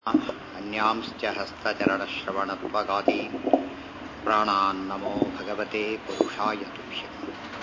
अन्यांश्च हस्तचरणश्रवणत्वगादीन् प्राणान्नमो भगवते पुरुषाय तुभ्यम्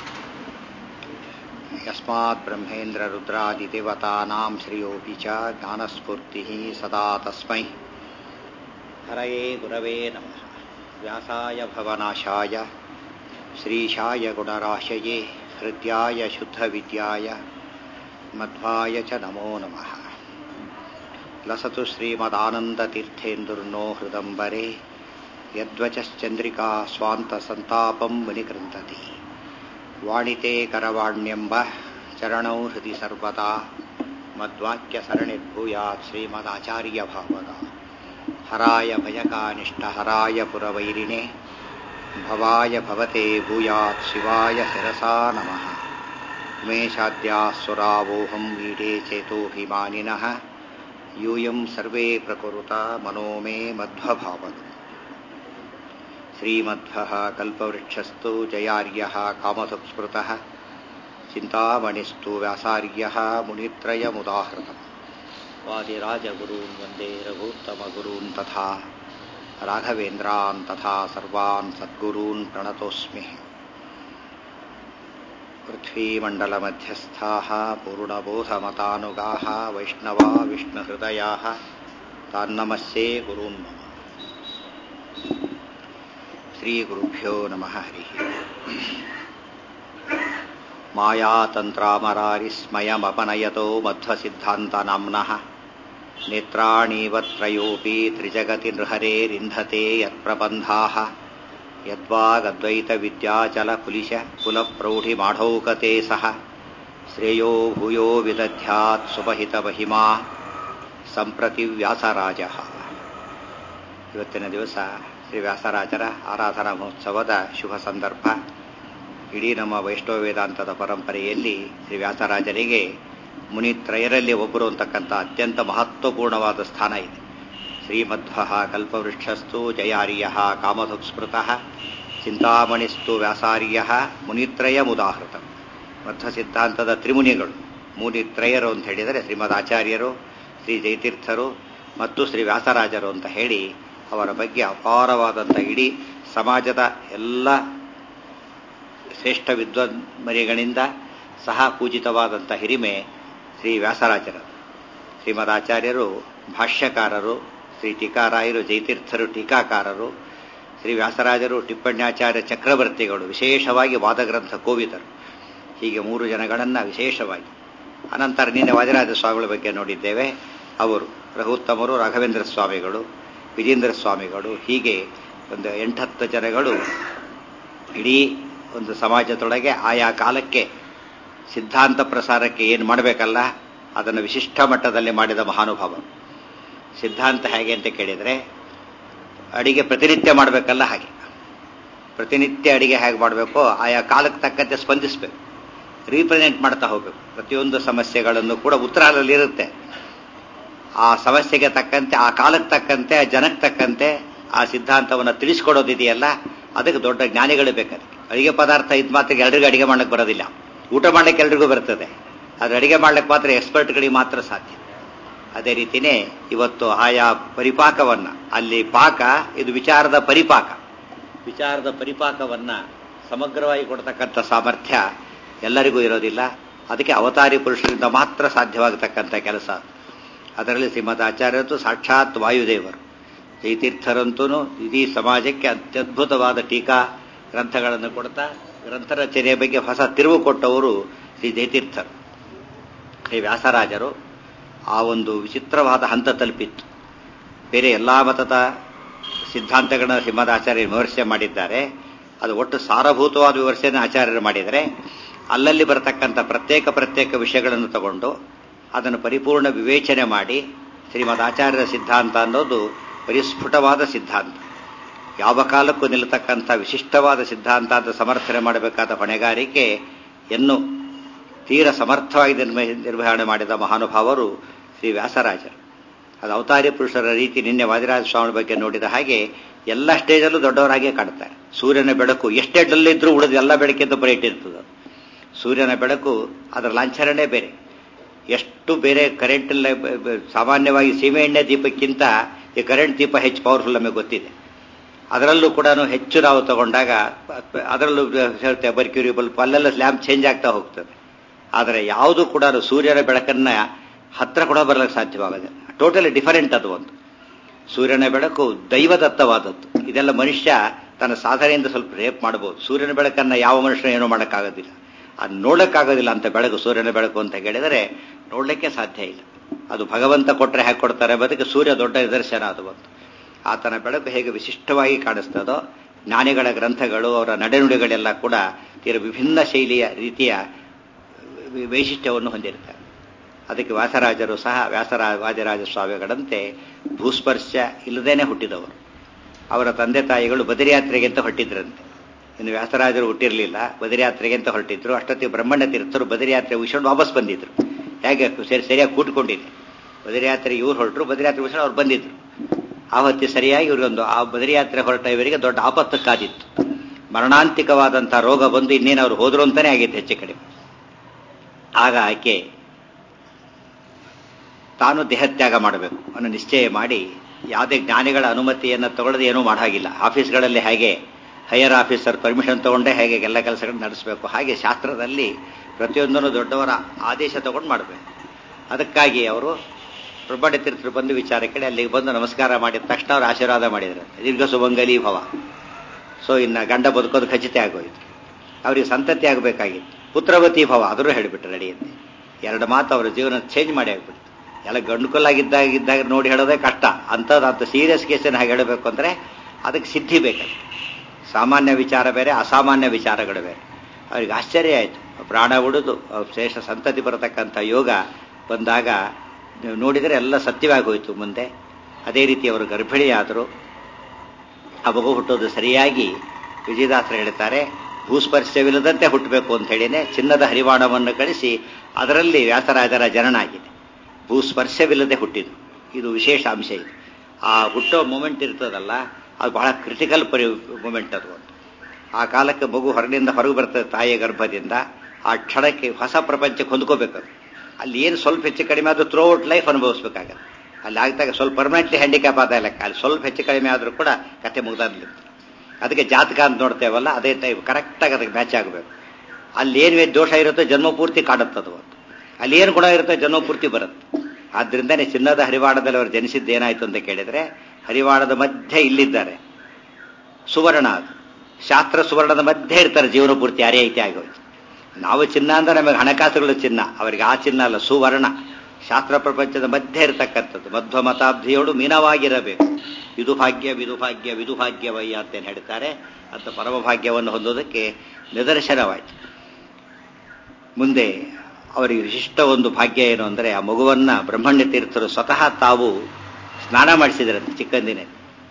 यस्मात् ब्रह्मेन्द्ररुद्रादिदेवतानां श्रियोऽपि च ज्ञानस्फूर्तिः सदा तस्मै हरये गुरवे नमः व्यासाय भवनाशाय श्रीशाय गुणराशये हृद्याय शुद्धविद्याय मध्वाय च नमो नमः लसतु श्रीमदानन्दतीर्थेन्दुर्नो हृदम्बरे यद्वचश्चन्द्रिका स्वान्तसन्तापं मुनिकृन्तति वाणिते करवाण्यम्ब चरणौ हृदि सर्वदा मद्वाक्यसरणिर्भूयात् श्रीमदाचार्यभावगा हराय भयकानिष्टहराय पुरवैरिणे भवाय भवते भूयात् शिवाय शिरसा नमः उमेशाद्याः सुरावोऽहं वीडे चेतोऽभिमानिनः यूयं सर्वे प्रकुरुता मनो मे मध्वभावम् श्रीमध्वः कल्पवृक्षस्तु जयार्यः कामसुस्मृतः चिन्तामणिस्तु व्यासार्यः मुनित्रयमुदाहृतम् वादिराजगुरून् वन्दे रघूत्तमगुरून् तथा राघवेन्द्रान् तथा सर्वान् सद्गुरून् प्रणतोऽस्मि पृथ्वीमण्डलमध्यस्थाः पूर्णबोधमतानुगाः वैष्णवा विष्णुहृदयाः तान्नमस्ये गुरून् मम श्रीगुरुभ्यो नमः हरिः मायातन्त्रामरारिस्मयमपनयतो मध्वसिद्धान्तनाम्नः नेत्राणीवत्रयोऽपि त्रिजगति नृहरेरिन्धते यत्प्रबन्धाः यद्वागद्वैतविद्याचलकुलिश कुलप्रौढिमाढौकते सः श्रेयो भूयो विदध्यात् ಸುಭಹಿತಮಹಿಮಾ ಸಂಪ್ರತಿ ವ್ಯಾಸರಾಜ ಇವತ್ತಿನ ದಿವಸ ಶ್ರೀ ವ್ಯಾಸರಾಜರ ಆರಾಧನಾ ಮಹೋತ್ಸವದ ಶುಭ ಸಂದರ್ಭ ಇಡೀ ನಮ್ಮ ವೈಷ್ಣವ ವೇದಾಂತದ ಪರಂಪರೆಯಲ್ಲಿ ಶ್ರೀ ವ್ಯಾಸರಾಜರಿಗೆ ಮುನಿತ್ರಯರಲ್ಲಿ ಒಬ್ಬರು ಅಂತಕ್ಕಂಥ ಅತ್ಯಂತ ಮಹತ್ವಪೂರ್ಣವಾದ ಸ್ಥಾನ ಇದೆ ಶ್ರೀಮಧ್ವ ಕಲ್ಪವೃಕ್ಷಸ್ತು ಜಯಾರ್ಯ ಕಾಮಧುಸ್ಮೃತಃ ಚಿಂತಾಮಣಿಸ್ತು ವ್ಯಾಸಾರ್ಯ ಮುನಿತ್ರಯ ಮುದಾಹೃತ ಮಧ್ವ ಸಿದ್ಧಾಂತದ ತ್ರಿಮುನಿಗಳು ಮುನಿತ್ರಯರು ಅಂತ ಹೇಳಿದರೆ ಶ್ರೀಮದ್ ಆಚಾರ್ಯರು ಶ್ರೀ ಜಯತೀರ್ಥರು ಮತ್ತು ಶ್ರೀ ವ್ಯಾಸರಾಜರು ಅಂತ ಹೇಳಿ ಅವರ ಬಗ್ಗೆ ಅಪಾರವಾದಂಥ ಇಡೀ ಸಮಾಜದ ಎಲ್ಲ ಶ್ರೇಷ್ಠ ವಿದ್ವಾನ್ಮರಿಗಳಿಂದ ಸಹ ಪೂಜಿತವಾದಂಥ ಹಿರಿಮೆ ಶ್ರೀ ವ್ಯಾಸರಾಜರು ಶ್ರೀಮದ್ ಆಚಾರ್ಯರು ಭಾಷ್ಯಕಾರರು ಶ್ರೀ ಟೀಕಾರಾಯರು ಜಯತೀರ್ಥರು ಟೀಕಾಕಾರರು ಶ್ರೀ ವ್ಯಾಸರಾಜರು ಟಿಪ್ಪಣ್ಯಾಚಾರ್ಯ ಚಕ್ರವರ್ತಿಗಳು ವಿಶೇಷವಾಗಿ ವಾದಗ್ರಂಥ ಕೋವಿದರು ಹೀಗೆ ಮೂರು ಜನಗಳನ್ನು ವಿಶೇಷವಾಗಿ ಅನಂತರ ನಿನ್ನೆ ವಾದಿರಾಜ ಸ್ವಾಮಿಗಳ ಬಗ್ಗೆ ನೋಡಿದ್ದೇವೆ ಅವರು ರಘುತ್ತಮರು ರಾಘವೇಂದ್ರ ಸ್ವಾಮಿಗಳು ವಿಜೇಂದ್ರ ಸ್ವಾಮಿಗಳು ಹೀಗೆ ಒಂದು ಎಂಟತ್ತು ಜನಗಳು ಇಡೀ ಒಂದು ಸಮಾಜದೊಳಗೆ ಆಯಾ ಕಾಲಕ್ಕೆ ಸಿದ್ಧಾಂತ ಪ್ರಸಾರಕ್ಕೆ ಏನು ಮಾಡಬೇಕಲ್ಲ ಅದನ್ನು ವಿಶಿಷ್ಟ ಮಟ್ಟದಲ್ಲಿ ಮಾಡಿದ ಮಹಾನುಭಾವರು ಸಿದ್ಧಾಂತ ಹೇಗೆ ಅಂತ ಕೇಳಿದರೆ ಅಡಿಗೆ ಪ್ರತಿನಿತ್ಯ ಮಾಡಬೇಕಲ್ಲ ಹಾಗೆ ಪ್ರತಿನಿತ್ಯ ಅಡಿಗೆ ಹೇಗೆ ಮಾಡಬೇಕು ಆಯಾ ಕಾಲಕ್ಕೆ ತಕ್ಕಂತೆ ಸ್ಪಂದಿಸಬೇಕು ರೀಪ್ರೆಸೆಂಟ್ ಮಾಡ್ತಾ ಹೋಗಬೇಕು ಪ್ರತಿಯೊಂದು ಸಮಸ್ಯೆಗಳನ್ನು ಕೂಡ ಉತ್ತರ ಅದರಲ್ಲಿ ಇರುತ್ತೆ ಆ ಸಮಸ್ಯೆಗೆ ತಕ್ಕಂತೆ ಆ ಕಾಲಕ್ಕೆ ತಕ್ಕಂತೆ ಆ ಜನಕ್ಕೆ ತಕ್ಕಂತೆ ಆ ಸಿದ್ಧಾಂತವನ್ನು ತಿಳಿಸ್ಕೊಡೋದಿದೆಯಲ್ಲ ಅದಕ್ಕೆ ದೊಡ್ಡ ಜ್ಞಾನಿಗಳು ಬೇಕಾದ್ರೆ ಅಡಿಗೆ ಪದಾರ್ಥ ಇದು ಮಾತ್ರ ಎಲ್ರಿಗೂ ಅಡಿಗೆ ಮಾಡ್ಲಿಕ್ಕೆ ಬರೋದಿಲ್ಲ ಊಟ ಮಾಡ್ಲಿಕ್ಕೆ ಎಲ್ರಿಗೂ ಬರ್ತದೆ ಆದರೆ ಅಡಿಗೆ ಮಾಡ್ಲಿಕ್ಕೆ ಮಾತ್ರ ಎಕ್ಸ್ಪರ್ಟ್ಗಳಿಗೆ ಮಾತ್ರ ಸಾಧ್ಯ ಅದೇ ರೀತಿಯೇ ಇವತ್ತು ಆಯಾ ಪರಿಪಾಕವನ್ನ ಅಲ್ಲಿ ಪಾಕ ಇದು ವಿಚಾರದ ಪರಿಪಾಕ ವಿಚಾರದ ಪರಿಪಾಕವನ್ನ ಸಮಗ್ರವಾಗಿ ಕೊಡ್ತಕ್ಕಂಥ ಸಾಮರ್ಥ್ಯ ಎಲ್ಲರಿಗೂ ಇರೋದಿಲ್ಲ ಅದಕ್ಕೆ ಅವತಾರಿ ಪುರುಷರಿಂದ ಮಾತ್ರ ಸಾಧ್ಯವಾಗತಕ್ಕಂಥ ಕೆಲಸ ಅದರಲ್ಲಿ ಶ್ರೀಮದ್ ಆಚಾರ್ಯರು ಸಾಕ್ಷಾತ್ ವಾಯುದೇವರು ಜಯತೀರ್ಥರಂತೂ ಇಡೀ ಸಮಾಜಕ್ಕೆ ಅತ್ಯದ್ಭುತವಾದ ಟೀಕಾ ಗ್ರಂಥಗಳನ್ನು ಕೊಡ್ತಾ ಗ್ರಂಥ ರಚನೆಯ ಬಗ್ಗೆ ಹೊಸ ತಿರುವು ಕೊಟ್ಟವರು ಶ್ರೀ ಜಯತೀರ್ಥರು ಶ್ರೀ ವ್ಯಾಸರಾಜರು ಆ ಒಂದು ವಿಚಿತ್ರವಾದ ಹಂತ ತಲುಪಿತ್ತು ಬೇರೆ ಎಲ್ಲಾ ಮತದ ಸಿದ್ಧಾಂತಗಳನ್ನ ಶ್ರೀಮದ್ ಆಚಾರ್ಯ ವಿಮರ್ಶೆ ಮಾಡಿದ್ದಾರೆ ಅದು ಒಟ್ಟು ಸಾರಭೂತವಾದ ವಿಮರ್ಶೆಯನ್ನು ಆಚಾರ್ಯರು ಮಾಡಿದರೆ ಅಲ್ಲಲ್ಲಿ ಬರತಕ್ಕಂಥ ಪ್ರತ್ಯೇಕ ಪ್ರತ್ಯೇಕ ವಿಷಯಗಳನ್ನು ತಗೊಂಡು ಅದನ್ನು ಪರಿಪೂರ್ಣ ವಿವೇಚನೆ ಮಾಡಿ ಶ್ರೀಮದ್ ಆಚಾರ್ಯರ ಸಿದ್ಧಾಂತ ಅನ್ನೋದು ಪರಿಸ್ಫುಟವಾದ ಸಿದ್ಧಾಂತ ಯಾವ ಕಾಲಕ್ಕೂ ನಿಲ್ಲತಕ್ಕಂಥ ವಿಶಿಷ್ಟವಾದ ಸಿದ್ಧಾಂತ ಅಂತ ಸಮರ್ಥನೆ ಮಾಡಬೇಕಾದ ಹೊಣೆಗಾರಿಕೆ ಎನ್ನು ತೀರ ಸಮರ್ಥವಾಗಿ ನಿರ್ವಹಣೆ ಮಾಡಿದ ಮಹಾನುಭಾವರು ಶ್ರೀ ವ್ಯಾಸರಾಜರು ಅದು ಅವತಾರಿ ಪುರುಷರ ರೀತಿ ನಿನ್ನೆ ವಾದಿರಾಜ ಸ್ವಾಮಿ ಬಗ್ಗೆ ನೋಡಿದ ಹಾಗೆ ಎಲ್ಲ ಸ್ಟೇಜಲ್ಲೂ ದೊಡ್ಡವರಾಗೇ ಕಾಣ್ತಾರೆ ಸೂರ್ಯನ ಬೆಳಕು ಎಷ್ಟೇ ಡಲ್ಲಿದ್ರೂ ಉಳಿದ ಎಲ್ಲ ಬೆಳಕಿಂದ ಬ್ರೈಟ್ ಇರ್ತದೆ ಸೂರ್ಯನ ಬೆಳಕು ಅದರ ಲಾಂಛನನೇ ಬೇರೆ ಎಷ್ಟು ಬೇರೆ ಕರೆಂಟ್ ಸಾಮಾನ್ಯವಾಗಿ ಸೀಮೆ ಎಣ್ಣೆ ದೀಪಕ್ಕಿಂತ ಈ ಕರೆಂಟ್ ದೀಪ ಹೆಚ್ಚು ಪವರ್ಫುಲ್ ನಮಗೆ ಗೊತ್ತಿದೆ ಅದರಲ್ಲೂ ಕೂಡ ಹೆಚ್ಚು ನಾವು ತಗೊಂಡಾಗ ಅದರಲ್ಲೂ ಹೇಳುತ್ತೆ ಬರ್ಕ್ಯೂರಿ ಬಲ್ಪ್ ಅಲ್ಲೆಲ್ಲ ಲ್ಯಾಂಪ್ ಚೇಂಜ್ ಆಗ್ತಾ ಹೋಗ್ತದೆ ಆದರೆ ಯಾವುದು ಕೂಡ ಸೂರ್ಯನ ಬೆಳಕನ್ನ ಹತ್ರ ಕೂಡ ಬರಲಿಕ್ಕೆ ಸಾಧ್ಯವಾಗದೆ ಟೋಟಲಿ ಡಿಫರೆಂಟ್ ಅದು ಒಂದು ಸೂರ್ಯನ ಬೆಳಕು ದೈವದತ್ತವಾದದ್ದು ಇದೆಲ್ಲ ಮನುಷ್ಯ ತನ್ನ ಸಾಧನೆಯಿಂದ ಸ್ವಲ್ಪ ರೇಪ್ ಮಾಡಬಹುದು ಸೂರ್ಯನ ಬೆಳಕನ್ನ ಯಾವ ಮನುಷ್ಯನ ಏನೂ ಮಾಡೋಕ್ಕಾಗೋದಿಲ್ಲ ಅದು ನೋಡೋಕ್ಕಾಗೋದಿಲ್ಲ ಅಂತ ಬೆಳಕು ಸೂರ್ಯನ ಬೆಳಕು ಅಂತ ಹೇಳಿದರೆ ನೋಡಲಿಕ್ಕೆ ಸಾಧ್ಯ ಇಲ್ಲ ಅದು ಭಗವಂತ ಕೊಟ್ಟರೆ ಹೇಗೆ ಕೊಡ್ತಾರೆ ಬದಕ್ಕೆ ಸೂರ್ಯ ದೊಡ್ಡ ನಿದರ್ಶನ ಅದು ಒಂದು ಆತನ ಬೆಳಕು ಹೇಗೆ ವಿಶಿಷ್ಟವಾಗಿ ಕಾಣಿಸ್ತದೋ ಜ್ಞಾನಿಗಳ ಗ್ರಂಥಗಳು ಅವರ ನಡೆನುಡಿಗಳೆಲ್ಲ ಕೂಡ ತೀರ ವಿಭಿನ್ನ ಶೈಲಿಯ ರೀತಿಯ ವೈಶಿಷ್ಟ್ಯವನ್ನು ಹೊಂದಿರ್ತಾರೆ ಅದಕ್ಕೆ ವ್ಯಾಸರಾಜರು ಸಹ ವ್ಯಾಸರಾ ವಾಜರಾಜ ಸ್ವಾಮಿಗಳಂತೆ ಭೂಸ್ಪರ್ಶ ಇಲ್ಲದೇನೆ ಹುಟ್ಟಿದವರು ಅವರ ತಂದೆ ತಾಯಿಗಳು ಬದರಿಯಾತ್ರೆಗೆ ಅಂತ ಹೊರಟಿದ್ರಂತೆ ಇನ್ನು ವ್ಯಾಸರಾಜರು ಹುಟ್ಟಿರಲಿಲ್ಲ ಬದರಿಯಾತ್ರೆಗೆ ಅಂತ ಹೊರಟಿದ್ರು ಅಷ್ಟೊತ್ತಿಗೆ ಬ್ರಹ್ಮಣ್ಯ ತೀರ್ಥರು ಬದರಿಯಾತ್ರೆ ಉಳಿಸ್ಕೊಂಡು ವಾಪಸ್ ಬಂದಿದ್ರು ಹೇಗೆ ಸರಿ ಸರಿಯಾಗಿ ಕೂಟ್ಕೊಂಡಿದೆ ಬದರಿಯಾತ್ರೆ ಇವ್ರು ಹೊರಟರು ಬದರಿಯಾತ್ರೆ ಉಳಿಸ್ಕೊಂಡು ಅವ್ರು ಬಂದಿದ್ರು ಆವತ್ತಿ ಸರಿಯಾಗಿ ಇವರಿಗೊಂದು ಆ ಬದರಿಯಾತ್ರೆ ಹೊರಟ ಇವರಿಗೆ ದೊಡ್ಡ ಆಪತ್ತು ಕಾದಿತ್ತು ಮರಣಾಂತಿಕವಾದಂಥ ರೋಗ ಬಂದು ಇನ್ನೇನು ಅವ್ರು ಹೋದ್ರು ಅಂತಾನೆ ಆಗಿತ್ತು ಹೆಚ್ಚು ಕಡಿಮೆ ಆಗ ಆಕೆ ತಾನು ದೇಹತ್ಯಾಗ ಮಾಡಬೇಕು ಅನ್ನೋ ನಿಶ್ಚಯ ಮಾಡಿ ಯಾವುದೇ ಜ್ಞಾನಿಗಳ ಅನುಮತಿಯನ್ನು ತಗೊಳ್ಳದೆ ಏನೂ ಮಾಡಾಗಿಲ್ಲ ಆಫೀಸ್ಗಳಲ್ಲಿ ಹೇಗೆ ಹೈಯರ್ ಆಫೀಸರ್ ಪರ್ಮಿಷನ್ ತಗೊಂಡೇ ಹೇಗೆ ಎಲ್ಲ ಕೆಲಸಗಳನ್ನು ನಡೆಸಬೇಕು ಹಾಗೆ ಶಾಸ್ತ್ರದಲ್ಲಿ ಪ್ರತಿಯೊಂದನ್ನು ದೊಡ್ಡವರ ಆದೇಶ ತಗೊಂಡು ಮಾಡಬೇಕು ಅದಕ್ಕಾಗಿ ಅವರು ಪ್ರಬಂಡ ತೀರ್ಥರು ಬಂದು ವಿಚಾರ ಕೇಳಿ ಅಲ್ಲಿಗೆ ಬಂದು ನಮಸ್ಕಾರ ಮಾಡಿದ ತಕ್ಷಣ ಅವರು ಆಶೀರ್ವಾದ ಮಾಡಿದರು ದೀರ್ಘ ಸುಭಂಗಲಿ ಭವ ಸೊ ಇನ್ನು ಗಂಡ ಬದುಕೋದು ಖಚಿತ ಆಗೋಯ್ತು ಅವರಿಗೆ ಸಂತತಿ ಆಗಬೇಕಾಗಿತ್ತು ಪುತ್ರವತಿ ಭವ ಆದರೂ ಹೇಳಿಬಿಟ್ರು ನಡೆಯುತ್ತೆ ಎರಡು ಮಾತು ಅವರ ಜೀವನ ಚೇಂಜ್ ಮಾಡಿ ಆಗ್ಬಿಡ್ತು ಎಲ್ಲ ಗಂಡುಕಲ್ಲಾಗಿದ್ದಾಗ ಇದ್ದಾಗ ನೋಡಿ ಹೇಳೋದೇ ಕಷ್ಟ ಅಂಥದ್ದು ಅಂತ ಸೀರಿಯಸ್ ಕೇಸನ್ನು ಹಾಗೆ ಹೇಳಬೇಕು ಅಂದರೆ ಅದಕ್ಕೆ ಸಿದ್ಧಿ ಬೇಕಂತ ಸಾಮಾನ್ಯ ವಿಚಾರ ಬೇರೆ ಅಸಾಮಾನ್ಯ ವಿಚಾರಗಳು ಬೇರೆ ಅವ್ರಿಗೆ ಆಶ್ಚರ್ಯ ಆಯಿತು ಪ್ರಾಣ ಉಳಿದು ಶ್ರೇಷ್ಠ ಸಂತತಿ ಬರತಕ್ಕಂಥ ಯೋಗ ಬಂದಾಗ ನೀವು ನೋಡಿದರೆ ಎಲ್ಲ ಸತ್ಯವಾಗಿ ಹೋಯಿತು ಮುಂದೆ ಅದೇ ರೀತಿ ಅವರು ಗರ್ಭಿಣಿಯಾದರು ಆ ಮಗು ಹುಟ್ಟೋದು ಸರಿಯಾಗಿ ವಿಜಯದಾಸರು ಹೇಳ್ತಾರೆ ಭೂಸ್ಪರ್ಶವಿಲ್ಲದಂತೆ ಹುಟ್ಟಬೇಕು ಅಂತ ಹೇಳಿನೇ ಚಿನ್ನದ ಹರಿವಾಣವನ್ನು ಕಳಿಸಿ ಅದರಲ್ಲಿ ವ್ಯಾಸರಾಜರ ಜನನ ಆಗಿದೆ ಭೂಸ್ಪರ್ಶವಿಲ್ಲದೆ ಹುಟ್ಟಿದ್ದು ಇದು ವಿಶೇಷ ಅಂಶ ಇದು ಆ ಹುಟ್ಟೋ ಮೂಮೆಂಟ್ ಇರ್ತದಲ್ಲ ಅದು ಬಹಳ ಕ್ರಿಟಿಕಲ್ ಪರಿ ಮೂಮೆಂಟ್ ಅದು ಒಂದು ಆ ಕಾಲಕ್ಕೆ ಮಗು ಹೊರಗಿನಿಂದ ಹೊರಗೆ ಬರ್ತದೆ ತಾಯಿಯ ಗರ್ಭದಿಂದ ಆ ಕ್ಷಣಕ್ಕೆ ಹೊಸ ಪ್ರಪಂಚಕ್ಕೆ ಹೊಂದ್ಕೋಬೇಕು ಅಲ್ಲಿ ಏನು ಸ್ವಲ್ಪ ಹೆಚ್ಚು ಕಡಿಮೆ ಆದರೂ ಥ್ರೂ ಔಟ್ ಲೈಫ್ ಅನುಭವಿಸ್ಬೇಕಾಗತ್ತೆ ಅಲ್ಲಿ ಆಗ್ದಾಗ ಸ್ವಲ್ಪ ಪರ್ಮನೆಂಟ್ಲಿ ಹ್ಯಾಂಡಿಕ್ಯಾಪ್ ಆದ ಲೆಕ್ಕ ಅಲ್ಲಿ ಸ್ವಲ್ಪ ಹೆಚ್ಚು ಕಡಿಮೆ ಆದರೂ ಕೂಡ ಕತೆ ಮುಗ್ದಾದ್ಲಿತ್ತು ಅದಕ್ಕೆ ಜಾತಕ ಅಂತ ನೋಡ್ತೇವಲ್ಲ ಅದೇ ಟೈಪ್ ಕರೆಕ್ಟಾಗಿ ಅದಕ್ಕೆ ಮ್ಯಾಚ್ ಆಗಬೇಕು ಅಲ್ಲಿ ಏನು ದೋಷ ಇರುತ್ತೋ ಜನ್ಮಪೂರ್ತಿ ಕಾಡುತ್ತದು ಒಂದು ಅಲ್ಲಿ ಏನು ಗುಣ ಇರುತ್ತೋ ಜನ್ಮಪೂರ್ತಿ ಬರುತ್ತೆ ಆದ್ರಿಂದನೇ ಚಿನ್ನದ ಹರಿವಾಣದಲ್ಲಿ ಅವರು ಜನಿಸಿದ್ದು ಏನಾಯ್ತು ಅಂತ ಕೇಳಿದ್ರೆ ಹರಿವಾಣದ ಮಧ್ಯೆ ಇಲ್ಲಿದ್ದಾರೆ ಸುವರ್ಣ ಅದು ಶಾಸ್ತ್ರ ಸುವರ್ಣದ ಮಧ್ಯೆ ಇರ್ತಾರೆ ಜೀವನ ಪೂರ್ತಿ ಯಾರೇ ಐತಿ ಆಗೋಯ್ತು ನಾವು ಚಿನ್ನ ಅಂದ್ರೆ ನಮಗೆ ಹಣಕಾಸುಗಳು ಚಿನ್ನ ಅವರಿಗೆ ಆ ಚಿನ್ನ ಅಲ್ಲ ಸುವರ್ಣ ಶಾಸ್ತ್ರ ಪ್ರಪಂಚದ ಮಧ್ಯೆ ಇರತಕ್ಕಂಥದ್ದು ಮಧ್ವ ಮತಾಬ್ಧಿಯೋಡು ಮೀನವಾಗಿರಬೇಕು ವಿದು ಭಾಗ್ಯ ವಿದು ಭಾಗ್ಯ ವಿದು ಭಾಗ್ಯವಯ್ಯ ಅಂತೇನು ಹೇಳ್ತಾರೆ ಅಂತ ಪರಮ ಭಾಗ್ಯವನ್ನು ಹೊಂದೋದಕ್ಕೆ ನಿದರ್ಶನವಾಯಿತು ಮುಂದೆ ಅವರಿಗೆ ವಿಶಿಷ್ಟ ಒಂದು ಭಾಗ್ಯ ಏನು ಅಂದರೆ ಆ ಮಗುವನ್ನ ಬ್ರಹ್ಮಣ್ಯ ತೀರ್ಥರು ಸ್ವತಃ ತಾವು ಸ್ನಾನ ಮಾಡಿಸಿದ್ರಂತೆ ಚಿಕ್ಕಂದಿನೇ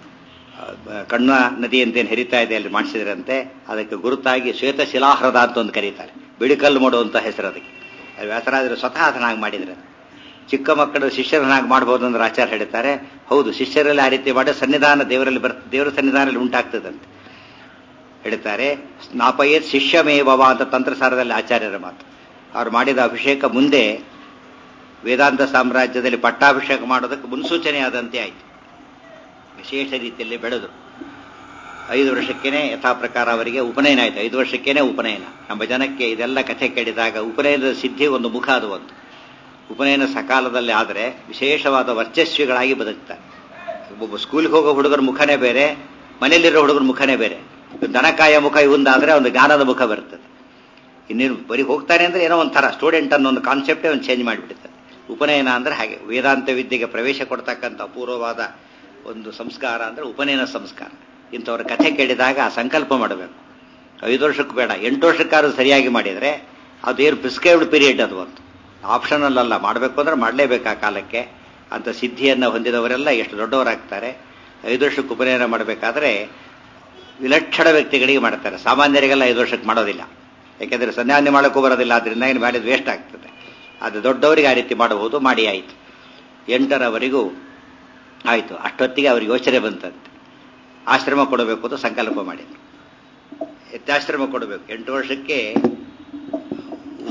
ಕಣ್ವ ನದಿ ಅಂತೇನು ಹರಿತಾ ಇದೆ ಅಲ್ಲಿ ಮಾಡಿಸಿದ್ರಂತೆ ಅದಕ್ಕೆ ಗುರುತಾಗಿ ಶ್ವೇತ ಶಿಲಾಹ್ರದ ಅಂತ ಒಂದು ಕರೀತಾರೆ ಬಿಳಿಕಲ್ಲು ಮಾಡುವಂತ ಹೆಸರು ಅದಕ್ಕೆ ವ್ಯಾಸರಾಜರು ಸ್ವತಃ ಅದನ್ನಾಗಿ ಮಾಡಿದ್ರೆ ಚಿಕ್ಕ ಮಕ್ಕಳು ಶಿಷ್ಯರನ್ನಾಗಿ ಮಾಡ್ಬೋದು ಅಂದ್ರೆ ಆಚಾರ ಹೇಳ್ತಾರೆ ಹೌದು ಶಿಷ್ಯರಲ್ಲಿ ಆ ರೀತಿ ಮಾಡಿ ಸನ್ನಿಧಾನ ದೇವರಲ್ಲಿ ಬರ್ ದೇವರ ಸನ್ನಿಧಾನದಲ್ಲಿ ಉಂಟಾಗ್ತದಂತೆ ಹೇಳ್ತಾರೆ ಸ್ನಾಪಯೇತ್ ಶಿಷ್ಯಮೇವವ ಅಂತ ತಂತ್ರಸಾರದಲ್ಲಿ ಆಚಾರ್ಯರ ಮಾತು ಅವ್ರು ಮಾಡಿದ ಅಭಿಷೇಕ ಮುಂದೆ ವೇದಾಂತ ಸಾಮ್ರಾಜ್ಯದಲ್ಲಿ ಪಟ್ಟಾಭಿಷೇಕ ಮಾಡೋದಕ್ಕೆ ಮುನ್ಸೂಚನೆ ಆದಂತೆ ಆಯಿತು ವಿಶೇಷ ರೀತಿಯಲ್ಲಿ ಬೆಳೆದು ಐದು ವರ್ಷಕ್ಕೇನೆ ಯಥಾ ಪ್ರಕಾರ ಅವರಿಗೆ ಉಪನಯನ ಆಯಿತು ಐದು ವರ್ಷಕ್ಕೇನೆ ಉಪನಯನ ನಮ್ಮ ಜನಕ್ಕೆ ಇದೆಲ್ಲ ಕಥೆ ಕೇಳಿದಾಗ ಉಪನಯನದ ಸಿದ್ಧಿ ಒಂದು ಮುಖ ಅದು ಒಂದು ಉಪನಯನ ಸಕಾಲದಲ್ಲಿ ಆದರೆ ವಿಶೇಷವಾದ ವರ್ಚಸ್ವಿಗಳಾಗಿ ಬದುಕ್ತಾರೆ ಒಬ್ಬ ಸ್ಕೂಲ್ಗೆ ಹೋಗೋ ಹುಡುಗರ ಮುಖನೇ ಬೇರೆ ಮನೆಯಲ್ಲಿರೋ ಹುಡುಗರ ಮುಖನೇ ಬೇರೆ ದನಕಾಯ ಮುಖ ಇವಂದಾದ್ರೆ ಒಂದು ಜ್ಞಾನದ ಮುಖ ಬರ್ತದೆ ಇನ್ನೇನು ಬರೀ ಹೋಗ್ತಾನೆ ಅಂದ್ರೆ ಏನೋ ಒಂಥರ ಸ್ಟೂಡೆಂಟ್ ಅನ್ನೋ ಒಂದು ಕಾನ್ಸೆಪ್ಟೇ ಒಂದು ಚೇಂಜ್ ಮಾಡಿಬಿಡ್ತಾರೆ ಉಪನಯನ ಅಂದ್ರೆ ಹಾಗೆ ವೇದಾಂತ ವಿದ್ಯೆಗೆ ಪ್ರವೇಶ ಕೊಡ್ತಕ್ಕಂಥ ಅಪೂರ್ವವಾದ ಒಂದು ಸಂಸ್ಕಾರ ಅಂದ್ರೆ ಉಪನಯನ ಸಂಸ್ಕಾರ ಇಂಥವ್ರ ಕಥೆ ಕೇಳಿದಾಗ ಸಂಕಲ್ಪ ಮಾಡಬೇಕು ಐದು ವರ್ಷಕ್ಕೂ ಬೇಡ ಎಂಟು ವರ್ಷಕ್ಕಾದ್ರೂ ಸರಿಯಾಗಿ ಮಾಡಿದರೆ ಅದೇನು ಪ್ರಿಸ್ಕ್ರೈಬ್ಡ್ ಪೀರಿಯಡ್ ಅದು ಒಂದು ಆಪ್ಷನಲ್ ಅಲ್ಲ ಮಾಡಬೇಕು ಅಂದ್ರೆ ಮಾಡಲೇಬೇಕು ಆ ಕಾಲಕ್ಕೆ ಅಂತ ಸಿದ್ಧಿಯನ್ನು ಹೊಂದಿದವರೆಲ್ಲ ಎಷ್ಟು ದೊಡ್ಡವರಾಗ್ತಾರೆ ಐದು ವರ್ಷಕ್ಕೆ ಉಪನಯನ ಮಾಡಬೇಕಾದ್ರೆ ವಿಲಕ್ಷಣ ವ್ಯಕ್ತಿಗಳಿಗೆ ಮಾಡ್ತಾರೆ ಸಾಮಾನ್ಯರಿಗೆಲ್ಲ ಐದು ವರ್ಷಕ್ಕೆ ಮಾಡೋದಿಲ್ಲ ಯಾಕೆಂದ್ರೆ ಸಂಧ್ಯಾವನೆ ಮಾಡೋಕ್ಕೂ ಬರೋದಿಲ್ಲ ಅದರಿಂದ ಏನು ಮಾಡಿದ್ದು ವೇಸ್ಟ್ ಆಗ್ತದೆ ಅದು ದೊಡ್ಡವರಿಗೆ ಆ ರೀತಿ ಮಾಡಬಹುದು ಮಾಡಿ ಆಯಿತು ಎಂಟರವರೆಗೂ ಆಯಿತು ಅಷ್ಟೊತ್ತಿಗೆ ಅವ್ರಿಗೆ ಯೋಚನೆ ಬಂತಂತೆ ಆಶ್ರಮ ಕೊಡಬೇಕು ಅಂತ ಸಂಕಲ್ಪ ಮಾಡಿದ್ರು ಎತ್ತಾಶ್ರಮ ಕೊಡಬೇಕು ಎಂಟು ವರ್ಷಕ್ಕೆ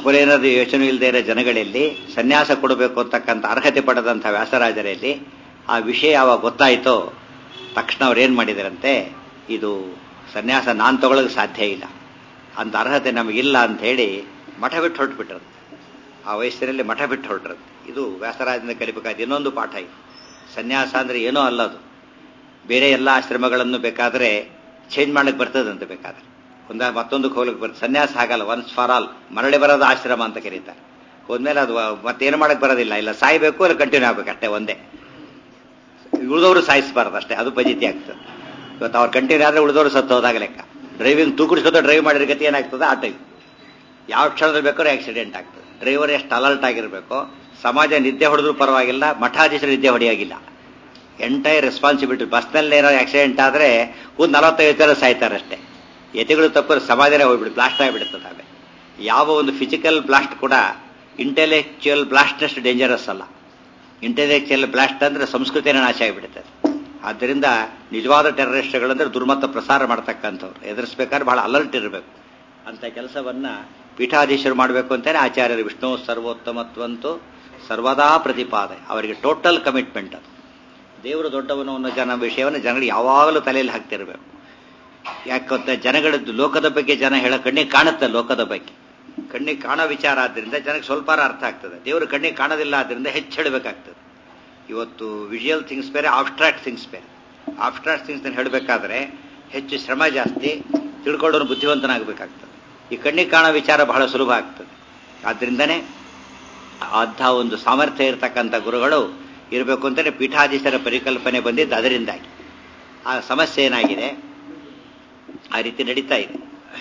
ಕುಲೇನದ ಯೋಚನೆ ಇಲ್ಲದೆ ಇರೋ ಜನಗಳಲ್ಲಿ ಸನ್ಯಾಸ ಕೊಡಬೇಕು ಅಂತಕ್ಕಂಥ ಅರ್ಹತೆ ಪಡೆದಂಥ ವ್ಯಾಸರಾಜರಲ್ಲಿ ಆ ವಿಷಯ ಯಾವಾಗ ಗೊತ್ತಾಯಿತೋ ತಕ್ಷಣ ಅವ್ರು ಏನು ಮಾಡಿದಾರಂತೆ ಇದು ಸನ್ಯಾಸ ನಾನು ತಗೊಳ್ಳೋಕೆ ಸಾಧ್ಯ ಇಲ್ಲ ಅಂತ ಅರ್ಹತೆ ನಮಗಿಲ್ಲ ಅಂತ ಹೇಳಿ ಮಠ ಬಿಟ್ಟು ಹೊರಟುಬಿಟ್ರು ಆ ವಯಸ್ಸಿನಲ್ಲಿ ಮಠ ಬಿಟ್ಟು ಹೊರಟ್ರದು ಇದು ವ್ಯಾಸರಾಜನ ಕಲಿಬೇಕಾದ ಇನ್ನೊಂದು ಪಾಠ ಇದು ಸನ್ಯಾಸ ಅಂದರೆ ಏನೋ ಅಲ್ಲದು ಬೇರೆ ಎಲ್ಲ ಆಶ್ರಮಗಳನ್ನು ಬೇಕಾದರೆ ಚೇಂಜ್ ಮಾಡಕ್ಕೆ ಬರ್ತದಂತೆ ಬೇಕಾದ್ರೆ ಒಂದ ಮತ್ತೊಂದಕ್ಕೆ ಹೋಗ್ಲಿಕ್ಕೆ ಬರ್ತದೆ ಸನ್ಯಾಸ ಆಗಲ್ಲ ಒನ್ಸ್ ಫಾರ್ ಆಲ್ ಮರಳಿ ಬರೋದು ಆಶ್ರಮ ಅಂತ ಕರೀತಾರೆ ಹೋದ್ಮೇಲೆ ಅದು ಮತ್ತೇನು ಮಾಡಕ್ಕೆ ಬರೋದಿಲ್ಲ ಇಲ್ಲ ಸಾಯ್ಬೇಕು ಇಲ್ಲ ಕಂಟಿನ್ಯೂ ಆಗ್ಬೇಕು ಅಷ್ಟೇ ಒಂದೇ ಉಳಿದವರು ಸಾಯಿಸಬಾರ್ದು ಅಷ್ಟೇ ಅದು ಪಜಿತಿ ಆಗ್ತದೆ ಇವತ್ತು ಅವ್ರು ಕಂಟಿನ್ಯೂ ಆದರೆ ಉಳಿದವರು ಸತ್ತು ಹೋದಾಗ ಲೆಕ್ಕ ಡ್ರೈವಿಂಗ್ ತೂಕಡಿಸ್ಕೊತ ಡ್ರೈವ್ ಮಾಡಿರೋ ಗತಿ ಏನಾಗ್ತದೆ ಆ ಟೈಮ್ ಯಾವ ಕ್ಷಣದಲ್ಲಿ ಬೇಕಾದ್ರೂ ಆಕ್ಸಿಡೆಂಟ್ ಆಗ್ತದೆ ಡ್ರೈವರ್ ಎಷ್ಟು ಅಲರ್ಟ್ ಆಗಿರಬೇಕು ಸಮಾಜ ನಿದ್ದೆ ಹೊಡೆದ್ರೂ ಪರವಾಗಿಲ್ಲ ಮಠಾಧೀಶರು ನಿದ್ದೆ ಹೊಡೆಯಾಗಿಲ್ಲ ಎಂಟೈರ್ ರೆಸ್ಪಾನ್ಸಿಬಿಲಿಟಿ ಬಸ್ನಲ್ಲಿ ಏನೋ ಆಕ್ಸಿಡೆಂಟ್ ಆದರೆ ಒಂದು ನಲವತ್ತೈದು ಜನ ಸಾಯ್ತಾರೆ ಅಷ್ಟೇ ಎತೆಗಳು ತಪ್ಪು ಸಮಾಜನೇ ಹೋಗ್ಬಿಡಿ ಬ್ಲಾಸ್ಟ್ ಆಗಿಬಿಡುತ್ತದೆ ಆಮೇಲೆ ಯಾವ ಒಂದು ಫಿಸಿಕಲ್ ಬ್ಲಾಸ್ಟ್ ಕೂಡ ಇಂಟೆಲೆಕ್ಚುಯಲ್ ಬ್ಲಾಸ್ಟ್ನಷ್ಟು ಡೇಂಜರಸ್ ಅಲ್ಲ ಇಂಟೆಲೆಕ್ಚುಯಲ್ ಬ್ಲಾಸ್ಟ್ ಅಂದರೆ ಸಂಸ್ಕೃತಿನೇ ನಾಶ ಆಗಿಬಿಡುತ್ತದೆ ಆದ್ದರಿಂದ ನಿಜವಾದ ಟೆರರಿಸ್ಟ್ಗಳಂದ್ರೆ ದುರ್ಮತ ಪ್ರಸಾರ ಮಾಡ್ತಕ್ಕಂಥವ್ರು ಎದುರಿಸ್ಬೇಕಾದ್ರೆ ಬಹಳ ಅಲರ್ಟ್ ಇರಬೇಕು ಅಂತ ಕೆಲಸವನ್ನ ಪೀಠಾಧೀಶರು ಮಾಡಬೇಕು ಅಂತಾನೆ ಆಚಾರ್ಯರು ವಿಷ್ಣು ಸರ್ವೋತ್ತಮತ್ವಂತೂ ಸರ್ವದಾ ಪ್ರತಿಪಾದೆ ಅವರಿಗೆ ಟೋಟಲ್ ಕಮಿಟ್ಮೆಂಟ್ ಅದು ದೇವರು ದೊಡ್ಡವನು ಅನ್ನೋ ಜನ ವಿಷಯವನ್ನು ಜನಗಳು ಯಾವಾಗಲೂ ತಲೆಯಲ್ಲಿ ಹಾಕ್ತಿರ್ಬೇಕು ಯಾಕಂತ ಜನಗಳದ್ದು ಲೋಕದ ಬಗ್ಗೆ ಜನ ಹೇಳೋ ಕಣ್ಣಿಗೆ ಕಾಣುತ್ತೆ ಲೋಕದ ಬಗ್ಗೆ ಕಣ್ಣಿಗೆ ಕಾಣೋ ವಿಚಾರ ಆದ್ರಿಂದ ಜನಕ್ಕೆ ಸ್ವಲ್ಪ ಅರ್ಥ ಆಗ್ತದೆ ದೇವರು ಕಣ್ಣಿಗೆ ಕಾಣೋದಿಲ್ಲ ಆದ್ರಿಂದ ಹೆಚ್ಚು ಹೇಳಬೇಕಾಗ್ತದೆ ಇವತ್ತು ವಿಜುವಲ್ ಥಿಂಗ್ಸ್ ಬೇರೆ ಆಬ್ಸ್ಟ್ರಾಕ್ಟ್ ಥಿಂಗ್ಸ್ ಬೇರೆ ಆಬ್ಸ್ಟ್ರಾಕ್ಟ್ ಥಿಂಗ್ಸ್ ಹೇಳಬೇಕಾದ್ರೆ ಹೆಚ್ಚು ಶ್ರಮ ಜಾಸ್ತಿ ತಿಳ್ಕೊಳ್ಳೋನು ಬುದ್ಧಿವಂತನಾಗಬೇಕಾಗ್ತದೆ ಈ ಕಣ್ಣಿಗೆ ಕಾಣೋ ವಿಚಾರ ಬಹಳ ಸುಲಭ ಆಗ್ತದೆ ಆದ್ರಿಂದನೇ ಅಂಥ ಒಂದು ಸಾಮರ್ಥ್ಯ ಇರತಕ್ಕಂಥ ಗುರುಗಳು ಇರಬೇಕು ಅಂತಲೇ ಪೀಠಾಧೀಶರ ಪರಿಕಲ್ಪನೆ ಬಂದಿದ್ದು ಅದರಿಂದಾಗಿ ಆ ಸಮಸ್ಯೆ ಏನಾಗಿದೆ ಆ ರೀತಿ ನಡೀತಾ ಇದೆ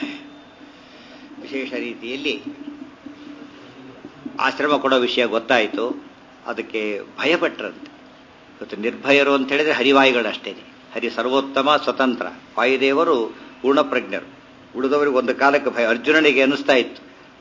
ವಿಶೇಷ ರೀತಿಯಲ್ಲಿ ಆಶ್ರಮ ಕೊಡೋ ವಿಷಯ ಗೊತ್ತಾಯಿತು ಅದಕ್ಕೆ ಭಯಪಟ್ರಂತೆ ಇವತ್ತು ನಿರ್ಭಯರು ಅಂತ ಹೇಳಿದ್ರೆ ಹರಿವಾಯುಗಳಷ್ಟೇ ಹರಿ ಸರ್ವೋತ್ತಮ ಸ್ವತಂತ್ರ ವಾಯುದೇವರು ಪೂರ್ಣಪ್ರಜ್ಞರು ಉಳಿದವರಿಗೆ ಒಂದು ಕಾಲಕ್ಕೆ ಭಯ ಅರ್ಜುನನಿಗೆ ಅನಿಸ್ತಾ ಇತ್ತು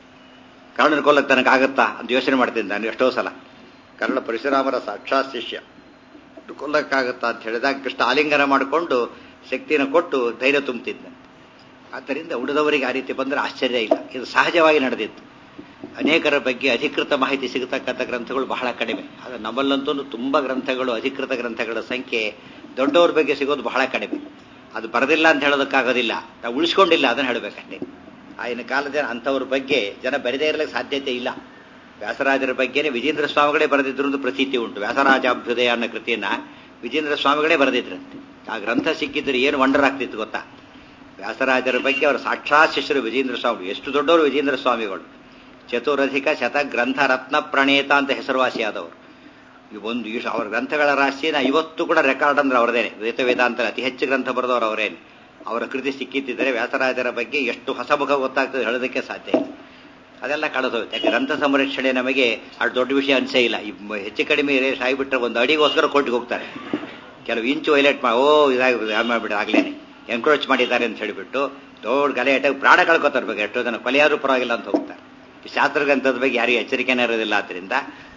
ಕರ್ಣನ ಕೊಲ್ಲಕ್ಕೆ ತನಗಾಗತ್ತಾ ಅಂತ ಯೋಚನೆ ಮಾಡ್ತೀನಿ ನಾನು ಎಷ್ಟೋ ಸಲ ಕರ್ಣ ಪರಶುರಾಮರ ಸಾಕ್ಷಾತ್ ಶಿಷ್ಯ ಕೊಲ್ಲಕ್ಕಾಗತ್ತಾ ಅಂತ ಹೇಳಿದಾಗ ಕೃಷ್ಣ ಆಲಿಂಗನ ಮಾಡಿಕೊಂಡು ಶಕ್ತಿನ ಕೊಟ್ಟು ಧೈರ್ಯ ತುಂಬುತ್ತಿದ್ದ ಆದ್ದರಿಂದ ಉಳಿದವರಿಗೆ ಆ ರೀತಿ ಬಂದರೆ ಆಶ್ಚರ್ಯ ಇಲ್ಲ ಇದು ಸಹಜವಾಗಿ ನಡೆದಿತ್ತು ಅನೇಕರ ಬಗ್ಗೆ ಅಧಿಕೃತ ಮಾಹಿತಿ ಸಿಗತಕ್ಕಂಥ ಗ್ರಂಥಗಳು ಬಹಳ ಕಡಿಮೆ ಆದರೆ ನಮ್ಮಲ್ಲಂತೂ ತುಂಬ ಗ್ರಂಥಗಳು ಅಧಿಕೃತ ಗ್ರಂಥಗಳ ಸಂಖ್ಯೆ ದೊಡ್ಡವ್ರ ಬಗ್ಗೆ ಸಿಗೋದು ಬಹಳ ಕಡಿಮೆ ಅದು ಬರದಿಲ್ಲ ಅಂತ ಹೇಳೋದಕ್ಕಾಗೋದಿಲ್ಲ ನಾವು ಉಳಿಸ್ಕೊಂಡಿಲ್ಲ ಅದನ್ನು ಹೇಳಬೇಕಷ್ಟೇ ಆಗಿನ ಕಾಲದ ಅಂಥವ್ರ ಬಗ್ಗೆ ಜನ ಬರೆದೇ ಇರಲಿಕ್ಕೆ ಸಾಧ್ಯತೆ ಇಲ್ಲ ವ್ಯಾಸರಾಜರ ಬಗ್ಗೆನೇ ವಿಜೇಂದ್ರ ಸ್ವಾಮಿಗಳೇ ಬರೆದಿದ್ರು ಒಂದು ಪ್ರತೀತಿ ಉಂಟು ವ್ಯಾಸರಾಜಾಭ್ಯುದಯ ಅನ್ನೋ ಕೃತಿಯನ್ನ ವಿಜೇಂದ್ರ ಸ್ವಾಮಿಗಳೇ ಬರೆದಿದ್ರಂತೆ ಆ ಗ್ರಂಥ ಸಿಕ್ಕಿದ್ರೆ ಏನು ವಂಡರ್ ಆಗ್ತಿತ್ತು ಗೊತ್ತಾ ವ್ಯಾಸರಾಜರ ಬಗ್ಗೆ ಅವರ ಸಾಕ್ಷಾತ್ ಶಿಷ್ಯರು ವಿಜೇಂದ್ರ ಸ್ವಾಮಿ ಎಷ್ಟು ದೊಡ್ಡವರು ವಿಜೇಂದ್ರ ಸ್ವಾಮಿಗಳು ಚತುರಧಿಕ ಶತ ಗ್ರಂಥ ರತ್ನ ಪ್ರಣೇತ ಅಂತ ಹೆಸರುವಾಸಿಯಾದವರು ಒಂದು ಅವರ ಗ್ರಂಥಗಳ ರಾಶಿನ ಇವತ್ತು ಕೂಡ ರೆಕಾರ್ಡ್ ಅಂದ್ರೆ ಅವರದೇನೆ ವೇದ ವೇದಾಂತ ಅತಿ ಹೆಚ್ಚು ಗ್ರಂಥ ಬರೆದವರು ಅವರೇನೆ ಅವರ ಕೃತಿ ಸಿಕ್ಕಿದ್ದರೆ ವ್ಯಾಸರಾಜರ ಬಗ್ಗೆ ಎಷ್ಟು ಹೊಸ ಮುಖ ಗೊತ್ತಾಗ್ತದೆ ಹೇಳೋದಕ್ಕೆ ಸಾಧ್ಯ ಇಲ್ಲ ಅದೆಲ್ಲ ಕಳೆದೋಗುತ್ತೆ ಯಾಕೆ ಗ್ರಂಥ ಸಂರಕ್ಷಣೆ ನಮಗೆ ಅಷ್ಟು ದೊಡ್ಡ ವಿಷಯ ಅನಿಸೇ ಇಲ್ಲ ಈ ಹೆಚ್ಚು ಕಡಿಮೆ ರೇಸ್ ಆಗಿಬಿಟ್ರೆ ಒಂದು ಅಡಿಗೋಸ್ಕರ ಕೋರ್ಟಿಗೆ ಹೋಗ್ತಾರೆ ಕೆಲವು ಇಂಚು ವೈಲೇಟ್ ಮಾಡಿ ಓ ಇದಾಗಿ ಮಾಡಿಬಿಟ್ಟು ಆಗ್ಲೇನೆ ಎನ್ಕ್ರೋಚ್ ಮಾಡಿದ್ದಾರೆ ಅಂತ ಹೇಳಿಬಿಟ್ಟು ದೊಡ್ಡ ಗಲೆಯಾಟಾಗಿ ಪ್ರಾಣ ಕಳ್ಕೊತಾರೆ ಎಷ್ಟೋ ಜನ ಕೊಲೆಯಾದ್ರೂ ಪರವಾಗಿಲ್ಲ ಅಂತ ಹೋಗ್ತಾರೆ ಈ ಶಾಸ್ತ್ರ ಗ್ರಂಥದ ಬಗ್ಗೆ ಯಾರಿಗೂ ಎಚ್ಚರಿಕೆನೇ ಇರೋದಿಲ್ಲ ಆದ್ದರಿಂದ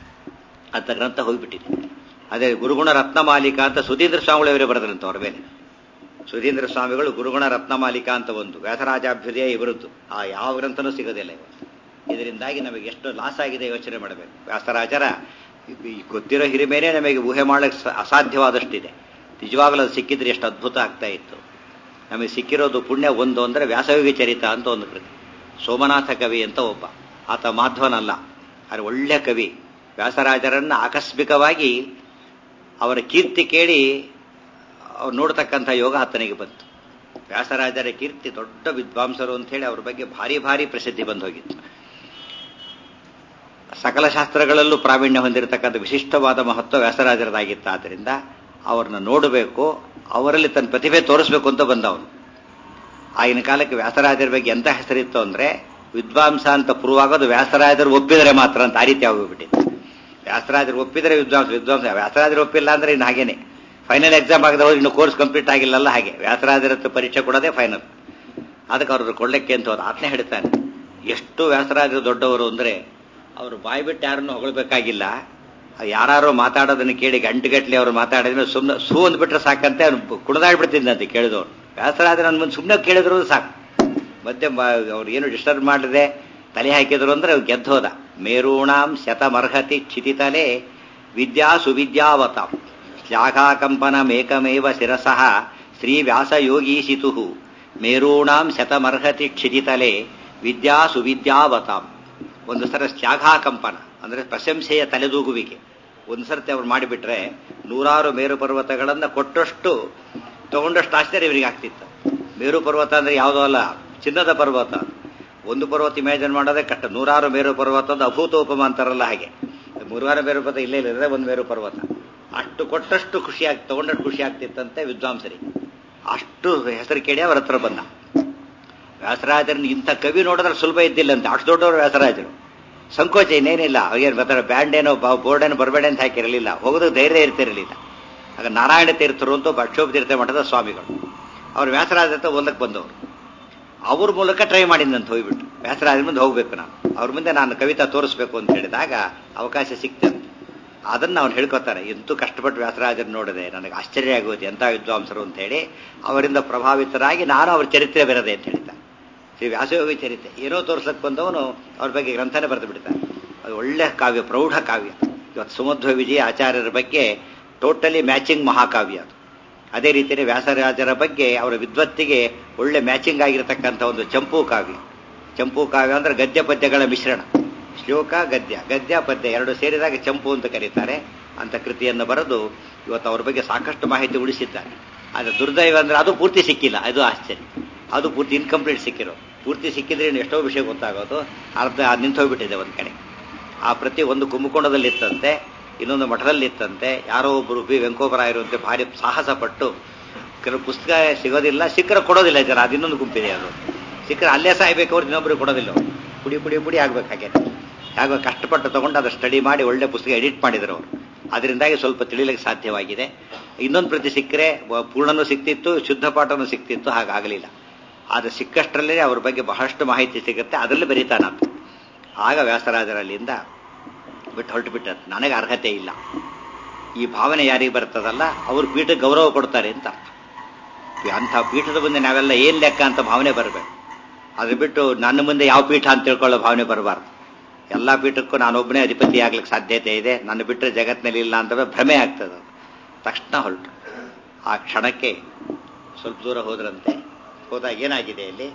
ಅಂತ ಗ್ರಂಥ ಹೋಗಿಬಿಟ್ಟಿದೆ ಅದೇ ಗುರುಗುಣ ರತ್ನಮಾಲಿಕಾ ಅಂತ ಸುಧೀಂದ್ರ ಸ್ವಾಮಿಗಳವರೇ ಬರೆದ್ರಂತ ಅವ್ರ ಮೇಲೆ ಸುಧೀಂದ್ರ ಸ್ವಾಮಿಗಳು ಗುರುಗುಣ ರತ್ನಮಾಲಿಕಾ ಅಂತ ಒಂದು ವ್ಯಾಸರಾಜಾಭ್ಯುದಯ ಇವರದ್ದು ಆ ಯಾವ ಗ್ರಂಥನೂ ಸಿಗೋದಿಲ್ಲ ಇವತ್ತು ಇದರಿಂದಾಗಿ ನಮಗೆ ಎಷ್ಟು ಲಾಸ್ ಆಗಿದೆ ಯೋಚನೆ ಮಾಡಬೇಕು ವ್ಯಾಸರಾಜರ ಗೊತ್ತಿರೋ ಹಿರಿಮೇನೆ ನಮಗೆ ಊಹೆ ಮಾಡಕ್ಕೆ ಅಸಾಧ್ಯವಾದಷ್ಟಿದೆ ನಿಜವಾಗಲೂ ಅದು ಸಿಕ್ಕಿದ್ರೆ ಎಷ್ಟು ಅದ್ಭುತ ಆಗ್ತಾ ಇತ್ತು ನಮಗೆ ಸಿಕ್ಕಿರೋದು ಪುಣ್ಯ ಒಂದು ಅಂದರೆ ವ್ಯಾಸಯೋಗಿ ಚರಿತ ಅಂತ ಒಂದು ಕೃತಿ ಸೋಮನಾಥ ಕವಿ ಅಂತ ಒಬ್ಬ ಆತ ಮಾಧ್ವನಲ್ಲ ಆದರೆ ಒಳ್ಳೆ ಕವಿ ವ್ಯಾಸರಾಜರನ್ನು ಆಕಸ್ಮಿಕವಾಗಿ ಅವರ ಕೀರ್ತಿ ಕೇಳಿ ಅವ್ರು ನೋಡ್ತಕ್ಕಂಥ ಯೋಗ ಆತನಿಗೆ ಬಂತು ವ್ಯಾಸರಾಜರ ಕೀರ್ತಿ ದೊಡ್ಡ ವಿದ್ವಾಂಸರು ಅಂತ ಹೇಳಿ ಅವ್ರ ಬಗ್ಗೆ ಭಾರಿ ಭಾರಿ ಪ್ರಸಿದ್ಧಿ ಬಂದು ಹೋಗಿತ್ತು ಸಕಲ ಶಾಸ್ತ್ರಗಳಲ್ಲೂ ಪ್ರಾವೀಣ್ಯ ಹೊಂದಿರತಕ್ಕಂಥ ವಿಶಿಷ್ಟವಾದ ಮಹತ್ವ ವ್ಯಾಸರಾಜರದಾಗಿತ್ತು ಆದ್ದರಿಂದ ಅವ್ರನ್ನ ನೋಡಬೇಕು ಅವರಲ್ಲಿ ತನ್ನ ಪ್ರತಿಭೆ ತೋರಿಸ್ಬೇಕು ಅಂತ ಬಂದವನು ಆಗಿನ ಕಾಲಕ್ಕೆ ವ್ಯಾಸರಾಜರ ಬಗ್ಗೆ ಎಂತ ಹೆಸರಿತ್ತು ಅಂದ್ರೆ ವಿದ್ವಾಂಸ ಅಂತ ಪ್ರೂವ್ ಆಗೋದು ವ್ಯಾಸರಾಜರು ಒಪ್ಪಿದರೆ ಮಾತ್ರ ಅಂತ ಆ ರೀತಿ ಆಗೋಗ್ಬಿಟ್ಟಿತ್ತು ವ್ಯಾಸರಾಜರು ಒಪ್ಪಿದರೆ ವಿದ್ವಾಂಸ ವಿದ್ವಾಂಸ ವ್ಯಾಸರಾಜರು ಒಪ್ಪಿಲ್ಲ ಅಂದ್ರೆ ಇನ್ನು ಹಾಗೇನೆ ಫೈನಲ್ ಎಕ್ಸಾಮ್ ಆಗದವ್ರು ಇನ್ನು ಕೋರ್ಸ್ ಕಂಪ್ಲೀಟ್ ಆಗಿಲ್ಲಲ್ಲ ಹಾಗೆ ವ್ಯಾಸರಾಜರ ಪರೀಕ್ಷೆ ಕೊಡೋದೇ ಫೈನಲ್ ಅದಕ್ಕೆ ಅವ್ರದ್ದು ಕೊಳ್ಳಕ್ಕೆ ಅಂತ ಅವ್ರು ಆತ್ನೇ ಹೇಳ್ತಾನೆ ಎಷ್ಟು ವ್ಯಾಸರಾಜರು ದೊಡ್ಡವರು ಅಂದ್ರೆ ಅವರು ಬಾಯಿ ಬಿಟ್ಟು ಯಾರನ್ನು ಹೊಗಳಬೇಕಾಗಿಲ್ಲ ಯಾರು ಮಾತಾಡೋದನ್ನು ಕೇಳಿ ಗಂಟೆಗಟ್ಟಲೆ ಅವ್ರು ಮಾತಾಡಿದ್ರೆ ಸುಮ್ಮನೆ ಸೂ ಅಂದ್ಬಿಟ್ರೆ ಸಾಕಂತೆ ಅವ್ನು ಕುಣಿದಾಡ್ಬಿಡ್ತಿದ್ದಂತೆ ಕೇಳಿದವ್ರು ವ್ಯಾಸರಾಜ ನನ್ನ ಮುಂದೆ ಸುಮ್ಮನೆ ಕೇಳಿದ್ರು ಸಾಕು ಮತ್ತೆ ಅವ್ರು ಏನು ಡಿಸ್ಟರ್ಬ್ ಮಾಡದೆ ತಲೆ ಹಾಕಿದ್ರು ಅಂದ್ರೆ ಅವ್ ಗೆದ್ದೋದ ಮೇರೂಣಾಂ ಶತಮರ್ಹತಿ ಕ್ಷಿತಿತಲೆ ವಿದ್ಯಾ ಸುವಿದ್ಯಾವತಾಂ ಶ್ಲಾಘಾಕಂಪನ ಮೇಕಮೇವ ಶಿರಸಃ ಶ್ರೀ ವ್ಯಾಸಯೋಗೀಸಿತು ಮೇರೂಣಾಂ ಶತಮರ್ಹತಿ ಕ್ಷಿತಿತಲೆ ವಿದ್ಯಾ ಸುವಿದ್ಯಾವತಾಂ ಒಂದು ಸರ ಶ್ಲಾಘಾಕಂಪನ ಅಂದ್ರೆ ಪ್ರಶಂಸೆಯ ತಲೆದೂಗುವಿಕೆ ಒಂದು ಸರ್ತಿ ಅವ್ರು ಮಾಡಿಬಿಟ್ರೆ ನೂರಾರು ಮೇರು ಪರ್ವತಗಳನ್ನ ಕೊಟ್ಟಷ್ಟು ತಗೊಂಡಷ್ಟು ಆಶ್ಚರ್ಯ ಇವರಿಗೆ ಆಗ್ತಿತ್ತು ಮೇರು ಪರ್ವತ ಅಂದ್ರೆ ಯಾವುದೋ ಅಲ್ಲ ಚಿನ್ನದ ಪರ್ವತ ಒಂದು ಪರ್ವತ ಇಮ್ಯಾಜಿನ್ ಮಾಡೋದೇ ಕಷ್ಟ ನೂರಾರು ಮೇರು ಪರ್ವತ ಒಂದು ಅಭೂತೋಪಮ ಅಂತಾರಲ್ಲ ಹಾಗೆ ನೂರಾರು ಮೇರು ಪರ್ವತ ಇಲ್ಲೇ ಇಲ್ಲ ಒಂದು ಮೇರು ಪರ್ವತ ಅಷ್ಟು ಕೊಟ್ಟಷ್ಟು ಖುಷಿ ಆಗ್ ತಗೊಂಡಷ್ಟು ಖುಷಿ ಆಗ್ತಿತ್ತಂತೆ ವಿದ್ವಾಂಸರಿಗೆ ಅಷ್ಟು ಹೆಸರು ಕೇಳಿ ಅವರ ಹತ್ರ ಬಂದ ವ್ಯಾಸರಾಜರನ್ನ ಇಂಥ ಕವಿ ನೋಡಿದ್ರೆ ಸುಲಭ ಇದ್ದಿಲ್ಲಂತೆ ಅಷ್ಟು ದೊಡ್ಡವರು ವ್ಯಾಸರಾಜರು ಸಂಕೋಚ ಇನ್ನೇನಿಲ್ಲ ಅವಾಗೇನು ಬರ್ತಾರೆ ಬ್ಯಾಂಡ್ ಏನೋ ಬೋರ್ಡ್ ಏನೋ ಬರಬೇಡ ಅಂತ ಹಾಕಿರಲಿಲ್ಲ ಹೋಗೋದಕ್ಕೆ ಧೈರ್ಯ ಇರ್ತಿರಲಿಲ್ಲ ಆಗ ನಾರಾಯಣ ತೀರ್ಥರು ಅಂತ ಅಕ್ಷೋಭ ತೀರ್ಥ ಮಠದ ಸ್ವಾಮಿಗಳು ಅವ್ರು ವ್ಯಾಸರಾಜ ಹತ್ರ ಓದಕ್ಕೆ ಬಂದವರು ಅವ್ರ ಮೂಲಕ ಟ್ರೈ ಮಾಡಿದಂತ ಹೋಗ್ಬಿಟ್ಟು ವ್ಯಾಸರಾಜರ ಮುಂದೆ ಹೋಗ್ಬೇಕು ನಾನು ಅವ್ರ ಮುಂದೆ ನಾನು ಕವಿತಾ ತೋರಿಸ್ಬೇಕು ಅಂತ ಹೇಳಿದಾಗ ಅವಕಾಶ ಸಿಕ್ತಂತೆ ಅದನ್ನ ಅವ್ನು ಹೇಳ್ಕೊತಾರೆ ಎಂತೂ ಕಷ್ಟಪಟ್ಟು ವ್ಯಾಸರಾಜರು ನೋಡಿದೆ ನನಗೆ ಆಶ್ಚರ್ಯ ಆಗೋದು ಎಂಥ ವಿದ್ವಾಂಸರು ಅಂತ ಹೇಳಿ ಅವರಿಂದ ಪ್ರಭಾವಿತರಾಗಿ ನಾನು ಅವ್ರ ಚರಿತ್ರೆ ಬರದೆ ಅಂತ ಹೇಳ್ತಾರೆ ಶ್ರೀ ವ್ಯಾಸಯೋಗಿ ಚರಿತ್ರೆ ಏನೋ ತೋರ್ಸಕ್ ಬಂದವನು ಅವ್ರ ಬಗ್ಗೆ ಗ್ರಂಥನೇ ಬರೆದು ಬಿಡ್ತಾನೆ ಅದು ಒಳ್ಳೆ ಕಾವ್ಯ ಪ್ರೌಢ ಕಾವ್ಯ ಇವತ್ತು ಸುಮಧ್ವ ವಿಜಯ ಆಚಾರ್ಯರ ಬಗ್ಗೆ ಟೋಟಲಿ ಮ್ಯಾಚಿಂಗ್ ಮಹಾಕಾವ್ಯ ಅದು ಅದೇ ರೀತಿಯಲ್ಲಿ ವ್ಯಾಸರಾಜರ ಬಗ್ಗೆ ಅವರ ವಿದ್ವತ್ತಿಗೆ ಒಳ್ಳೆ ಮ್ಯಾಚಿಂಗ್ ಆಗಿರತಕ್ಕಂಥ ಒಂದು ಚಂಪು ಕಾವ್ಯ ಚಂಪು ಕಾವ್ಯ ಅಂದ್ರೆ ಗದ್ಯ ಪದ್ಯಗಳ ಮಿಶ್ರಣ ಶ್ಲೋಕ ಗದ್ಯ ಗದ್ಯ ಪದ್ಯ ಎರಡು ಸೇರಿದಾಗ ಚಂಪು ಅಂತ ಕರೀತಾರೆ ಅಂತ ಕೃತಿಯನ್ನು ಬರೆದು ಇವತ್ತು ಅವ್ರ ಬಗ್ಗೆ ಸಾಕಷ್ಟು ಮಾಹಿತಿ ಉಳಿಸಿದ್ದಾರೆ ಆದರೆ ದುರ್ದೈವ ಅಂದ್ರೆ ಅದು ಪೂರ್ತಿ ಸಿಕ್ಕಿಲ್ಲ ಅದು ಆಶ್ಚರ್ಯ ಅದು ಪೂರ್ತಿ ಇನ್ಕಂಪ್ಲೀಟ್ ಸಿಕ್ಕಿರೋ ಪೂರ್ತಿ ಸಿಕ್ಕಿದ್ರೆ ಇನ್ನು ಎಷ್ಟೋ ವಿಷಯ ಗೊತ್ತಾಗೋದು ಅರ್ಧ ನಿಂತೋಗ್ಬಿಟ್ಟಿದೆ ಒಂದು ಕಡೆ ಆ ಪ್ರತಿ ಒಂದು ಕುಂಭಕೋಣದಲ್ಲಿ ಇತ್ತಂತೆ ಇನ್ನೊಂದು ಮಠದಲ್ಲಿ ಇತ್ತಂತೆ ಯಾರೋ ಒಬ್ಬರು ಬಿ ವೆಂಕೋಬರಾಯರು ಅಂತ ಭಾರಿ ಸಾಹಸ ಪಟ್ಟು ಕೆಲವು ಪುಸ್ತಕ ಸಿಗೋದಿಲ್ಲ ಸಿಕ್ಕರೆ ಕೊಡೋದಿಲ್ಲ ಜನ ಅದು ಇನ್ನೊಂದು ಗುಂಪಿದೆ ಅದು ಸಿಕ್ಕರೆ ಅಲ್ಲೇ ಸಾಯ್ಬೇಕು ಅವ್ರು ಇನ್ನೊಬ್ರಿಗೆ ಕೊಡೋದಿಲ್ಲ ಅವ್ರು ಪುಡಿ ಪುಡಿ ಪುಡಿ ಆಗ್ಬೇಕು ಹಾಗೆ ಹಾಗೆ ಕಷ್ಟಪಟ್ಟು ತಗೊಂಡು ಅದು ಸ್ಟಡಿ ಮಾಡಿ ಒಳ್ಳೆ ಪುಸ್ತಕ ಎಡಿಟ್ ಮಾಡಿದ್ರು ಅವರು ಅದರಿಂದಾಗಿ ಸ್ವಲ್ಪ ತಿಳಿಲಿಕ್ಕೆ ಸಾಧ್ಯವಾಗಿದೆ ಇನ್ನೊಂದು ಪ್ರತಿ ಸಿಕ್ಕರೆ ಪೂರ್ಣನೂ ಸಿಕ್ತಿತ್ತು ಶುದ್ಧ ಪಾಠನೂ ಸಿಕ್ತಿತ್ತು ಹಾಗಾಗಲಿಲ್ಲ ಆದರೆ ಸಿಕ್ಕಷ್ಟರಲ್ಲೇ ಅವ್ರ ಬಗ್ಗೆ ಬಹಳಷ್ಟು ಮಾಹಿತಿ ಸಿಗುತ್ತೆ ಅದರಲ್ಲಿ ಬರೀತಾನಂತ ಆಗ ವ್ಯಾಸರಾಜರಲ್ಲಿಂದ ಬಿಟ್ಟು ಹೊರಟು ಬಿಟ್ಟದ್ದು ನನಗೆ ಅರ್ಹತೆ ಇಲ್ಲ ಈ ಭಾವನೆ ಯಾರಿಗೆ ಬರ್ತದಲ್ಲ ಅವ್ರು ಪೀಠ ಗೌರವ ಕೊಡ್ತಾರೆ ಅಂತ ಅರ್ಥ ಅಂಥ ಪೀಠದ ಮುಂದೆ ನಾವೆಲ್ಲ ಏನ್ ಲೆಕ್ಕ ಅಂತ ಭಾವನೆ ಬರಬೇಕು ಅದ್ರ ಬಿಟ್ಟು ನನ್ನ ಮುಂದೆ ಯಾವ ಪೀಠ ಅಂತ ತಿಳ್ಕೊಳ್ಳೋ ಭಾವನೆ ಬರಬಾರ್ದು ಎಲ್ಲ ಪೀಠಕ್ಕೂ ನಾನೊಬ್ಬನೇ ಅಧಿಪತಿ ಆಗ್ಲಿಕ್ಕೆ ಸಾಧ್ಯತೆ ಇದೆ ನನ್ನ ಬಿಟ್ಟರೆ ಜಗತ್ತಿನಲ್ಲಿ ಇಲ್ಲ ಅಂತ ಭ್ರಮೆ ಆಗ್ತದೆ ತಕ್ಷಣ ಹೊರಟು ಆ ಕ್ಷಣಕ್ಕೆ ಸ್ವಲ್ಪ ದೂರ ಹೋದ್ರಂತೆ ಹೋದಾಗ ಏನಾಗಿದೆ ಇಲ್ಲಿ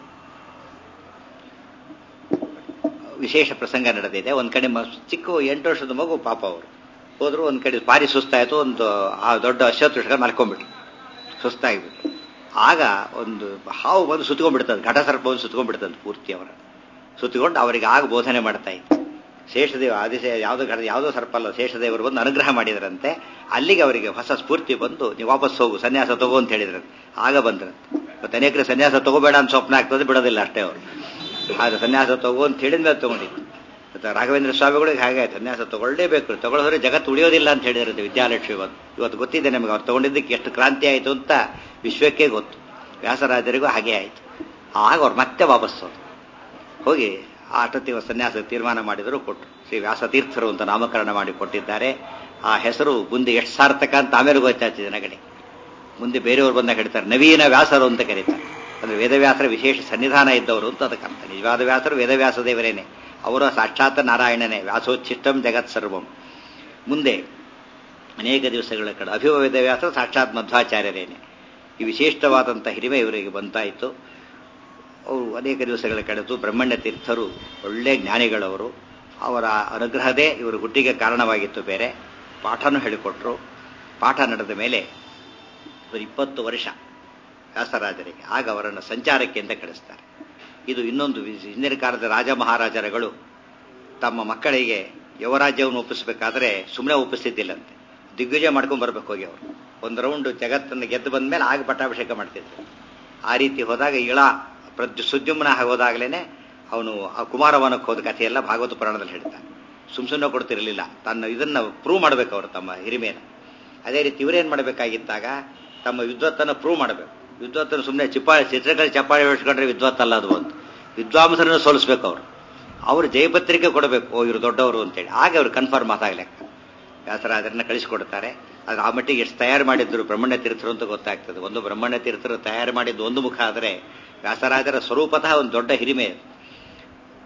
ವಿಶೇಷ ಪ್ರಸಂಗ ನಡೆದಿದೆ ಒಂದ್ ಕಡೆ ಚಿಕ್ಕ ಎಂಟು ವರ್ಷದ ಮಗು ಪಾಪ ಅವರು ಹೋದ್ರು ಒಂದ್ ಕಡೆ ಭಾರಿ ಸುಸ್ತಾಯ್ತು ಒಂದು ಆ ದೊಡ್ಡ ಅಶ್ವತ್ಥ ಮಲ್ಕೊಂಡ್ಬಿಟ್ರು ಸುಸ್ತಾಗಿಬಿಟ್ಟು ಆಗ ಒಂದು ಹಾವು ಬಂದು ಸುತ್ಕೊಂಡ್ಬಿಡ್ತದೆ ಘಟ ಸರ್ಪ ಬಂದು ಸುತ್ಕೊಂಡ್ಬಿಡ್ತದೆ ಪೂರ್ತಿ ಅವರ ಸುತ್ತಕೊಂಡು ಅವರಿಗೆ ಆಗ ಬೋಧನೆ ಮಾಡ್ತಾ ಇತ್ತು ಶೇಷದೇವ ಆದಿಶ ಯಾವುದೋ ಘಟ ಯಾವುದೋ ಸರ್ಪ ಅಲ್ಲ ಶೇಷದೇವರು ಬಂದು ಅನುಗ್ರಹ ಮಾಡಿದ್ರಂತೆ ಅಲ್ಲಿಗೆ ಅವರಿಗೆ ಹೊಸ ಸ್ಫೂರ್ತಿ ಬಂದು ನೀವು ವಾಪಸ್ ಹೋಗು ಸನ್ಯಾಸ ತಗೋ ಅಂತ ಹೇಳಿದ್ರಂತೆ ಆಗ ಬಂದ್ರಂತೆ ಇವತ್ತು ಅನೇಕರು ಸನ್ಯಾಸ ತಗೋಬೇಡ ಅಂತ ಸ್ವಪ್ನ ಆಗ್ತದೆ ಬಿಡೋದಿಲ್ಲ ಅಷ್ಟೇ ಅವರು ಆದ್ರೆ ಸನ್ಯಾಸ ತಗೋ ಅಂತ ಹೇಳಿದ ಮೇಲೆ ತಗೊಂಡಿದ್ದು ಮತ್ತು ರಾಘವೇಂದ್ರ ಸ್ವಾಮಿಗಳಿಗೆ ಹಾಗೆ ಸನ್ಯಾಸ ತಗೊಳ್ಳೇಬೇಕು ತಗೊಳ್ಳೋದ್ರೆ ಜಗತ್ತು ಉಳಿಯೋದಿಲ್ಲ ಅಂತ ಹೇಳಿದ್ರೆ ವಿದ್ಯಾಲಕ್ಷ್ಮಿ ಇವತ್ತು ಇವತ್ತು ಗೊತ್ತಿದೆ ನಮಗೆ ಅವ್ರು ತಗೊಂಡಿದ್ದಕ್ಕೆ ಎಷ್ಟು ಕ್ರಾಂತಿ ಆಯಿತು ಅಂತ ವಿಶ್ವಕ್ಕೆ ಗೊತ್ತು ವ್ಯಾಸರಾಜರಿಗೂ ಹಾಗೆ ಆಯಿತು ಆಗ ಅವ್ರು ಮತ್ತೆ ವಾಪಸ್ ಹೋದ್ರು ಹೋಗಿ ಆ ಅಷ್ಟೊತ್ತಿಗೆ ಸನ್ಯಾಸ ತೀರ್ಮಾನ ಮಾಡಿದರು ಕೊಟ್ಟರು ಶ್ರೀ ವ್ಯಾಸತೀರ್ಥರು ಅಂತ ನಾಮಕರಣ ಮಾಡಿ ಕೊಟ್ಟಿದ್ದಾರೆ ಆ ಹೆಸರು ಮುಂದೆ ಎಷ್ಟು ಸಾರ್ಥಕ ಅಂತ ಆಮೇಲೆ ಗೊತ್ತಾಯ್ತು ಜನಗಡೆ ಮುಂದೆ ಬೇರೆಯವರು ಬಂದಾಗ ಹೇಳ್ತಾರೆ ನವೀನ ವ್ಯಾಸರು ಅಂತ ಕರೀತಾರೆ ಅಂದ್ರೆ ವೇದವ್ಯಾಸರ ವಿಶೇಷ ಸನ್ನಿಧಾನ ಇದ್ದವರು ಅಂತ ಅದಕ್ಕೆ ಅರ್ಥ ನಿಜವಾದ ವ್ಯಾಸರು ವೇದವ್ಯಾಸ ದೇವರೇನೆ ಅವರ ಸಾಕ್ಷಾತ್ ನಾರಾಯಣನೇ ವ್ಯಾಸೋಚ್ಛಿಷ್ಟಂ ಜಗತ್ ಸರ್ವಂ ಮುಂದೆ ಅನೇಕ ದಿವಸಗಳ ಕಡೆ ಅಭಿವ ವೇದವ್ಯಾಸರು ಸಾಕ್ಷಾತ್ ಮಧ್ವಾಚಾರ್ಯರೇನೆ ಈ ವಿಶಿಷ್ಟವಾದಂಥ ಹಿರಿಮೆ ಇವರಿಗೆ ಬಂತಾಯಿತು ಅವರು ಅನೇಕ ದಿವಸಗಳ ಕಳೆದು ಬ್ರಹ್ಮಣ್ಯ ತೀರ್ಥರು ಒಳ್ಳೆ ಜ್ಞಾನಿಗಳವರು ಅವರ ಅನುಗ್ರಹದೇ ಇವರು ಹುಟ್ಟಿಗೆ ಕಾರಣವಾಗಿತ್ತು ಬೇರೆ ಪಾಠನೂ ಹೇಳಿಕೊಟ್ರು ಪಾಠ ನಡೆದ ಮೇಲೆ ಒಂದು ಇಪ್ಪತ್ತು ವರ್ಷ ವ್ಯಾಸರಾಜರಿಗೆ ಆಗ ಅವರನ್ನು ಸಂಚಾರಕ್ಕೆ ಅಂತ ಕಳಿಸ್ತಾರೆ ಇದು ಇನ್ನೊಂದು ಹಿಂದಿನ ಕಾಲದ ರಾಜ ಮಹಾರಾಜರುಗಳು ತಮ್ಮ ಮಕ್ಕಳಿಗೆ ಯುವರಾಜ್ಯವನ್ನು ಒಪ್ಪಿಸಬೇಕಾದ್ರೆ ಸುಮ್ಮನೆ ಒಪ್ಪಿಸ್ತಿದ್ದಿಲ್ಲಂತೆ ದಿಗ್ವಿಜಯ ಮಾಡ್ಕೊಂಡು ಬರ್ಬೇಕು ಹೋಗಿ ಅವರು ಒಂದು ರೌಂಡ್ ಜಗತ್ತನ್ನು ಗೆದ್ದು ಬಂದ ಮೇಲೆ ಆಗ ಪಟ್ಟಾಭಿಷೇಕ ಮಾಡ್ತಿದ್ರು ಆ ರೀತಿ ಹೋದಾಗ ಇಳ ಪ್ರಜ್ಞ ಸುದ್ಯುಮ್ನ ಹೋದಾಗಲೇ ಅವನು ಆ ಕುಮಾರವನಕ್ಕೆ ಹೋದ ಕಥೆಯೆಲ್ಲ ಭಾಗವತ ಪುರಾಣದಲ್ಲಿ ಹೇಳ್ತಾನೆ ಸುಮ್ ಸುಮ್ಮನೆ ಕೊಡ್ತಿರಲಿಲ್ಲ ತನ್ನ ಇದನ್ನ ಪ್ರೂವ್ ಮಾಡಬೇಕು ಅವರು ತಮ್ಮ ಹಿರಿಮೆಯನ್ನು ಅದೇ ರೀತಿ ಇವರೇನು ಮಾಡಬೇಕಾಗಿತ್ತಾಗ ತಮ್ಮ ವಿದ್ವತ್ತನ್ನು ಪ್ರೂವ್ ಮಾಡಬೇಕು ವಿದ್ವತ್ತನ್ನು ಸುಮ್ಮನೆ ಚಿಪ್ಪಾಳಿ ಚಿತ್ರಕಲೆ ಚಪ್ಪಾಳಿ ಹೊಡ್ಸ್ಕೊಂಡ್ರೆ ವಿದ್ವತ್ತಲ್ಲ ಅದು ಒಂದು ವಿದ್ವಾಂಸರನ್ನು ಸೋಲಿಸ್ಬೇಕು ಅವರು ಅವರು ಜಯಪತ್ರಿಕೆ ಕೊಡಬೇಕು ಓ ಇವರು ದೊಡ್ಡವರು ಅಂತೇಳಿ ಆಗ ಅವರು ಕನ್ಫರ್ಮ್ ಮಾತಾಗ್ಲೆಕ್ಕ ವ್ಯಾಸರಾಜರನ್ನ ಕಳಿಸಿಕೊಡ್ತಾರೆ ಆದ್ರೆ ಆ ಮಟ್ಟಿಗೆ ಎಷ್ಟು ತಯಾರು ಮಾಡಿದ್ರು ಬ್ರಹ್ಮಣ್ಯ ತೀರ್ಥರು ಅಂತ ಗೊತ್ತಾಗ್ತದೆ ಒಂದು ಬ್ರಹ್ಮಣ್ಯ ತೀರ್ಥರು ತಯಾರು ಮಾಡಿದ್ದು ಒಂದು ಮುಖ ಆದರೆ ವ್ಯಾಸರಾಜರ ಸ್ವರೂಪತಃ ಒಂದು ದೊಡ್ಡ ಹಿರಿಮೆ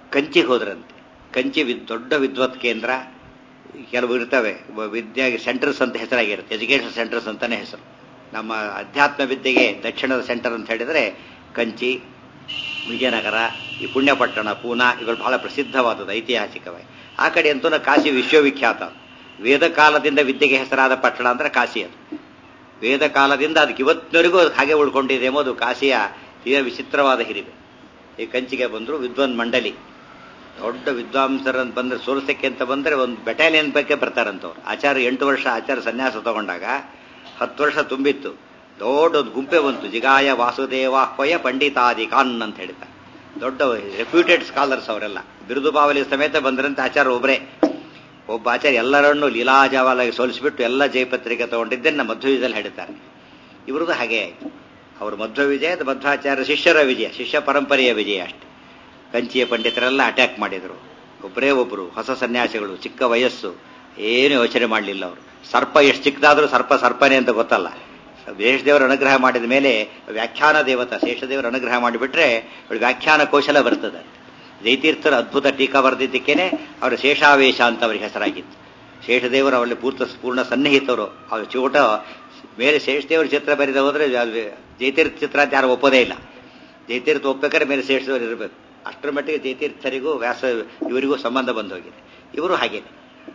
ಕಂಚಿಗೆ ಹೋದ್ರಂತೆ ಕಂಚಿ ವಿದ್ ದೊಡ್ಡ ವಿದ್ವತ್ ಕೇಂದ್ರ ಕೆಲವು ಇರ್ತವೆ ವಿದ್ಯಾ ಸೆಂಟರ್ಸ್ ಅಂತ ಹೆಸರಾಗಿರುತ್ತೆ ಎಜುಕೇಷನ್ ಸೆಂಟರ್ಸ್ ಅಂತಾನೆ ಹೆಸರು ನಮ್ಮ ಅಧ್ಯಾತ್ಮ ವಿದ್ಯೆಗೆ ದಕ್ಷಿಣದ ಸೆಂಟರ್ ಅಂತ ಹೇಳಿದರೆ ಕಂಚಿ ವಿಜಯನಗರ ಈ ಪುಣ್ಯಪಟ್ಟಣ ಪೂನಾ ಇವರು ಬಹಳ ಪ್ರಸಿದ್ಧವಾದದ್ದು ಐತಿಹಾಸಿಕವಾಗಿ ಆ ಕಡೆ ಅಂತೂ ಕಾಶಿ ವಿಶ್ವವಿಖ್ಯಾತ ವೇದ ಕಾಲದಿಂದ ವಿದ್ಯೆಗೆ ಹೆಸರಾದ ಪಟ್ಟಣ ಅಂದ್ರೆ ಕಾಶಿ ಅದು ವೇದ ಕಾಲದಿಂದ ಅದಕ್ಕೆ ಇವತ್ತಿನವರೆಗೂ ಹಾಗೆ ಉಳ್ಕೊಂಡಿದೆ ಎಂಬುದು ಕಾಶಿಯ ತೀರ ವಿಚಿತ್ರವಾದ ಹಿರಿಮೆ ಈ ಕಂಚಿಗೆ ಬಂದರು ವಿದ್ವಾನ್ ಮಂಡಲಿ ದೊಡ್ಡ ವಿದ್ವಾಂಸರನ್ನು ಬಂದರೆ ಸೋಲಿಸಕ್ಕೆ ಅಂತ ಬಂದರೆ ಒಂದು ಬೆಟಾಲಿಯನ್ ಬಗ್ಗೆ ಬರ್ತಾರಂತವ್ರು ಆಚಾರ್ಯ ಎಂಟು ವರ್ಷ ಆಚಾರ್ಯ ಸನ್ಯಾಸ ತಗೊಂಡಾಗ ಹತ್ತು ವರ್ಷ ತುಂಬಿತ್ತು ದೊಡ್ಡ ಒಂದು ಗುಂಪೆ ಬಂತು ಜಿಗಾಯ ವಾಸುದೇವಾಹ್ವಯ ಪಂಡಿತಾದಿ ಖಾನ್ ಅಂತ ಹೇಳ್ತಾರೆ ದೊಡ್ಡ ರೆಪ್ಯೂಟೆಡ್ ಸ್ಕಾಲರ್ಸ್ ಅವರೆಲ್ಲ ಬಿರುದು ಬಾವಲಿ ಸಮೇತ ಬಂದ್ರಂತೆ ಆಚಾರ್ಯ ಒಬ್ಬರೇ ಒಬ್ಬ ಆಚಾರ್ಯ ಎಲ್ಲರನ್ನೂ ಲೀಲಾಜಾವಾಲಾಗಿ ಸೋಲಿಸಿಬಿಟ್ಟು ಎಲ್ಲ ಜಯಪತ್ರಿಕೆ ತಗೊಂಡಿದ್ದನ್ನು ಮಧ್ವ ವಿಜಯಲ್ಲಿ ಹೇಳ್ತಾರೆ ಇವ್ರದ್ದು ಹಾಗೆ ಆಯಿತು ಅವರು ಮಧ್ವ ವಿಜಯ ಅದು ಮಧ್ವಾಚಾರ್ಯ ಶಿಷ್ಯರ ವಿಜಯ ಶಿಷ್ಯ ಪರಂಪರೆಯ ವಿಜಯ ಅಷ್ಟೇ ಕಂಚಿಯ ಪಂಡಿತರೆಲ್ಲ ಅಟ್ಯಾಕ್ ಮಾಡಿದರು ಒಬ್ಬರೇ ಒಬ್ಬರು ಹೊಸ ಸನ್ಯಾಸಿಗಳು ಚಿಕ್ಕ ವಯಸ್ಸು ಏನು ಯೋಚನೆ ಮಾಡಲಿಲ್ಲ ಅವರು ಸರ್ಪ ಎಷ್ಟು ಚಿಕ್ಕದಾದರೂ ಸರ್ಪ ಸರ್ಪನೇ ಅಂತ ಗೊತ್ತಲ್ಲ ದೇಶದೇವರ ಅನುಗ್ರಹ ಮಾಡಿದ ಮೇಲೆ ವ್ಯಾಖ್ಯಾನ ದೇವತ ಶೇಷದೇವರ ಅನುಗ್ರಹ ಮಾಡಿಬಿಟ್ರೆ ವ್ಯಾಖ್ಯಾನ ಕೌಶಲ ಬರ್ತದೆ ಜೈತೀರ್ಥರ ಅದ್ಭುತ ಟೀಕಾ ಬರೆದಿದ್ದಕ್ಕೇನೆ ಅವರ ಶೇಷಾವೇಶ ಅಂತ ಅವರಿಗೆ ಹೆಸರಾಗಿತ್ತು ಶೇಷದೇವರು ಅವರಲ್ಲಿ ಪೂರ್ತ ಪೂರ್ಣ ಸನ್ನಿಹಿತರು ಅವ್ರ ಚೋಟ ಮೇಲೆ ಶೇಷದೇವರ ಚಿತ್ರ ಬರೆದ ಹೋದ್ರೆ ಜೈತೀರ್ಥ ಚಿತ್ರ ಅಂತ ಯಾರು ಒಪ್ಪೋದೇ ಇಲ್ಲ ಜೈತೀರ್ಥ ಒಪ್ಪಬೇಕಾದ್ರೆ ಮೇಲೆ ಶೇಷದೇವರು ಇರಬೇಕು ಅಷ್ಟರ ಮಟ್ಟಿಗೆ ಜೈತೀರ್ಥರಿಗೂ ವ್ಯಾಸ ಇವರಿಗೂ ಸಂಬಂಧ ಬಂದು ಹೋಗಿದೆ ಇವರು ಹಾಗೇನೆ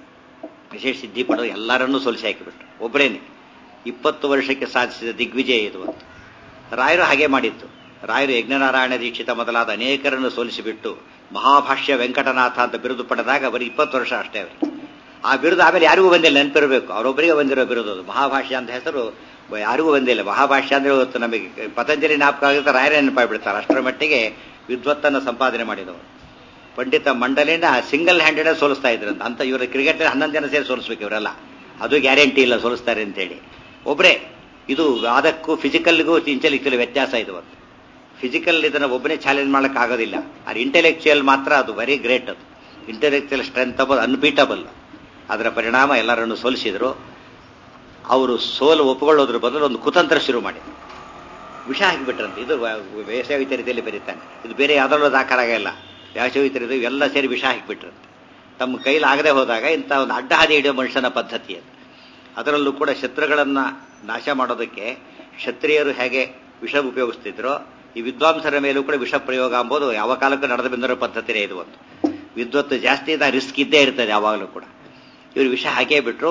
ವಿಶೇಷ ಸಿದ್ಧಿ ಪಡೆದು ಎಲ್ಲರನ್ನೂ ಸೋಲಿಸಿ ಹಾಕಿಬಿಟ್ರು ಒಬ್ಬರೇನೆ ಇಪ್ಪತ್ತು ವರ್ಷಕ್ಕೆ ಸಾಧಿಸಿದ ದಿಗ್ವಿಜಯ ಇದು ಅಂತ ರಾಯರು ಹಾಗೆ ಮಾಡಿತ್ತು ರಾಯರು ಯಜ್ಞನಾರಾಯಣ ದೀಕ್ಷಿತ ಮೊದಲಾದ ಅನೇಕರನ್ನು ಸೋಲಿಸಿಬಿಟ್ಟು ಮಹಾಭಾಷ್ಯ ವೆಂಕಟನಾಥ ಅಂತ ಬಿರುದು ಪಡೆದಾಗ ಬರೀ ಇಪ್ಪತ್ತು ವರ್ಷ ಅಷ್ಟೇ ಅವರಿಗೆ ಆ ಬಿರುದು ಆಮೇಲೆ ಯಾರಿಗೂ ಬಂದಿಲ್ಲ ನೆನಪಿರಬೇಕು ಅವರೊಬ್ಬರಿಗೆ ಬಂದಿರೋ ಬಿರುದು ಅದು ಮಹಾಭಾಷ್ಯ ಅಂತ ಹೆಸರು ಯಾರಿಗೂ ಬಂದಿಲ್ಲ ಮಹಾಭಾಷ್ಯ ಅಂದ್ರೆ ಇವತ್ತು ನಮಗೆ ಪತಂಜಲಿ ಜ್ಞಾಪಕ ಆಗುತ್ತೆ ರಾಯರೇ ನೆನಪಾಗ್ಬಿಡ್ತಾರೆ ಅಷ್ಟರ ಮಟ್ಟಿಗೆ ವಿದ್ವತ್ತನ್ನು ಸಂಪಾದನೆ ಮಾಡಿದವರು ಪಂಡಿತ ಮಂಡಲಿನ ಸಿಂಗಲ್ ಹ್ಯಾಂಡೆಡ್ ಸೋಲಿಸ್ತಾ ಇದ್ರಂತ ಅಂತ ಇವರ ಕ್ರಿಕೆಟ್ ಹನ್ನೊಂದು ಜನ ಸೇರಿ ಸೋಲಿಸ್ಬೇಕು ಇವರೆಲ್ಲ ಅದು ಗ್ಯಾರಂಟಿ ಇಲ್ಲ ಸೋಲಿಸ್ತಾರೆ ಅಂತೇಳಿ ಒಬ್ಬರೇ ಇದು ಅದಕ್ಕೂ ಫಿಸಿಕಲ್ಗೂ ಇಂಟೆಲೆಕ್ಚುಯಲ್ ವ್ಯತ್ಯಾಸ ಇದು ಒಂದು ಫಿಸಿಕಲ್ ಇದನ್ನು ಒಬ್ಬನೇ ಚಾಲೆಂಜ್ ಮಾಡಕ್ ಆಗೋದಿಲ್ಲ ಅದು ಇಂಟೆಲೆಕ್ಚುಯಲ್ ಮಾತ್ರ ಅದು ವೆರಿ ಗ್ರೇಟ್ ಅದು ಇಂಟೆಲೆಕ್ಚುಯಲ್ ಸ್ಟ್ರೆಂತ್ ಅಬೋದು ಅನ್ಬೀಟಬಲ್ ಅದರ ಪರಿಣಾಮ ಎಲ್ಲರನ್ನು ಸೋಲಿಸಿದ್ರು ಅವರು ಸೋಲು ಒಪ್ಪಿಕೊಳ್ಳೋದ್ರ ಬದಲು ಒಂದು ಕುತಂತ್ರ ಶುರು ಮಾಡಿದ್ರು ವಿಷ ಹಾಕಿಬಿಟ್ರಂತೆ ಇದು ವ್ಯಾಸವಿತರಿತೆಯಲ್ಲಿ ಬರೀತಾನೆ ಇದು ಬೇರೆ ಯಾವುದರಲ್ಲೂ ದಾಖಲಾಗಿಲ್ಲ ವ್ಯಾಸವಿತರಿದು ಎಲ್ಲ ಸೇರಿ ವಿಷ ಹಾಕಿಬಿಟ್ರಂತೆ ತಮ್ಮ ಕೈಲಾಗದೆ ಹೋದಾಗ ಇಂಥ ಒಂದು ಅಡ್ಡ ಹಾದಿ ಹಿಡಿಯೋ ಮನುಷ್ಯನ ಪದ್ಧತಿ ಅದು ಅದರಲ್ಲೂ ಕೂಡ ಶತ್ರುಗಳನ್ನು ನಾಶ ಮಾಡೋದಕ್ಕೆ ಕ್ಷತ್ರಿಯರು ಹೇಗೆ ವಿಷ ಉಪಯೋಗಿಸ್ತಿದ್ರೋ ಈ ವಿದ್ವಾಂಸರ ಮೇಲೂ ಕೂಡ ವಿಷ ಪ್ರಯೋಗ ಎಂಬುದು ಯಾವ ಕಾಲಕ್ಕೂ ನಡೆದು ಬಂದಿರೋ ಪದ್ಧತಿನೇ ಇದು ಒಂದು ವಿದ್ವತ್ತು ಜಾಸ್ತಿ ಇದ್ದ ರಿಸ್ಕ್ ಇದ್ದೇ ಇರ್ತದೆ ಯಾವಾಗಲೂ ಕೂಡ ಇವರು ವಿಷ ಹಾಕೇ ಬಿಟ್ರು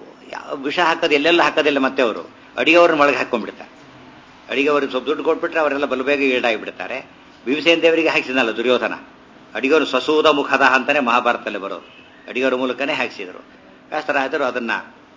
ವಿಷ ಹಾಕೋದು ಎಲ್ಲೆಲ್ಲ ಹಾಕೋದಿಲ್ಲ ಮತ್ತೆ ಅವರು ಅಡಿಗೆವ್ರನ್ನ ಒಳಗೆ ಹಾಕೊಂಡ್ಬಿಡ್ತಾರೆ ಅಡಿಗೆವ್ರಿಗೆ ಸ್ವಲ್ಪ ದುಡ್ಡು ಕೊಟ್ಬಿಟ್ರೆ ಅವರೆಲ್ಲ ಬಲಬೇಗ ಈಡಾಗಿಬಿಡ್ತಾರೆ ಭೀಮಸೇನ ದೇವರಿಗೆ ಹಾಕಿಸಿದ್ನಲ್ಲ ದುರ್ಯೋಧನ ಅಡಿಗೆವರು ಸ್ವಸೂದ ಮುಖದ ಅಂತಾನೆ ಮಹಾಭಾರತದಲ್ಲಿ ಬರೋದು ಅಡಿಗೆಯವರ ಮೂಲಕನೇ ಹಾಕಿಸಿದ್ರು ವ್ಯಾಸರಾದರು ಅದನ್ನ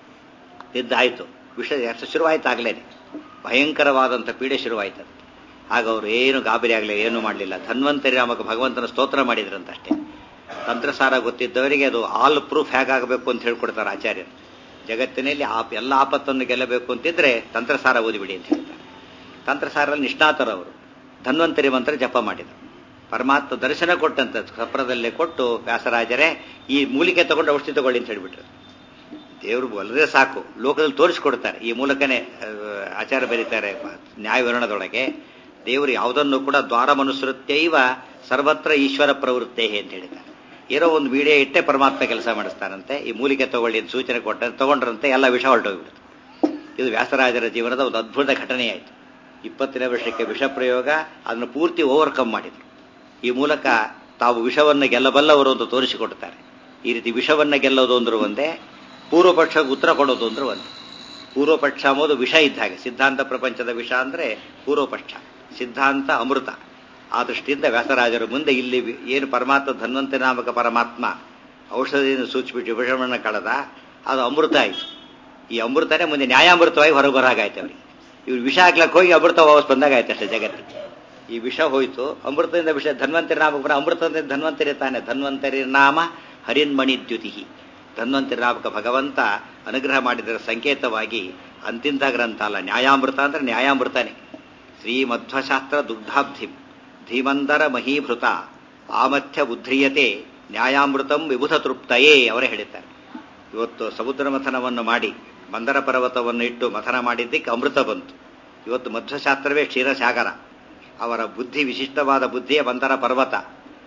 ಎದ್ದಾಯ್ತು ವಿಷ ಶುರುವಾಯ್ತು ಆಗ್ಲೇನೆ ಭಯಂಕರವಾದಂಥ ಪೀಡೆ ಶುರುವಾಯ್ತು ಆಗ ಅವರು ಏನು ಗಾಬರಿ ಆಗಲಿ ಏನು ಮಾಡಲಿಲ್ಲ ಧನ್ವಂತರಿ ನಾಮಕ ಭಗವಂತನ ಸ್ತೋತ್ರ ಮಾಡಿದ್ರಂತಷ್ಟೇ ತಂತ್ರಸಾರ ಗೊತ್ತಿದ್ದವರಿಗೆ ಅದು ಆಲ್ ಪ್ರೂಫ್ ಹೇಗಾಗಬೇಕು ಅಂತ ಹೇಳ್ಕೊಡ್ತಾರೆ ಆಚಾರ್ಯರು ಜಗತ್ತಿನಲ್ಲಿ ಆ ಎಲ್ಲ ಆಪತ್ತನ್ನು ಗೆಲ್ಲಬೇಕು ಅಂತಿದ್ರೆ ತಂತ್ರಸಾರ ಓದಿಬಿಡಿ ಅಂತ ಹೇಳ್ತಾರೆ ತಂತ್ರಸಾರಲ್ಲಿ ನಿಷ್ಣಾತರವರು ಧನ್ವಂತರಿ ಮಂತ್ರ ಜಪ ಮಾಡಿದರು ಪರಮಾತ್ಮ ದರ್ಶನ ಕೊಟ್ಟಂತ ಸಪ್ರದಲ್ಲೇ ಕೊಟ್ಟು ವ್ಯಾಸರಾಜರೇ ಈ ಮೂಲಿಕೆ ತಗೊಂಡು ಔಷಧಿ ತಗೊಳ್ಳಿ ಅಂತ ಹೇಳ್ಬಿಟ್ರು ದೇವರು ಒಲ್ಲದೆ ಸಾಕು ಲೋಕದಲ್ಲಿ ತೋರಿಸಿಕೊಡ್ತಾರೆ ಈ ಮೂಲಕನೇ ಆಚಾರ ಬರೀತಾರೆ ನ್ಯಾಯವಿರಣದೊಳಗೆ ದೇವರು ಯಾವುದನ್ನು ಕೂಡ ದ್ವಾರ ಮನುಸೃತ್ಯೈವ ಸರ್ವತ್ರ ಈಶ್ವರ ಪ್ರವೃತ್ತೇ ಅಂತ ಹೇಳಿದ್ದಾರೆ ಏನೋ ಒಂದು ವಿಡಿಯೋ ಇಟ್ಟೆ ಪರಮಾತ್ಮ ಕೆಲಸ ಮಾಡಿಸ್ತಾರಂತೆ ಈ ಮೂಲಿಕೆ ತಗೊಳ್ಳಿ ಅಂತ ಸೂಚನೆ ಕೊಟ್ಟ ತಗೊಂಡ್ರಂತೆ ಎಲ್ಲ ವಿಷ ಹೊರಟೋಗ್ಬಿಡ್ತು ಇದು ವ್ಯಾಸರಾಜರ ಜೀವನದ ಒಂದು ಅದ್ಭುತ ಘಟನೆಯಾಯಿತು ಇಪ್ಪತ್ತನೇ ವರ್ಷಕ್ಕೆ ವಿಷ ಪ್ರಯೋಗ ಅದನ್ನು ಪೂರ್ತಿ ಓವರ್ಕಮ್ ಮಾಡಿದ್ರು ಈ ಮೂಲಕ ತಾವು ವಿಷವನ್ನು ಗೆಲ್ಲಬಲ್ಲವರು ಅಂತ ತೋರಿಸಿಕೊಡ್ತಾರೆ ಈ ರೀತಿ ವಿಷವನ್ನು ಗೆಲ್ಲೋದು ಅಂದ್ರೂ ಒಂದೇ ಪೂರ್ವ ಪಕ್ಷಕ್ಕೆ ಉತ್ತರ ಕೊಡೋದು ಅಂದ್ರೆ ಒಂದು ಪೂರ್ವ ಪಕ್ಷ ಅಂಬೋದು ವಿಷ ಇದ್ದ ಹಾಗೆ ಸಿದ್ಧಾಂತ ಪ್ರಪಂಚದ ವಿಷ ಅಂದ್ರೆ ಪೂರ್ವ ಪಕ್ಷ ಸಿದ್ಧಾಂತ ಅಮೃತ ಆ ದೃಷ್ಟಿಯಿಂದ ವ್ಯಾಸರಾಜರು ಮುಂದೆ ಇಲ್ಲಿ ಏನು ಪರಮಾತ್ಮ ಧನ್ವಂತ ನಾಮಕ ಪರಮಾತ್ಮ ಔಷಧಿಯನ್ನು ಸೂಚಿಬಿಟ್ಟು ವಿಷಮನ್ನು ಕಳೆದ ಅದು ಅಮೃತ ಆಯಿತು ಈ ಅಮೃತನೇ ಮುಂದೆ ನ್ಯಾಯಾಮೃತವಾಗಿ ಹೊರಗೆ ಬರಾಗಾಯ್ತು ಅವರಿಗೆ ಇವ್ರು ವಿಷ ಹಾಕ್ಲಕ್ಕೆ ಹೋಗಿ ಅಮೃತ ವಾಪಸ್ ಬಂದಾಗ ಆಯ್ತು ಅಷ್ಟೇ ಜಗತ್ತಿಗೆ ಈ ವಿಷ ಹೋಯ್ತು ಅಮೃತದಿಂದ ವಿಷ ಧನ್ವಂತರಿ ನಾಮ ಬರ ಅಮೃತದಿಂದ ಧನ್ವಂತರಿ ತಾನೆ ಧನ್ವಂತರಿ ನಾಮ ಹರಿನ್ಮಣಿ ದ್ಯುತಿ ಧನ್ವಂತರಿ ನಾಮಕ ಭಗವಂತ ಅನುಗ್ರಹ ಮಾಡಿದರ ಸಂಕೇತವಾಗಿ ಅಂತಿಂತ ಗ್ರಂಥ ಅಲ್ಲ ನ್ಯಾಯಾಮೃತ ಅಂದ್ರೆ ನ್ಯಾಯಾಮೃತನೇ ಶ್ರೀಮಧ್ವಶಾಸ್ತ್ರ ದುಗ್ಧಾಬ್ಧಿ ಧೀಮಂದರ ಮಹೀಭೃತ ಆಮಥ್ಯ ಉದ್ರಿಯತೆ ನ್ಯಾಯಾಮೃತಂ ವಿಭುಧ ತೃಪ್ತಯೇ ಅವರೇ ಹೇಳಿದ್ದಾರೆ ಇವತ್ತು ಸಮುದ್ರ ಮಥನವನ್ನು ಮಾಡಿ ಮಂದರ ಪರ್ವತವನ್ನು ಇಟ್ಟು ಮಥನ ಮಾಡಿದ್ದಕ್ಕೆ ಅಮೃತ ಬಂತು ಇವತ್ತು ಮಧ್ವಶಾಸ್ತ್ರವೇ ಕ್ಷೀರಸಾಗರ ಅವರ ಬುದ್ಧಿ ವಿಶಿಷ್ಟವಾದ ಬುದ್ಧಿಯ ಮಂದರ ಪರ್ವತ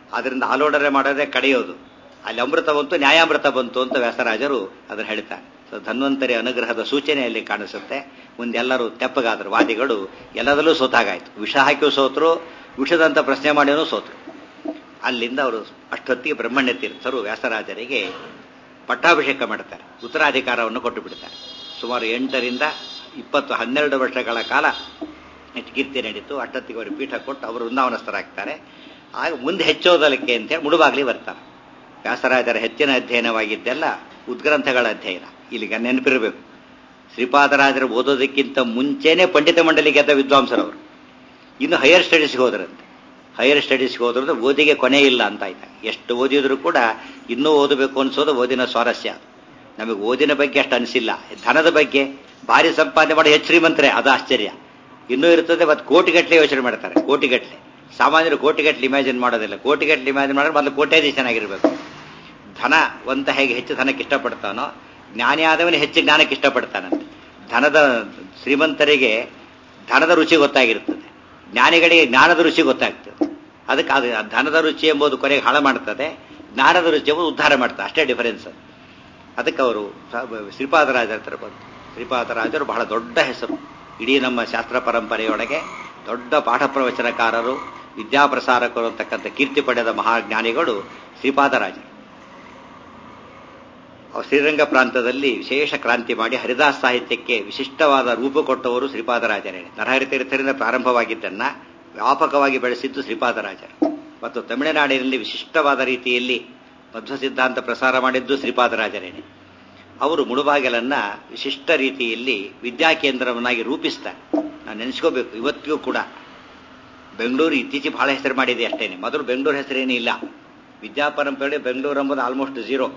ಅದರಿಂದ ಆಲೋಡನೆ ಮಾಡೋದೇ ಕಡೆಯೋದು ಅಲ್ಲಿ ಅಮೃತ ಬಂತು ನ್ಯಾಯಾಮೃತ ಬಂತು ಅಂತ ವ್ಯಾಸರಾಜರು ಅದನ್ನು ಹೇಳ್ತಾರೆ ಸೊ ಧನ್ವಂತರಿ ಅನುಗ್ರಹದ ಸೂಚನೆಯಲ್ಲಿ ಕಾಣಿಸುತ್ತೆ ಮುಂದೆಲ್ಲರೂ ತೆಪ್ಪಗಾದ್ರು ವಾದಿಗಳು ಎಲ್ಲದಲ್ಲೂ ಸೋತಾಗಾಯ್ತು ವಿಷ ಹಾಕಿಯೂ ಸೋತರು ವಿಷದಂತ ಪ್ರಶ್ನೆ ಮಾಡಿಯೂ ಸೋತರು ಅಲ್ಲಿಂದ ಅವರು ಅಷ್ಟೊತ್ತಿಗೆ ಬ್ರಹ್ಮಣ್ಯ ತೀರ್ಥರು ವ್ಯಾಸರಾಜರಿಗೆ ಪಟ್ಟಾಭಿಷೇಕ ಮಾಡ್ತಾರೆ ಉತ್ತರಾಧಿಕಾರವನ್ನು ಕೊಟ್ಟು ಬಿಡ್ತಾರೆ ಸುಮಾರು ಎಂಟರಿಂದ ಇಪ್ಪತ್ತು ಹನ್ನೆರಡು ವರ್ಷಗಳ ಕಾಲ ಕೀರ್ತಿ ನಡೀತು ಅಷ್ಟೊತ್ತಿಗೆ ಅವರು ಪೀಠ ಕೊಟ್ಟು ಅವರು ವೃಂದಾವನಸ್ಥರಾಗ್ತಾರೆ ಆಗ ಮುಂದೆ ಹೆಚ್ಚೋದಲಿಕ್ಕೆ ಅಂತೇಳಿ ಮುಡುಬಾಗ್ಲಿ ಬರ್ತಾರೆ ವ್ಯಾಸರಾಜರ ಹೆಚ್ಚಿನ ಅಧ್ಯಯನವಾಗಿದ್ದೆಲ್ಲ ಉದ್ಗ್ರಂಥಗಳ ಅಧ್ಯಯನ ಇಲ್ಲಿಗೆ ನೆನಪಿರಬೇಕು ಶ್ರೀಪಾದರಾಜರು ಓದೋದಕ್ಕಿಂತ ಮುಂಚೆನೆ ಪಂಡಿತ ಮಂಡಲಿ ಗೆದ್ದ ವಿದ್ವಾಂಸರವರು ಇನ್ನು ಹೈಯರ್ ಸ್ಟಡೀಸ್ಗೆ ಹೋದ್ರಂತೆ ಹೈಯರ್ ಸ್ಟಡೀಸ್ಗೆ ಹೋದ್ರಂದ್ರೆ ಓದಿಗೆ ಕೊನೆ ಇಲ್ಲ ಅಂತ ಆಯ್ತಾ ಎಷ್ಟು ಓದಿದ್ರು ಕೂಡ ಇನ್ನೂ ಓದಬೇಕು ಅನ್ಸೋದು ಓದಿನ ಸ್ವಾರಸ್ಯ ನಮಗೆ ಓದಿನ ಬಗ್ಗೆ ಅಷ್ಟು ಅನಿಸಿಲ್ಲ ಧನದ ಬಗ್ಗೆ ಭಾರಿ ಸಂಪಾದನೆ ಮಾಡಿ ಹೆಚ್ಚು ಶ್ರೀಮಂತರೇ ಅದು ಆಶ್ಚರ್ಯ ಇನ್ನೂ ಇರ್ತದೆ ಮತ್ತು ಕೋಟಿಗಟ್ಟಲೆ ಯೋಚನೆ ಮಾಡ್ತಾರೆ ಕೋಟಿಗಟ್ಟಲೆ ಸಾಮಾನ್ಯರು ಕೋಟಿಗಟ್ಟಲೆ ಇಮ್ಯಾಜಿನ್ ಮಾಡೋದಿಲ್ಲ ಕೋಟಿಗಟ್ಟಲೆ ಇಮ್ಯಾಜಿನ್ ಮಾಡಿದ್ರೆ ಮೊದಲು ಕೋಟ್ಯಾಧೀಶನಾಗಿರ್ಬೇಕು ಧನವಂತ ಹೇಗೆ ಹೆಚ್ಚು ಧನಕ್ಕೆ ಇಷ್ಟಪಡ್ತಾನೋ ಜ್ಞಾನಿ ಆದವನು ಹೆಚ್ಚು ಜ್ಞಾನಕ್ಕೆ ಇಷ್ಟಪಡ್ತಾನಂತೆ ಧನದ ಶ್ರೀಮಂತರಿಗೆ ಧನದ ರುಚಿ ಗೊತ್ತಾಗಿರ್ತದೆ ಜ್ಞಾನಿಗಳಿಗೆ ಜ್ಞಾನದ ರುಚಿ ಗೊತ್ತಾಗ್ತದೆ ಅದಕ್ಕೆ ಅದು ಧನದ ರುಚಿ ಎಂಬುದು ಕೊನೆಗೆ ಹಾಳು ಮಾಡ್ತದೆ ಜ್ಞಾನದ ರುಚಿ ಎಂಬುದು ಉದ್ಧಾರ ಮಾಡ್ತದೆ ಅಷ್ಟೇ ಡಿಫರೆನ್ಸ್ ಅದಕ್ಕೆ ಅವರು ಶ್ರೀಪಾದರಾಜರ ಹತ್ರ ಬಂತು ಶ್ರೀಪಾದರಾಜರು ಬಹಳ ದೊಡ್ಡ ಹೆಸರು ಇಡೀ ನಮ್ಮ ಶಾಸ್ತ್ರ ಪರಂಪರೆಯೊಳಗೆ ದೊಡ್ಡ ಪಾಠ ಪ್ರವಚನಕಾರರು ವಿದ್ಯಾಪ್ರಸಾರಕರು ಅಂತಕ್ಕಂಥ ಕೀರ್ತಿ ಪಡೆದ ಮಹಾಜ್ಞಾನಿಗಳು ಶ್ರೀಪಾದರಾಜರು ಶ್ರೀರಂಗ ಪ್ರಾಂತದಲ್ಲಿ ವಿಶೇಷ ಕ್ರಾಂತಿ ಮಾಡಿ ಹರಿದಾಸ್ ಸಾಹಿತ್ಯಕ್ಕೆ ವಿಶಿಷ್ಟವಾದ ರೂಪ ಕೊಟ್ಟವರು ಶ್ರೀಪಾದರಾಜರೇ ನರಹರಿ ತೀರ್ಥರಿಂದ ಪ್ರಾರಂಭವಾಗಿದ್ದನ್ನ ವ್ಯಾಪಕವಾಗಿ ಬೆಳೆಸಿದ್ದು ಶ್ರೀಪಾದರಾಜರು ಮತ್ತು ತಮಿಳುನಾಡಿನಲ್ಲಿ ವಿಶಿಷ್ಟವಾದ ರೀತಿಯಲ್ಲಿ ಮಧ್ವ ಸಿದ್ಧಾಂತ ಪ್ರಸಾರ ಮಾಡಿದ್ದು ಶ್ರೀಪಾದರಾಜರೇನೆ ಅವರು ಮುಳುಬಾಗಿಲನ್ನ ವಿಶಿಷ್ಟ ರೀತಿಯಲ್ಲಿ ವಿದ್ಯಾಕೇಂದ್ರವನ್ನಾಗಿ ರೂಪಿಸ್ತಾರೆ ನಾನು ನೆನೆಸ್ಕೋಬೇಕು ಇವತ್ತಿಗೂ ಕೂಡ ಬೆಂಗಳೂರು ಇತ್ತೀಚೆಗೆ ಬಹಳ ಹೆಸರು ಮಾಡಿದೆ ಅಷ್ಟೇನೆ ಮೊದಲು ಬೆಂಗಳೂರು ಹೆಸರೇನೇ ಇಲ್ಲ ವಿದ್ಯಾಪರಂಪರೆ ಬೆಂಗಳೂರು ಎಂಬುದು ಆಲ್ಮೋಸ್ಟ್ ಝೀರೋ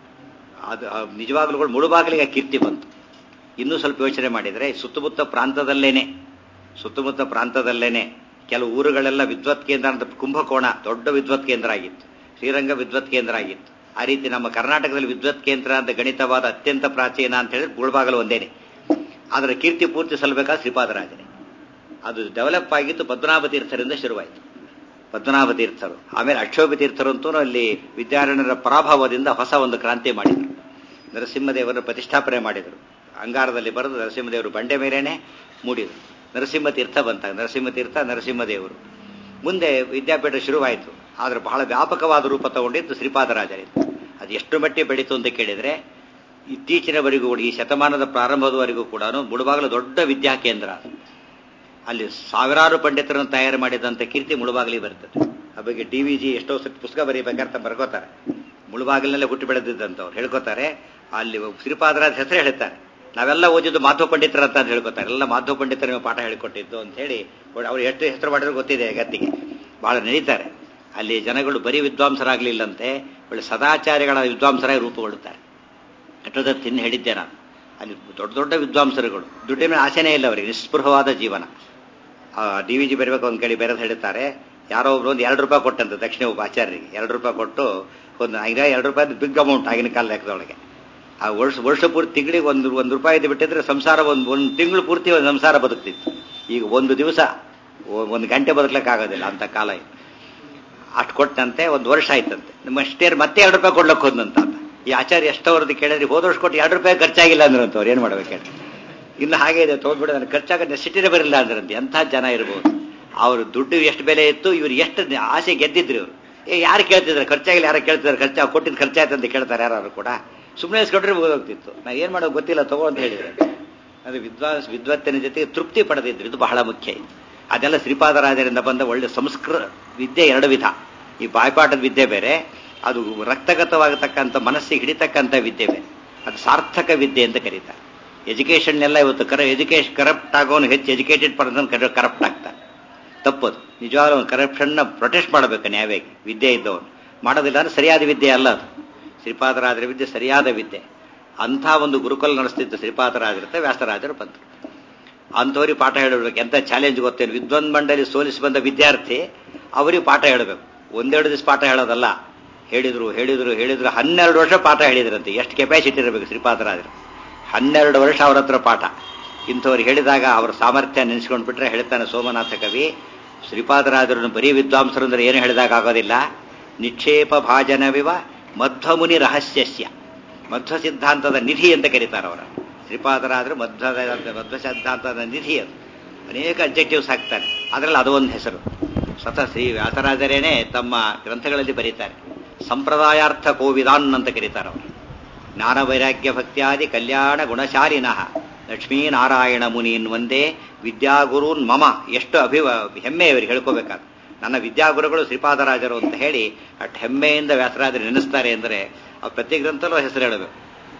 ಅದು ನಿಜವಾಗ್ಲೂ ಮುಳುಬಾಗಿಲಿಗೆ ಕೀರ್ತಿ ಬಂತು ಇನ್ನೂ ಸ್ವಲ್ಪ ಯೋಚನೆ ಮಾಡಿದರೆ ಸುತ್ತಮುತ್ತ ಪ್ರಾಂತದಲ್ಲೇನೆ ಸುತ್ತಮುತ್ತ ಪ್ರಾಂತದಲ್ಲೇನೆ ಕೆಲವು ಊರುಗಳೆಲ್ಲ ವಿದ್ವತ್ ಕೇಂದ್ರ ಅಂತ ಕುಂಭಕೋಣ ದೊಡ್ಡ ವಿದ್ವತ್ ಕೇಂದ್ರ ಆಗಿತ್ತು ಶ್ರೀರಂಗ ವಿದ್ವತ್ ಕೇಂದ್ರ ಆಗಿತ್ತು ಆ ರೀತಿ ನಮ್ಮ ಕರ್ನಾಟಕದಲ್ಲಿ ವಿದ್ವತ್ ಕೇಂದ್ರ ಅಂತ ಗಣಿತವಾದ ಅತ್ಯಂತ ಪ್ರಾಚೀನ ಅಂತ ಹೇಳಿದ್ರೆ ಮುಳುಬಾಗಲು ಒಂದೇನೆ ಅದರ ಕೀರ್ತಿ ಪೂರ್ತಿ ಸಲ್ಲಬೇಕಾದ ಶ್ರೀಪಾದರಾಜನೇ ಅದು ಡೆವಲಪ್ ಆಗಿತ್ತು ಪದ್ಮನಾಭ ತೀರ್ಥರಿಂದ ಶುರುವಾಯಿತು ಪದ್ಮನಾಭ ತೀರ್ಥರು ಆಮೇಲೆ ಅಕ್ಷೋಭ ತೀರ್ಥರಂತೂ ಅಲ್ಲಿ ವಿದ್ಯಾರಣ್ಯರ ಪರಾಭವದಿಂದ ಹೊಸ ಒಂದು ಕ್ರಾಂತಿ ಮಾಡಿದರು ನರಸಿಂಹದೇವರ ಪ್ರತಿಷ್ಠಾಪನೆ ಮಾಡಿದರು ಅಂಗಾರದಲ್ಲಿ ಬರೆದು ನರಸಿಂಹದೇವರು ಬಂಡೆ ಮೇಲೇನೆ ಮೂಡಿದರು ನರಸಿಂಹ ತೀರ್ಥ ಬಂತಾಗ ನರಸಿಂಹ ತೀರ್ಥ ನರಸಿಂಹದೇವರು ಮುಂದೆ ವಿದ್ಯಾಪೀಠ ಶುರುವಾಯಿತು ಆದರೆ ಬಹಳ ವ್ಯಾಪಕವಾದ ರೂಪ ತಗೊಂಡಿದ್ದು ಶ್ರೀಪಾದರಾಜರಿಂದ ಅದು ಎಷ್ಟು ಮಟ್ಟಿಗೆ ಬೆಳೀತು ಅಂತ ಕೇಳಿದರೆ ಇತ್ತೀಚಿನವರೆಗೂ ಕೂಡ ಈ ಶತಮಾನದ ಪ್ರಾರಂಭದವರೆಗೂ ಕೂಡ ಮುಳುಬಾಗಲು ದೊಡ್ಡ ವಿದ್ಯಾ ಕೇಂದ್ರ ಅಲ್ಲಿ ಸಾವಿರಾರು ಪಂಡಿತರನ್ನು ತಯಾರು ಮಾಡಿದಂಥ ಕೀರ್ತಿ ಮುಳುಬಾಗಲಿ ಬರ್ತದೆ ಆ ಬಗ್ಗೆ ಡಿ ವಿ ಜಿ ಎಷ್ಟೋ ಸತಿ ಪುಸ್ತಕ ಬರೀಬೇಕಾದ್ರೆ ಬರ್ಕೋತಾರೆ ಮುಳುಬಾಗಿಲಿನಲ್ಲೇ ಹುಟ್ಟಿ ಬೆಳೆದಿದ್ದಂಥವ್ರು ಹೇಳ್ಕೊತಾರೆ ಅಲ್ಲಿ ಶ್ರೀಪಾದರಾಜ ಹೆಸರು ಹೇಳ್ತಾರೆ ನಾವೆಲ್ಲ ಓದಿದ್ದು ಮಾಧವ ಪಂಡಿತರ ಅಂತ ಹೇಳ್ಕೊತಾರೆ ಎಲ್ಲ ಮಾಧವ ಪಂಡಿತರು ಪಾಠ ಹೇಳಿಕೊಟ್ಟಿದ್ದು ಅಂತ ಹೇಳಿ ಅವ್ರು ಎಷ್ಟು ಹೆಸರು ಮಾಡಿದ್ರು ಗೊತ್ತಿದೆ ಗತ್ತಿಗೆ ಬಹಳ ನಡೀತಾರೆ ಅಲ್ಲಿ ಜನಗಳು ಬರೀ ವಿದ್ವಾಂಸರಾಗಲಿಲ್ಲಂತೆ ಒಳ್ಳೆ ಸದಾಚಾರಿಗಳ ವಿದ್ವಾಂಸರಾಗಿ ರೂಪುಗೊಳ್ಳುತ್ತಾರೆ ಎಷ್ಟೊತ್ತ ತಿನ್ನು ಹೇಳಿದ್ದೆ ನಾನು ಅಲ್ಲಿ ದೊಡ್ಡ ದೊಡ್ಡ ವಿದ್ವಾಂಸರುಗಳು ದುಡ್ಡಿನ ಆಸೆನೇ ಇಲ್ಲ ಅವರಿಗೆ ನಿಸ್ಪೃಹವಾದ ಜೀವನ ಡಿ ವಿ ಜಿ ಬರಬೇಕು ಒಂದು ಕಡೆ ಬೇರೆದು ಹೇಳ್ತಾರೆ ಯಾರೋ ಒಬ್ರು ಒಂದು ಎರಡು ರೂಪಾಯಿ ಕೊಟ್ಟಂತೆ ದಕ್ಷಿಣ ಒಬ್ಬ ಆಚಾರ್ಯರಿಗೆ ಎರಡು ರೂಪಾಯಿ ಕೊಟ್ಟು ಒಂದು ಈಗ ಎರಡು ರೂಪಾಯಿ ಬಿಗ್ ಅಮೌಂಟ್ ಆಗಿನ ಕಾಲ ಲೆಕ್ಕದೊಳಗೆ ಆ ವರ್ಷ ವರ್ಷ ಪೂರ್ತಿ ತಿಂಗಳಿಗೆ ಒಂದು ಒಂದು ರೂಪಾಯಿ ಇದು ಬಿಟ್ಟಿದ್ರೆ ಸಂಸಾರ ಒಂದು ಒಂದು ತಿಂಗಳು ಪೂರ್ತಿ ಒಂದು ಸಂಸಾರ ಬದುಕ್ತಿತ್ತು ಈಗ ಒಂದು ದಿವಸ ಒಂದು ಗಂಟೆ ಬದುಕಲಿಕ್ಕಾಗೋದಿಲ್ಲ ಅಂತ ಕಾಲ ಅಷ್ಟು ಕೊಟ್ಟಂತೆ ಒಂದು ವರ್ಷ ಆಯ್ತಂತೆ ನಮ್ಮ ಅಷ್ಟೇ ಮತ್ತೆ ಎರಡು ರೂಪಾಯಿ ಕೊಡ್ಲಕ್ಕೆ ಹೋದಂತ ಈ ಆಚಾರ್ಯ ಎಷ್ಟವರದ್ದು ಕೇಳಿದ್ರೆ ಹೋದ ವರ್ಷ ಕೊಟ್ಟು ಎರಡು ರೂಪಾಯಿ ಖರ್ಚಾಗಿಲ್ಲ ಅಂದ್ರಂತ ಅವ್ರು ಏನು ಮಾಡ್ಬೇಕು ಹೇಳಿ ಇನ್ನು ಹಾಗೆ ಇದೆ ತೊಗೊಂಡ್ಬಿಡ ನನಗೆ ಖರ್ಚಾಗ ನೆಸಿಟಿನೇ ಬರಲಿಲ್ಲ ಅಂದ್ರಂತೆ ಎಂಥ ಜನ ಇರ್ಬೋದು ಅವರು ದುಡ್ಡು ಎಷ್ಟು ಬೆಲೆ ಇತ್ತು ಇವ್ರು ಎಷ್ಟು ಆಸೆ ಗೆದ್ದಿದ್ರು ಇವರು ಏ ಯಾರು ಕೇಳ್ತಿದ್ರು ಖರ್ಚಾಗಿಲ್ಲ ಯಾರು ಕೇಳ್ತಿದ್ದಾರೆ ಖರ್ಚಾ ಕೊಟ್ಟಿದ್ದು ಖರ್ಚಾಯ್ತು ಅಂತ ಕೇಳ್ತಾರೆ ಯಾರು ಕೂಡ ಸುಮ್ಮನೆ ಇಸ್ಕೊಂಡ್ರೆ ಹೋಗ್ತಿತ್ತು ನಾ ಏನು ಮಾಡೋದು ಗೊತ್ತಿಲ್ಲ ತಗೋ ಅಂತ ಹೇಳಿದ್ರೆ ಅದು ವಿದ್ವಾಂಸ ವಿದ್ವತ್ತಿನ ಜೊತೆಗೆ ತೃಪ್ತಿ ಪಡೆದಿದ್ರು ಇದು ಬಹಳ ಮುಖ್ಯ ಅದೆಲ್ಲ ಶ್ರೀಪಾದರಾಜರಿಂದ ಬಂದ ಒಳ್ಳೆ ಸಂಸ್ಕೃತ ವಿದ್ಯೆ ಎರಡು ವಿಧ ಈ ಬಾಯ್ಪಾಠದ ವಿದ್ಯೆ ಬೇರೆ ಅದು ರಕ್ತಗತವಾಗತಕ್ಕಂಥ ಮನಸ್ಸಿಗೆ ಹಿಡಿತಕ್ಕಂಥ ವಿದ್ಯೆ ಬೇರೆ ಅದು ಸಾರ್ಥಕ ವಿದ್ಯೆ ಅಂತ ಕರೀತಾರೆ ಎಜುಕೇಷನ್ ಎಲ್ಲ ಇವತ್ತು ಕರ ಎಜುಕೇಶನ್ ಕರಪ್ಟ್ ಆಗೋನು ಹೆಚ್ಚು ಎಜುಕೇಟೆಡ್ ಪರ್ಸನ್ ಕರಪ್ಟ್ ಆಗ್ತಾನೆ ತಪ್ಪದು ನಿಜವಾಗ್ಲೂ ಒಂದು ಕರಪ್ಷನ್ನ ಪ್ರೊಟೆಸ್ಟ್ ಮಾಡಬೇಕು ನ್ಯಾಯವಾಗಿ ವಿದ್ಯೆ ಇದ್ದವನು ಮಾಡೋದಿಲ್ಲ ಅಂದ್ರೆ ಸರಿಯಾದ ವಿದ್ಯೆ ಅಲ್ಲ ಅದು ಶ್ರೀಪಾದರಾಜರ ವಿದ್ಯೆ ಸರಿಯಾದ ವಿದ್ಯೆ ಅಂಥ ಒಂದು ಗುರುಕುಲ ನಡೆಸ್ತಿದ್ದ ಶ್ರೀಪಾದರಾಜರುತ್ತೆ ವ್ಯಾಸರಾಜರು ಬಂದರು ಅಂಥವ್ರಿಗೆ ಪಾಠ ಹೇಳಬೇಕು ಎಂಥ ಚಾಲೆಂಜ್ ಗೊತ್ತೇನು ವಿದ್ವಂದ್ ಮಂಡಳಿ ಸೋಲಿಸಿ ಬಂದ ವಿದ್ಯಾರ್ಥಿ ಅವರಿಗೆ ಪಾಠ ಹೇಳಬೇಕು ಒಂದೆರಡು ದಿವಸ ಪಾಠ ಹೇಳೋದಲ್ಲ ಹೇಳಿದ್ರು ಹೇಳಿದ್ರು ಹೇಳಿದ್ರು ಹನ್ನೆರಡು ವರ್ಷ ಪಾಠ ಹೇಳಿದ್ರಂತೆ ಎಷ್ಟು ಕೆಪಾಸಿಟಿ ಇರಬೇಕು ಶ್ರೀಪಾದರಾಜರು ಹನ್ನೆರಡು ವರ್ಷ ಅವ್ರ ಹತ್ರ ಪಾಠ ಇಂಥವ್ರು ಹೇಳಿದಾಗ ಅವರ ಸಾಮರ್ಥ್ಯ ನೆನೆಸ್ಕೊಂಡು ಬಿಟ್ರೆ ಹೇಳ್ತಾನೆ ಸೋಮನಾಥ ಕವಿ ಶ್ರೀಪಾದರಾಜರನ್ನು ಬರೀ ವಿದ್ವಾಂಸರು ಅಂದ್ರೆ ಏನು ಹೇಳಿದಾಗ ಆಗೋದಿಲ್ಲ ನಿಕ್ಷೇಪ ಭಾಜನವಿವ ಮಧ್ವಮುನಿ ರಹಸ್ಯಸ್ಯ ಮಧ್ವ ಸಿದ್ಧಾಂತದ ನಿಧಿ ಅಂತ ಕರೀತಾರೆ ಅವರ ಶ್ರೀಪಾದರಾದ್ರೆ ಮಧ್ವ ಮಧ್ವ ಸಿದ್ಧಾಂತದ ನಿಧಿ ಅದು ಅನೇಕ ಅಬ್ಜೆಕ್ಟಿವ್ಸ್ ಹಾಕ್ತಾರೆ ಅದರಲ್ಲಿ ಅದು ಒಂದು ಹೆಸರು ಸ್ವತಃ ಶ್ರೀ ವ್ಯಾಸರಾಜರೇನೆ ತಮ್ಮ ಗ್ರಂಥಗಳಲ್ಲಿ ಬರೀತಾರೆ ಸಂಪ್ರದಾಯಾರ್ಥ ಕೋವಿದಾನ್ ಅಂತ ಕರೀತಾರೆ ಅವರು ಜ್ಞಾನ ವೈರಾಗ್ಯ ಭಕ್ತ್ಯಾದಿ ಕಲ್ಯಾಣ ಗುಣಶಾಲಿನಃ ಲಕ್ಷ್ಮೀನಾರಾಯಣ ಮುನೀನ್ ಒಂದೇ ವಿದ್ಯಾಗುರೂನ್ ಮಮ ಎಷ್ಟು ಅಭಿವ ಹೆಮ್ಮೆ ಇವರಿಗೆ ಹೇಳ್ಕೋಬೇಕಾದ ನನ್ನ ವಿದ್ಯಾಗುರುಗಳು ಶ್ರೀಪಾದರಾಜರು ಅಂತ ಹೇಳಿ ಅಟ್ ಹೆಮ್ಮೆಯಿಂದ ವ್ಯಾಸರಾಜರು ನೆನೆಸ್ತಾರೆ ಅಂದರೆ ಆ ಪ್ರತಿ ಗ್ರಂಥಲ್ಲೂ ಹೆಸರು ಹೇಳಬೇಕು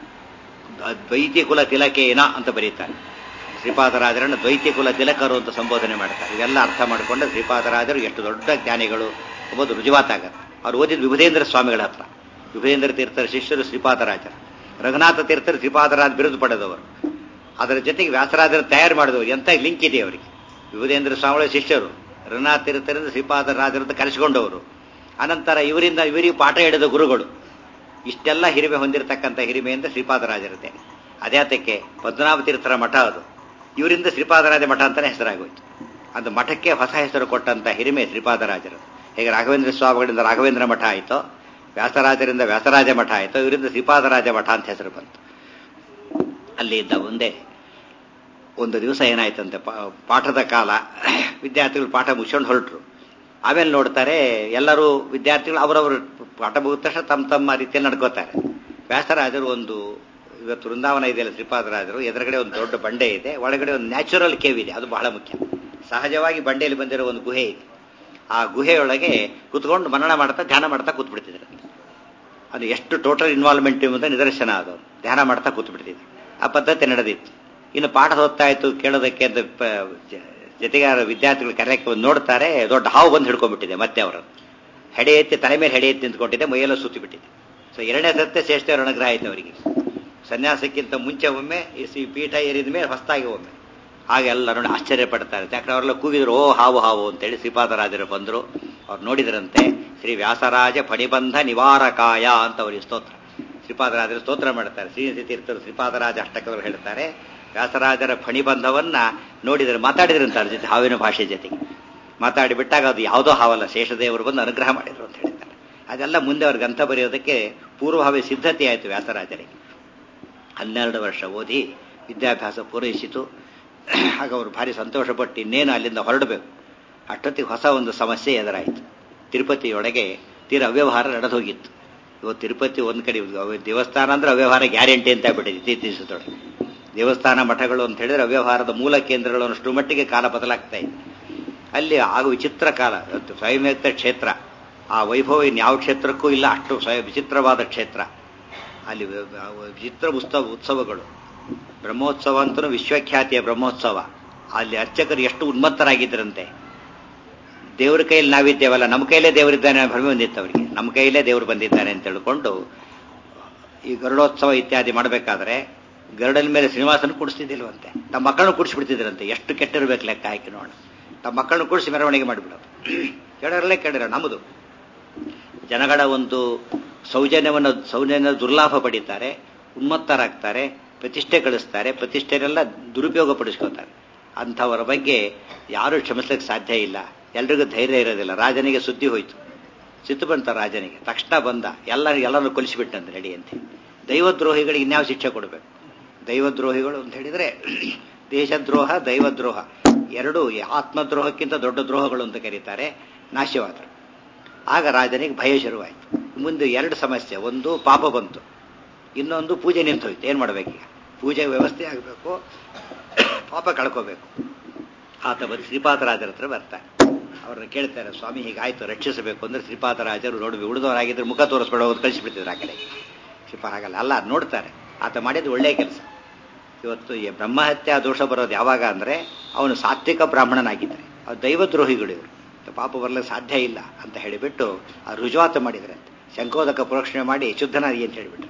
ದ್ವೈತಿ ಕುಲ ತಿಲಕೇನ ಅಂತ ಬರೀತಾರೆ ಶ್ರೀಪಾದರಾಜರನ್ನು ದ್ವೈತಿ ಕುಲ ತಿಲಕರು ಅಂತ ಸಂಬೋಧನೆ ಮಾಡ್ತಾರೆ ಇವೆಲ್ಲ ಅರ್ಥ ಮಾಡಿಕೊಂಡು ಶ್ರೀಪಾದರಾಜರು ಎಷ್ಟು ದೊಡ್ಡ ಜ್ಞಾನಿಗಳು ಎಂಬುದು ರುಜುವಾತಾಗತ್ತೆ ಅವ್ರು ಓದಿದ ವಿಭುಧೇಂದ್ರ ಸ್ವಾಮಿಗಳ ಹತ್ರ ವಿಭುಧೇಂದ್ರ ತೀರ್ಥರ ಶಿಷ್ಯರು ಶ್ರೀಪಾದರಾಜರು ರಘುನಾಥ ತೀರ್ಥರು ಶ್ರೀಪಾದರಾಜ ಬಿರುದು ಪಡೆದವರು ಅದರ ಜೊತೆಗೆ ವ್ಯಾಸರಾಜರು ತಯಾರು ಮಾಡಿದವರು ಎಂತ ಲಿಂಕ್ ಇದೆ ಅವರಿಗೆ ವಿಭುಧೇಂದ್ರ ಸ್ವಾಮಿಗಳ ಶಿಷ್ಯರು ರಘುನಾಥ ತೀರ್ಥರಿಂದ ಶ್ರೀಪಾದರಾಜರಂತ ಕರೆಸಿಕೊಂಡವರು ಅನಂತರ ಇವರಿಂದ ಇವರಿಗೆ ಪಾಠ ಹಿಡಿದ ಗುರುಗಳು ಇಷ್ಟೆಲ್ಲ ಹಿರಿಮೆ ಹೊಂದಿರತಕ್ಕಂಥ ಹಿರಿಮೆಯಿಂದ ಶ್ರೀಪಾದರಾಜರತೆ ಅದ್ಯಾತಕ್ಕೆ ಪದ್ಮನಾಭ ತೀರ್ಥರ ಮಠ ಅದು ಇವರಿಂದ ಶ್ರೀಪಾದರಾಜ ಮಠ ಅಂತಾನೆ ಹೆಸರಾಗೋಯ್ತು ಅದು ಮಠಕ್ಕೆ ಹೊಸ ಹೆಸರು ಕೊಟ್ಟಂತ ಹಿರಿಮೆ ಶ್ರೀಪಾದರಾಜರು ಹೇಗೆ ರಾಘವೇಂದ್ರ ಸ್ವಾಮಿಗಳಿಂದ ರಾಘವೇಂದ್ರ ಮಠ ಆಯಿತು ವ್ಯಾಸರಾಜರಿಂದ ವ್ಯಾಸರಾಜ ಮಠ ಆಯಿತು ಇವರಿಂದ ಶ್ರೀಪಾದರಾಜ ಮಠ ಅಂತ ಹೆಸರು ಬಂತು ಅಲ್ಲಿ ಇದ್ದ ಮುಂದೆ ಒಂದು ದಿವಸ ಏನಾಯ್ತಂತೆ ಪಾಠದ ಕಾಲ ವಿದ್ಯಾರ್ಥಿಗಳು ಪಾಠ ಮುಗಿಸ್ಕೊಂಡು ಹೊರಟರು ಆಮೇಲೆ ನೋಡ್ತಾರೆ ಎಲ್ಲರೂ ವಿದ್ಯಾರ್ಥಿಗಳು ಅವರವರು ಪಾಠ ಮುಗಿದ ತಕ್ಷಣ ತಮ್ಮ ತಮ್ಮ ರೀತಿಯಲ್ಲಿ ನಡ್ಕೋತಾರೆ ವ್ಯಾಸರಾಜರು ಒಂದು ಇವತ್ತು ವೃಂದಾವನ ಇದೆಯಲ್ಲ ಶ್ರೀಪಾದರಾಜರು ಎದುರುಗಡೆ ಒಂದು ದೊಡ್ಡ ಬಂಡೆ ಇದೆ ಒಳಗಡೆ ಒಂದು ನ್ಯಾಚುರಲ್ ಕೇವ್ ಇದೆ ಅದು ಬಹಳ ಮುಖ್ಯ ಸಹಜವಾಗಿ ಬಂಡೆಯಲ್ಲಿ ಬಂದಿರೋ ಒಂದು ಗುಹೆ ಇದೆ ಆ ಗುಹೆಯೊಳಗೆ ಕುತ್ಕೊಂಡು ಮನನ ಮಾಡ್ತಾ ಧ್ಯಾನ ಮಾಡ್ತಾ ಕೂತ್ಬಿಡ್ತಿದ್ರು ಅದು ಎಷ್ಟು ಟೋಟಲ್ ಇನ್ವಾಲ್ವ್ಮೆಂಟ್ ಎಂಬುದ ನಿದರ್ಶನ ಅದು ಧ್ಯಾನ ಮಾಡ್ತಾ ಕೂತ್ಬಿಡ್ತಿದ್ರು ಆ ಪದ್ಧತಿ ನಡೆದಿತ್ತು ಇನ್ನು ಪಾಠ ಓದ್ತಾ ಇತ್ತು ಕೇಳೋದಕ್ಕೆ ಅಂತ ಜೊತೆಗೆ ವಿದ್ಯಾರ್ಥಿಗಳು ಕರೆಯಕ್ಕೆ ಒಂದು ನೋಡ್ತಾರೆ ದೊಡ್ಡ ಹಾವು ಬಂದು ಹಿಡ್ಕೊಂಡ್ಬಿಟ್ಟಿದೆ ಮತ್ತೆ ಅವರನ್ನು ಹೆಡೆ ಎತ್ತಿ ತಲೆ ಮೇಲೆ ಹೆಡೆ ಎತ್ತಿ ನಿಂತ್ಕೊಂಡಿದೆ ಮೈಯೆಲ್ಲ ಸುತ್ತಿ ಬಿಟ್ಟಿದೆ ಸೊ ಎರಡನೇ ಸತ್ಯ ಶ್ರೇಷ್ಠ ಅನುಗ್ರಹ ಆಯ್ತು ಅವರಿಗೆ ಸನ್ಯಾಸಕ್ಕಿಂತ ಮುಂಚೆ ಒಮ್ಮೆ ಈ ಪೀಠ ಏರಿದ ಮೇಲೆ ಹೊಸದಾಗಿ ಒಮ್ಮೆ ಆಗ ಎಲ್ಲ ನೋಡಿ ಆಶ್ಚರ್ಯ ಪಡ್ತಾರೆ ಯಾಕಂದ್ರೆ ಅವರೆಲ್ಲ ಕೂಗಿದ್ರು ಓ ಹಾವು ಹಾವು ಅಂತೇಳಿ ಶ್ರೀಪಾದರಾಜರು ಬಂದರು ಅವ್ರು ನೋಡಿದ್ರಂತೆ ಶ್ರೀ ವ್ಯಾಸರಾಜ ಫಣಿಬಂಧ ನಿವಾರಕಾಯ ಅಂತ ಅವರಿಗೆ ಸ್ತೋತ್ರ ಶ್ರೀಪಾದರಾಜರು ಸ್ತೋತ್ರ ಮಾಡ್ತಾರೆ ಶ್ರೀನಿಧಿ ತೀರ್ಥರು ಶ್ರೀಪಾದರಾಜ ಅಷ್ಟಕವರು ಹೇಳ್ತಾರೆ ವ್ಯಾಸರಾಜರ ಫಣಿಬಂಧವನ್ನ ನೋಡಿದರೆ ಮಾತಾಡಿದ್ರಂತ ಅದ್ರ ಜೊತೆ ಹಾವಿನ ಭಾಷೆ ಜೊತೆಗೆ ಮಾತಾಡಿ ಬಿಟ್ಟಾಗ ಅದು ಯಾವುದೋ ಹಾವಲ್ಲ ಶೇಷದೇವರು ಬಂದು ಅನುಗ್ರಹ ಮಾಡಿದ್ರು ಅಂತ ಹೇಳ್ತಾರೆ ಅದೆಲ್ಲ ಮುಂದೆ ಅವ್ರ ಗ್ರಂಥ ಬರೆಯೋದಕ್ಕೆ ಪೂರ್ವಭಾವಿ ಸಿದ್ಧತೆ ಆಯಿತು ವ್ಯಾಸರಾಜರಿಗೆ ಹನ್ನೆರಡು ವರ್ಷ ಓದಿ ವಿದ್ಯಾಭ್ಯಾಸ ಪೂರೈಸಿತು ಆಗ ಅವರು ಭಾರಿ ಸಂತೋಷಪಟ್ಟು ಇನ್ನೇನು ಅಲ್ಲಿಂದ ಹೊರಡಬೇಕು ಅಷ್ಟೊತ್ತಿಗೆ ಹೊಸ ಒಂದು ಸಮಸ್ಯೆ ಎದುರಾಯಿತು ತಿರುಪತಿಯೊಳಗೆ ತೀರ ಅವ್ಯವಹಾರ ನಡೆದು ಹೋಗಿತ್ತು ಇವತ್ತು ತಿರುಪತಿ ಒಂದು ಕಡೆ ದೇವಸ್ಥಾನ ಅಂದ್ರೆ ಅವ್ಯವಹಾರ ಗ್ಯಾರಂಟಿ ಅಂತ ಬಿಟ್ಟಿದೆ ಇತ್ತೀಚಿಸದೊಳಗೆ ದೇವಸ್ಥಾನ ಮಠಗಳು ಅಂತ ಹೇಳಿದ್ರೆ ಅವ್ಯವಹಾರದ ಮೂಲ ಕೇಂದ್ರಗಳು ಅನ್ನಷ್ಟು ಮಟ್ಟಿಗೆ ಕಾಲ ಬದಲಾಗ್ತಾ ಇದೆ ಅಲ್ಲಿ ಆಗ ವಿಚಿತ್ರ ಕಾಲ ಸ್ವಯಂಯುಕ್ತ ಕ್ಷೇತ್ರ ಆ ವೈಭವ ಯಾವ ಕ್ಷೇತ್ರಕ್ಕೂ ಇಲ್ಲ ಅಷ್ಟು ಸ್ವಯಂ ವಿಚಿತ್ರವಾದ ಕ್ಷೇತ್ರ ಅಲ್ಲಿ ವಿಚಿತ್ರ ಉತ್ಸವ ಉತ್ಸವಗಳು ಬ್ರಹ್ಮೋತ್ಸವ ಅಂತಲೂ ವಿಶ್ವಖ್ಯಾತಿಯ ಬ್ರಹ್ಮೋತ್ಸವ ಅಲ್ಲಿ ಅರ್ಚಕರು ಎಷ್ಟು ಉನ್ಮತ್ತರಾಗಿದ್ದರಂತೆ ದೇವ್ರ ಕೈಯಲ್ಲಿ ನಾವಿದ್ದೇವಲ್ಲ ನಮ್ಮ ಕೈಲೇ ದೇವರಿದ್ದಾನೆ ಭ್ರಮೆ ಬಂದಿತ್ತು ಅವರಿಗೆ ನಮ್ಮ ಕೈಲೇ ದೇವರು ಬಂದಿದ್ದಾನೆ ಅಂತ ಹೇಳ್ಕೊಂಡು ಈ ಗರುಡೋತ್ಸವ ಇತ್ಯಾದಿ ಮಾಡಬೇಕಾದ್ರೆ ಗರುಡನ ಮೇಲೆ ಶ್ರೀನಿವಾಸನ ಕುಡಿಸ್ತಿದ್ದಿಲ್ವಂತೆ ತಮ್ಮ ಮಕ್ಕಳನ್ನು ಕುಡಿಸ್ಬಿಡ್ತಿದ್ರಂತೆ ಎಷ್ಟು ಕೆಟ್ಟಿರ್ಬೇಕು ಲೆಕ್ಕ ಹಾಕಿ ನೋಡ ತಮ್ಮ ಮಕ್ಕಳನ್ನು ಕುಡಿಸಿ ಮೆರವಣಿಗೆ ಮಾಡಿಬಿಡೋದು ಕೆಡರಲ್ಲೇ ಕೆಡರ ನಮ್ಮದು ಜನಗಳ ಒಂದು ಸೌಜನ್ಯವನ್ನು ಸೌಜನ್ಯ ದುರ್ಲಾಭ ಪಡೀತಾರೆ ಉನ್ಮತ್ತರಾಗ್ತಾರೆ ಪ್ರತಿಷ್ಠೆ ಗಳಿಸ್ತಾರೆ ಪ್ರತಿಷ್ಠೆನೆಲ್ಲ ದುರುಪಯೋಗ ಪಡಿಸ್ಕೋತಾರೆ ಅಂಥವರ ಬಗ್ಗೆ ಯಾರೂ ಕ್ಷಮಿಸ್ಲಿಕ್ಕೆ ಸಾಧ್ಯ ಇಲ್ಲ ಎಲ್ರಿಗೂ ಧೈರ್ಯ ಇರೋದಿಲ್ಲ ರಾಜನಿಗೆ ಸುದ್ದಿ ಹೋಯ್ತು ಸಿಟ್ಟು ಬಂತ ರಾಜನಿಗೆ ತಕ್ಷಣ ಬಂದ ಎಲ್ಲ ಎಲ್ಲರನ್ನು ಕೊಲಿಸಿಬಿಟ್ಟಂತ ನಡಿ ಅಂತ ದೈವದ್ರೋಹಿಗಳಿಗೆ ಇನ್ಯಾವ ಶಿಕ್ಷೆ ಕೊಡಬೇಕು ದೈವದ್ರೋಹಿಗಳು ಅಂತ ಹೇಳಿದ್ರೆ ದೇಶದ್ರೋಹ ದೈವದ್ರೋಹ ಎರಡು ಆತ್ಮದ್ರೋಹಕ್ಕಿಂತ ದೊಡ್ಡ ದ್ರೋಹಗಳು ಅಂತ ಕರೀತಾರೆ ನಾಶವಾದರು ಆಗ ರಾಜನಿಗೆ ಭಯ ಶುರುವಾಯಿತು ಮುಂದೆ ಎರಡು ಸಮಸ್ಯೆ ಒಂದು ಪಾಪ ಬಂತು ಇನ್ನೊಂದು ಪೂಜೆ ನಿಂತೋಯ್ತು ಏನು ಮಾಡಬೇಕೀಗ ಪೂಜೆ ವ್ಯವಸ್ಥೆ ಆಗಬೇಕು ಪಾಪ ಕಳ್ಕೋಬೇಕು ಆತ ಬಂದು ಶ್ರೀಪಾದರಾಜರ ಹತ್ರ ಬರ್ತಾರೆ ಅವ್ರನ್ನ ಕೇಳ್ತಾರೆ ಸ್ವಾಮಿ ಹೀಗಾಯ್ತು ರಕ್ಷಿಸಬೇಕು ಅಂದ್ರೆ ಶ್ರೀಪಾದರಾಜರು ನೋಡ್ಬೇಕು ಉಳಿದವರಾಗಿದ್ರೆ ಮುಖ ತೋರಿಸ್ಬೇಡ ಹೋಗಿ ಕಳಿಸಿಬಿಡ್ತಿದ್ರು ಆ ಕಡೆ ಶ್ರೀಪ ಹಾಗಲ್ಲ ಅಲ್ಲ ನೋಡ್ತಾರೆ ಆತ ಮಾಡಿದ್ದು ಒಳ್ಳೆಯ ಕೆಲಸ ಇವತ್ತು ಈ ಬ್ರಹ್ಮಹತ್ಯಾ ದೋಷ ಬರೋದು ಯಾವಾಗ ಅಂದ್ರೆ ಅವನು ಸಾತ್ವಿಕ ಬ್ರಾಹ್ಮಣನಾಗಿದ್ದಾರೆ ಅವ್ರು ದೈವದ್ರೋಹಿಗಳು ಇವರು ಪಾಪ ಬರಲಿಕ್ಕೆ ಸಾಧ್ಯ ಇಲ್ಲ ಅಂತ ಹೇಳಿಬಿಟ್ಟು ಆ ರುಜುವಾತು ಮಾಡಿದ್ರೆ ಶಂಕೋದಕ ಪ್ರೋಕ್ಷಣೆ ಮಾಡಿ ಶುದ್ಧನಾಗಿ ಅಂತ ಹೇಳಿಬಿಟ್ರು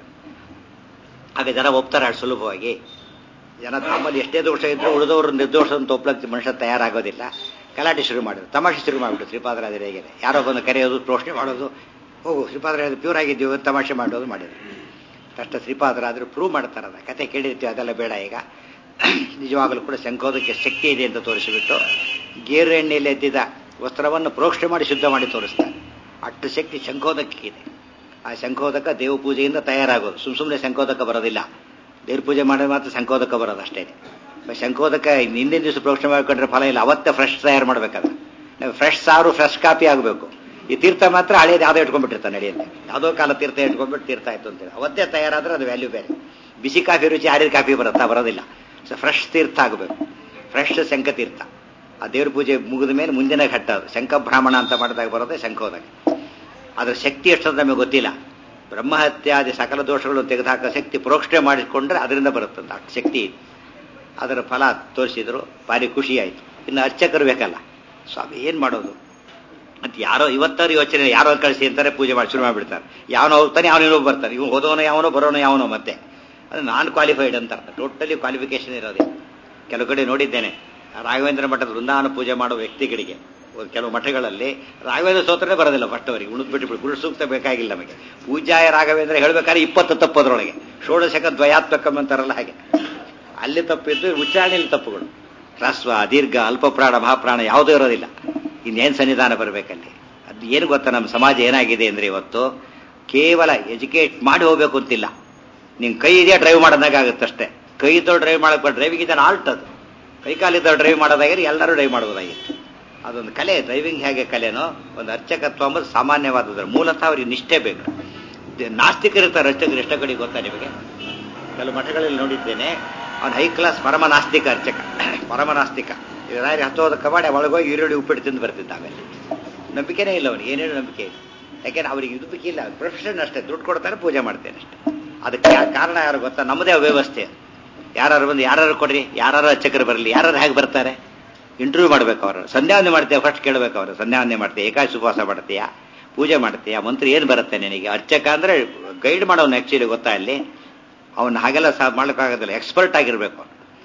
ಆಗ ಜನ ಒಪ್ತಾರೆ ಅಷ್ಟು ಸುಲಭವಾಗಿ ಜನ ತಮ್ಮಲ್ಲಿ ಎಷ್ಟೇ ದೋಷ ಇದ್ರೂ ಉಳಿದವರು ನಿರ್ದೋಷ ಅಂತ ಒಪ್ಲಕ್ಕೆ ಮನುಷ್ಯ ತಯಾರಾಗೋದಿಲ್ಲ ಗಲಾಟೆ ಶುರು ಮಾಡಿದ್ರು ತಮಾಷೆ ಶುರು ಮಾಡಿಬಿಟ್ಟು ಶ್ರೀಪಾದರಾಜರು ಹೇಗೆ ಯಾರೋ ಬಂದು ಕರೆಯೋದು ಪ್ರೋಷಣೆ ಮಾಡೋದು ಹೋಗು ಶ್ರೀಪಾದರಾಜರು ಪ್ಯೂರ್ ಆಗಿದ್ದೀವಿ ತಮಾಷೆ ಮಾಡೋದು ಮಾಡಿದ್ರು ತಕ್ಷಣ ಶ್ರೀಪಾದರಾಜರು ಪ್ರೂವ್ ಮಾಡ್ತಾರೆ ಅದ ಕತೆ ಕೇಳಿರ್ತೀವಿ ಅದೆಲ್ಲ ಬೇಡ ಈಗ ನಿಜವಾಗಲೂ ಕೂಡ ಶಂಕೋದಕ್ಕೆ ಶಕ್ತಿ ಇದೆ ಅಂತ ತೋರಿಸಿಬಿಟ್ಟು ಗೇರು ಎಣ್ಣೆಯಲ್ಲಿ ಎದ್ದಿದ್ದ ವಸ್ತ್ರವನ್ನು ಪ್ರೋಕ್ಷಣೆ ಮಾಡಿ ಶುದ್ಧ ಮಾಡಿ ತೋರಿಸ್ತಾರೆ ಅಷ್ಟು ಶಕ್ತಿ ಶಂಖೋದಕ್ಕಿದೆ ಆ ಶಂಖೋದಕ ದೇವ ಪೂಜೆಯಿಂದ ತಯಾರಾಗೋದು ಸುಮ್ ಸುಮ್ಮನೆ ಶಂಖೋದಕ ಬರೋದಿಲ್ಲ ದೇವ್ರ ಪೂಜೆ ಮಾಡೋದು ಮಾತ್ರ ಶಂಖೋದಕ ಬರೋದು ಅಷ್ಟೇ ಶಂಖೋದಕ ಹಿಂದಿನ ದಿವಸ ಪ್ರೋಕ್ಷಣೆ ಮಾಡ್ಕೊಂಡ್ರೆ ಫಲ ಇಲ್ಲ ಅವತ್ತೇ ಫ್ರೆಶ್ ತಯಾರು ಮಾಡ್ಬೇಕಾದ್ರೆ ನಾವು ಫ್ರೆಶ್ ಸಾರು ಫ್ರೆಶ್ ಕಾಪಿ ಆಗಬೇಕು ಈ ತೀರ್ಥ ಮಾತ್ರ ಹಳೇದು ಯಾವುದೋ ಇಟ್ಕೊಂಡ್ಬಿಟ್ಟಿರ್ತಾನೆ ನಡೆಯುತ್ತೆ ಯಾವುದೋ ಕಾಲ ತೀರ್ಥ ಇಟ್ಕೊಂಡ್ಬಿಟ್ಟು ತೀರ್ಥ ಆಯ್ತು ಅಂತೇಳಿ ಅವತ್ತೇ ತಯಾರಾದ್ರೆ ಅದು ವ್ಯಾಲ್ಯೂ ಬೇರೆ ಬಿಸಿ ಕಾಫಿ ರುಚಿ ಆರಿದ ಕಾಫಿ ಬರುತ್ತಾ ಬರೋದಿಲ್ಲ ಸೊ ಫ್ರೆಶ್ ತೀರ್ಥ ಆಗಬೇಕು ಫ್ರೆಶ್ ಶಂಖ ತೀರ್ಥ ಆ ದೇವ್ರ ಪೂಜೆ ಮುಗಿದ ಮೇಲೆ ಮುಂದಿನ ಘಟ್ಟ ಅದು ಶಂಖ ಬ್ರಾಹ್ಮಣ ಅಂತ ಮಾಡಿದಾಗ ಬರೋದೇ ಶಂಖೋದಕ ಅದರ ಶಕ್ತಿ ಎಷ್ಟಂತ ನಮಗೆ ಗೊತ್ತಿಲ್ಲ ಬ್ರಹ್ಮಹತ್ಯಾದಿ ಸಕಲ ದೋಷಗಳನ್ನು ತೆಗೆದುಹಾಕೋ ಶಕ್ತಿ ಪ್ರೋಕ್ಷಣೆ ಮಾಡಿಕೊಂಡ್ರೆ ಅದರಿಂದ ಬರುತ್ತಂತ ಅಷ್ಟು ಶಕ್ತಿ ಇದೆ ಅದರ ಫಲ ತೋರಿಸಿದ್ರು ಭಾರಿ ಖುಷಿ ಆಯಿತು ಇನ್ನು ಅರ್ಚಕರು ಬೇಕಲ್ಲ ಸ್ವಾಮಿ ಏನು ಮಾಡೋದು ಅಂತ ಯಾರೋ ಇವತ್ತಾರು ಯೋಚನೆ ಯಾರೋ ಕಳಿಸಿ ಅಂತಾರೆ ಪೂಜೆ ಮಾಡಿ ಶುರು ಮಾಡಿಬಿಡ್ತಾರೆ ಯಾವನೋ ಹೋಗ್ತಾನೆ ಅವನೇನೋ ಬರ್ತಾನೆ ಇವ್ ಹೋದವನೋ ಯಾವನೋ ಬರೋನೋ ಯಾವನೋ ಮತ್ತೆ ಅದು ನಾನ್ ಕ್ವಾಲಿಫೈಡ್ ಅಂತಾರೆ ಟೋಟಲಿ ಕ್ವಾಲಿಫಿಕೇಶನ್ ಇರೋದೇ ಕೆಲವು ಕಡೆ ನೋಡಿದ್ದೇನೆ ರಾಘವೇಂದ್ರ ಮಠದ ವೃಂದಾವನ ಪೂಜೆ ಮಾಡುವ ವ್ಯಕ್ತಿಗಳಿಗೆ ಕೆಲವು ಮಠಗಳಲ್ಲಿ ರಾಘವೇಂದ್ರ ಸ್ತೋತ್ರನೇ ಬರೋದಿಲ್ಲ ಫಸ್ಟ್ ಅವರಿಗೆ ಉಳಿದು ಬಿಟ್ಟು ಗುರು ಸೂಕ್ತ ಬೇಕಾಗಿಲ್ಲ ನಮಗೆ ಪೂಜಾಯ ರಾಘವೇಂದ್ರ ಹೇಳ್ಬೇಕಾದ್ರೆ ಇಪ್ಪತ್ತು ತಪ್ಪದ್ರೊಳಗೆ ಷೋಡಶಕ ದ್ವಯಾತ್ಮಕಂ ಅಂತಾರಲ್ಲ ಹಾಗೆ ಅಲ್ಲಿ ತಪ್ಪಿದ್ದು ಉಚ್ಚಾರಣೆಯಲ್ಲಿ ತಪ್ಪುಗಳು ಹ್ರಸ್ವ ದೀರ್ಘ ಅಲ್ಪಪ್ರಾಣ ಮಹಾಪ್ರಾಣ ಯಾವುದೂ ಇರೋದಿಲ್ಲ ಇನ್ನೇನು ಸನ್ನಿಧಾನ ಬರಬೇಕಲ್ಲಿ ಅದು ಏನು ಗೊತ್ತಾ ನಮ್ಮ ಸಮಾಜ ಏನಾಗಿದೆ ಅಂದ್ರೆ ಇವತ್ತು ಕೇವಲ ಎಜುಕೇಟ್ ಮಾಡಿ ಹೋಗ್ಬೇಕು ಅಂತಿಲ್ಲ ನಿನ್ ಕೈ ಇದೆಯಾ ಡ್ರೈವ್ ಮಾಡೋದಾಗತ್ತಷ್ಟೇ ಕೈ ಇದ್ದವ್ರು ಡ್ರೈವ್ ಮಾಡಕ್ಕೆ ಡ್ರೈವಿಂಗ್ ಇದ್ದಾನೆ ಆಲ್ಟ್ ಅದು ಕೈ ಕಾಲಿದ್ದವ್ರು ಡ್ರೈವ್ ಮಾಡೋದಾಗಿದ್ರೆ ಎಲ್ಲರೂ ಡ್ರೈವ್ ಮಾಡ್ಬೋದಾಗಿತ್ತು ಅದೊಂದು ಕಲೆ ಡ್ರೈವಿಂಗ್ ಹೇಗೆ ಕಲೆನೋ ಒಂದು ಅರ್ಚಕತ್ವ ಅಂಬುದು ಸಾಮಾನ್ಯವಾದದ್ದು ಮೂಲತಃ ಅವ್ರಿಗೆ ನಿಷ್ಠೆ ಬೇಕು ನಾಸ್ತಿಕರಿರ್ತಾರೆ ಅರ್ಚಕರು ಎಷ್ಟೋ ಕಡೆ ಗೊತ್ತಾ ನಿಮಗೆ ಕೆಲವು ಮಠಗಳಲ್ಲಿ ನೋಡಿದ್ದೇನೆ ಅವನು ಹೈ ಕ್ಲಾಸ್ ಪರಮ ನಾಸ್ತಿಕ ಅರ್ಚಕ ಪರಮ ನಾಸ್ತಿಕ ರಾಯರಿ ಹತ್ತೋದಕ್ಕೆ ಮಾಡಿ ಒಳಗೋಗಿ ಈರುಳ್ಳಿ ಉಪ್ಪಿಟ್ಟು ತಿಂದು ಬರ್ತಿದ್ದ ಆಮೇಲೆ ನಂಬಿಕೆನೇ ಇಲ್ಲ ಅವನಿಗೆ ಏನೇನು ನಂಬಿಕೆ ಇಲ್ಲ ಯಾಕೆಂದ್ರೆ ಅವ್ರಿಗೆ ಇದು ಇಲ್ಲ ಪ್ರೊಫೆಷನ್ ಅಷ್ಟೇ ದುಡ್ಡು ಕೊಡ್ತಾರೆ ಪೂಜೆ ಮಾಡ್ತೇನೆ ಅಷ್ಟೇ ಅದಕ್ಕೆ ಕಾರಣ ಯಾರು ಗೊತ್ತಾ ನಮ್ಮದೇ ವ್ಯವಸ್ಥೆ ಯಾರು ಬಂದು ಯಾರು ಕೊಡ್ರಿ ಯಾರು ಅರ್ಚಕರು ಬರಲಿ ಯಾರು ಹೇಗೆ ಬರ್ತಾರೆ ಇಂಟರ್ವ್ಯೂ ಮಾಡ್ಬೇಕು ಅವರು ಸಂಧ್ಯಾವಂದನೆ ಮಾಡ್ತೀಯ ಫಸ್ಟ್ ಕೇಳಬೇಕು ಅವರು ಸಂಧ್ಯಾವಂದನೆ ಮಾಡ್ತೀಯ ಏಕಾಶಿ ಉಪವಾಸ ಮಾಡ್ತೀಯಾ ಪೂಜೆ ಮಾಡ್ತೀಯಾ ಮಂತ್ರ ಏನು ಬರುತ್ತೆ ನಿನಗೆ ಅರ್ಚಕ ಅಂದ್ರೆ ಗೈಡ್ ಮಾಡೋನು ಆಕ್ಚುಲಿ ಗೊತ್ತಾ ಅಲ್ಲಿ ಅವನ್ನ ಹಾಗೆಲ್ಲ ಸಹ ಮಾಡೋಕ್ಕಾಗೋದಿಲ್ಲ ಎಕ್ಸ್ಪರ್ಟ್ ಆಗಿರ್ಬೇಕು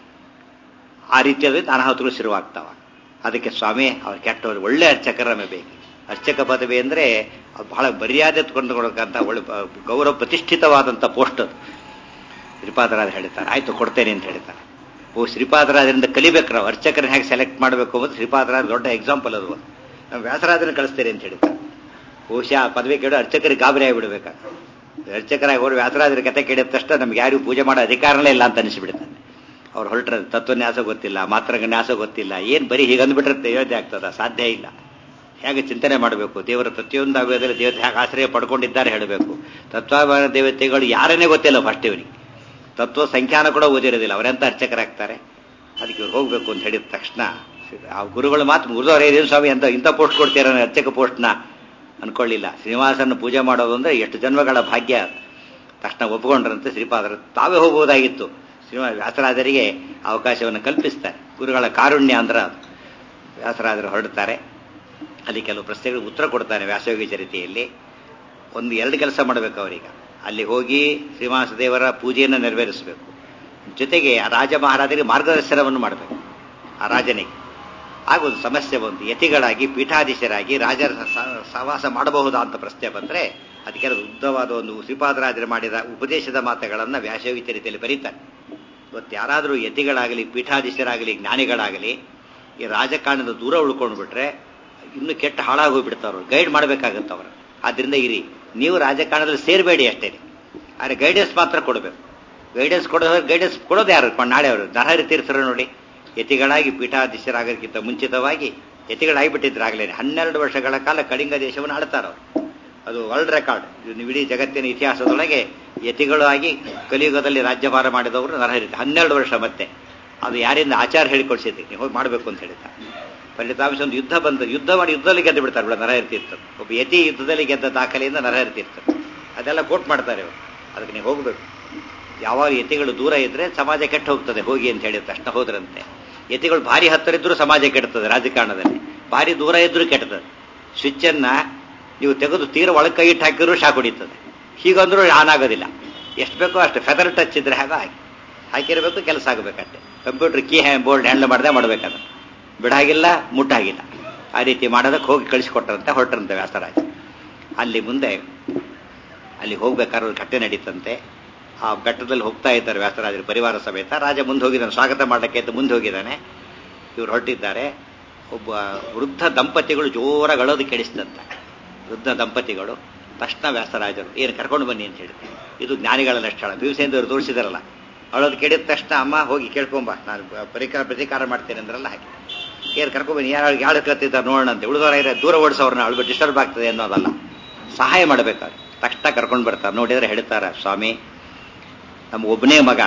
ಆ ರೀತಿಯಲ್ಲಿ ಅನಾಹುತಗಳು ಶುರುವಾಗ್ತಾವ ಅದಕ್ಕೆ ಸ್ವಾಮಿ ಅವ್ರು ಕೆಟ್ಟವ್ರು ಒಳ್ಳೆ ಅರ್ಚಕರ ಬೇಕು ಅರ್ಚಕ ಪದವಿ ಅಂದ್ರೆ ಅದು ಬಹಳ ಮರ್ಯಾದೆ ಕೊಂಡುಕೊಡಕ್ಕಂತ ಒಳ್ಳೆ ಗೌರವ ಪ್ರತಿಷ್ಠಿತವಾದಂಥ ಪೋಸ್ಟ್ ಅದು ಶ್ರೀಪಾದರಾಜ ಹೇಳ್ತಾರೆ ಆಯ್ತು ಕೊಡ್ತೇನೆ ಅಂತ ಹೇಳ್ತಾರೆ ಓ ಶ್ರೀಪಾದರಾಜರಿಂದ ಕಲಿಬೇಕು ನಾವು ಅರ್ಚಕರನ್ನ ಹೇಗೆ ಸೆಲೆಕ್ಟ್ ಮಾಡಬೇಕು ಅನ್ನೋದು ಶ್ರೀಪಾದರಾಜ ದೊಡ್ಡ ಎಕ್ಸಾಂಪಲ್ ಅದು ನಾವು ವ್ಯಾಸರಾಜನ ಕಳಿಸ್ತೇನೆ ಅಂತ ಹೇಳ್ತಾರೆ ಬಹುಶಃ ಪದವಿ ಕೇಳೋ ಅರ್ಚಕರಿಗೆ ಗಾಬರಿ ಆಗಿಬಿಡ್ಬೇಕು ಅರ್ಚಕರಾಗಿ ಹೋಗಿ ವ್ಯಾಸರಾಜರ ಕತೆ ಕೇಳಿದ ತಕ್ಷಣ ನಮ್ಗೆ ಯಾರಿಗೂ ಪೂಜೆ ಮಾಡೋ ಅಧಿಕಾರನೇ ಇಲ್ಲ ಅಂತ ಅನಿಸ್ಬಿಡ್ತಾನೆ ಅವ್ರು ಹೊರಟ್ರೆ ತತ್ವನ್ಯಾಸ ಗೊತ್ತಿಲ್ಲ ಮಾತ್ರಗನ್ಯಾಸ ಗೊತ್ತಿಲ್ಲ ಏನು ಬರೀ ಹೀಗೆ ಅಂದ್ಬಿಟ್ರೆ ಯೋಜನೆ ಆಗ್ತದ ಸಾಧ್ಯ ಇಲ್ಲ ಹೇಗೆ ಚಿಂತನೆ ಮಾಡಬೇಕು ದೇವರ ಪ್ರತಿಯೊಂದು ಅವಯದಲ್ಲಿ ದೇವತೆ ಹೇಗೆ ಆಶ್ರಯ ಪಡ್ಕೊಂಡಿದ್ದಾರೆ ಹೇಳಬೇಕು ತತ್ವಾಭಿಮಾನ ದೇವತೆಗಳು ಯಾರನ್ನೇ ಗೊತ್ತಿಲ್ಲ ಫಸ್ಟ್ ಇವನಿಗೆ ತತ್ವ ಸಂಖ್ಯಾನ ಕೂಡ ಓದಿರೋದಿಲ್ಲ ಅವರೆಂತ ಅರ್ಚಕರಾಗ್ತಾರೆ ಅದಕ್ಕೆ ಇವ್ರು ಹೋಗ್ಬೇಕು ಅಂತ ಹೇಳಿದ ತಕ್ಷಣ ಆ ಗುರುಗಳು ಮಾತು ಗುರುದವ್ರು ಏನು ಸ್ವಾಮಿ ಅಂತ ಇಂಥ ಪೋಸ್ಟ್ ಕೊಡ್ತೀರ ಅರ್ಚಕ ಪೋಸ್ಟ್ನ ಅನ್ಕೊಳ್ಳಿಲ್ಲ ಶ್ರೀನಿವಾಸನ ಪೂಜೆ ಮಾಡೋದು ಅಂದ್ರೆ ಎಷ್ಟು ಜನ್ಮಗಳ ಭಾಗ್ಯ ತಕ್ಷಣ ಒಪ್ಪಿಕೊಂಡ್ರಂತೆ ಶ್ರೀಪಾದರು ತಾವೇ ಹೋಗುವುದಾಗಿತ್ತು ಶ್ರೀನಿವಾಸ ವ್ಯಾಸರಾಜರಿಗೆ ಅವಕಾಶವನ್ನು ಕಲ್ಪಿಸ್ತಾರೆ ಗುರುಗಳ ಕಾರುಣ್ಯ ಅಂದ್ರೆ ಅದು ವ್ಯಾಸರಾಜರು ಹೊರಡ್ತಾರೆ ಅಲ್ಲಿ ಕೆಲವು ಪ್ರಶ್ನೆಗಳಿಗೆ ಉತ್ತರ ಕೊಡ್ತಾನೆ ವ್ಯಾಸಯೋಗಿ ಚರಿತೆಯಲ್ಲಿ ಒಂದು ಎರಡು ಕೆಲಸ ಮಾಡಬೇಕು ಅವರೀಗ ಅಲ್ಲಿ ಹೋಗಿ ಶ್ರೀನಿವಾಸ ದೇವರ ಪೂಜೆಯನ್ನು ನೆರವೇರಿಸಬೇಕು ಜೊತೆಗೆ ಆ ರಾಜ ಮಹಾರಾಜರಿಗೆ ಮಾರ್ಗದರ್ಶನವನ್ನು ಮಾಡಬೇಕು ಆ ರಾಜನಿಗೆ ಆಗ ಒಂದು ಸಮಸ್ಯೆ ಬಂತು ಯತಿಗಳಾಗಿ ಪೀಠಾಧೀಶರಾಗಿ ರಾಜರ ಸಹವಾಸ ಮಾಡಬಹುದಾ ಅಂತ ಪ್ರಶ್ನೆ ಬಂದರೆ ಅದಕ್ಕೆ ಉದ್ದವಾದ ಒಂದು ಶ್ರೀಪಾದರಾಜರು ಮಾಡಿದ ಉಪದೇಶದ ಮಾತುಗಳನ್ನು ವ್ಯಾಸಯೋಗಿ ಚರಿತೆಯಲ್ಲಿ ಬರೀತಾರೆ ಇವತ್ತು ಯಾರಾದರೂ ಯತಿಗಳಾಗಲಿ ಪೀಠಾಧೀಶರಾಗಲಿ ಜ್ಞಾನಿಗಳಾಗಲಿ ಈ ರಾಜಕಾರಣದ ದೂರ ಉಳ್ಕೊಂಡು ಬಿಟ್ರೆ ಇನ್ನು ಕೆಟ್ಟ ಹಾಳಾಗೋಗ್ಬಿಡ್ತಾವ್ರು ಗೈಡ್ ಮಾಡಬೇಕಾಗತ್ತೆ ಅವರು ಆದ್ರಿಂದ ಇರಿ ನೀವು ರಾಜಕಾರಣದಲ್ಲಿ ಸೇರಬೇಡಿ ಅಷ್ಟೇ ಆದರೆ ಗೈಡೆನ್ಸ್ ಮಾತ್ರ ಕೊಡಬೇಕು ಗೈಡೆನ್ಸ್ ಕೊಡೋದು ಗೈಡೆನ್ಸ್ ಕೊಡೋದು ಯಾರು ನಾಳೆ ಅವರು ನರಹರಿ ತೀರ್ಥರು ನೋಡಿ ಯತಿಗಳಾಗಿ ಪೀಠಾಧೀಶರಾಗೋದಕ್ಕಿಂತ ಮುಂಚಿತವಾಗಿ ಯತಿಗಳಾಗಿಬಿಟ್ಟಿದ್ರಾಗಲೇ ಹನ್ನೆರಡು ವರ್ಷಗಳ ಕಾಲ ಕಳಿಂಗ ದೇಶವನ್ನು ಆಳ್ತಾರವರು ಅದು ವರ್ಲ್ಡ್ ರೆಕಾರ್ಡ್ ಇಡೀ ಜಗತ್ತಿನ ಇತಿಹಾಸದೊಳಗೆ ಯತಿಗಳಾಗಿ ಕಲಿಯುಗದಲ್ಲಿ ರಾಜ್ಯಭಾರ ಮಾಡಿದವರು ನರಹರಿ ಹನ್ನೆರಡು ವರ್ಷ ಮತ್ತೆ ಅದು ಯಾರಿಂದ ಆಚಾರ ಹೇಳಿಕೊಡ್ಸಿದ್ದೆ ನೀವು ಹೋಗಿ ಮಾಡಬೇಕು ಅಂತ ಹೇಳಿದ ಫಲಿತಾಂಶ ಒಂದು ಯುದ್ಧ ಬಂದ ಯುದ್ಧ ಮಾಡಿ ಯುದ್ಧದಲ್ಲಿ ಗೆದ್ದು ಬಿಡ್ತಾರೆ ಬಿಡ ನರಹರಿ ತೀರ್ಥರು ಒಬ್ಬ ಯತಿ ಯುದ್ಧದಲ್ಲಿ ಗೆದ್ದ ದಾಖಲೆಯಿಂದ ನರಹರಿ ತೀರ್ಥರು ಅದೆಲ್ಲ ಕೋಟ್ ಮಾಡ್ತಾರೆ ಅವರು ಅದಕ್ಕೆ ನೀವು ಹೋಗಬೇಕು ಯಾವಾಗ ಯತಿಗಳು ದೂರ ಇದ್ರೆ ಸಮಾಜ ಕೆಟ್ಟ ಹೋಗ್ತದೆ ಹೋಗಿ ಅಂತ ಹೇಳಿದ ತಕ್ಷಣ ಹೋದ್ರಂತೆ ಯತಿಗಳು ಭಾರಿ ಹತ್ತಿರ ಇದ್ರೂ ಸಮಾಜ ಕೆಡ್ತದೆ ರಾಜಕಾರಣದಲ್ಲಿ ಭಾರಿ ದೂರ ಇದ್ರೂ ಕೆಡ್ತದೆ ಸ್ವಿಚ್ಚನ್ನ ನೀವು ತೆಗೆದು ತೀರ ಒಳಗೆ ಕೈ ಇಟ್ಟು ಹಾಕಿದ್ರು ಶಾಕ್ ಹೊಡಿತದೆ ಹೀಗಂದ್ರೂ ಆನ್ ಆಗೋದಿಲ್ಲ ಎಷ್ಟು ಬೇಕೋ ಅಷ್ಟು ಫೆದರ್ ಟಚ್ ಇದ್ರೆ ಹಾಗೆ ಹಾಕಿ ಹಾಕಿರಬೇಕು ಕೆಲಸ ಆಗಬೇಕಷ್ಟೆ ಕಂಪ್ಯೂಟರ್ ಕೀ ಹ್ಯಾ ಬೋರ್ಡ್ ಹ್ಯಾಂಡಲ್ ಮಾಡದೆ ಮಾಡಬೇಕದು ಬಿಡಾಗಿಲ್ಲ ಮುಟ್ಟಾಗಿಲ್ಲ ಆ ರೀತಿ ಮಾಡೋದಕ್ಕೆ ಹೋಗಿ ಕಳಿಸಿಕೊಟ್ರಂತೆ ಹೊರಟ್ರಂತೆ ವ್ಯಾಸರಾಜ ಅಲ್ಲಿ ಮುಂದೆ ಅಲ್ಲಿ ಹೋಗ್ಬೇಕಾದ್ರೆ ಒಂದು ಘಟ್ಟೆ ನಡೀತಂತೆ ಆ ಘಟ್ಟದಲ್ಲಿ ಹೋಗ್ತಾ ಇದ್ದಾರೆ ವ್ಯಾಸರಾಜರ ಪರಿವಾರ ಸಮೇತ ರಾಜ ಮುಂದೆ ಹೋಗಿದ್ದಾನೆ ಸ್ವಾಗತ ಮಾಡಕ್ಕೆ ಅಂತ ಮುಂದೆ ಹೋಗಿದ್ದಾನೆ ಇವ್ರು ಹೊರಟಿದ್ದಾರೆ ಒಬ್ಬ ವೃದ್ಧ ದಂಪತಿಗಳು ಜೋರಾಗಿ ಅಳೋದು ಕೆಡಿಸ್ತಂತೆ ವೃದ್ಧ ದಂಪತಿಗಳು ತಕ್ಷಣ ವ್ಯಾಸರಾಜರು ಏನು ಕರ್ಕೊಂಡು ಬನ್ನಿ ಅಂತ ಹೇಳಿದ್ರು ಇದು ಜ್ಞಾನಿಗಳ ಲಕ್ಷಣ ಭೀಮಸೇಂದ್ರವರು ತೋರಿಸಿದಾರಲ್ಲ ಅವಳದು ಕೇಳಿದ ತಕ್ಷಣ ಅಮ್ಮ ಹೋಗಿ ಕೇಳ್ಕೊಂಬ ನಾನು ಪರಿಕಾರ ಪ್ರತಿಕಾರ ಮಾಡ್ತೇನೆ ಅಂದ್ರಲ್ಲ ಹಾಗೆ ಏನು ಕರ್ಕೊಂಬನ್ನಿ ಯಾರು ಯಾರು ಕತ್ತಿದ್ದಾರೆ ನೋಡೋಣ ಅಂತ ಉಳಿದವರ ದೂರ ಓಡಿಸೋರ್ನ ಅವಳು ಡಿಸ್ಟರ್ಬ್ ಆಗ್ತದೆ ಅನ್ನೋದಲ್ಲ ಸಹಾಯ ಮಾಡಬೇಕಾದ್ರೆ ತಕ್ಷಣ ಕರ್ಕೊಂಡು ಬರ್ತಾರೆ ನೋಡಿದ್ರೆ ಹೇಳ್ತಾರೆ ಸ್ವಾಮಿ ನಮ್ಮ ಒಬ್ಬನೇ ಮಗ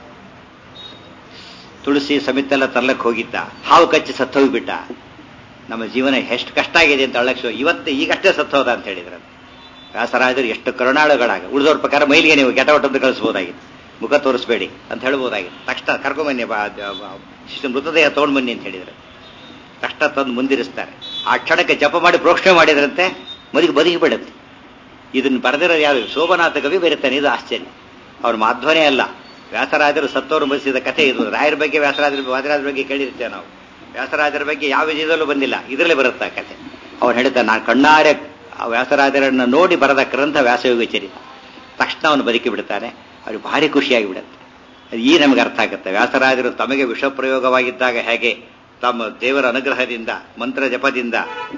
ತುಳಸಿ ಸಮಿತೆಲ್ಲ ತರ್ಲಕ್ಕೆ ಹೋಗಿದ್ದ ಹಾವು ಕಚ್ಚಿ ಸತ್ತೋಗ್ಬಿಟ್ಟ ನಮ್ಮ ಜೀವನ ಎಷ್ಟು ಕಷ್ಟ ಆಗಿದೆ ಅಂತ ಅಳಕ್ಷ ಇವತ್ತು ಈಗಷ್ಟೇ ಸತ್ತೋದ ಅಂತ ಹೇಳಿದ್ರು ವ್ಯಾಸರಾಜರು ಎಷ್ಟು ಕರುಣಾಳುಗಳಾಗ ಉಳಿದವ್ರ ಪ್ರಕಾರ ಮೈಲಿಗೆ ನೀವು ಗೆಟವಟ್ಟದ್ದು ಕಳಿಸ್ಬೋದಾಗಿತ್ತು ಮುಖ ತೋರಿಸ್ಬೇಡಿ ಅಂತ ಹೇಳ್ಬೋದಾಗಿತ್ತು ತಕ್ಷಣ ಕರ್ಕೊಂಬನ್ನಿ ಬಾ ಶಿಶು ಮೃತದೇಹ ತೊಗೊಂಡು ಬನ್ನಿ ಅಂತ ಹೇಳಿದ್ರು ತಕ್ಷಣ ತಂದು ಮುಂದಿರಿಸ್ತಾರೆ ಆ ಕ್ಷಣಕ್ಕೆ ಜಪ ಮಾಡಿ ಪ್ರೋಕ್ಷಣೆ ಮಾಡಿದ್ರಂತೆ ಮದಿಗೆ ಬದುಕಿ ಬಿಡುತ್ತೆ ಇದನ್ನು ಬರೆದಿರೋದು ಯಾರು ಶೋಭನಾಥ ಕವಿ ಬರೀತಾನೆ ಇದು ಆಶ್ಚರ್ಯ ಅವ್ರ ಮಾಧ್ವನೇ ಅಲ್ಲ ವ್ಯಾಸರಾಜರು ಸತ್ತವರು ಮರಿಸಿದ ಕಥೆ ಇದು ರಾಯರ ಬಗ್ಗೆ ವ್ಯಾಸರಾಜರ ವಾದಿರಾಜರ ಬಗ್ಗೆ ಕೇಳಿರ್ತೇವೆ ನಾವು ವ್ಯಾಸರಾಜರ ಬಗ್ಗೆ ಯಾವ ವಿಜಯದಲ್ಲೂ ಬಂದಿಲ್ಲ ಇದರಲ್ಲಿ ಬರುತ್ತೆ ಆ ಕಥೆ ಅವ್ರು ಹೇಳ್ತಾರೆ ನಾನು ಕಣ್ಣಾರೆ ಆ ವ್ಯಾಸರಾಜರನ್ನು ನೋಡಿ ಬರೆದ ಗ್ರಂಥ ವ್ಯಾಸಯೋಗ ಚರಿತ ತಕ್ಷಣ ಅವನು ಬದುಕಿ ಬಿಡ್ತಾನೆ ಅವ್ರಿಗೆ ಭಾರಿ ಖುಷಿಯಾಗಿ ಬಿಡುತ್ತೆ ಅದು ಈ ನಮಗೆ ಅರ್ಥ ಆಗುತ್ತೆ ವ್ಯಾಸರಾಜರು ತಮಗೆ ವಿಷ ಪ್ರಯೋಗವಾಗಿದ್ದಾಗ ಹೇಗೆ ತಮ್ಮ ದೇವರ ಅನುಗ್ರಹದಿಂದ ಮಂತ್ರ ಜಪದಿಂದ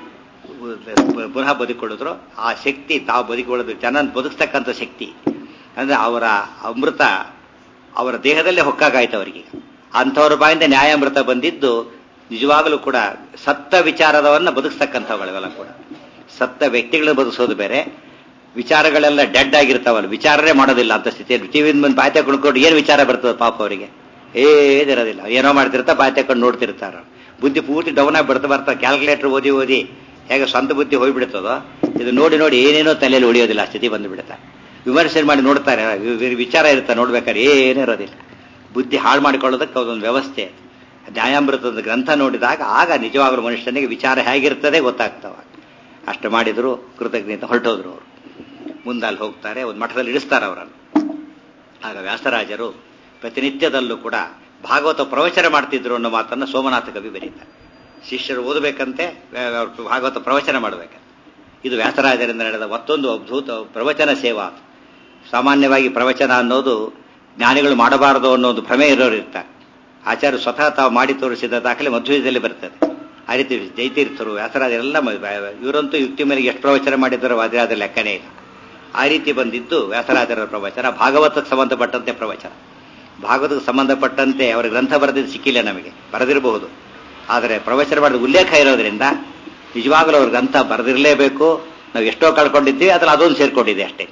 ಪುನಃ ಬದುಕೊಳ್ಳಿದ್ರು ಆ ಶಕ್ತಿ ತಾವು ಬದುಕೊಳ್ಳೋದು ಜನ ಬದುಕ್ತಕ್ಕಂಥ ಶಕ್ತಿ ಅಂದ್ರೆ ಅವರ ಅಮೃತ ಅವರ ದೇಹದಲ್ಲೇ ಹೊಕ್ಕಾಗಾಯ್ತು ಅವರಿಗೆ ಅಂಥವ್ರ ಬಾಯಿಂದ ನ್ಯಾಯಾಮೃತ ಬಂದಿದ್ದು ನಿಜವಾಗಲೂ ಕೂಡ ಸತ್ತ ವಿಚಾರದವನ್ನ ಬದುಕ್ತಕ್ಕಂಥವುಗಳೆಲ್ಲ ಕೂಡ ಸತ್ತ ವ್ಯಕ್ತಿಗಳನ್ನ ಬದುಕಿಸೋದು ಬೇರೆ ವಿಚಾರಗಳೆಲ್ಲ ಡೆಡ್ ಆಗಿರ್ತಾವಲ್ಲ ವಿಚಾರನೇ ಮಾಡೋದಿಲ್ಲ ಅಂತ ಸ್ಥಿತಿಯಲ್ಲಿ ಟಿವಿಯಿಂದ ಬಂದು ಬಾಯ್ತೆ ಕುಣ್ಕೊಂಡು ಏನು ವಿಚಾರ ಬರ್ತದೆ ಪಾಪ ಅವರಿಗೆ ಏನಿರೋದಿಲ್ಲ ಏನೋ ಮಾಡ್ತಿರ್ತಾ ಬಾಯ್ತೆ ಕೊಂಡು ನೋಡ್ತಿರ್ತಾರ ಬುದ್ಧಿ ಪೂರ್ತಿ ಡೌನ್ ಆಗಿ ಬರ್ತಾ ಬರ್ತಾ ಕ್ಯಾಲ್ಕುಲೇಟರ್ ಓದಿ ಓದಿ ಹೇಗೆ ಸ್ವಂತ ಬುದ್ಧಿ ಹೋಗ್ಬಿಡ್ತದೋ ಇದು ನೋಡಿ ನೋಡಿ ಏನೇನೋ ತಲೆಯಲ್ಲಿ ಉಳಿಯೋದಿಲ್ಲ ಆ ಸ್ಥಿತಿ ಬಂದುಬಿಡುತ್ತೆ ವಿಮರ್ಶೆ ಮಾಡಿ ನೋಡ್ತಾರೆ ವಿಚಾರ ಇರುತ್ತೆ ನೋಡ್ಬೇಕಾದ್ರೆ ಏನಿರೋದಿಲ್ಲ ಬುದ್ಧಿ ಹಾಳು ಮಾಡಿಕೊಳ್ಳೋದಕ್ಕೆ ಅದೊಂದು ವ್ಯವಸ್ಥೆ ನ್ಯಾಯಾಮೃತದ ಗ್ರಂಥ ನೋಡಿದಾಗ ಆಗ ನಿಜವಾಗಲೂ ಮನುಷ್ಯನಿಗೆ ವಿಚಾರ ಹೇಗಿರ್ತದೆ ಗೊತ್ತಾಗ್ತವ ಅಷ್ಟು ಮಾಡಿದ್ರು ಕೃತಜ್ಞತೆ ಹೊರಟೋದ್ರು ಅವರು ಮುಂದಲ್ಲಿ ಹೋಗ್ತಾರೆ ಒಂದು ಮಠದಲ್ಲಿ ಇಳಿಸ್ತಾರೆ ಅವರನ್ನು ಆಗ ವ್ಯಾಸರಾಜರು ಪ್ರತಿನಿತ್ಯದಲ್ಲೂ ಕೂಡ ಭಾಗವತ ಪ್ರವಚನ ಮಾಡ್ತಿದ್ರು ಅನ್ನೋ ಮಾತನ್ನು ಸೋಮನಾಥ ಕವಿ ಬರೀತಾರೆ ಶಿಷ್ಯರು ಓದಬೇಕಂತೆ ಭಾಗವತ ಪ್ರವಚನ ಮಾಡಬೇಕಂತೆ ಇದು ವ್ಯಾಸರಾಜರಿಂದ ನಡೆದ ಮತ್ತೊಂದು ಅದ್ಭುತ ಪ್ರವಚನ ಸೇವಾ ಸಾಮಾನ್ಯವಾಗಿ ಪ್ರವಚನ ಅನ್ನೋದು ಜ್ಞಾನಿಗಳು ಮಾಡಬಾರದು ಅನ್ನೋ ಒಂದು ಭ್ರಮೆ ಇರೋರು ಇರ್ತಾರೆ ಆಚಾರ್ಯ ಸ್ವತಃ ತಾವು ಮಾಡಿ ತೋರಿಸಿದ ದಾಖಲೆ ಮಧ್ವದಲ್ಲಿ ಬರ್ತದೆ ಆ ರೀತಿ ಜೈತೀರ್ಥರು ವ್ಯಾಸರಾಜರೆಲ್ಲ ಇವರಂತೂ ಯುಕ್ತಿ ಮೇಲೆ ಎಷ್ಟು ಪ್ರವಚನ ಮಾಡಿದ್ದಾರೋ ವಾದಿರಾದ ಲೆಕ್ಕನೇ ಇಲ್ಲ ಆ ರೀತಿ ಬಂದಿದ್ದು ವ್ಯಾಸರಾಜರ ಪ್ರವಚನ ಭಾಗವತಕ್ಕೆ ಸಂಬಂಧಪಟ್ಟಂತೆ ಪ್ರವಚನ ಭಾಗವತಕ್ಕೆ ಸಂಬಂಧಪಟ್ಟಂತೆ ಅವರ ಗ್ರಂಥ ಬರೆದಿದ್ದು ಸಿಕ್ಕಿಲ್ಲ ನಮಗೆ ಬರೆದಿರಬಹುದು ಆದರೆ ಪ್ರವಚನ ಮಾಡಿದ ಉಲ್ಲೇಖ ಇರೋದ್ರಿಂದ ನಿಜವಾಗಲೂ ಅವ್ರ ಗ್ರಂಥ ಬರೆದಿರಲೇಬೇಕು ನಾವು ಎಷ್ಟೋ ಕಳ್ಕೊಂಡಿದ್ದೀವಿ ಅದ್ರಲ್ಲಿ ಅದೊಂದು ಸೇರ್ಕೊಂಡಿದೆ ಅಷ್ಟೇ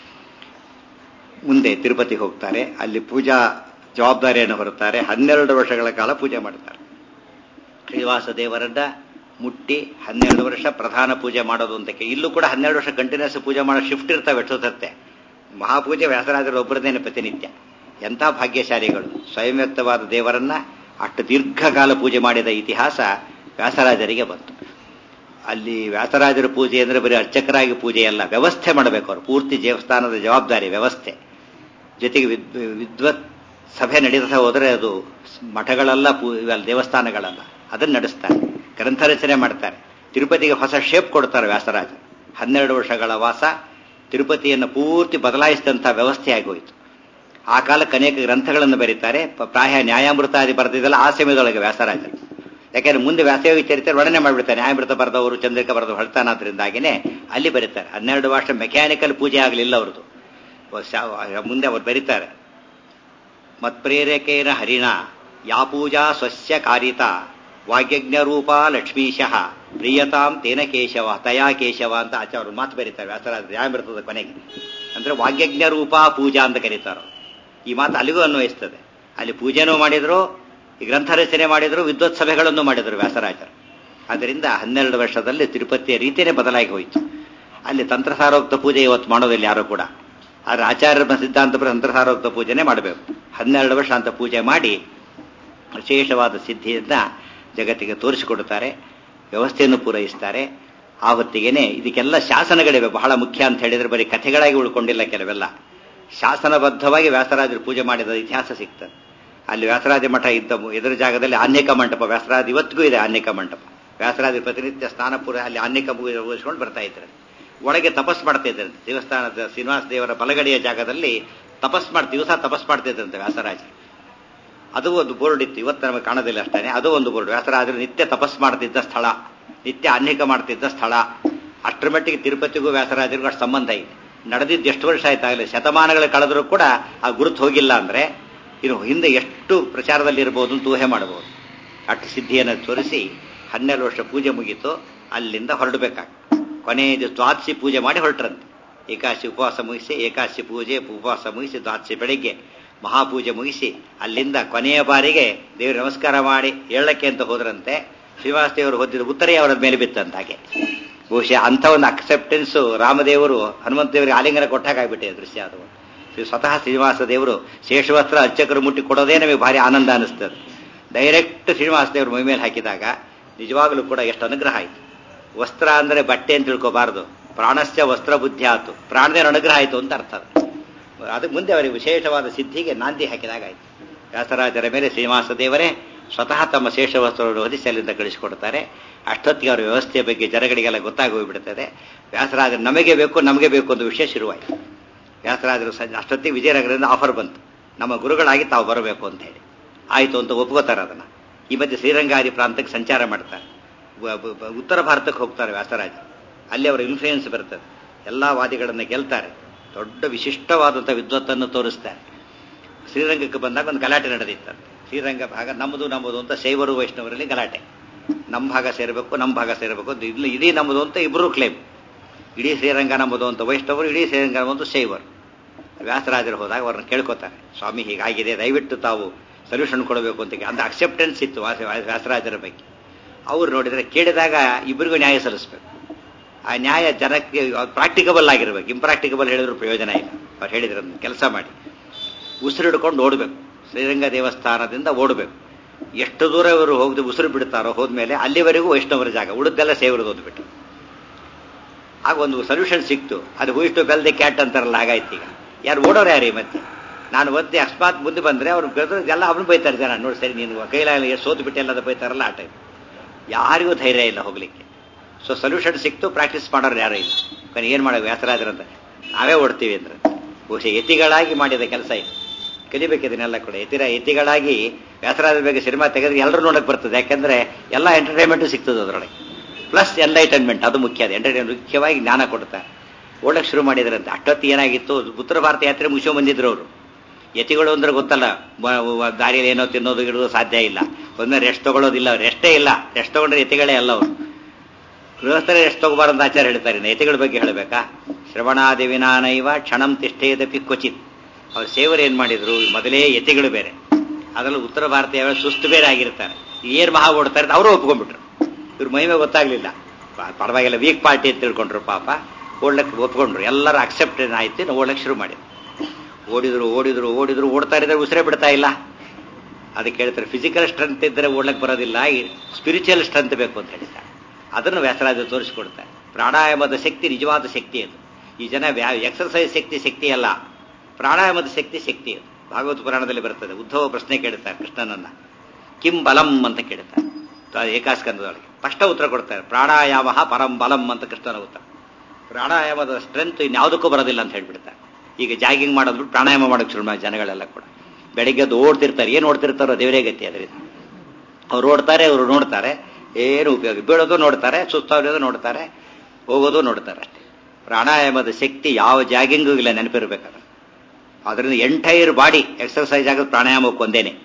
ಮುಂದೆ ತಿರುಪತಿಗೆ ಹೋಗ್ತಾರೆ ಅಲ್ಲಿ ಪೂಜಾ ಜವಾಬ್ದಾರಿಯನ್ನು ಹೊರುತ್ತಾರೆ ಹನ್ನೆರಡು ವರ್ಷಗಳ ಕಾಲ ಪೂಜೆ ಮಾಡ್ತಾರೆ ಶ್ರೀನಿವಾಸ ದೇವರನ್ನ ಮುಟ್ಟಿ ಹನ್ನೆರಡು ವರ್ಷ ಪ್ರಧಾನ ಪೂಜೆ ಮಾಡೋದು ಅಂತ ಇಲ್ಲೂ ಕೂಡ ಹನ್ನೆರಡು ವರ್ಷ ಕಂಟಿನ್ಯೂಸ್ ಪೂಜೆ ಮಾಡೋ ಶಿಫ್ಟ್ ಇರ್ತಾವೆ ಎಷ್ಟೊತ್ತತ್ತೆ ಮಹಾಪೂಜೆ ವ್ಯಾಸರಾಜರ ಒಬ್ಬರದೇನೆ ಪ್ರತಿನಿತ್ಯ ಎಂಥ ಭಾಗ್ಯಶಾಲಿಗಳು ಸ್ವಯಂವ್ಯಕ್ತವಾದ ದೇವರನ್ನ ಅಷ್ಟು ದೀರ್ಘಕಾಲ ಪೂಜೆ ಮಾಡಿದ ಇತಿಹಾಸ ವ್ಯಾಸರಾಜರಿಗೆ ಬಂತು ಅಲ್ಲಿ ವ್ಯಾಸರಾಜರ ಪೂಜೆ ಅಂದರೆ ಬರೀ ಅರ್ಚಕರಾಗಿ ಪೂಜೆ ಅಲ್ಲ ವ್ಯವಸ್ಥೆ ಮಾಡಬೇಕು ಅವರು ಪೂರ್ತಿ ದೇವಸ್ಥಾನದ ಜವಾಬ್ದಾರಿ ವ್ಯವಸ್ಥೆ ಜೊತೆಗೆ ವಿದ್ವತ್ ಸಭೆ ನಡೀತಾ ಹೋದರೆ ಅದು ಮಠಗಳೆಲ್ಲ ದೇವಸ್ಥಾನಗಳಲ್ಲ ಅದನ್ನು ನಡೆಸ್ತಾರೆ ಗ್ರಂಥ ರಚನೆ ಮಾಡ್ತಾರೆ ತಿರುಪತಿಗೆ ಹೊಸ ಶೇಪ್ ಕೊಡ್ತಾರೆ ವ್ಯಾಸರಾಜ ಹನ್ನೆರಡು ವರ್ಷಗಳ ವಾಸ ತಿರುಪತಿಯನ್ನು ಪೂರ್ತಿ ಬದಲಾಯಿಸಿದಂಥ ವ್ಯವಸ್ಥೆ ಆಗೋಯಿತು ಆ ಕಾಲಕ್ಕೆ ಅನೇಕ ಗ್ರಂಥಗಳನ್ನು ಬರೀತಾರೆ ಪ್ರಾಯ ನ್ಯಾಯಾಮೃತಾದಿ ಬರೆದಿದ್ದಲ್ಲ ಆ ಸಮಯದೊಳಗೆ ವ್ಯಾಸರಾಜರು ಯಾಕೆಂದ್ರೆ ಮುಂದೆ ವ್ಯಾಸಯೋಗಿ ಚರಿತ್ರೆ ವರ್ಣನೆ ಮಾಡಿಬಿಡ್ತಾರೆ ನ್ಯಾಯಮೃತ ಬರೆದವರು ಚಂದ್ರಿಕ ಬರೆದು ಹೊರತಾನಾದ್ರಿಂದಾಗಿನೇ ಅಲ್ಲಿ ಬರೀತಾರೆ ಹನ್ನೆರಡು ವರ್ಷ ಮೆಕ್ಯಾನಿಕಲ್ ಪೂಜೆ ಆಗಲಿಲ್ಲ ಅವ್ರದ್ದು ಮುಂದೆ ಅವ್ರು ಬರೀತಾರೆ ಮತ್ಪ್ರೇರಕೇನ ಹರಿಣ ಯಾ ಪೂಜಾ ಸ್ವಸ್ಯ ಕಾರಿತ ವಾಗ್ಯಜ್ಞ ರೂಪ ಲಕ್ಷ್ಮೀಶಃ ಪ್ರಿಯತಾಂ ತೇನ ಕೇಶವ ತಯಾ ಕೇಶವ ಅಂತ ಆಚಾರ್ಯ ಮಾತು ಬರೀತಾರೆ ವ್ಯಾಸರಾಜ ನ್ಯಾಯಮೃತದ ಕೊನೆಗೆ ಅಂದ್ರೆ ವಾಗ್ಯಜ್ಞ ರೂಪ ಪೂಜಾ ಅಂತ ಕರೀತಾರೋ ಈ ಮಾತು ಅಲ್ಲಿಗೂ ಅನ್ವಯಿಸ್ತದೆ ಅಲ್ಲಿ ಪೂಜೆನೂ ಮಾಡಿದ್ರು ಈ ಗ್ರಂಥ ರಚನೆ ಮಾಡಿದ್ರು ವಿದ್ವತ್ ಸಭೆಗಳನ್ನು ಮಾಡಿದ್ರು ವ್ಯಾಸರಾಜರು ಅದರಿಂದ ಹನ್ನೆರಡು ವರ್ಷದಲ್ಲಿ ತಿರುಪತಿಯ ರೀತಿಯೇ ಬದಲಾಗಿ ಹೋಯಿತು ಅಲ್ಲಿ ತಂತ್ರಸಾರೋಕ್ತ ಪೂಜೆ ಇವತ್ತು ಮಾಡೋದಿಲ್ಲ ಯಾರು ಕೂಡ ಆದರೆ ಆಚಾರ್ಯ ಸಿದ್ಧಾಂತ ತಂತ್ರಸಾರೋಕ್ತ ಪೂಜೆನೇ ಮಾಡಬೇಕು ಹನ್ನೆರಡು ವರ್ಷ ಅಂತ ಪೂಜೆ ಮಾಡಿ ವಿಶೇಷವಾದ ಸಿದ್ಧಿಯನ್ನ ಜಗತ್ತಿಗೆ ತೋರಿಸಿಕೊಡುತ್ತಾರೆ ವ್ಯವಸ್ಥೆಯನ್ನು ಪೂರೈಸ್ತಾರೆ ಆ ಹೊತ್ತಿಗೆನೆ ಇದಕ್ಕೆಲ್ಲ ಶಾಸನಗಳಿವೆ ಬಹಳ ಮುಖ್ಯ ಅಂತ ಹೇಳಿದ್ರೆ ಬರೀ ಕಥೆಗಳಾಗಿ ಉಳ್ಕೊಂಡಿಲ್ಲ ಕೆಲವೆಲ್ಲ ಶಾಸನಬದ್ಧವಾಗಿ ವ್ಯಾಸರಾಜರು ಪೂಜೆ ಮಾಡಿದ ಇತಿಹಾಸ ಸಿಗ್ತದೆ ಅಲ್ಲಿ ವ್ಯಾಸರಾಜ ಮಠ ಇದ್ದ ಎದುರು ಜಾಗದಲ್ಲಿ ಆನ್ಯಕ ಮಂಟಪ ವ್ಯಾಸರಾಜ ಇವತ್ತಿಗೂ ಇದೆ ಆನ್ಯಕ ಮಂಟಪ ವ್ಯಾಸರಾಜ ಪ್ರತಿನಿತ್ಯ ಸ್ನಾನಪುರ ಅಲ್ಲಿ ಆನ್ಯಕ ಉಳಿಸ್ಕೊಂಡು ಬರ್ತಾ ಇದ್ದಾರೆ ಒಳಗೆ ತಪಸ್ ಮಾಡ್ತಾ ಇದ್ರಂತೆ ದೇವಸ್ಥಾನದ ಶ್ರೀನಿವಾಸ ದೇವರ ಬಲಗಡೆಯ ಜಾಗದಲ್ಲಿ ತಪಸ್ ಮಾಡಿ ದಿವಸ ತಪಸ್ ಮಾಡ್ತಾ ಇದ್ರಂತೆ ವ್ಯಾಸರಾಜ ಅದು ಒಂದು ಬೋರ್ಡ್ ಇತ್ತು ಇವತ್ತು ನಮಗೆ ಕಾಣೋದಿಲ್ಲ ಅಷ್ಟೇ ಅದು ಒಂದು ಬೋರ್ಡ್ ವ್ಯಾಸರಾಜರು ನಿತ್ಯ ತಪಸ್ ಮಾಡ್ತಿದ್ದ ಸ್ಥಳ ನಿತ್ಯ ಅನ್ಯಕ ಮಾಡ್ತಿದ್ದ ಸ್ಥಳ ಅಷ್ಟರ ಮಟ್ಟಿಗೆ ತಿರುಪತಿಗೂ ವ್ಯಾಸರಾಜರಿಗೂ ಅಷ್ಟು ಸಂಬಂಧ ಇದೆ ನಡೆದಿದ್ದು ಎಷ್ಟು ವರ್ಷ ಆಯ್ತಾಗಲಿ ಶತಮಾನಗಳು ಕಳೆದರೂ ಕೂಡ ಆ ಗುರುತು ಹೋಗಿಲ್ಲ ಅಂದ್ರೆ ಇನ್ನು ಹಿಂದೆ ಎಷ್ಟು ಪ್ರಚಾರದಲ್ಲಿ ಇರ್ಬೋದು ಅಂತ ಊಹೆ ಮಾಡಬಹುದು ಅಷ್ಟು ಸಿದ್ಧಿಯನ್ನು ತೋರಿಸಿ ಹನ್ನೆರಡು ವರ್ಷ ಪೂಜೆ ಮುಗೀತು ಅಲ್ಲಿಂದ ಹೊರಡಬೇಕಾಗ ಕೊನೆಯ ದ್ವಾದಶಿ ಪೂಜೆ ಮಾಡಿ ಹೊರಟ್ರಂತೆ ಏಕಾಶಿ ಉಪವಾಸ ಮುಗಿಸಿ ಏಕಾಶಿ ಪೂಜೆ ಉಪವಾಸ ಮುಗಿಸಿ ದ್ವಾದಶಿ ಬೆಳಿಗ್ಗೆ ಮಹಾಪೂಜೆ ಮುಗಿಸಿ ಅಲ್ಲಿಂದ ಕೊನೆಯ ಬಾರಿಗೆ ದೇವರು ನಮಸ್ಕಾರ ಮಾಡಿ ಹೇಳಕ್ಕೆ ಅಂತ ಹೋದ್ರಂತೆ ಶ್ರೀನಿವಾಸ ದೇವರು ಹೊದ್ದಿದ ಉತ್ತರೇ ಅವರ ಮೇಲೆ ಬಿತ್ತಂತ ಹಾಗೆ ಬಹುಶಃ ಅಂಥ ಒಂದು ಅಕ್ಸೆಪ್ಟೆನ್ಸ್ ರಾಮದೇವರು ಹನುಮಂತ ದೇವರಿಗೆ ಆಲಿಂಗನ ಕೊಟ್ಟಾಗ್ಬಿಟ್ಟಿದೆ ದೃಶ್ಯ ಅದು ಶ್ರೀ ಸ್ವತಃ ಶ್ರೀನಿವಾಸ ದೇವರು ಶೇಷವಸ್ತ್ರ ಅರ್ಚಕರು ಮುಟ್ಟಿ ಕೊಡೋದೇ ನಮಗೆ ಭಾರಿ ಆನಂದ ಅನಿಸ್ತದೆ ಡೈರೆಕ್ಟ್ ಶ್ರೀನಿವಾಸ ದೇವರು ಮೈ ಮೇಲೆ ಹಾಕಿದಾಗ ನಿಜವಾಗಲೂ ಕೂಡ ಎಷ್ಟು ಅನುಗ್ರಹ ಆಯಿತು ವಸ್ತ್ರ ಅಂದರೆ ಬಟ್ಟೆ ಅಂತ ತಿಳ್ಕೋಬಾರದು ಪ್ರಾಣಸ್ಯ ವಸ್ತ್ರ ಬುದ್ಧಿ ಆಯ್ತು ಪ್ರಾಣದೇವರ ಅನುಗ್ರಹ ಆಯಿತು ಅಂತ ಅರ್ಥ ಅದು ಅದಕ್ಕೆ ಮುಂದೆ ಅವರಿಗೆ ವಿಶೇಷವಾದ ಸಿದ್ಧಿಗೆ ನಾಂದಿ ಹಾಕಿದಾಗ ಆಯಿತು ವ್ಯಾಸರಾಜರ ಮೇಲೆ ಶ್ರೀನಿವಾಸ ದೇವರೇ ಸ್ವತಃ ತಮ್ಮ ಶೇಷ ವಸ್ತ್ರವನ್ನು ಹೊದಿಸಿ ಅಲ್ಲಿಂದ ಕಳಿಸಿಕೊಡ್ತಾರೆ ಅಷ್ಟೊತ್ತಿಗೆ ಅವರ ವ್ಯವಸ್ಥೆಯ ಬಗ್ಗೆ ಜನಗಳಿಗೆಲ್ಲ ಗೊತ್ತಾಗಿ ಹೋಗ್ಬಿಡ್ತದೆ ವ್ಯಾಸರಾಜರು ನಮಗೆ ಬೇಕು ನಮಗೆ ಬೇಕು ಅಂತ ವಿಷಯ ಶುರುವಾಯಿತು ವ್ಯಾಸರಾಜರು ಸಂಜೆ ಅಷ್ಟೊತ್ತಿಗೆ ವಿಜಯನಗರದಿಂದ ಆಫರ್ ಬಂತು ನಮ್ಮ ಗುರುಗಳಾಗಿ ತಾವು ಬರಬೇಕು ಅಂತ ಹೇಳಿ ಆಯಿತು ಅಂತ ಒಪ್ಕೋತಾರೆ ಅದನ್ನು ಈ ಮಧ್ಯೆ ಶ್ರೀರಂಗಾದಿ ಪ್ರಾಂತಕ್ಕೆ ಸಂಚಾರ ಮಾಡ್ತಾರೆ ಉತ್ತರ ಭಾರತಕ್ಕೆ ಹೋಗ್ತಾರೆ ವ್ಯಾಸರಾಜ ಅಲ್ಲಿ ಅವರ ಇನ್ಫ್ಲೂಯೆನ್ಸ್ ಬರ್ತದೆ ಎಲ್ಲ ವಾದಿಗಳನ್ನು ಗೆಲ್ತಾರೆ ದೊಡ್ಡ ವಿಶಿಷ್ಟವಾದಂಥ ವಿದ್ವತ್ತನ್ನು ತೋರಿಸ್ತಾರೆ ಶ್ರೀರಂಗಕ್ಕೆ ಬಂದಾಗ ಒಂದು ಗಲಾಟೆ ನಡೆದಿತ್ತಂತೆ ಶ್ರೀರಂಗ ಭಾಗ ನಮ್ಮದು ನಮ್ಮದು ಅಂತ ಶೈವರು ವೈಷ್ಣವರಲ್ಲಿ ಗಲಾಟೆ ನಮ್ಮ ಭಾಗ ಸೇರಬೇಕು ನಮ್ಮ ಭಾಗ ಸೇರಬೇಕು ಅಂತ ಇಲ್ಲಿ ಇಡೀ ನಮ್ಮದು ಅಂತ ಇಬ್ಬರು ಕ್ಲೇಮ್ ಇಡೀ ಶ್ರೀರಂಗ ನಮ್ಮದು ಅಂತ ವೈಷ್ಣವರು ಇಡೀ ಶ್ರೀರಂಗ ನಮ್ಮದು ಶೈವರು ವ್ಯಾಸರಾಜರು ಹೋದಾಗ ಅವ್ರನ್ನ ಕೇಳ್ಕೊತಾರೆ ಸ್ವಾಮಿ ಹೀಗಾಗಿದೆ ದಯವಿಟ್ಟು ತಾವು ಸೊಲ್ಯೂಷನ್ ಕೊಡಬೇಕು ಅಂತ ಅಂತ ಅಕ್ಸೆಪ್ಟೆನ್ಸ್ ಇತ್ತು ವ್ಯಾಸರಾಜರ ಬಗ್ಗೆ ಅವ್ರು ನೋಡಿದರೆ ಕೇಳಿದಾಗ ಇಬ್ಬರಿಗೂ ನ್ಯಾಯ ಸಲ್ಲಿಸಬೇಕು ಆ ನ್ಯಾಯ ಜನಕ್ಕೆ ಪ್ರಾಕ್ಟಿಕಬಲ್ ಆಗಿರ್ಬೇಕು ಇಂಪ್ರಾಕ್ಟಿಕಬಲ್ ಹೇಳಿದ್ರು ಪ್ರಯೋಜನ ಇಲ್ಲ ಅವ್ರು ಹೇಳಿದ್ರೆ ಕೆಲಸ ಮಾಡಿ ಉಸಿರಿಡ್ಕೊಂಡು ಓಡಬೇಕು ಶ್ರೀರಂಗ ದೇವಸ್ಥಾನದಿಂದ ಓಡಬೇಕು ಎಷ್ಟು ದೂರ ಇವರು ಹೋಗದೆ ಉಸಿರು ಬಿಡ್ತಾರೋ ಹೋದ್ಮೇಲೆ ಅಲ್ಲಿವರೆಗೂ ವೈಷ್ಣವರ ಜಾಗ ಉಳಿದೆಲ್ಲ ಸೇವರದು ಓದ್ಬಿಟ್ಟು ಆಗ ಒಂದು ಸೊಲ್ಯೂಷನ್ ಸಿಕ್ತು ಅದು ಹೂಯಿಷ್ಟು ಬೆಲ್ದೆ ಕ್ಯಾಟ್ ಅಂತಾರಲ್ಲ ಹಾಗಾಯ್ತು ಈಗ ಯಾರು ಓಡೋರು ಯಾರು ಈ ಮತ್ತೆ ನಾನು ಒದ್ದೆ ಅಕಸ್ಮಾತ್ ಮುಂದೆ ಬಂದರೆ ಅವ್ರು ಎಲ್ಲ ಅವನು ಬೈತಾರೆ ಜನ ನೋಡಿ ಸರಿ ನೀನು ಕೈಲಾಗಲಿ ಎಷ್ಟು ಸೋತು ಬಿಟ್ಟು ಎಲ್ಲದ ಬೈತಾರಲ್ಲ ಆ ಟೈಮ್ ಯಾರಿಗೂ ಧೈರ್ಯ ಇಲ್ಲ ಹೋಗ್ಲಿಕ್ಕೆ ಸೊ ಸೊಲ್ಯೂಷನ್ ಸಿಕ್ತು ಪ್ರಾಕ್ಟೀಸ್ ಮಾಡೋರು ಯಾರೂ ಇಲ್ಲ కానీ ಏನು ಮಾಡೋದು ವ್ಯಾಸರಾಜರಂತ ನಾವೇ ಓಡ್ತೀವಿ ಅಂದ್ರೆ ಬಹುಶಃ ಯತಿಗಳಾಗಿ ಮಾಡಿದ ಕೆಲಸ ಇದು ಕಲಿಬೇಕು ಇದನ್ನೆಲ್ಲ ಕೂಡ ಯತಿರ ಯತಿಗಳಾಗಿ ವ್ಯಾಸರಾಜರ ಬಗ್ಗೆ ಸಿನಿಮಾ ತೆಗೆದ್ರೆ ಎಲ್ಲರೂ ನೋಡಕ್ಕೆ ಬರ್ತದೆ ಯಾಕಂದ್ರೆ ಎಲ್ಲ ಎಂಟರ್ಟೈನ್ಮೆಂಟು ಸಿಗ್ತದೆ ಅದರೊಳಗೆ ಪ್ಲಸ್ ಎಂಟರ್ಟೈನ್ಮೆಂಟ್ ಅದು ಮುಖ್ಯ ಅದು ಎಂಟರ್ಟೈನ್ಮೆಂಟ್ ಮುಖ್ಯವಾಗಿ ಜ್ಞಾನ ಕೊಡ್ತಾರೆ ಓಡಕ್ಕೆ ಶುರು ಮಾಡಿದ್ರಂತೆ ಅಷ್ಟೊತ್ತು ಏನಾಗಿತ್ತು ಉತ್ತರ ಭಾರತ ಯಾತ್ರೆ ಮುಗಿಸೋ ಬಂದಿದ್ರು ಅವರು ಯತಿಗಳು ಅಂದ್ರೆ ಗೊತ್ತಲ್ಲ ದಾರಿಯಲ್ಲಿ ಏನೋ ತಿನ್ನೋದು ಇಡೋದು ಸಾಧ್ಯ ಇಲ್ಲ ಒಂದೇ ರೆಸ್ಟ್ ತಗೊಳ್ಳೋದಿಲ್ಲ ರೆಸ್ಟೇ ಇಲ್ಲ ರೆಸ್ಟ್ ತಗೊಂಡ್ರೆ ಯತಿಗಳೇ ಅಲ್ಲ ಅವರು ಗೃಹಸ್ಥರೇ ರೆಸ್ಟ್ ತಗೋಬಾರಂತ ಆಚಾರ ಹೇಳ್ತಾರೆ ಯತಿಗಳ ಬಗ್ಗೆ ಹೇಳಬೇಕಾ ಶ್ರವಣಾದಿವಿನಾನೈವ ಕ್ಷಣಂ ತಿಷ್ಠೇದಪಿ ಕ್ವಚಿತ್ ಅವ್ರ ಸೇವರು ಏನ್ ಮಾಡಿದ್ರು ಮೊದಲೇ ಯತಿಗಳು ಬೇರೆ ಅದರಲ್ಲೂ ಉತ್ತರ ಭಾರತ ಯಾವ ಸುಸ್ತು ಬೇರೆ ಆಗಿರ್ತಾರೆ ಏನ್ ಮಹಾ ಓಡ್ತಾರೆ ಅವರು ಒಪ್ಕೊಂಡ್ಬಿಟ್ರು ಇವ್ರ ಮಹಿಮೆ ಗೊತ್ತಾಗ್ಲಿಲ್ಲ ಪರವಾಗಿಲ್ಲ ವೀಕ್ ಪಾರ್ಟಿ ಅಂತ ತಿಳ್ಕೊಂಡ್ರು ಪಾಪ ಓಡ್ಲಕ್ಕೆ ಒಪ್ಕೊಂಡ್ರು ಎಲ್ಲರೂ ಅಕ್ಸೆಪ್ಟೇನ್ ಆಯ್ತು ನಾವು ಓಡ್ಲಕ್ಕೆ ಶುರು ಮಾಡಿದ್ರು ಓಡಿದ್ರು ಓಡಿದ್ರು ಓಡಿದ್ರು ಓಡ್ತಾ ಇದ್ರೆ ಉಸಿರೇ ಬಿಡ್ತಾ ಇಲ್ಲ ಅದಕ್ಕೆ ಹೇಳ್ತಾರೆ ಫಿಸಿಕಲ್ ಸ್ಟ್ರೆಂತ್ ಇದ್ದರೆ ಓಡ್ಲಕ್ಕೆ ಬರೋದಿಲ್ಲ ಸ್ಪಿರಿಚುವಲ್ ಸ್ಟ್ರೆಂತ್ ಬೇಕು ಅಂತ ಹೇಳ್ತಾರೆ ಅದನ್ನು ವ್ಯಾಸರಾಜ ತೋರಿಸ್ಕೊಡ್ತಾರೆ ಪ್ರಾಣಾಯಾಮದ ಶಕ್ತಿ ನಿಜವಾದ ಶಕ್ತಿ ಅದು ಈ ಜನ ಎಕ್ಸರ್ಸೈಸ್ ಶಕ್ತಿ ಶಕ್ತಿ ಅಲ್ಲ ಪ್ರಾಣಾಯಾಮದ ಶಕ್ತಿ ಶಕ್ತಿ ಅದು ಭಾಗವತ ಪುರಾಣದಲ್ಲಿ ಬರ್ತದೆ ಉದ್ಧವ ಪ್ರಶ್ನೆ ಕೇಳ್ತಾರೆ ಕೃಷ್ಣನನ್ನ ಕಿಂ ಬಲಂ ಅಂತ ಕೇಳ್ತಾರೆ ಏಕಾಸ್ಕಂದದೊಳಗೆ ಸ್ಪಷ್ಟ ಉತ್ತರ ಕೊಡ್ತಾರೆ ಪ್ರಾಣಾಯಾಮ ಪರಂ ಬಲಂ ಅಂತ ಕೃಷ್ಣನ ಉತ್ತರ ಪ್ರಾಣಾಯಾಮದ ಸ್ಟ್ರೆಂತ್ ಇನ್ಯಾವುದಕ್ಕೂ ಬರೋದಿಲ್ಲ ಅಂತ ಹೇಳ್ಬಿಡ್ತಾರೆ ಈಗ ಜಾಗಿಂಗ್ ಮಾಡೋದು ಪ್ರಾಣಾಯಾಮ ಮಾಡೋಕೆ ಶುರು ಮಾಡಿ ಜನಗಳೆಲ್ಲ ಕೂಡ ಬೆಳಿಗ್ಗೆ ಅದು ಓಡ್ತಿರ್ತಾರೆ ಏನು ಓಡ್ತಿರ್ತಾರೋ ದೇವರೇ ಗತಿ ಅದರಿಂದ ಅವ್ರು ಓಡ್ತಾರೆ ಅವರು ನೋಡ್ತಾರೆ ಏನು ಉಪಯೋಗ ಬೀಳೋದು ನೋಡ್ತಾರೆ ಸುಸ್ತಾಗೋದು ನೋಡ್ತಾರೆ ಹೋಗೋದು ನೋಡ್ತಾರೆ ಅಷ್ಟೇ ಪ್ರಾಣಾಯಾಮದ ಶಕ್ತಿ ಯಾವ ಜಾಗಿಂಗು ಇಲ್ಲ ನೆನಪಿರ್ಬೇಕಾದ್ರೆ ಅದರಿಂದ ಎಂಟೈರ್ ಬಾಡಿ ಎಕ್ಸರ್ಸೈಸ್ ಆಗೋದು ಪ್ರಾಣಾಯಾಮಕ್ಕೆ ಒಂದೇನೆ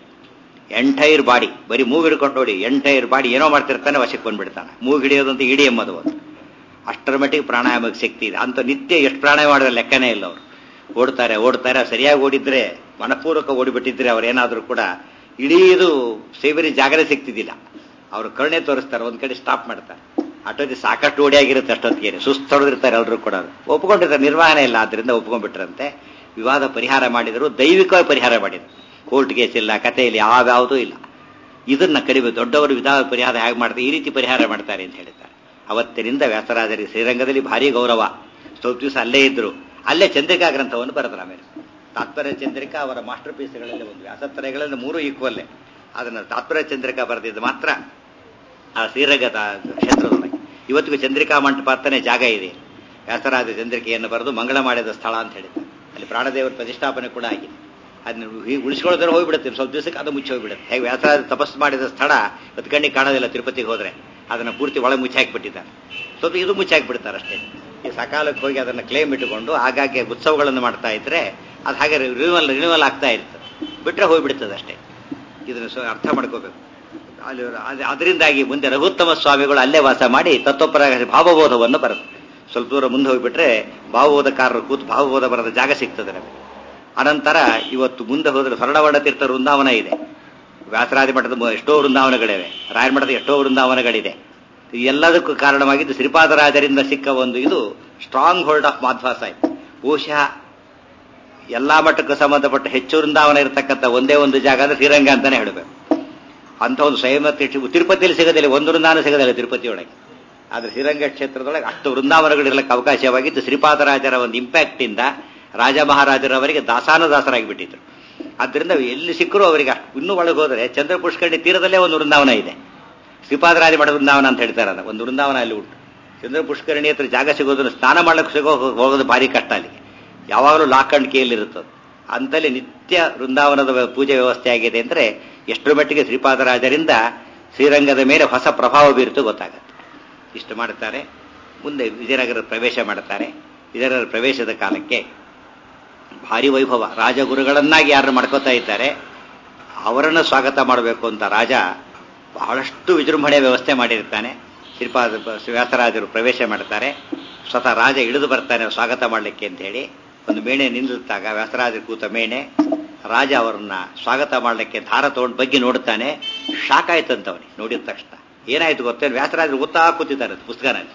ಎಂಟೈರ್ ಬಾಡಿ ಬರೀ ಮೂಗ್ ಹಿಡ್ಕೊಂಡು ನೋಡಿ ಎಂಟೈರ್ ಬಾಡಿ ಏನೋ ಮಾಡ್ತಿರ್ತಾನೆ ವಶಕ್ಕೆ ಬಂದ್ಬಿಡ್ತಾನೆ ಮೂಗ್ ಹಿಡಿಯೋದಂತ ಇಡಿ ಎಂಬುದು ಒಂದು ಅಷ್ಟರ ಮಟ್ಟಿಗೆ ಪ್ರಾಣಾಯಾಮಕ್ಕೆ ಶಕ್ತಿ ಇದೆ ಅಂತ ನಿತ್ಯ ಎಷ್ಟು ಪ್ರಾಣಾಯಾಮ ಮಾಡಿದ್ರೆ ಲೆಕ್ಕನೇ ಇಲ್ಲ ಅವರು ಓಡ್ತಾರೆ ಓಡ್ತಾರೆ ಸರಿಯಾಗಿ ಓಡಿದ್ರೆ ಮನಪೂರ್ವಕ ಓಡಿಬಿಟ್ಟಿದ್ರೆ ಅವ್ರೇನಾದ್ರೂ ಕೂಡ ಇಡೀ ಇದು ಸೇವರಿ ಜಾಗರೇ ಸಿಗ್ತಿದ್ದಿಲ್ಲ ಅವರು ಕರುಣೆ ತೋರಿಸ್ತಾರೆ ಒಂದ್ ಕಡೆ ಸ್ಟಾಪ್ ಮಾಡ್ತಾರೆ ಅಷ್ಟೊತ್ತಿ ಸಾಕಷ್ಟು ಓಡಿಯಾಗಿರುತ್ತೆ ಅಷ್ಟೊತ್ತಿಗೆ ಸುಸ್ತೊಡೆದಿರ್ತಾರೆ ಎಲ್ಲರೂ ಕೂಡ ಒಪ್ಕೊಂಡಿರ್ತಾರೆ ನಿರ್ವಹಣೆ ಇಲ್ಲ ಆದ್ರಿಂದ ಒಪ್ಕೊಂಡ್ಬಿಟ್ರಂತೆ ವಿವಾದ ಪರಿಹಾರ ಮಾಡಿದರು ದೈವಿಕವಾಗಿ ಪರಿಹಾರ ಮಾಡಿದರು ಕೋರ್ಟ್ ಕೇಸ್ ಇಲ್ಲ ಕತೆ ಇಲ್ಲ ಯಾವ್ಯಾವುದೂ ಇಲ್ಲ ಇದನ್ನ ಕಡಿಮೆ ದೊಡ್ಡವರು ವಿಧಾನ ಪರಿಹಾರ ಹೇಗೆ ಮಾಡ್ತಾರೆ ಈ ರೀತಿ ಪರಿಹಾರ ಮಾಡ್ತಾರೆ ಅಂತ ಹೇಳಿದ್ದಾರೆ ಅವತ್ತಿನಿಂದ ವ್ಯಾಸರಾಜರಿಗೆ ಶ್ರೀರಂಗದಲ್ಲಿ ಭಾರಿ ಗೌರವ ಸ್ವಲ್ಪ ದಿವಸ ಅಲ್ಲೇ ಇದ್ರು ಅಲ್ಲೇ ಚಂದ್ರಿಕಾ ಗ್ರಂಥವನ್ನು ಬರೆದ್ರು ಆಮೇಲೆ ತಾತ್ಪರ್ಯ ಚಂದ್ರಿಕಾ ಅವರ ಮಾಸ್ಟರ್ ಪೀಸ್ಗಳಲ್ಲಿ ಒಂದು ವ್ಯಾಸತ್ರಯಗಳಲ್ಲಿ ಮೂರು ಈಕ್ವಲ್ಲೇ ಅದನ್ನು ತಾತ್ಪರ್ಯ ಚಂದ್ರಿಕಾ ಬರೆದಿದ್ದು ಮಾತ್ರ ಆ ಶ್ರೀರಂಗದ ಕ್ಷೇತ್ರದೊಳಗೆ ಇವತ್ತಿಗೂ ಚಂದ್ರಿಕಾ ಮಂಟಪ ಅಂತಾನೆ ಜಾಗ ಇದೆ ವ್ಯಾಸರಾಜ ಚಂದ್ರಿಕೆಯನ್ನು ಬರೆದು ಮಂಗಳ ಮಾಡಿದ ಸ್ಥಳ ಅಂತ ಹೇಳಿದ್ದಾರೆ ಅಲ್ಲಿ ಪ್ರಾಣದೇವರ ಪ್ರತಿಷ್ಠಾಪನೆ ಕೂಡ ಆಗಿದೆ ಅದನ್ನ ಉಳಿಸ್ಕೊಳ್ಳೋದ್ರೆ ಹೋಗ್ಬಿಡುತ್ತೆ ಸ್ವಲ್ಪ ದಿವಸಕ್ಕೆ ಅದು ಮುಚ್ಚಿ ಹೋಗ್ಬಿಡುತ್ತೆ ಹೇಗೆ ವ್ಯಾಸರಾಜ ತಪಸ್ಸು ಮಾಡಿದ ಸ್ಥಳ ಇವತ್ತು ಕಣ್ಣಿಗೆ ಕಾಣೋದಿಲ್ಲ ತಿರುಪತಿಗೆ ಹೋದ್ರೆ ಅದನ್ನು ಪೂರ್ತಿ ಒಳಗೆ ಮುಚ್ಚಾಕಿಬಿಟ್ಟಿದ್ದಾರೆ ಸ್ವಲ್ಪ ಇದು ಮುಚ್ಚಾಕಿಬಿಡ್ತಾರೆ ಅಷ್ಟೇ ಈ ಸಕಾಲಕ್ಕೆ ಹೋಗಿ ಅದನ್ನು ಕ್ಲೇಮ್ ಇಟ್ಟುಕೊಂಡು ಆಗಾಗ್ಗೆ ಉತ್ಸವಗಳನ್ನು ಮಾಡ್ತಾ ಇದ್ರೆ ಅದು ಹಾಗೆ ರಿನ್ಯೂವಲ್ ರಿನ್ಯೂವಲ್ ಆಗ್ತಾ ಇರ್ತದೆ ಬಿಟ್ಟರೆ ಹೋಗಿಬಿಡ್ತದೆ ಅಷ್ಟೇ ಇದನ್ನು ಸ್ವ- ಅರ್ಥ ಮಾಡ್ಕೋಬೇಕು ಅಲ್ಲಿ ಅದ್- ಅದರಿಂದಾಗಿ ಮುಂದೆ ರಘುತ್ತಮ ಸ್ವಾಮಿಗಳು ಅಲ್ಲೇ ವಾಸ ಮಾಡಿ ತತ್ವಪರ ಭಾವಬೋಧವನ್ನು ಬರುತ್ತೆ ಸ್ವಲ್ಪ ದೂರ ಮುಂದೆ ಹೋಗಿಬಿಟ್ರೆ ಭಾವಬೋಧಕಾರರು ಕೂತು ಭಾವಬೋಧ ಬರದ ಜಾಗ ಸಿಗ್ತದೆ ನಮಗೆ ಅನಂತರ ಇವತ್ತು ಮುಂದೆ ಹೋದ್ರೆ ಸ್ವರ್ಣವರ್ಣ ತೀರ್ಥ ವೃಂದಾವನ ಇದೆ ವ್ಯಾಸರಾಜ ಮಠದ ಮು- ಎಷ್ಟೋ ವೃಂದಾವನಗಳಿವೆ ರಾಯರ ಮಠದ ಎಷ್ಟೋ ವೃಂದಾವನಗಳಿದೆ ಈ ಎಲ್ಲದಕ್ಕೂ ಕಾರಣವಾಗಿದ್ದು ಶ್ರೀಪಾದರಾಜರಿಂದ ಸಿಕ್ಕ ಒಂದು ಇದು ಸ್ಟ್ರಾಂಗ್ ಹೋಲ್ಡ್ ಆಫ್ ಮಾಧ್ವಾಸ ಆಯ್ತು ಬಹುಶಃ ಎಲ್ಲಾ ಮಠಕ್ಕೂ ಸಂಬಂಧಪಟ್ಟ ಹೆಚ್ಚು ವೃಂದಾವನ ಇರತಕ್ಕಂಥ ಒಂದೇ ಒಂದು ಜಾಗ ಅಂದ್ರೆ ಶ್ರೀರಂಗ ಅಂತಾನೆ ಹೇಳಬೇಕು ಅಂತ ಒಂದು ಸ್ವಯಂ ತಿರುಪತಿಯಲ್ಲಿ ಸಿಗೋದಿಲ್ಲ ಒಂದು ವೃಂದಾವನ ಸಿಗೋದಿಲ್ಲ ತಿರುಪತಿಯೊಳಗೆ ಆದ್ರೆ ಶ್ರೀರಂಗ ಕ್ಷೇತ್ರದೊಳಗೆ ಅಷ್ಟು ವೃಂದಾವನಗಳಿರಲಿಕ್ಕೆ ಅವಕಾಶವಾಗಿದ್ದು ಶ್ರೀಪಾದರಾಜರ ಒಂದು ಇಂಪ್ಯಾಕ್ಟ್ ಇಂದ ರಾಜ ಮಹಾರಾಜರವರಿಗೆ ದಾಸಾನುದಾಸರಾಗಿ ಬಿಟ್ಟಿದ್ರು ಆದ್ದರಿಂದ ಎಲ್ಲಿ ಸಿಕ್ಕರೂ ಅವರಿಗೆ ಅಷ್ಟು ಇನ್ನೂ ಒಳಗೆ ಹೋದರೆ ಚಂದ್ರ ಪುಷ್ಕರಣಿ ತೀರದಲ್ಲೇ ಒಂದು ವೃಂದಾವನ ಇದೆ ಶ್ರೀಪಾದರಾಜ ಮಠ ವೃಂದಾವನ ಅಂತ ಹೇಳ್ತಾರೆ ಅದು ಒಂದು ವೃಂದಾವನ ಅಲ್ಲಿ ಉಂಟು ಚಂದ್ರ ಪುಷ್ಕರಣಿ ಹತ್ರ ಜಾಗ ಸಿಗೋದು ಸ್ನಾನ ಮಾಡ್ಲಿಕ್ಕೆ ಸಿಗೋ ಹೋಗೋದು ಭಾರಿ ಕಷ್ಟ ಅಲ್ಲಿಗೆ ಯಾವಾಗಲೂ ಲಾಕ್ ಅಂಡ್ ಕೇಳಿರುತ್ತದೆ ಅಂತಲ್ಲಿ ನಿತ್ಯ ವೃಂದಾವನದ ವ್ಯ- ಪೂಜೆ ವ್ಯವಸ್ಥೆ ಆಗಿದೆ ಅಂದ್ರೆ ಎಷ್ಟರ ಮಟ್ಟಿಗೆ ಶ್ರೀಪಾದರಾಜರಿಂದ ಶ್ರೀರಂಗದ ಮೇಲೆ ಹೊಸ ಪ್ರಭಾವ ಬೀರುತ್ತೋ ಗೊತ್ತಾಗತ್ತೆ ಇಷ್ಟು ಮಾಡುತ್ತಾರೆ ಮುಂದೆ ವಿಜಯನಗರ ಪ್ರವೇಶ ಮಾಡುತ್ತಾರೆ ವಿಜಯನಗರ ಪ್ರವೇಶದ ಕಾಲಕ್ಕೆ ಭಾರಿ ವೈಭವ ರಾಜಗುರುಗಳನ್ನಾಗಿ ಯಾರನ್ನು ಮಾಡ್ಕೋತಾ ಇದ್ದಾರೆ ಅವರನ್ನು ಸ್ವಾಗತ ಮಾಡಬೇಕು ಅಂತ ರಾಜ ಬಹಳಷ್ಟು ವಿಜೃಂಭಣೆ ವ್ಯವಸ್ಥೆ ಮಾಡಿರ್ತಾನೆ ಶ್ರೀಪಾದ ವ್ಯಾಸರಾಜರು ಪ್ರವೇಶ ಮಾಡ್ತಾರೆ ಸ್ವತಃ ರಾಜ ಇಳಿದು ಬರ್ತಾನೆ ಸ್ವಾಗತ ಮಾಡಲಿಕ್ಕೆ ಅಂತ ಹೇಳಿ ಒಂದು ಮೇಣೆ ನಿಂದಿರುತ್ತಾಗ ವ್ಯಾಸರಾಜರು ಕೂತ ಮೇಣೆ ರಾಜ ಅವರನ್ನ ಸ್ವಾಗತ ಮಾಡಲಿಕ್ಕೆ ದಾರ ತಗೊಂಡು ಬಗ್ಗೆ ನೋಡ್ತಾನೆ ಶಾಕ್ ಆಯ್ತಂತವನಿಗೆ ನೋಡಿದ ತಕ್ಷಣ ಏನಾಯ್ತು ಗೊತ್ತೇನು ವ್ಯಾಸರಾಜರು ಓದ್ತಾ ಕೂತಿದ್ದಾರೆ ಪುಸ್ತಕನಲ್ಲಿ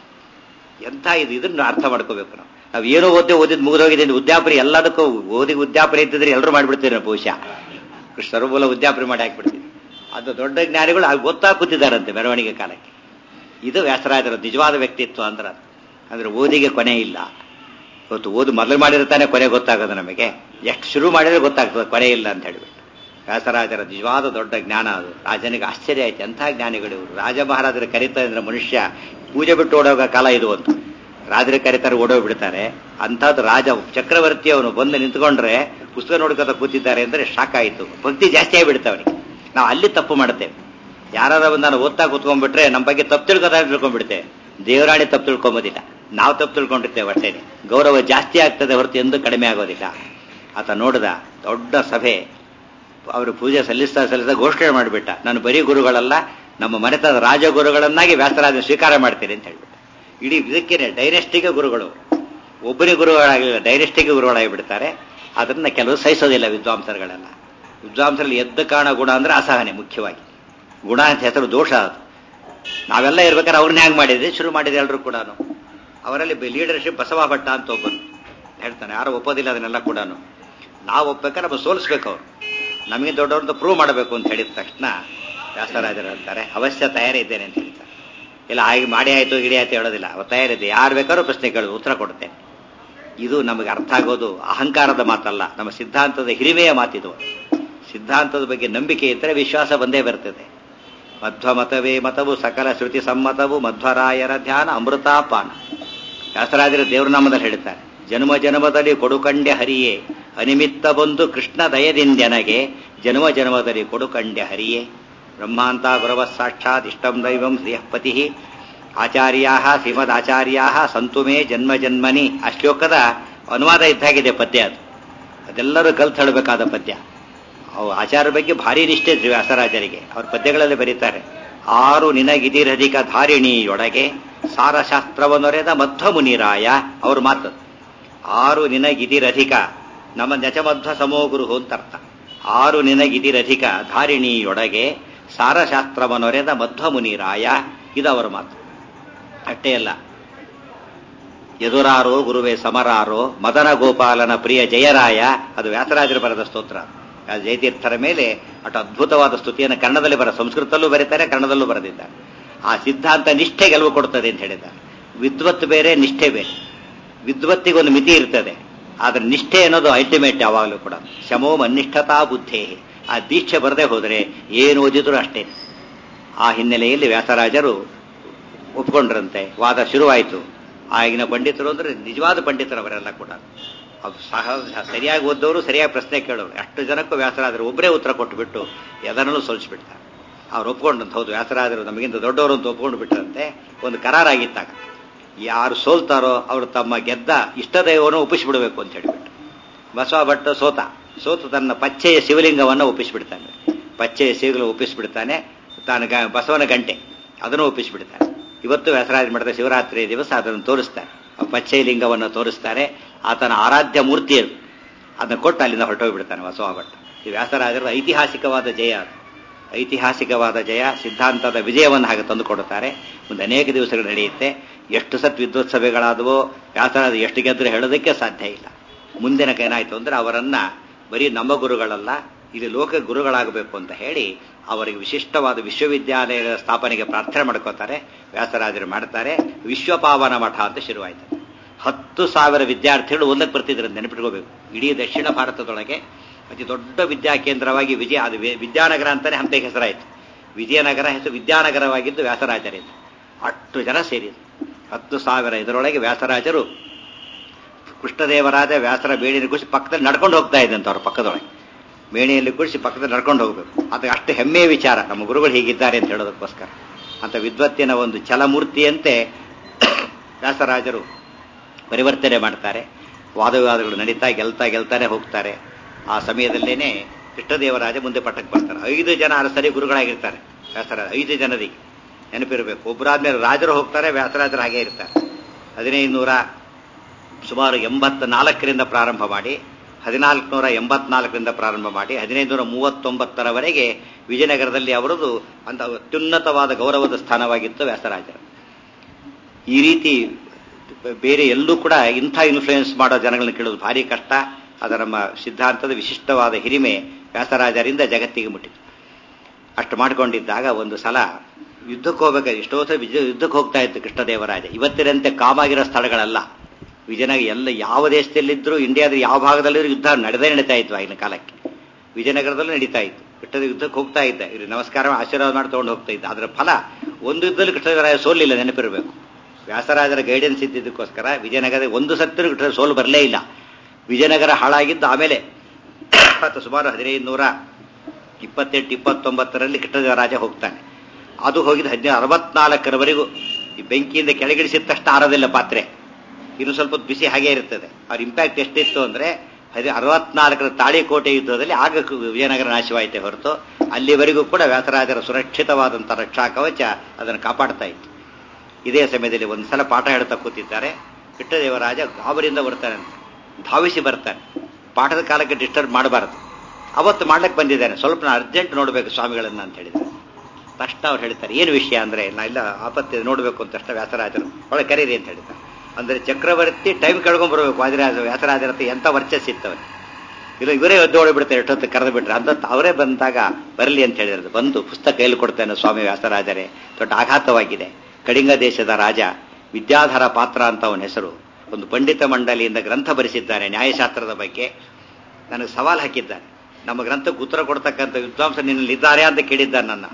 ಎಂಥ ಇದು ಇದನ್ನ ಅರ್ಥ ಮಾಡ್ಕೋಬೇಕು ನಾವು ನಾವು ಏನೋ ಓದ್ದೆ ಓದಿದ್ ಮುಗಿದೋಗಿದೆ ಉದ್ಯಾಪರಿ ಎಲ್ಲದಕ್ಕೂ ಓದಿ ಉದ್ಯಾಪರಿ ಇದ್ದಿದ್ರೆ ಎಲ್ಲರೂ ಮಾಡ್ಬಿಡ್ತೀವಿ ನಾವು ಬಹುಶಃ ಸರ್ವಮೂಲ ಉದ್ಯಾಪರಿ ಮಾಡಿ ಹಾಕ್ಬಿಡ್ತೀವಿ ಅದು ದೊಡ್ಡ ಜ್ಞಾನಿಗಳು ಅಲ್ಲಿ ಗೊತ್ತಾ ಕೂತಿದ್ದಾರಂತೆ ಮೆರವಣಿಗೆ ಕಾಲಕ್ಕೆ ಇದು ವ್ಯಾಸರಾಜರ ನಿಜವಾದ ವ್ಯಕ್ತಿತ್ವ ಅಂದ್ರೆ ಅದು. ಅಂದ್ರೆ ಓದಿಗೆ ಕೊನೆ ಇಲ್ಲ ಇವತ್ತು ಓದು ಮೊದಲು ಮಾಡಿರ್ತಾನೆ ಕೊನೆ ಗೊತ್ತಾಗೋದು ನಮಗೆ ಎಷ್ಟು ಶುರು ಮಾಡಿದ್ರೆ ಗೊತ್ತಾಗ್ತದೆ ಕೊನೆ ಇಲ್ಲ ಅಂತ ಹೇಳ್ಬಿಟ್ಟು ವ್ಯಾಸರಾಜರ ನಿಜವಾದ ದೊಡ್ಡ ಜ್ಞಾನ ಅದು ರಾಜನಿಗೆ ಆಶ್ಚರ್ಯ ಆಯ್ತು ಎಂಥ ಜ್ಞಾನಿಗಳು ಇವರು ರಾಜ ಮಹಾರಾಜರು ಕರೀತಾ ಇದ್ರೆ ಮನುಷ್ಯ ಪೂಜೆ ಬಿಟ್ಟು ಓಡೋಗ ಕಾಲ ಇದು ಒಂದು ರಾಜರು ಕರೀತಾರೆ ಓಡೋಗ್ಬಿಡ್ತಾರೆ ಅಂಥದ್ದು ರಾಜ ಚಕ್ರವರ್ತಿ ಅವನು ಬಂದು ನಿಂತ್ಕೊಂಡ್ರೆ ಪುಸ್ತಕ ನೋಡ್ಕೊತ ಕೂತಿದ್ದಾರೆ ಅಂದ್ರೆ ಶಾಕ್ ಆಯಿತು ಭಕ್ತಿ ಜಾಸ್ತಿ ಆಗಿಬಿಡುತ್ತೆ ಅವನಿಗೆ ನಾವು ಅಲ್ಲಿ ತಪ್ಪು ಮಾಡ್ತೇವೆ ಯಾರಾದ ಒಂದು ನಾನು ಓದ್ತಾ ಕೂತ್ಕೊಂಡ್ಬಿಟ್ರೆ ನಮ್ಮ ಬಗ್ಗೆ ತಪ್ಪು ತಿಳ್ಕೊತಾ ತಿಳ್ಕೊಂಡ್ಬಿಡ್ತೇವೆ ದೇವರಾಣಿ ತಪ್ಪು ತಿಳ್ಕೊಂಬೋದಿಲ್ಲ ನಾವು ತಪ್ಪು ತಿಳ್ಕೊಂಡಿರ್ತೇವೆ ಅಷ್ಟೇನೆ ಗೌರವ ಜಾಸ್ತಿ ಆಗ್ತದೆ ಹೊರತು ಎಂದು ಕಡಿಮೆ ಆಗೋದಿಲ್ಲ ಆತ ನೋಡಿದ ದೊಡ್ಡ ಸಭೆ ಅವರು ಪೂಜೆ ಸಲ್ಲಿಸ್ತಾ ಸಲ್ಲಿಸ್ತಾ ಘೋಷಣೆ ಮಾಡಿಬಿಟ್ಟ ನಾನು ಬರೀ ಗುರುಗಳಲ್ಲ ನಮ್ಮ ಮನೆತನದ ರಾಜಗುರುಗಳನ್ನಾಗಿ ವ್ಯಾಸರಾಜ ಸ್ವೀಕಾರ ಮಾಡ್ತೀನಿ ಅಂತ ಹೇಳ್ಬಿಟ್ಟ ಇಡೀ ಇದಕ್ಕೇನೆ ಡೈನೆಸ್ಟಿಗೆ ಗುರುಗಳು ಒಬ್ಬನೇ ಗುರುಗಳಾಗಲಿಲ್ಲ ಡೈನೆಸ್ಟಿಗೆ ಗುರುಗಳಾಗಿ ಬಿಡ್ತಾರೆ ಅದನ್ನ ಕೆಲವು ಸಹಿಸೋದಿಲ್ಲ ವಿದ್ವಾಂಸರುಗಳೆಲ್ಲ ವಿದ್ವಾಂಸರಲ್ಲಿ ಎದ್ದ ಕಾಣ ಗುಣ ಅಂದ್ರೆ ಅಸಹನೆ ಮುಖ್ಯವಾಗಿ ಗುಣ ಅಂತ ಹೆಸರು ದೋಷ ಅದು ನಾವೆಲ್ಲ ಇರ್ಬೇಕಾದ್ರೆ ಅವ್ರನ್ನ ಹ್ಯಾಂಗ್ ಮಾಡಿದ್ರಿ ಶುರು ಮಾಡಿದೆ ಎಲ್ಲರೂ ಕೂಡ ಅವರಲ್ಲಿ ಲೀಡರ್ಶಿಪ್ ಬಸವ ಭಟ್ಟ ಅಂತ ಒಬ್ಬರು ಹೇಳ್ತಾನೆ ಯಾರು ಒಪ್ಪೋದಿಲ್ಲ ಅದನ್ನೆಲ್ಲ ಕೂಡ ನಾವು ಒಪ್ಬೇಕಾದ್ರೆ ನಮ್ಮ ಸೋಲಿಸ್ಬೇಕು ಅವರು ನಮಗೆ ದೊಡ್ಡವ್ರಂತ ಪ್ರೂವ್ ಮಾಡಬೇಕು ಅಂತ ಹೇಳಿದ ತಕ್ಷಣ ವ್ಯಾಸರಾಜರು ಅಂತಾರೆ ಅವಶ್ಯ ತಯಾರಿ ಇದ್ದೇನೆ ಅಂತ ಹೇಳ್ತಾರೆ ಇಲ್ಲ ಹಾಗೆ ಮಾಡಿ ಆಯ್ತು ಗಿಡಿ ಆಯ್ತು ಹೇಳೋದಿಲ್ಲ ಅವ್ರು ತಯಾರಿದೆ ಯಾರು ಬೇಕಾದ್ರೂ ಪ್ರಶ್ನೆ ಕೇಳೋದು ಉತ್ತರ ಕೊಡ್ತೇನೆ ಇದು ನಮಗೆ ಅರ್ಥ ಆಗೋದು ಅಹಂಕಾರದ ಮಾತಲ್ಲ ನಮ್ಮ ಸಿದ್ಧಾಂತದ ಹಿರಿಮೆಯ ಮಾತಿದು ಸಿದ್ಧಾಂತದ ಬಗ್ಗೆ ನಂಬಿಕೆ ಇದ್ದರೆ ವಿಶ್ವಾಸ ಬಂದೇ ಬರ್ತದೆ ಮಧ್ವ ಮತವೇ ಮತವು ಸಕಲ ಶ್ರುತಿ ಸಮ್ಮತವು ಮಧ್ವರಾಯರ ಧ್ಯಾನ ಅಮೃತಾಪಾನ ವ್ಯಾಸರಾಜರು ದೇವ್ರ ನಾಮದಲ್ಲಿ ಹೇಳ್ತಾರೆ ಜನ್ಮ ಜನ್ಮದಲ್ಲಿ ಕೊಡುಕಂಡೆ ಹರಿಯೇ ಅನಿಮಿತ್ತ ಬಂದು ಕೃಷ್ಣ ದಯದಿಂದೆನಗೆ ಜನ್ಮ ಜನ್ಮದಲ್ಲಿ ಕೊಡುಕಂಡೆ ಹರಿಯೇ ಬ್ರಹ್ಮಾಂತ ಗುರವ ಸಾಕ್ಷಾತ್ ಇಷ್ಟಂ ದೈವಂ ಶ್ರೀಯಪತಿ ಆಚಾರ್ಯಾ ಶ್ರೀಮದಾಚಾರ್ಯಾ ಸಂತು ಮೇ ಜನ್ಮ ಜನ್ಮನಿ ಆ ಶ್ಲೋಕದ ಅನುವಾದ ಇದ್ದಾಗಿದೆ ಪದ್ಯ ಅದು ಅದೆಲ್ಲರೂ ಕಲ್ತು ಹೇಳಬೇಕಾದ ಪದ್ಯ ಅವು ಆಚಾರ ಬಗ್ಗೆ ಭಾರಿ ನಿಷ್ಠೆ ಶ್ರೀ ವ್ಯಾಸರಾಜರಿಗೆ ಅವ್ರ ಪದ್ಯಗಳಲ್ಲಿ ಬರೀತಾರೆ ಆರು ನಿನಗಿದಿರಧಿಕ ಧಾರಿಣಿಯೊಳಗೆ ಸಾರಶಾಸ್ತ್ರವನ್ನೊರೆದ ಮಧ್ವ ಮುನಿರಾಯ ಅವ್ರ ಮಾತು ಆರು ನಿನಗಿದಿರಧಿಕ ನಮ್ಮ ನಚಮಧ್ವ ಸಮೋಗುರು ಅಂತ ಅರ್ಥ ಆರು ನಿನಗಿದಿರಧಿಕ ಧಾರಿಣಿಯೊಳಗೆ ಸಾರಶಾಸ್ತ್ರವನ್ನೊರೆದ ಮಧ್ವ ಮುನಿರಾಯ ಇದು ಅವರ ಮಾತು ಅಷ್ಟೇ ಅಲ್ಲ ಎದುರಾರೋ ಗುರುವೇ ಸಮರಾರೋ ಮದನ ಗೋಪಾಲನ ಪ್ರಿಯ ಜಯರಾಯ ಅದು ವ್ಯಾಸರಾಜರು ಬರೆದ ಸ್ತೋತ್ರ ಆ ಜಯತೀರ್ಥರ ಮೇಲೆ ಅಷ್ಟು ಅದ್ಭುತವಾದ ಸ್ತುತಿಯನ್ನು ಕನ್ನಡದಲ್ಲಿ ಬರ ಸಂಸ್ಕೃತದಲ್ಲೂ ಬರೀತಾರೆ ಕನ್ನಡದಲ್ಲೂ ಬರೆದಿದ್ದಾರೆ ಆ ಸಿದ್ಧಾಂತ ನಿಷ್ಠೆ ಗೆಲುವು ಕೊಡ್ತದೆ ಅಂತ ಹೇಳಿದ್ದಾರೆ ವಿದ್ವತ್ ಬೇರೆ ನಿಷ್ಠೆ ಬೇರೆ ವಿದ್ವತ್ತಿಗೆ ಒಂದು ಮಿತಿ ಇರ್ತದೆ ಆದ್ರೆ ನಿಷ್ಠೆ ಅನ್ನೋದು ಅಲ್ಟಿಮೇಟ್ ಯಾವಾಗಲೂ ಕೂಡ ಶಮೋ ಅನಿಷ್ಠತಾ ಬುದ್ಧೇ ಆ ದೀಕ್ಷೆ ಬರದೇ ಹೋದರೆ ಏನು ಓದಿದ್ರು ಅಷ್ಟೇ ಆ ಹಿನ್ನೆಲೆಯಲ್ಲಿ ವ್ಯಾಸರಾಜರು ಒಪ್ಕೊಂಡ್ರಂತೆ ವಾದ ಶುರುವಾಯಿತು ಆಗಿನ ಪಂಡಿತರು ಅಂದ್ರೆ ನಿಜವಾದ ಪಂಡಿತರು ಅವರೆಲ್ಲ ಕೂಡ ಅದು ಸಹ ಸರಿಯಾಗಿ ಓದೋರು ಸರಿಯಾಗಿ ಪ್ರಶ್ನೆ ಕೇಳೋರು ಅಷ್ಟು ಜನಕ್ಕೂ ವ್ಯಾಸರಾದರು ಒಬ್ಬರೇ ಉತ್ತರ ಕೊಟ್ಟುಬಿಟ್ಟು ಎದನಲ್ಲೂ ಸೋಲಿಸ್ಬಿಡ್ತಾರೆ ಅವ್ರು ಒಪ್ಕೊಂಡಂತ ಹೌದು ವ್ಯಾಸರಾಜರು ನಮಗಿಂತ ದೊಡ್ಡವರು ಅಂತ ಒಪ್ಕೊಂಡು ಬಿಟ್ಟರಂತೆ ಒಂದು ಕರಾರಾಗಿತ್ತಾಗ ಯಾರು ಸೋಲ್ತಾರೋ ಅವರು ತಮ್ಮ ಗೆದ್ದ ಇಷ್ಟದೈವವನ್ನು ಒಪ್ಪಿಸಿಬಿಡಬೇಕು ಅಂತ ಹೇಳಿಬಿಟ್ಟು ಬಸವ ಭಟ್ಟ ಸೋತ ಸೋತು ತನ್ನ ಪಚ್ಚೆಯ ಶಿವಲಿಂಗವನ್ನು ಒಪ್ಪಿಸಿಬಿಡ್ತಾನೆ ಪಚ್ಚೆಯ ಶಿವಲಿಂಗ ಒಪ್ಪಿಸಿಬಿಡ್ತಾನೆ ತಾನು ಗ- ಬಸವನ ಗಂಟೆ ಅದನ್ನು ಒಪ್ಪಿಸಿಬಿಡ್ತಾನೆ ಇವತ್ತು ವ್ಯಾಸರಾಜ ಮಠದ ಶಿವರಾತ್ರಿ ದಿವಸ ಅದನ್ನು ತೋರಿಸ್ತಾರೆ ಆ ಪಚ್ಚೆಯ ಲಿಂಗವನ್ನು ತೋರಿಸ್ತಾರೆ ಆತನ ಆರಾಧ್ಯ ಮೂರ್ತಿ ಅದು ಅದನ್ನು ಕೊಟ್ಟು ಅಲ್ಲಿಂದ ಹೊರಟೋಗ್ಬಿಡ್ತಾನೆ ಬಸವ ಭಟ್ಟ ಈ ವ್ಯಾಸರಾಜರ ಐತಿಹಾಸಿಕವಾದ ಜಯ ಅದು ಐತಿಹಾಸಿಕವಾದ ಜಯ ಸಿದ್ಧಾಂತದ ವಿಜಯವನ್ನು ಹಾಗೆ ತಂದುಕೊಡುತ್ತಾರೆ ಮುಂದೆ ಅನೇಕ ದಿವಸಗಳು ನಡೆಯುತ್ತೆ ಎಷ್ಟು ಸತ್ ವಿದ್ವತ್ ಸಭೆಗಳಾದವೋ ವ್ಯಾಸರಾಜ ಎಷ್ಟು ಗೆದ್ದರೂ ಹೇಳೋದಕ್ಕೆ ಸಾಧ್ಯ ಇಲ್ಲ ಮುಂದಿನ ಏನಾಯ್ತು ಅಂದ್ರೆ ಅವರನ್ನ ಬರೀ ನಮ್ಮ ಗುರುಗಳಲ್ಲ ಇಲ್ಲಿ ಲೋಕ ಗುರುಗಳಾಗಬೇಕು ಅಂತ ಹೇಳಿ ಅವರಿಗೆ ವಿಶಿಷ್ಟವಾದ ವಿಶ್ವವಿದ್ಯಾಲಯದ ಸ್ಥಾಪನೆಗೆ ಪ್ರಾರ್ಥನೆ ಮಾಡ್ಕೋತಾರೆ ವ್ಯಾಸರಾಜರು ಮಾಡ್ತಾರೆ ವಿಶ್ವಪಾವನ ಮಠ ಅಂತ ಶುರುವಾಯಿತು ಹತ್ತು ಸಾವಿರ ವಿದ್ಯಾರ್ಥಿಗಳು ಒಂದಕ್ಕೆ ಬರ್ತಿದ್ರು ಅಂತ ನೆನಪಿಟ್ಕೋಬೇಕು ಇಡೀ ದಕ್ಷಿಣ ಭಾರತದೊಳಗೆ ಅತಿ ದೊಡ್ಡ ವಿದ್ಯಾ ಕೇಂದ್ರವಾಗಿ ವಿಜಯ ಅದು ವಿ- ವಿದ್ಯಾನಗರ ಅಂತಾನೆ ಹಂತೆಗೆ ಹೆಸರಾಯಿತು ವಿಜಯನಗರ ಹೆಸರು ವಿದ್ಯಾನಗರವಾಗಿದ್ದು ವ್ಯಾಸರಾಜರಿಂದ ಅಷ್ಟು ಜನ ಸೇರಿದ್ರು ಹತ್ತು ಸಾವಿರ ಇದರೊಳಗೆ ವ್ಯಾಸರಾಜರು ಕೃಷ್ಣದೇವರಾಜ ವ್ಯಾಸರ ಬೇಡಿನ ಕುರಿಸಿ ಪಕ್ಕದಲ್ಲಿ ನಡ್ಕೊಂಡು ಹೋಗ್ತಾ ಇದ್ದಂತ ಅವ್ರ ಪಕ್ಕದೊಳಗೆ ಮೇಣಿಯಲ್ಲಿ ಕುಡಿಸಿ ಪಕ್ಕದಲ್ಲಿ ನಡ್ಕೊಂಡು ಹೋಗಬೇಕು ಅದಕ್ಕೆ ಅಷ್ಟು ಹೆಮ್ಮೆಯ ವಿಚಾರ ನಮ್ಮ ಗುರುಗಳು ಹೀಗಿದ್ದಾರೆ ಅಂತ ಹೇಳೋದಕ್ಕೋಸ್ಕರ ಅಂತ ವಿದ್ವತ್ತಿನ ಒಂದು ಛಲಮೂರ್ತಿಯಂತೆ ವ್ಯಾಸರಾಜರು ಪರಿವರ್ತನೆ ಮಾಡ್ತಾರೆ ವಾದವಿವಾದಗಳು ನಡೀತಾ ಗೆಲ್ತಾ ಗೆಲ್ತಾನೆ ಹೋಗ್ತಾರೆ ಆ ಸಮಯದಲ್ಲೇನೆ ಕೃಷ್ಣದೇವರಾಜ ಮುಂದೆ ಪಟ್ಟಕ್ಕೆ ಬರ್ತಾರೆ ಐದು ಜನ ಅರಸರಿ ಗುರುಗಳಾಗಿರ್ತಾರೆ ವ್ಯಾಸರಾಜ ಐದು ಜನರಿಗೆ ನೆನಪಿರಬೇಕು ಒಬ್ಬರಾದ್ಮೇಲೆ ರಾಜರು ಹೋಗ್ತಾರೆ ವ್ಯಾಸರಾಜರು ಹಾಗೆ ಇರ್ತಾರೆ ಹದಿನೈದು ನೂರ ಸುಮಾರು ಎಂಬತ್ತ ನಾಲ್ಕರಿಂದ ಪ್ರಾರಂಭ ಮಾಡಿ ಹದಿನಾಲ್ಕುನೂರ ಎಂಬತ್ನಾಲ್ಕರಿಂದ ಪ್ರಾರಂಭ ಮಾಡಿ ಹದಿನೈದು ನೂರ ಮೂವತ್ತೊಂಬತ್ತರವರೆಗೆ ವಿಜಯನಗರದಲ್ಲಿ ಅವರದು ಅಂತ ಅತ್ಯುನ್ನತವಾದ ಗೌರವದ ಸ್ಥಾನವಾಗಿತ್ತು ವ್ಯಾಸರಾಜರು ಈ ರೀತಿ ಬೇರೆ ಎಲ್ಲೂ ಕೂಡ ಇಂಥ ಇನ್ಫ್ಲೂಯೆನ್ಸ್ ಮಾಡೋ ಜನಗಳನ್ನ ಕೇಳೋದು ಭಾರಿ ಕಷ್ಟ ಅದು ನಮ್ಮ ಸಿದ್ಧಾಂತದ ವಿಶಿಷ್ಟವಾದ ಹಿರಿಮೆ ವ್ಯಾಸರಾಜರಿಂದ ಜಗತ್ತಿಗೆ ಮುಟ್ಟಿತು ಅಷ್ಟು ಮಾಡ್ಕೊಂಡಿದ್ದಾಗ ಒಂದು ಸಲ ಯುದ್ಧಕ್ಕೆ ಹೋಗ್ಬೇಕಾದ್ರೆ ಎಷ್ಟೋ ಸಲ ವಿಜಯ ಯುದ್ಧಕ್ಕೆ ಹೋಗ್ತಾ ಇತ್ತು ಕೃಷ್ಣದೇವರಾಜ ಇವತ್ತಿನಂತೆ ಕಾಮಾಗಿರೋ ಸ್ಥಳಗಳಲ್ಲ ವಿಜಯನಗರ ಎಲ್ಲ ಯಾವ ದೇಶದಲ್ಲಿದ್ದರೂ ಇಂಡಿಯಾದ ಯಾವ ಭಾಗದಲ್ಲಿದ್ರೂ ಯುದ್ಧ ನಡೆದೇ ನಡೀತಾ ಇತ್ತು ಆಗಿನ ಕಾಲಕ್ಕೆ ವಿಜಯನಗರದಲ್ಲೂ ನಡೀತಾ ಇತ್ತು ಕೃಷ್ಣದ ಯುದ್ಧಕ್ಕೆ ಹೋಗ್ತಾ ಇದ್ದ ಇವ್ರು ನಮಸ್ಕಾರ ಆಶೀರ್ವಾದ ಮಾಡಿ ತಗೊಂಡು ಹೋಗ್ತಾ ಇದ್ದ ಅದರ ಫಲ ಒಂದು ಯುದ್ಧದಲ್ಲಿ ಕೃಷ್ಣದೇವರಾಯ ಸೋಲಿಲ್ಲ ನೆನಪಿರಬೇಕು ವ್ಯಾಸರಾಜರ ಗೈಡೆನ್ಸ್ ಇದ್ದಿದ್ದಕ್ಕೋಸ್ಕರ ವಿಜಯನಗರದ ಒಂದು ಸತ್ತಿನ ಕೃಷ್ಣ ಸೋಲು ಬರಲೇ ಇಲ್ಲ ವಿಜಯನಗರ ಹಾಳಾಗಿದ್ದು ಆಮೇಲೆ ಮತ್ತು ಸುಮಾರು ಹದಿನೈದು ನೂರ ಇಪ್ಪತ್ತೆಂಟು ಇಪ್ಪತ್ತೊಂಬತ್ತರಲ್ಲಿ ಕೃಷ್ಣದೇವರಾಜ ಹೋಗ್ತಾನೆ ಅದು ಹೋಗಿದ್ದು ಹದಿನೈದು ಅರವತ್ನಾಲ್ಕರವರೆಗೂ ಈ ಬೆಂಕಿಯಿಂದ ಕೆಳಗಿಳಿಸಿದ ತಕ್ಷಣ ಆರೋದಿಲ್ಲ ಪಾತ್ರೆ ಇನ್ನು ಸ್ವಲ್ಪ ಹೊತ್ತು ಬಿಸಿ ಹಾಗೆ ಇರ್ತದೆ ಅವ್ರ ಇಂಪ್ಯಾಕ್ಟ್ ಎಷ್ಟಿತ್ತು ಅಂದ್ರೆ ಹದಿ ಅರವತ್ನಾಲ್ಕರ ತಾಳಿಕೋಟೆ ಯುದ್ಧದಲ್ಲಿ ಆಗ ಕು- ವಿಜಯನಗರ ನಾಶವಾಯಿತೆ ಹೊರತು ಅಲ್ಲಿವರೆಗೂ ಕೂಡ ವ್ಯಾಸರಾಜರ ಸುರಕ್ಷಿತವಾದಂಥ ರಕ್ಷಾ ಕವಚ ಅದನ್ನು ಕಾಪಾಡ್ತಾ ಇತ್ತು ಇದೇ ಸಮಯದಲ್ಲಿ ಒಂದು ಸಲ ಪಾಠ ಹೇಳ್ತಾ ಕೂತಿದ್ದಾರೆ ಕೃಷ್ಣದೇವರಾಜ ಗಾಬರಿಯಿಂದ ಬರ್ತಾನೆ ಅಂತ ಧಾವಿಸಿ ಬರ್ತಾನೆ ಪಾಠದ ಕಾಲಕ್ಕೆ ಡಿಸ್ಟರ್ಬ್ ಮಾಡಬಾರದು ಅವತ್ತು ಮಾಡ್ಲಿಕ್ಕೆ ಬಂದಿದ್ದಾನೆ ಸ್ವಲ್ಪ ನಾನು ಅರ್ಜೆಂಟ್ ನೋಡಬೇಕು ಸ್ವಾಮಿಗಳನ್ನ ಅಂತ ಹೇಳಿದ್ದಾರೆ ತಕ್ಷಣ ಅವ್ರು ಹೇಳ್ತಾರೆ ಏನು ವಿಷಯ ಅಂದ್ರೆ ನಾ ಇಲ್ಲ ಆಪತ್ತಿ ನೋಡಬೇಕು ಅಂತ ತಕ್ಷಣ ವ್ಯಾಸರಾಜರು ಒಳಗೆ ಕರೀರಿ ಅಂತ ಹೇಳ್ತಾರೆ ಅಂದ್ರೆ ಚಕ್ರವರ್ತಿ ಟೈಮ್ ಕೆಳ್ಕೊಂಡ್ ಬರಬೇಕು ವಾದಿರಾಜ ವ್ಯಾಸರಾಜರ ಹತ್ರ ಎಂತ ವರ್ಚಸ್ಸಿತ್ತವನು ಇಲ್ಲ ಇವರೇ ಎದ್ದು ಓಡಿಬಿಡ್ತಾರೆ ಎಷ್ಟೊತ್ತು ಕರೆದು ಬಿಟ್ರೆ ಅಂತ ಅವರೇ ಬಂದಾಗ ಬರಲಿ ಅಂತ ಹೇಳಿದ್ರು ಬಂದು ಪುಸ್ತಕ ಕೈಲಿ ಕೊಡ್ತೇನೆ ಸ್ವಾಮಿ ವ್ಯಾಸರಾಜರೇ ದೊಡ್ಡ ಆಘಾತವಾಗಿದೆ ಕಳಿಂಗ ದೇಶದ ರಾಜ ವಿದ್ಯಾಧರ ಪಾತ್ರ ಅಂತ ಅವನ ಹೆಸರು ಒಂದು ಪಂಡಿತ ಮಂಡಳಿಯಿಂದ ಗ್ರಂಥ ಬರೆಸಿದ್ದಾನೆ ನ್ಯಾಯಶಾಸ್ತ್ರದ ಬಗ್ಗೆ ನನಗೆ ಸವಾಲು ಹಾಕಿದ್ದಾನೆ ನಮ್ಮ ಗ್ರಂಥಕ್ಕೆ ಉತ್ತರ ಕೊಡ್ತಕ್ಕಂಥ ವಿದ್ವಾಂಸ ನಿನ್ನಲ್ಲಿ ಇದ್ದಾರೆ ಅಂತ ಕೇಳಿದ್ದಾನೆ ನನ್ನ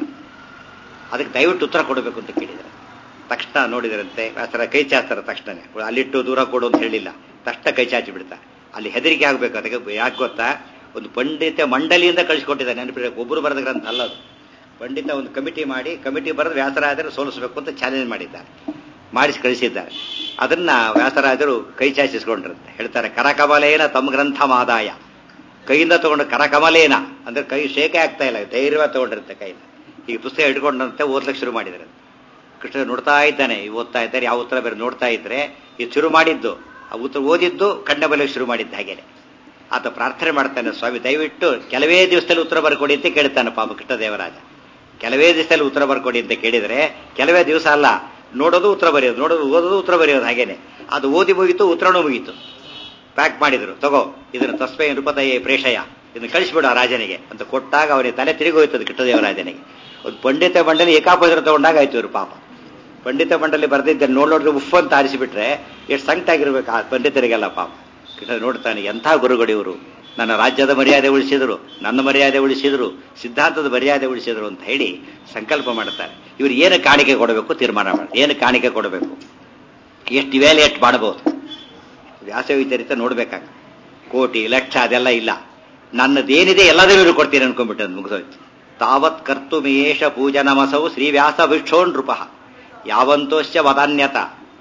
ಅದಕ್ಕೆ ದಯವಿಟ್ಟು ಉತ್ತರ ಕೊಡಬೇಕು ಅಂತ ಕೇಳಿದ್ದಾರೆ ತಕ್ಷಣ ನೋಡಿದರಂತೆ ವ್ಯಾಸರ ಕೈ ಚಾಚ್ತಾರೆ ತಕ್ಷಣನೇ ಅಲ್ಲಿಟ್ಟು ದೂರ ಕೊಡು ಅಂತ ಹೇಳಿಲ್ಲ ತಕ್ಷಣ ಕೈ ಚಾಚಿ ಬಿಡ್ತಾರೆ ಅಲ್ಲಿ ಹೆದರಿಕೆ ಆಗಬೇಕು ಅದಕ್ಕೆ ಯಾಕೆ ಗೊತ್ತಾ ಒಂದು ಪಂಡಿತ ಮಂಡಳಿಯಿಂದ ಕಳಿಸ್ಕೊಟ್ಟಿದ್ದಾರೆ ನೆನಪಿಡಬೇಕು ಒಬ್ಬರು ಬರೆದ ಗ್ರಂಥ ಅಲ್ಲ ಅದು ಪಂಡಿತ ಒಂದು ಕಮಿಟಿ ಮಾಡಿ ಕಮಿಟಿ ಬರೆದು ವ್ಯಾಸರಾಜರು ಸೋಲಿಸಬೇಕು ಅಂತ ಚಾಲೆಂಜ್ ಮಾಡಿದ್ದಾರೆ ಮಾಡಿಸಿ ಕಳಿಸಿದ್ದಾರೆ ಅದನ್ನ ವ್ಯಾಸರಾಜರು ಕೈ ಚಾಚಿಸ್ಕೊಂಡ್ರಂತೆ ಹೇಳ್ತಾರೆ ಕರಕಮಲೇನ ತಮ್ಮ ಗ್ರಂಥ ಮಾದಾಯ ಕೈಯಿಂದ ತಗೊಂಡು ಕರಕಮಲೇನ ಅಂದ್ರೆ ಕೈ ಶೇಕೆ ಆಗ್ತಾ ಇಲ್ಲ ಧೈರ್ಯವಾಗಿ ತಗೊಂಡಿರುತ್ತೆ ಕೈಯಿಂದ ಈಗ ಪುಸ್ತಕ ಇಟ್ಕೊಂಡಂತೆ ಓದ್ಲಿಕ್ಕೆ ಶುರು ಮಾಡಿದ್ದಾರೆ ಕೃಷ್ಣ ನೋಡ್ತಾ ಇದ್ದಾನೆ ಈ ಓದ್ತಾ ಇದ್ದಾರೆ ಯಾವ ಉತ್ತರ ಬೇರೆ ನೋಡ್ತಾ ಇದ್ರೆ ಇದು ಶುರು ಮಾಡಿದ್ದು ಆ ಉತ್ತರ ಓದಿದ್ದು ಕಣ್ಣ ಬಲೆ ಶುರು ಮಾಡಿದ್ದ ಹಾಗೇನೆ ಆತ ಪ್ರಾರ್ಥನೆ ಮಾಡ್ತಾನೆ ಸ್ವಾಮಿ ದಯವಿಟ್ಟು ಕೆಲವೇ ದಿವಸದಲ್ಲಿ ಉತ್ತರ ಬರ್ಕೊಡಿ ಅಂತ ಕೇಳ್ತಾನೆ ಪಾಪ ಕೃಷ್ಣದೇವರಾಜ ಕೆಲವೇ ದಿವಸದಲ್ಲಿ ಉತ್ತರ ಬರ್ಕೊಡಿ ಅಂತ ಕೇಳಿದ್ರೆ ಕೆಲವೇ ದಿವಸ ಅಲ್ಲ ನೋಡೋದು ಉತ್ತರ ಬರೆಯೋದು ನೋಡೋದು ಓದೋದು ಉತ್ತರ ಬರೆಯೋದು ಹಾಗೇನೆ ಅದು ಓದಿ ಮುಗೀತು ಉತ್ತರನೂ ಮುಗೀತು ಪ್ಯಾಕ್ ಮಾಡಿದ್ರು ತಗೋ ಇದನ್ನು ತಸ್ಮೈ ನೃಪತಯೇ ಪ್ರೇಷಯ ಇದನ್ನು ಕಳಿಸ್ಬಿಡು ಆ ರಾಜನಿಗೆ ಅಂತ ಕೊಟ್ಟಾಗ ಅವನಿಗೆ ತಲೆ ತಿರುಗಿ ಹೋಯ್ತದೆ ಕೃಷ್ಣದೇವರಾಜನಿಗೆ ಒಂದು ಪಂಡಿತ ಮಂಡಳಿ ಏಕಾಪದ್ರ ತಗೊಂಡಾಗ ಆಯ್ತು ಇವರು ಪಾಪ ಪಂಡಿತ ಮಂಡಳಿ ಬರೆದಿದ್ದ ನೋಡ್ ನೋಡಿದ್ರೆ ಉಫ್ ಅಂತ ಆರಿಸಿಬಿಟ್ರೆ ಎಷ್ಟು ಸಂಕಟಾಗಿರ್ಬೇಕು ಆ ಪಂಡಿತರಿಗೆಲ್ಲ ಪಾಪ ಕೃಷ್ಣ ನೋಡ್ತಾನೆ ಎಂಥ ಗುರುಗಳು ಇವರು ನನ್ನ ರಾಜ್ಯದ ಮರ್ಯಾದೆ ಉಳಿಸಿದ್ರು ನನ್ನ ಮರ್ಯಾದೆ ಉಳಿಸಿದ್ರು ಸಿದ್ಧಾಂತದ ಮರ್ಯಾದೆ ಉಳಿಸಿದ್ರು ಅಂತ ಹೇಳಿ ಸಂಕಲ್ಪ ಮಾಡ್ತಾರೆ ಇವರು ಏನು ಕಾಣಿಕೆ ಕೊಡಬೇಕು ತೀರ್ಮಾನ ಮಾಡಿ ಏನು ಕಾಣಿಕೆ ಕೊಡಬೇಕು ಎಷ್ಟು ಇವ್ಯಾಲ್ಯೂಯೇಟ್ ಮಾಡಬಹುದು ವ್ಯಾಸವಿಚರಿತ ನೋಡ್ಬೇಕಾಗ ಕೋಟಿ ಲಕ್ಷ ಅದೆಲ್ಲ ಇಲ್ಲ ನನ್ನದೇನಿದೆ ಎಲ್ಲದೂ ಇವರು ಕೊಡ್ತೀನಿ ಅನ್ಕೊಂಡ್ಬಿಟ್ಟು ಅದು ಮುಗಿದೋಯ್ತು ತಾವತ್ ಕರ್ತುಮೇಷ ಪೂಜನಮಸೌ ಶ್ರೀವ್ಯಾಸ ಭಿಕ್ಷೋನ್ ಯಾವಂತೋಶ್ಚ ವದಾನ್ಯತ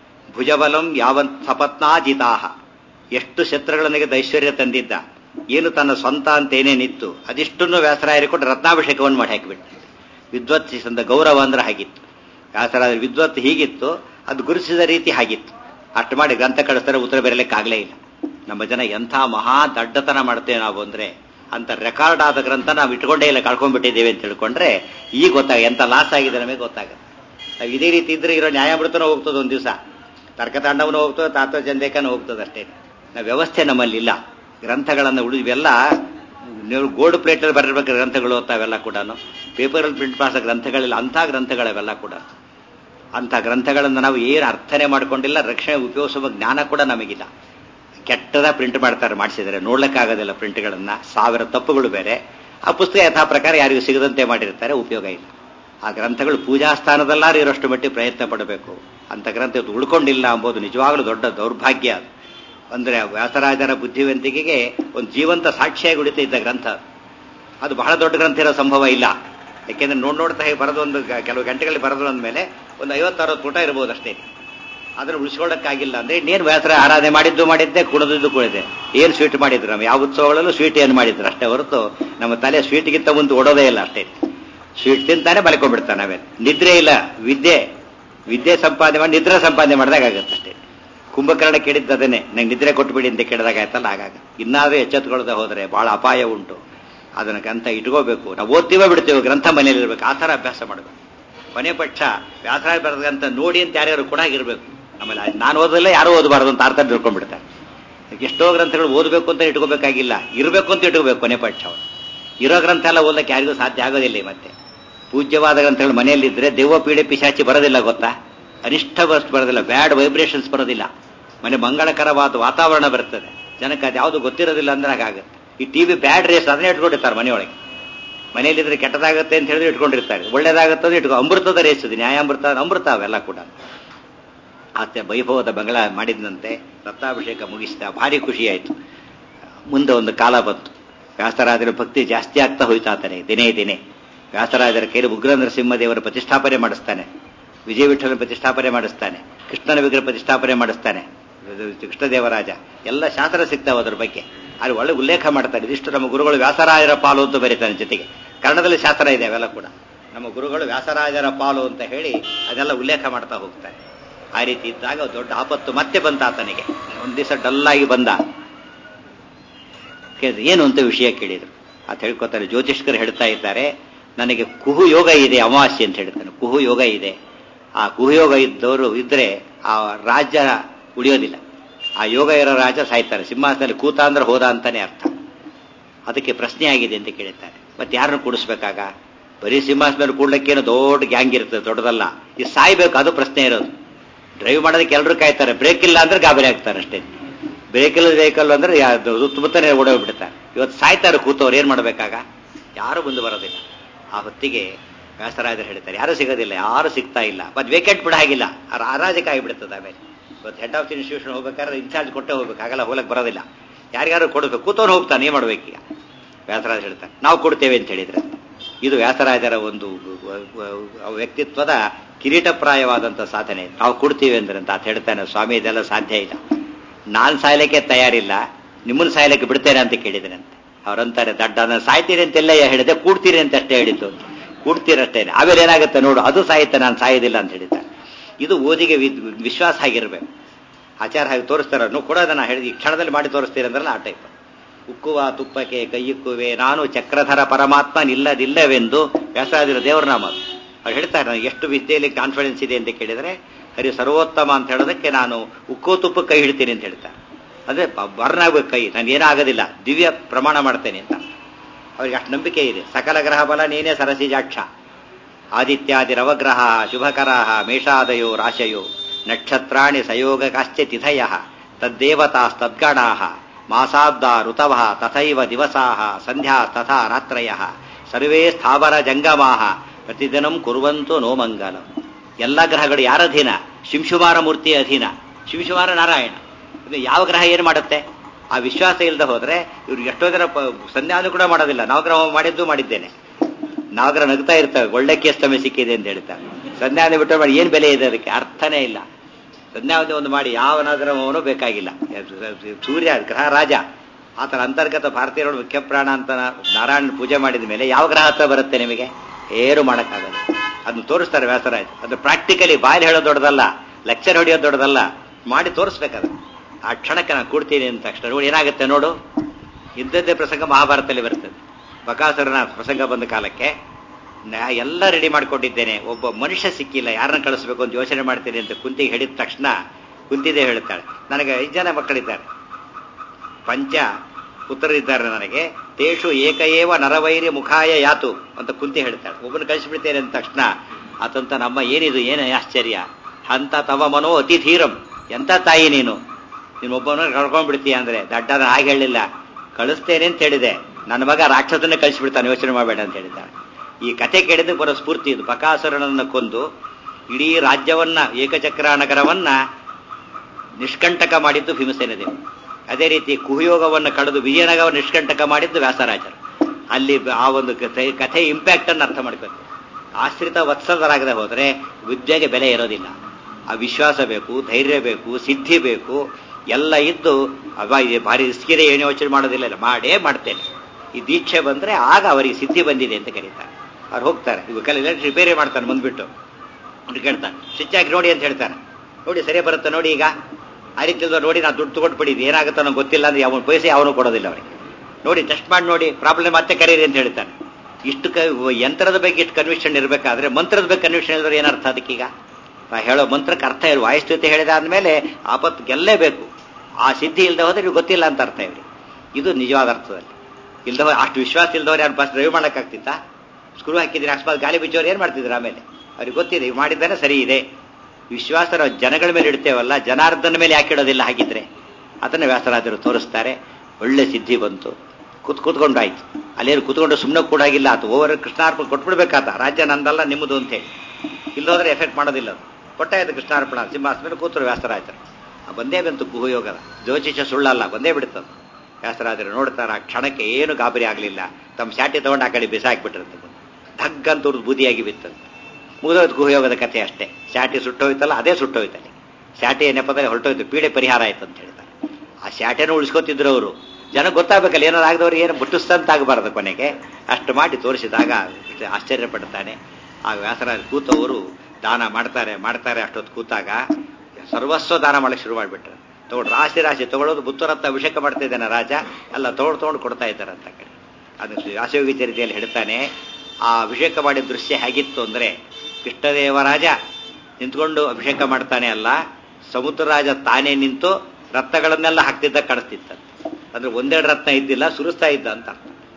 ಭುಜಬಲಂ ಯಾವಂತ್ ಸಪತ್ನಾಜಿತಾಹ ಎಷ್ಟು ಶತ್ರುಗಳನಿಗೆ ಐಶ್ವರ್ಯ ತಂದಿದ್ದ ಏನು ತನ್ನ ಸ್ವಂತ ಅಂತೇನೇನಿತ್ತು ಅದಿಷ್ಟನ್ನು ವ್ಯಾಸರಾಯರು ಕೊಟ್ಟು ರತ್ನಾಭಿಷೇಕವನ್ನು ಮಾಡಿ ಹಾಕಿಬಿಟ್ಟು ವಿದ್ವತ್ ಸಂದ ಗೌರವ ಅಂದ್ರೆ ಹಾಗಿತ್ತು ವ್ಯಾಸರಾಯ ವಿದ್ವತ್ ಹೀಗಿತ್ತು ಅದು ಗುರುತಿಸಿದ ರೀತಿ ಹಾಗಿತ್ತು ಅಷ್ಟು ಮಾಡಿ ಗ್ರಂಥ ಕಳಿಸ್ತಾರೆ ಉತ್ತರ ಬರಲಿಕ್ಕಾಗಲೇ ಇಲ್ಲ ನಮ್ಮ ಜನ ಎಂಥ ಮಹಾ ದಡ್ಡತನ ಮಾಡ್ತೇವೆ ನಾವು ಅಂದ್ರೆ ಅಂತ ರೆಕಾರ್ಡ್ ಆದ ಗ್ರಂಥ ನಾವು ಇಟ್ಕೊಂಡೇ ಇಲ್ಲ ಕಳ್ಕೊಂಡ್ಬಿಟ್ಟಿದ್ದೇವೆ ಅಂತ ತಿಳ್ಕೊಂಡ್ರೆ ಈಗ ಗೊತ್ತಾಗ ಎಂತ ಲಾಸ್ ಆಗಿದೆ ನಮಗೆ ಗೊತ್ತಾಗುತ್ತೆ ನಾವು ಇದೇ ರೀತಿ ಇದ್ರೆ ಇರೋ ನ್ಯಾಯಾಮೃತನೂ ಹೋಗ್ತದೆ ಒಂದು ದಿವಸ ತರ್ಕತಾಂಡವನು ಹೋಗ್ತದೆ ತಾತ್ವ ಚಂದೇಕನೂ ಹೋಗ್ತದೆ ಅಷ್ಟೇ ನಾವು ವ್ಯವಸ್ಥೆ ನಮ್ಮಲ್ಲಿ ಇಲ್ಲ ಗ್ರಂಥಗಳನ್ನು ಉಳಿದು ಇವೆಲ್ಲ ನೀವು ಗೋಲ್ಡ್ ಪ್ಲೇಟಲ್ಲಿ ಬರೆದಿರ್ಬೇಕು ಗ್ರಂಥಗಳು ಅವೆಲ್ಲ ಕೂಡ ಪೇಪರಲ್ಲಿ ಪ್ರಿಂಟ್ ಮಾಡಿಸೋ ಗ್ರಂಥಗಳಿಲ್ಲ ಅಂಥ ಗ್ರಂಥಗಳವೆಲ್ಲ ಕೂಡ ಅಂಥ ಗ್ರಂಥಗಳನ್ನು ನಾವು ಏನು ಅರ್ಥನೆ ಮಾಡ್ಕೊಂಡಿಲ್ಲ ರಕ್ಷಣೆ ಉಪಯೋಗಿಸುವ ಜ್ಞಾನ ಕೂಡ ನಮಗಿಲ್ಲ ಕೆಟ್ಟದ ಪ್ರಿಂಟ್ ಮಾಡ್ತಾರೆ ಮಾಡಿಸಿದರೆ ನೋಡ್ಲಿಕ್ಕಾಗೋದಿಲ್ಲ ಪ್ರಿಂಟ್ಗಳನ್ನ ಸಾವಿರ ತಪ್ಪುಗಳು ಬೇರೆ ಆ ಪುಸ್ತಕ ಯಥಾ ಪ್ರಕಾರ ಯಾರಿಗೂ ಸಿಗದಂತೆ ಮಾಡಿರ್ತಾರೆ ಉಪಯೋಗ ಇಲ್ಲ ಆ ಗ್ರಂಥಗಳು ಪೂಜಾ ಸ್ಥಾನದಲ್ಲಾರು ಇರೋಷ್ಟು ಮಟ್ಟಿಗೆ ಪ್ರಯತ್ನ ಪಡಬೇಕು ಅಂತ ಗ್ರಂಥ ಇವತ್ತು ಉಳ್ಕೊಂಡಿಲ್ಲ ಎಂಬುದು ನಿಜವಾಗ್ಲೂ ದೊಡ್ಡ ದೌರ್ಭಾಗ್ಯ ಅದು ಅಂದರೆ ವ್ಯಾಸರಾಜರ ಬುದ್ಧಿವಂತಿಕೆಗೆ ಒಂದು ಜೀವಂತ ಸಾಕ್ಷಿಯಾಗಿ ಉಳಿತಾ ಇದ್ದ ಗ್ರಂಥ ಅದು ಬಹಳ ದೊಡ್ಡ ಗ್ರಂಥ ಇರೋ ಸಂಭವ ಇಲ್ಲ ಯಾಕೆಂದ್ರೆ ನೋಡ್ ನೋಡ್ತಾ ಹೇಗೆ ಬರೋದು ಒಂದು ಕೆಲವು ಗಂಟೆಗಳಲ್ಲಿ ಬರೋದು ಅಂದಮೇಲೆ ಒಂದು ಐವತ್ತಾರವತ್ತು ಪುಟ ಇರ್ಬೋದು ಅಷ್ಟೇ ಅದನ್ನು ಉಳಿಸ್ಕೊಳ್ಳೋಕ್ಕಾಗಿಲ್ಲ ಅಂದ್ರೆ ಇನ್ನೇನು ವ್ಯಾಸರ ಆರಾಧನೆ ಮಾಡಿದ್ದು ಮಾಡಿದ್ದೆ ಕುಣಿದಿದ್ದು ಕುಳಿದೆ ಏನು ಸ್ವೀಟ್ ಮಾಡಿದ್ರು ನಮ್ಮ ಯಾವ ಉತ್ಸವಗಳಲ್ಲೂ ಸ್ವೀಟ್ ಏನು ಮಾಡಿದ್ರು ಅಷ್ಟೇ ಹೊರತು ನಮ್ಮ ತಲೆ ಸ್ವೀಟ್ಗಿಂತ ಮುಂದೆ ಓಡೋದೇ ಇಲ್ಲ ಅಷ್ಟೇ ಸ್ವೀಟ್ ತಿಂತಾನೆ ಮಲ್ಕೊಂಡ್ಬಿಡ್ತಾನೆ ನಾವೇ ನಿದ್ರೆ ಇಲ್ಲ ವಿದ್ಯೆ ವಿದ್ಯೆ ಸಂಪಾದನೆ ಮಾಡಿ ನಿದ್ರೆ ಸಂಪಾದನೆ ಮಾಡಿದಾಗ ಆಗುತ್ತೆ ಅಷ್ಟೇ ಕುಂಭಕರ್ಣ ಕೇಳಿದ್ದು ಅದನ್ನೇ ನಂಗೆ ನಿದ್ರೆ ಕೊಟ್ಬಿಡಿ ಅಂತ ಕೇಳಿದಾಗ ಆಯ್ತಲ್ಲ ಆಗಾಗ ಇನ್ನಾದ್ರೂ ಎಚ್ಚೆತ್ಕೊಳ್ಳದೆ ಹೋದ್ರೆ ಬಹಳ ಅಪಾಯ ಉಂಟು ಅದನ್ನ ಗ್ರಂಥ ಇಟ್ಕೋಬೇಕು ನಾವು ಓದ್ತೀವೋ ಬಿಡ್ತೇವೆ ಗ್ರಂಥ ಮನೇಲಿ ಇರಬೇಕು ಆ ಥರ ಅಭ್ಯಾಸ ಮಾಡಬೇಕು ಕೊನೆ ಪಕ್ಷ ವ್ಯಾಸರಾಯ ಬರೆದಂತ ನೋಡಿ ಅಂತ ಯಾರ್ಯಾರು ಕೂಡ ಆಗಿರ್ಬೇಕು ಆಮೇಲೆ ನಾನು ಓದಲ್ಲ ಯಾರು ಓದಬಾರ್ದು ಅಂತ ಅರ್ಥ ತಿಳ್ಕೊಂಡ್ಬಿಡ್ತಾರೆ ಎಷ್ಟೋ ಗ್ರಂಥಗಳು ಓದಬೇಕು ಅಂತ ಇಟ್ಕೋಬೇಕಾಗಿಲ್ಲ ಇರಬೇಕು ಅಂತ ಇಟ್ಕೋಬೇಕು ಕೊನೆ ಪಕ್ಷ ಅವರು ಇರೋ ಗ್ರಂಥ ಎಲ್ಲ ಓದಕ್ಕೆ ಯಾರಿಗೂ ಸಾಧ್ಯ ಆಗೋದಿಲ್ಲ ಮತ್ತೆ ಪೂಜ್ಯವಾದ ಗ್ರಂಥಗಳು ಮನೆಯಲ್ಲಿದ್ದರೆ ದೆವ್ವ ಪೀಡೆ ಪಿಶಾಚಿ ಬರೋದಿಲ್ಲ ಗೊತ್ತಾ ಅನಿಷ್ಟ ವಸ್ತು ಬರೋದಿಲ್ಲ ಬ್ಯಾಡ್ ವೈಬ್ರೇಷನ್ಸ್ ಬರೋದಿಲ್ಲ ಮನೆ ಮಂಗಳಕರವಾದ ವಾತಾವರಣ ಬರ್ತದೆ ಜನಕ್ಕೆ ಅದು ಯಾವುದು ಗೊತ್ತಿರೋದಿಲ್ಲ ಅಂದ್ರೆ ಹಾಗಾಗುತ್ತೆ ಈ ಟಿವಿ ಬ್ಯಾಡ್ ರೇಸ್ ಅದನ್ನೇ ಇಟ್ಕೊಂಡಿರ್ತಾರೆ ಮನೆಯೊಳಗೆ ಮನೆಯಲ್ಲಿದ್ರೆ ಕೆಟ್ಟದಾಗುತ್ತೆ ಅಂತ ಹೇಳಿದ್ರೆ ಇಟ್ಕೊಂಡಿರ್ತಾರೆ ಒಳ್ಳೇದಾಗುತ್ತೆ ಇಟ್ಕೊ ಅಮೃತದ ರೇಸ್ ಇದೆ ನ್ಯಾಯಾಮೃತ ಅಮೃತ ಅವೆಲ್ಲ ಕೂಡ ಆತ ವೈಭವದ ಬಂಗಳ ಮಾಡಿದಂತೆ ರತ್ನಾಭಿಷೇಕ ಮುಗಿಸಿದ ಭಾರಿ ಖುಷಿಯಾಯಿತು ಮುಂದೆ ಒಂದು ಕಾಲ ಬಂತು ವ್ಯಾಸರಾಜರ ಭಕ್ತಿ ಜಾಸ್ತಿ ಆಗ್ತಾ ಹೋಯ್ತು ಆತನಿಗೆ ದಿನೇ ದಿನೇ ವ್ಯಾಸರಾಜರ ಕೈಲಿ ಉಗ್ರ ನರಸಿಂಹದೇವರ ಪ್ರತಿಷ್ಠಾಪನೆ ಮಾಡಿಸ್ತಾನೆ ವಿಜಯ ವಿಠಲ ಪ್ರತಿಷ್ಠಾಪನೆ ಮಾಡಿಸ್ತಾನೆ ಕೃಷ್ಣನ ವಿಗ್ರಹ ಪ್ರತಿಷ್ಠಾಪನೆ ಮಾಡಿಸ್ತಾನೆ ಕೃಷ್ಣದೇವರಾಜ ಎಲ್ಲ ಶಾಸ್ತ್ರ ಸಿಗ್ತಾವೆ ಅದ್ರ ಬಗ್ಗೆ ಅಲ್ಲಿ ಒಳ್ಳೆ ಉಲ್ಲೇಖ ಮಾಡ್ತಾರೆ ಇದಿಷ್ಟು ನಮ್ಮ ಗುರುಗಳು ವ್ಯಾಸರಾಜರ ಪಾಲು ಅಂತ ಬರೀತಾನೆ ಜೊತೆಗೆ ಕನ್ನಡದಲ್ಲಿ ಶಾಸ್ತ್ರ ಇದೆ ಅವೆಲ್ಲ ಕೂಡ ನಮ್ಮ ಗುರುಗಳು ವ್ಯಾಸರಾಜರ ಪಾಲು ಅಂತ ಹೇಳಿ ಅದೆಲ್ಲ ಉಲ್ಲೇಖ ಮಾಡ್ತಾ ಹೋಗ್ತಾರೆ ಆ ರೀತಿ ಇದ್ದಾಗ ದೊಡ್ಡ ಆಪತ್ತು ಮತ್ತೆ ಬಂತ ಆತನಿಗೆ ಒಂದ್ ದಿವಸ ಡಲ್ಲಾಗಿ ಬಂದ ಏನು ಅಂತ ವಿಷಯ ಕೇಳಿದ್ರು ಅಂತ ಹೇಳ್ಕೊತಾರೆ ಜ್ಯೋತಿಷ್ಕರು ಹೇಳ್ತಾ ಇದ್ದಾರೆ ನನಗೆ ಕುಹು ಯೋಗ ಇದೆ ಅಮಾವಾಸ್ಯೆ ಅಂತ ಹೇಳ್ತಾನೆ ಕುಹು ಯೋಗ ಇದೆ ಆ ಕುಹಯೋಗ ಇದ್ದವರು ಇದ್ರೆ ಆ ರಾಜ್ಯ ಉಳಿಯೋದಿಲ್ಲ ಆ ಯೋಗ ಇರೋ ರಾಜ ಸಾಯ್ತಾರೆ ಸಿಂಹಾಸನದಲ್ಲಿ ಕೂತ ಅಂದ್ರೆ ಹೋದ ಅಂತಾನೆ ಅರ್ಥ ಅದಕ್ಕೆ ಪ್ರಶ್ನೆ ಆಗಿದೆ ಅಂತ ಕೇಳುತ್ತಾರೆ ಮತ್ತೆ ಯಾರನ್ನು ಕೂಡಿಸ್ಬೇಕಾಗ ಬರೀ ಸಿಂಹಾಸನದಲ್ಲಿ ಕೂಡ್ಲಿಕ್ಕೇನು ದೊಡ್ಡ ಗ್ಯಾಂಗ್ ಇರ್ತದೆ ದೊಡ್ಡದಲ್ಲ ಇದು ಸಾಯ್ಬೇಕು ಅದು ಪ್ರಶ್ನೆ ಇರೋದು ಡ್ರೈವ್ ಮಾಡೋದಕ್ಕೆ ಎಲ್ಲರೂ ಕಾಯ್ತಾರೆ ಬ್ರೇಕ್ ಇಲ್ಲ ಅಂದ್ರೆ ಗಾಬರಿ ಆಗ್ತಾರೆ ಅಷ್ಟೇ ಬ್ರೇಕ್ ಇಲ್ಲ ವೆಹಿಕಲ್ ಅಂದ್ರೆ ಸುತ್ತಮುತ್ತನೇ ಓಡೋಗ್ಬಿಡ್ತಾರೆ ಇವತ್ತು ಸಾಯ್ತಾರೆ ಕೂತವ್ರು ಏನ್ ಮಾಡ್ಬೇಕಾಗ ಯಾರು ಮುಂದೆ ಬರೋದಿಲ್ಲ ಆ ಹೊತ್ತಿಗೆ ವ್ಯಾಸರಾಜರು ಹೇಳ್ತಾರೆ ಯಾರು ಸಿಗೋದಿಲ್ಲ ಯಾರು ಸಿಗ್ತಾ ಇಲ್ಲ ಮತ್ತೆ ವೇಕೆಂಟ್ ಬಿಡ ಹಾಗಿಲ್ಲ ಅರಾಜಕ ಆಗಿಬಿಡ್ತದೆ ಆಮೇಲೆ ಇವತ್ತು ಹೆಡ್ ಆಫ್ ಇನ್ಸ್ಟಿಟ್ಯೂಷನ್ ಹೋಗ್ಬೇಕಾದ್ರೆ ಇನ್ಚಾರ್ಜ್ ಕೊಟ್ಟೆ ಹೋಗ್ಬೇಕು ಆಗಲ್ಲ ಹೋಗಕ್ಕೆ ಬರೋದಿಲ್ಲ ಯಾರಿಗಾರು ಕೊಡಬೇಕು ಕೂತವ್ನು ಹೋಗ್ತಾನೆ ಏನ್ ಮಾಡ್ಬೇಕೀಗ ವ್ಯಾಸರಾಜ ಹೇಳ್ತಾರೆ ನಾವು ಕೊಡ್ತೇವೆ ಅಂತ ಹೇಳಿದ್ರೆ ಇದು ವ್ಯಾಸರಾಜರ ಒಂದು ವ್ಯಕ್ತಿತ್ವದ ಕಿರೀಟಪ್ರಾಯವಾದಂಥ ಸಾಧನೆ ನಾವು ಕೊಡ್ತೀವಿ ಅಂದ್ರೆ ಅಂತ ಹೇಳ್ತಾನೆ ಸ್ವಾಮಿ ಇದೆಲ್ಲ ಸಾಧ್ಯ ಇಲ್ಲ ನಾನ್ ಸಾಯ್ಲಿಕ್ಕೆ ತಯಾರಿಲ್ಲ ನಿಮ್ಮನ್ನ ಸಾಯ್ಲಿಕ್ಕೆ ಬಿಡ್ತೇನೆ ಅಂತ ಕೇಳಿದನಂತೆ ಅವ್ರಂತಾರೆ ದಡ್ಡ ನಾನು ಸಾಯ್ತೀರಿ ಅಂತೆಲ್ಲ ಹೇಳಿದೆ ಕೂಡ್ತೀರಿ ಅಂತ ಅಷ್ಟೇ ಹೇಳಿದ್ದು ಕೂಡ್ತೀರಷ್ಟೇ ಆಮೇಲೆ ಏನಾಗುತ್ತೆ ನೋಡು ಅದು ಸಾಯುತ್ತೆ ನಾನು ಸಾಯೋದಿಲ್ಲ ಅಂತ ಹೇಳಿದ್ದಾರೆ ಇದು ಓದಿಗೆ ವಿಶ್ವಾಸ ಆಗಿರ್ಬೇಕು ಆಚಾರ ಹಾಗೆ ತೋರಿಸ್ತಾರ ನೀವು ಕೂಡ ಅದನ್ನ ಹೇಳಿ ಈ ಕ್ಷಣದಲ್ಲಿ ಮಾಡಿ ತೋರಿಸ್ತೀರಿ ಅಂದ್ರಲ್ಲ ಆ ಟೈಪ್ ಉಕ್ಕುವ ತುಪ್ಪಕ್ಕೆ ಕೈಯುಕ್ಕುವೆ ನಾನು ಚಕ್ರಧರ ಪರಮಾತ್ಮ ನಿಲ್ಲದಿಲ್ಲವೆಂದು ವ್ಯಾಸರಾಜರ ದೇವರ ನಾಮ ಅವ್ರು ಹೇಳ್ತಾರೆ ನನಗೆ ಎಷ್ಟು ವಿದ್ಯೆಯಲ್ಲಿ ಕಾನ್ಫಿಡೆನ್ಸ್ ಇದೆ ಅಂತ ಕೇಳಿದರೆ ಹರಿ ಸರ್ವೋತ್ತಮ ಅಂತ ಹೇಳೋದಕ್ಕೆ ನಾನು ಉಕ್ಕೋ ತುಪ್ಪ ಕೈ ಹಿಡ್ತೀನಿ ಅಂತ ಹೇಳ್ತಾರೆ ಅಂದ್ರೆ ಬರ್ನ್ ಆಗ್ಬೇಕು ಕೈ ನಾನು ಏನಾಗೋದಿಲ್ಲ ದಿವ್ಯ ಪ್ರಮಾಣ ಮಾಡ್ತೇನೆ ಅಂತ ಅವ್ರಿಗೆ ಅಷ್ಟು ನಂಬಿಕೆ ಇದೆ ಸಕಲ ಗ್ರಹ ಬಲ ನೀನೇ ಸರಸಿಜಾಕ್ಷ ಆದಿತ್ಯಾದಿ ರವಗ್ರಹ ಶುಭಕರಾಹ ಮೇಷಾದಯೋ ರಾಶಯೋ ನಕ್ಷತ್ರಾಣಿ ಸಯೋಗಕಾಶ್ಚ ತಿಥಯ ತದ್ದೇವತಾಸ್ತದ್ಗಣಾ ಮಾಸಾಬ್ದ ಋತವ ತಥೈವ ದಿವಸಾ ಸಂಧ್ಯಾ ತಥಾ ರಾತ್ರಯ ಸರ್ವೇ ಸ್ಥಾವರ ಜಂಗಮಾ ಪ್ರತಿದಿನಂ ಕುರುವಂತು ನೋ ಮಂಗಲಂ ಎಲ್ಲ ಗ್ರಹಗಳು ಯಾರ ಅಧೀನ ಶಿಂಶುಮಾರ ಮೂರ್ತಿಯ ಅಧೀನ ಶಿಂಶುಮಾರ ನಾರಾಯಣ ಇದು ಯಾವ ಗ್ರಹ ಏನು ಮಾಡುತ್ತೆ ಆ ವಿಶ್ವಾಸ ಇಲ್ಲದೆ ಹೋದ್ರೆ ಇವ್ರು ಎಷ್ಟೋ ಜನ ಸಂಧ್ಯಾನು ಕೂಡ ಮಾಡೋದಿಲ್ಲ ನಾವು ಗ್ರಹ ಮಾಡಿದ್ದು ಮಾಡಿದ್ದೇನೆ ನಾಗರ ನಗ್ತಾ ಇರ್ತವೆ ಒಳ್ಳೆ ಕೇಸ್ ತಮ್ಮೆ ಸಿಕ್ಕಿದೆ ಅಂತ ಹೇಳ್ತಾರೆ ಸಂಧ್ಯಾವಂದನೆ ಬಿಟ್ಟು ಮಾಡಿ ಏನು ಬೆಲೆ ಇದೆ ಅದಕ್ಕೆ ಅರ್ಥನೇ ಇಲ್ಲ ಸಂಧ್ಯಾವಂದನೆ ಒಂದು ಮಾಡಿ ಯಾವ ನಾಗರವನು ಬೇಕಾಗಿಲ್ಲ ಸೂರ್ಯ ಗ್ರಹ ರಾಜ ಆತನ ಅಂತರ್ಗತ ಭಾರತೀಯರು ಮುಖ್ಯ ಪ್ರಾಣ ಅಂತ ನಾರಾಯಣ ಪೂಜೆ ಮಾಡಿದ ಮೇಲೆ ಯಾವ ಗ್ರಹ ಹತ್ರ ಬರುತ್ತೆ ನಿಮಗೆ ಏನು ಮಾಡೋಕ್ಕಾಗಲ್ಲ ಅದನ್ನ ತೋರಿಸ್ತಾರೆ ವ್ಯಾಸರಾಜ್ ಅದು ಪ್ರಾಕ್ಟಿಕಲಿ ಬಾಯಲ್ಲಿ ಹೇಳೋದು ದೊಡ್ಡದಲ್ಲ ಲೆಕ್ಚರ್ ಹೊಡೆಯೋದು ದೊಡ್ಡದಲ್ಲ ಮಾಡಿ ತೋರಿಸ್ಬೇಕದು ಆ ಕ್ಷಣಕ್ಕೆ ನಾನು ಕೊಡ್ತೀನಿ ಅಂತ ತಕ್ಷಣ ನೋಡಿ ಏನಾಗುತ್ತೆ ನೋಡು ಇದ್ದದ್ದೇ ಪ್ರಸಂಗ ಮಹಾಭಾರತದಲ್ಲಿ ಬರ್ತದೆ ಬಕಾಸುರನ ಪ್ರಸಂಗ ಬಂದ ಕಾಲಕ್ಕೆ ನಾ ಎಲ್ಲ ರೆಡಿ ಮಾಡ್ಕೊಂಡಿದ್ದೇನೆ ಒಬ್ಬ ಮನುಷ್ಯ ಸಿಕ್ಕಿಲ್ಲ ಯಾರನ್ನ ಕಳಿಸ್ಬೇಕು ಅಂತ ಯೋಚನೆ ಮಾಡ್ತೀನಿ ಅಂತ ಕುಂತಿಗೆ ಹೇಳಿದ ತಕ್ಷಣ ಕುಂತಿದೆ ಹೇಳ್ತಾಳೆ ನನಗೆ ಐದು ಜನ ಮಕ್ಕಳಿದ್ದಾರೆ ಪಂಚ ಪುತ್ರರಿದ್ದಾರೆ ನನಗೆ ತೇಷು ಏಕಏವ ನರವೈರಿ ಮುಖಾಯ ಯಾತು ಅಂತ ಕುಂತಿ ಹೇಳ್ತಾಳೆ ಒಬ್ಬನ ಕಳಿಸಿಬಿಡ್ತೇನೆ ಅಂದ ತಕ್ಷಣ ಆತಂತ ನಮ್ಮ ಏನಿದು ಏನು ಆಶ್ಚರ್ಯ ಅಂತ ತವ ಮನೋ ಅತಿ ಧೀರಂ ಎಂತ ತಾಯಿ ನೀನು ನೀನು ಒಬ್ಬನ ಕಳ್ಕೊಂಡ್ಬಿಡ್ತೀಯ ಅಂದ್ರೆ ದಡ್ಡನ ಹಾಗೆ ಹೇಳಿಲ್ಲ ಕಳಿಸ್ತೇನೆ ಅಂತ ಹೇಳಿದೆ ನನ್ನ ಮಗ ರಾಕ್ಷಸನ್ನೇ ಕಳಿಸಿಬಿಡ್ತಾನೆ ಯೋಚನೆ ಮಾಡಬೇಡ ಅಂತ ಹೇಳಿದ್ದಾಳೆ ಈ ಕಥೆ ಕೇಳಿದ ಬರೋ ಸ್ಫೂರ್ತಿ ಇದು ಬಕಾಸುರನನ್ನು ಕೊಂದು ಇಡೀ ರಾಜ್ಯವನ್ನ ಏಕಚಕ್ರ ನಗರವನ್ನ ನಿಷ್ಕಂಟಕ ಮಾಡಿದ್ದು ಭೀಮಸೇನ ದೇವರು ಅದೇ ರೀತಿ ಕುಹಯೋಗವನ್ನು ಕಳೆದು ವಿಜಯನಗರವನ್ನು ನಿಷ್ಕಂಟಕ ಮಾಡಿದ್ದು ವ್ಯಾಸರಾಜರು ಅಲ್ಲಿ ಆ ಒಂದು ಕಥೆ ಕಥೆ ಇಂಪ್ಯಾಕ್ಟ್ ಅನ್ನು ಅರ್ಥ ಮಾಡ್ಬೇಕು ಆಶ್ರಿತ ವತ್ಸದರಾಗದೆ ಹೋದರೆ ವಿದ್ಯೆಗೆ ಬೆಲೆ ಇರೋದಿಲ್ಲ ಆ ವಿಶ್ವಾಸ ಬೇಕು ಧೈರ್ಯ ಬೇಕು ಸಿದ್ಧಿ ಬೇಕು ಎಲ್ಲ ಇದ್ದು ಅವ ಇದು ಭಾರಿ ರಿಸ್ಕಿದೆ ಏನು ಯೋಚನೆ ಮಾಡೋದಿಲ್ಲ ಇಲ್ಲ ಮಾಡೇ ಮಾಡ್ತೇನೆ ಈ ದೀಕ್ಷೆ ಬಂದ್ರೆ ಆಗ ಅವರಿಗೆ ಸಿದ್ಧಿ ಬಂದಿದೆ ಅಂತ ಕರೀತಾರೆ ಅವ್ರು ಹೋಗ್ತಾರೆ ಇವು ಕೆಲ ಎಲೆಕ್ಟ್ರಿಕ್ ರಿಪೇರಿ ಮಾಡ್ತಾನೆ ಬಂದ್ಬಿಟ್ಟು ಅವ್ರು ಕೇಳ್ತಾನೆ ಸ್ವಿಚ್ ಹಾಕಿ ನೋಡಿ ಅಂತ ಹೇಳ್ತಾನೆ ನೋಡಿ ಸರಿ ಬರುತ್ತೆ ನೋಡಿ ಈಗ ಆ ರೀತಿ ನೋಡಿ ನಾನು ದುಡ್ಡು ತಗೊಂಡು ಬಿಡಿದ್ದು ಏನಾಗುತ್ತೋ ನನಗೆ ಗೊತ್ತಿಲ್ಲ ಅಂದ್ರೆ ಅವನ ಪೈಸೆ ಅವನು ಕೊಡೋದಿಲ್ಲ ಅವನಿಗೆ ನೋಡಿ ಟೆಸ್ಟ್ ಮಾಡಿ ನೋಡಿ ಪ್ರಾಬ್ಲಮ್ ಮತ್ತೆ ಕರೀರಿ ಅಂತ ಹೇಳ್ತಾನೆ ಇಷ್ಟು ಕ ಯಂತ್ರದ ಬಗ್ಗೆ ಇಷ್ಟು ಕನ್ವಿಕ್ಷನ್ ಇರಬೇಕಾದ್ರೆ ಮಂತ್ರದ ಬಗ್ಗೆ ಕನ್ವಿಕ್ಷನ್ ಇದ್ರೆ ಏನರ್ಥ ಅದಕ್ಕೀಗ ನಾ ಹೇಳೋ ಮಂತ್ರಕ್ಕೆ ಅರ್ಥ ಇಲ್ಲ ವಾಯುಸ್ಥಿತಿ ಹೇಳಿದಾದ್ಮೇಲೆ ಆಪತ್ತು ಗೆಲ್ಲೇಬೇಕು ಆ ಸಿದ್ಧಿ ಇಲ್ಲದೆ ಹೋದ್ರೆ ಇವ್ರಿಗೆ ಗೊತ್ತಿಲ್ಲ ಅಂತ ಅರ್ಥ ಇವ್ರಿಗೆ ಇದು ನಿಜವಾದ ಅರ್ಥದಲ್ಲಿ ಇಲ್ದವ ಅಷ್ಟು ವಿಶ್ವಾಸ ಇಲ್ದವ್ರು ಯಾರು ಬಸ್ ಡ್ರೈವ್ ಮಾಡೋಕ್ಕಾಗ್ತಿತ್ತಾ ಸ್ಕ್ರೂ ಹಾಕಿದ್ರೆ ಅಕಸ್ಮಾತ್ ಗಾಲಿ ಬಿಚ್ಚೋರು ಏನು ಮಾಡ್ತಿದ್ರು ಆಮೇಲೆ ಅವ್ರಿಗೆ ಗೊತ್ತಿದೆ ಇವ್ ಮಾಡಿದ್ದಾನೆ ಸರಿ ಇದೆ ವಿಶ್ವಾಸ ನಾವು ಜನಗಳ ಮೇಲೆ ಇಡ್ತೇವಲ್ಲ ಜನಾರ್ದನ ಮೇಲೆ ಯಾಕೆ ಇಡೋದಿಲ್ಲ ಹಾಗಿದ್ರೆ ಅದನ್ನ ವ್ಯಾಸರಾಜರು ತೋರಿಸ್ತಾರೆ ಒಳ್ಳೆ ಸಿದ್ಧಿ ಬಂತು ಕೂತ್ ಕೂತ್ಕೊಂಡಾಯ್ತು ಅಲ್ಲೇನು ಕೂತ್ಕೊಂಡು ಸುಮ್ಮನೆ ಕೂಡಾಗಿಲ್ಲ ಆತು ಓವರ್ ಕೃಷ್ಣಾರ್ಪಣ ಕೊಟ್ಬಿಡ್ಬೇಕಾತ ರಾಜ್ಯ ನಂದಲ್ಲ ನಿಮ್ಮದು ಅಂತ ಹೇಳಿ ಇಲ್ಲೋದ್ರೆ ಎಫೆಕ್ಟ್ ಮಾಡೋದಿಲ್ಲ ಅದು ಕೊಟ್ಟಾಯ್ತು ಕೃಷ್ಣಾರ್ಪಣ ಸಿಂಹಾಸ ಮೇಲೆ ಕೂತರು ವ್ಯಾಸರಾಜರು ಆ ಬಂದೇ ಬಂತು ಗುಹಯೋಗದ ಜ್ಯೋತಿಷ ಸುಳ್ಳಲ್ಲ ಬಂದೇ ಬಿಡುತ್ತದು ವ್ಯಾಸರಾಜರು ನೋಡ್ತಾರ ಆ ಕ್ಷಣಕ್ಕೆ ಏನು ಗಾಬರಿ ಆಗಲಿಲ್ಲ ತಮ್ಮ ಶಾಟಿ ತಗೊಂಡು ಆ ಕಡೆ ಬಿಸಾಕ್ಬಿಟ್ಟಿರುತ್ತೆ ಧಗ್ಗಂತ ಉರ್ದು ಬೂದಿಯಾಗಿ ಬಿತ್ತಂತೆ ಮುಗಿದೋಯ್ತು ಗುಹಯೋಗದ ಕಥೆ ಅಷ್ಟೇ ಶಾಟಿ ಸುಟ್ಟೋಯ್ತಲ್ಲ ಅದೇ ಸುಟ್ಟೋಯ್ತಲ್ಲಿ ಶಾಟಿಯ ನೆಪದಲ್ಲಿ ಹೊರಟೋಯ್ತು ಪೀಡೆ ಪರಿಹಾರ ಆಯ್ತು ಅಂತ ಹೇಳ್ತಾರೆ ಆ ಶಾಟೆನೂ ಉಳಿಸ್ಕೊತಿದ್ರು ಅವರು ಜನ ಗೊತ್ತಾಗಬೇಕಲ್ಲ ಏನಾರು ಆಗದವ್ರು ಏನು ಬುಟ್ಟಿಸ್ತಂತ ಆಗಬಾರದು ಕೊನೆಗೆ ಅಷ್ಟು ಮಾಡಿ ತೋರಿಸಿದಾಗ ಆಶ್ಚರ್ಯ ಪಡ್ತಾನೆ ಆ ವ್ಯಾಸರಾಜ ಕೂತವರು ದಾನ ಮಾಡ್ತಾರೆ ಮಾಡ್ತಾರೆ ಅಷ್ಟೊತ್ತು ಕೂತಾಗ ಸರ್ವಸ್ವ ದಾನ ಮಾಡಕ್ಕೆ ಶುರು ಮಾಡಿಬಿಟ್ರು ತಗೊಂಡು ರಾಶಿ ರಾಶಿ ತಗೊಳ್ಳೋದು ಬುತ್ತರತ್ತ ಅಭಿಷೇಕ ಮಾಡ್ತಾ ಇದ್ದಾನೆ ರಾಜ ಎಲ್ಲ ತಗೊಂಡು ತಗೊಂಡು ಕೊಡ್ತಾ ಇದ್ದಾರೆ ಅಂತ ಕಡೆ ಅದನ್ನು ರಾಸಯೋಗಿ ಚರಿತೆಯಲ್ಲಿ ಹೇಳ್ತಾನೆ ಆ ಅಭಿಷೇಕ ಮಾಡಿದ ದೃಶ್ಯ ಹೇಗಿತ್ತು ಅಂದ್ರೆ ಕೃಷ್ಣದೇವರಾಜ ನಿಂತ್ಕೊಂಡು ಅಭಿಷೇಕ ಮಾಡ್ತಾನೆ ಅಲ್ಲ ಸಮುದ್ರ ರಾಜ ತಾನೇ ನಿಂತು ರತ್ನಗಳನ್ನೆಲ್ಲ ಹಾಕ್ತಿದ್ದ ಕಾಣಿಸ್ತಿತ್ತ ಅಂದ್ರೆ ಒಂದೆರಡು ರತ್ನ ಇದ್ದಿಲ್ಲ ಸುರಿಸ್ತಾ ಇದ್ದ ಅಂತ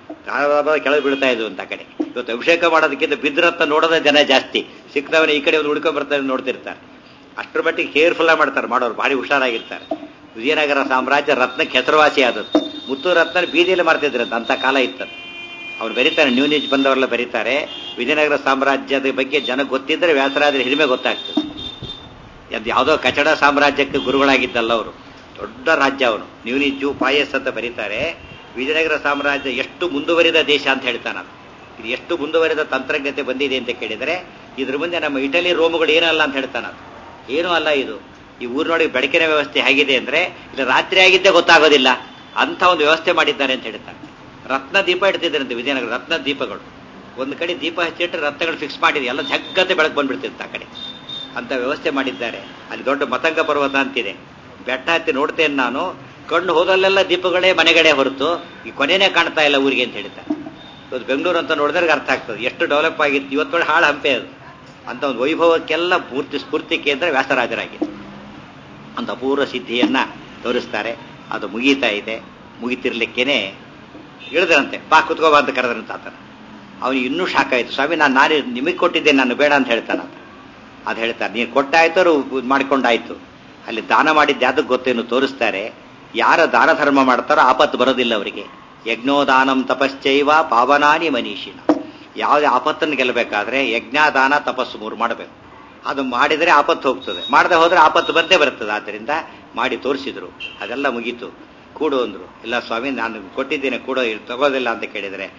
ಕೆಳಗೆ ಬೀಳ್ತಾ ಇದ್ವು ಅಂತ ಕಡೆ ಇವತ್ತು ಅಭಿಷೇಕ ಮಾಡೋದಕ್ಕಿಂತ ಬಿದ್ದ ರತ್ನ ನೋಡೋದೇ ಜನ ಜಾಸ್ತಿ ಸಿಕ್ಕದವನ ಈ ಕಡೆ ಒಂದು ಹುಡ್ಕೊಂಡ್ ಬರ್ತಾರೆ ನೋಡ್ತಿರ್ತಾರೆ ಅಷ್ಟರ ಮಟ್ಟಿಗೆ ಕೇರ್ಫುಲ್ ಆಗಿ ಮಾಡ್ತಾರೆ ಮಾಡೋರು ಭಾರಿ ಹುಷಾರಾಗಿರ್ತಾರೆ ವಿಜಯನಗರ ಸಾಮ್ರಾಜ್ಯ ರತ್ನಕ್ಕೆ ಹೆಸರುವಾಸಿ ಆದದ್ದು ಮುತ್ತು ರತ್ನ ಬೀದಿಯಲ್ಲಿ ಮಾಡ್ತಿದ್ರಂತ ಅಂತ ಕಾಲ ಇತ್ತದು ಅವ್ರು ಬರೀತಾರೆ ನ್ಯೂ ನ್ಯೂಸ್ ಬಂದವರೆಲ್ಲ ಬರೀತಾರೆ ವಿಜಯನಗರ ಸಾಮ್ರಾಜ್ಯದ ಬಗ್ಗೆ ಜನ ಗೊತ್ತಿದ್ರೆ ವ್ಯಾಸರಾಜರ ಹಿರಿಮೆ ಗೊತ್ತಾಗ್ತದೆ ಅದು ಯಾವುದೋ ಕಚಡ ಸಾಮ್ರಾಜ್ಯಕ್ಕೆ ಗುರುಗಳಾಗಿದ್ದಲ್ಲ ಅವರು ದೊಡ್ಡ ರಾಜ್ಯ ಅವನು ನ್ಯೂನಿಜ್ಜು ಪಾಯಸ್ ಅಂತ ಬರೀತಾರೆ ವಿಜಯನಗರ ಸಾಮ್ರಾಜ್ಯ ಎಷ್ಟು ಮುಂದುವರಿದ ದೇಶ ಅಂತ ಹೇಳ್ತಾನ ಇದು ಎಷ್ಟು ಮುಂದುವರಿದ ತಂತ್ರಜ್ಞತೆ ಬಂದಿದೆ ಅಂತ ಕೇಳಿದರೆ ಇದ್ರ ಮುಂದೆ ನಮ್ಮ ಇಟಲಿ ರೋಮುಗಳು ಏನಲ್ಲ ಅಂತ ಹೇಳ್ತಾನ ಏನೂ ಅಲ್ಲ ಇದು ಈ ಊರಿನೊಳಗೆ ಬೆಳಕಿನ ವ್ಯವಸ್ಥೆ ಹೇಗಿದೆ ಅಂದ್ರೆ ಇಲ್ಲಿ ರಾತ್ರಿ ಆಗಿದ್ದೇ ಗೊತ್ತಾಗೋದಿಲ್ಲ ಅಂತ ಒಂದು ವ್ಯವಸ್ಥೆ ಮಾಡಿದ್ದಾರೆ ಅಂತ ಹೇಳ್ತಾನೆ ರತ್ನ ದೀಪ ಇಡ್ತಿದ್ದಾರಂತೆ ವಿಜಯನಗರ ರತ್ನ ದೀಪಗಳು ಒಂದು ಕಡೆ ದೀಪ ಹಚ್ಚಿಟ್ರೆ ರತ್ನಗಳು ಫಿಕ್ಸ್ ಮಾಡಿದೆ ಎಲ್ಲ ಜಗ್ಗತೆ ಬೆಳಕು ಬಂದ್ಬಿಡ್ತಿರುತ್ತೆ ಆ ಕಡೆ ಅಂತ ವ್ಯವಸ್ಥೆ ಮಾಡಿದ್ದಾರೆ ಅಲ್ಲಿ ದೊಡ್ಡ ಮತಂಗ ಪರ್ವತ ಅಂತಿದೆ ಬೆಟ್ಟ ಹತ್ತಿ ನೋಡ್ತೇನೆ ನಾನು ಕಣ್ಣು ಹೋದಲ್ಲೆಲ್ಲ ದೀಪಗಳೇ ಮನೆಗಳೇ ಹೊರತು ಈ ಕೊನೆನೇ ಕಾಣ್ತಾ ಇಲ್ಲ ಊರಿಗೆ ಅಂತ ಹೇಳ್ತಾರೆ ಇವತ್ತು ಬೆಂಗಳೂರು ಅಂತ ನೋಡಿದ್ರೆ ಅರ್ಥ ಆಗ್ತದೆ ಎಷ್ಟು ಡೆವಲಪ್ ಆಗಿತ್ತು ಇವತ್ತೊಳಗೆ ಹಾಳು ಹಂಪೆ ಅದು ಅಂತ ಒಂದು ವೈಭವಕ್ಕೆಲ್ಲ ಪೂರ್ತಿ ಸ್ಫೂರ್ತಿ ಕೇಂದ್ರ ವ್ಯಾಸರಾಜರಾಗಿದೆ ಅಂತ ಅಪೂರ್ವ ಸಿದ್ಧಿಯನ್ನ ತೋರಿಸ್ತಾರೆ ಅದು ಮುಗೀತಾ ಇದೆ ಮುಗಿತಿರ್ಲಿಕ್ಕೇನೆ ಇಳಿದ್ರಂತೆ ಬಾ ಕುತ್ಕೋಬಾ ಅಂತ ಕರೆದ್ರಂತ ಆತನ ಅವನಿಗೆ ಇನ್ನೂ ಶಾಕ್ ಆಯ್ತು ಸ್ವಾಮಿ ನಾನು ನಾನೇ ನಿಮಗೆ ಕೊಟ್ಟಿದ್ದೆ ನಾನು ಬೇಡ ಅಂತ ಹೇಳ್ತಾನಂತ ಅದು ಹೇಳ್ತಾರೆ ನೀನು ಕೊಟ್ಟಾಯ್ತು ಮಾಡ್ಕೊಂಡಾಯ್ತು ಅಲ್ಲಿ ದಾನ ಮಾಡಿದ್ದು ಯಾವ್ದಕ್ಕೆ ಗೊತ್ತೇನು ತೋರಿಸ್ತಾರೆ ಯಾರ ದಾನ ಧರ್ಮ ಮಾಡ್ತಾರೋ ಆಪತ್ತು ಬರೋದಿಲ್ಲ ಅವರಿಗೆ ಯಜ್ಞೋದಾನಂ ತಪಶ್ಚೈವ ಪಾವನಾನಿ ಮನೀಷಿನ ಯಾವುದೇ ಆಪತ್ತನ್ನು ಗೆಲ್ಲಬೇಕಾದ್ರೆ ಯಜ್ಞ ದಾನ ತಪಸ್ಸು ಮೂರು ಮಾಡಬೇಕು ಅದು ಮಾಡಿದರೆ ಆಪತ್ತು ಹೋಗ್ತದೆ ಮಾಡದೆ ಹೋದ್ರೆ ಆಪತ್ತು ಬಂದೇ ಬರ್ತದೆ ಆದ್ದರಿಂದ ಮಾಡಿ ತೋರಿಸಿದ್ರು ಅದೆಲ್ಲ ಮುಗೀತು ಕೂಡು ಅಂದ್ರು ಇಲ್ಲ ಸ್ವಾಮಿ ನಾನು ಕೊಟ್ಟಿದ್ದೇನೆ ಕೂಡೋ ತಗೋದಿಲ್ಲ ಅಂತ ಕೇಳಿದರೆ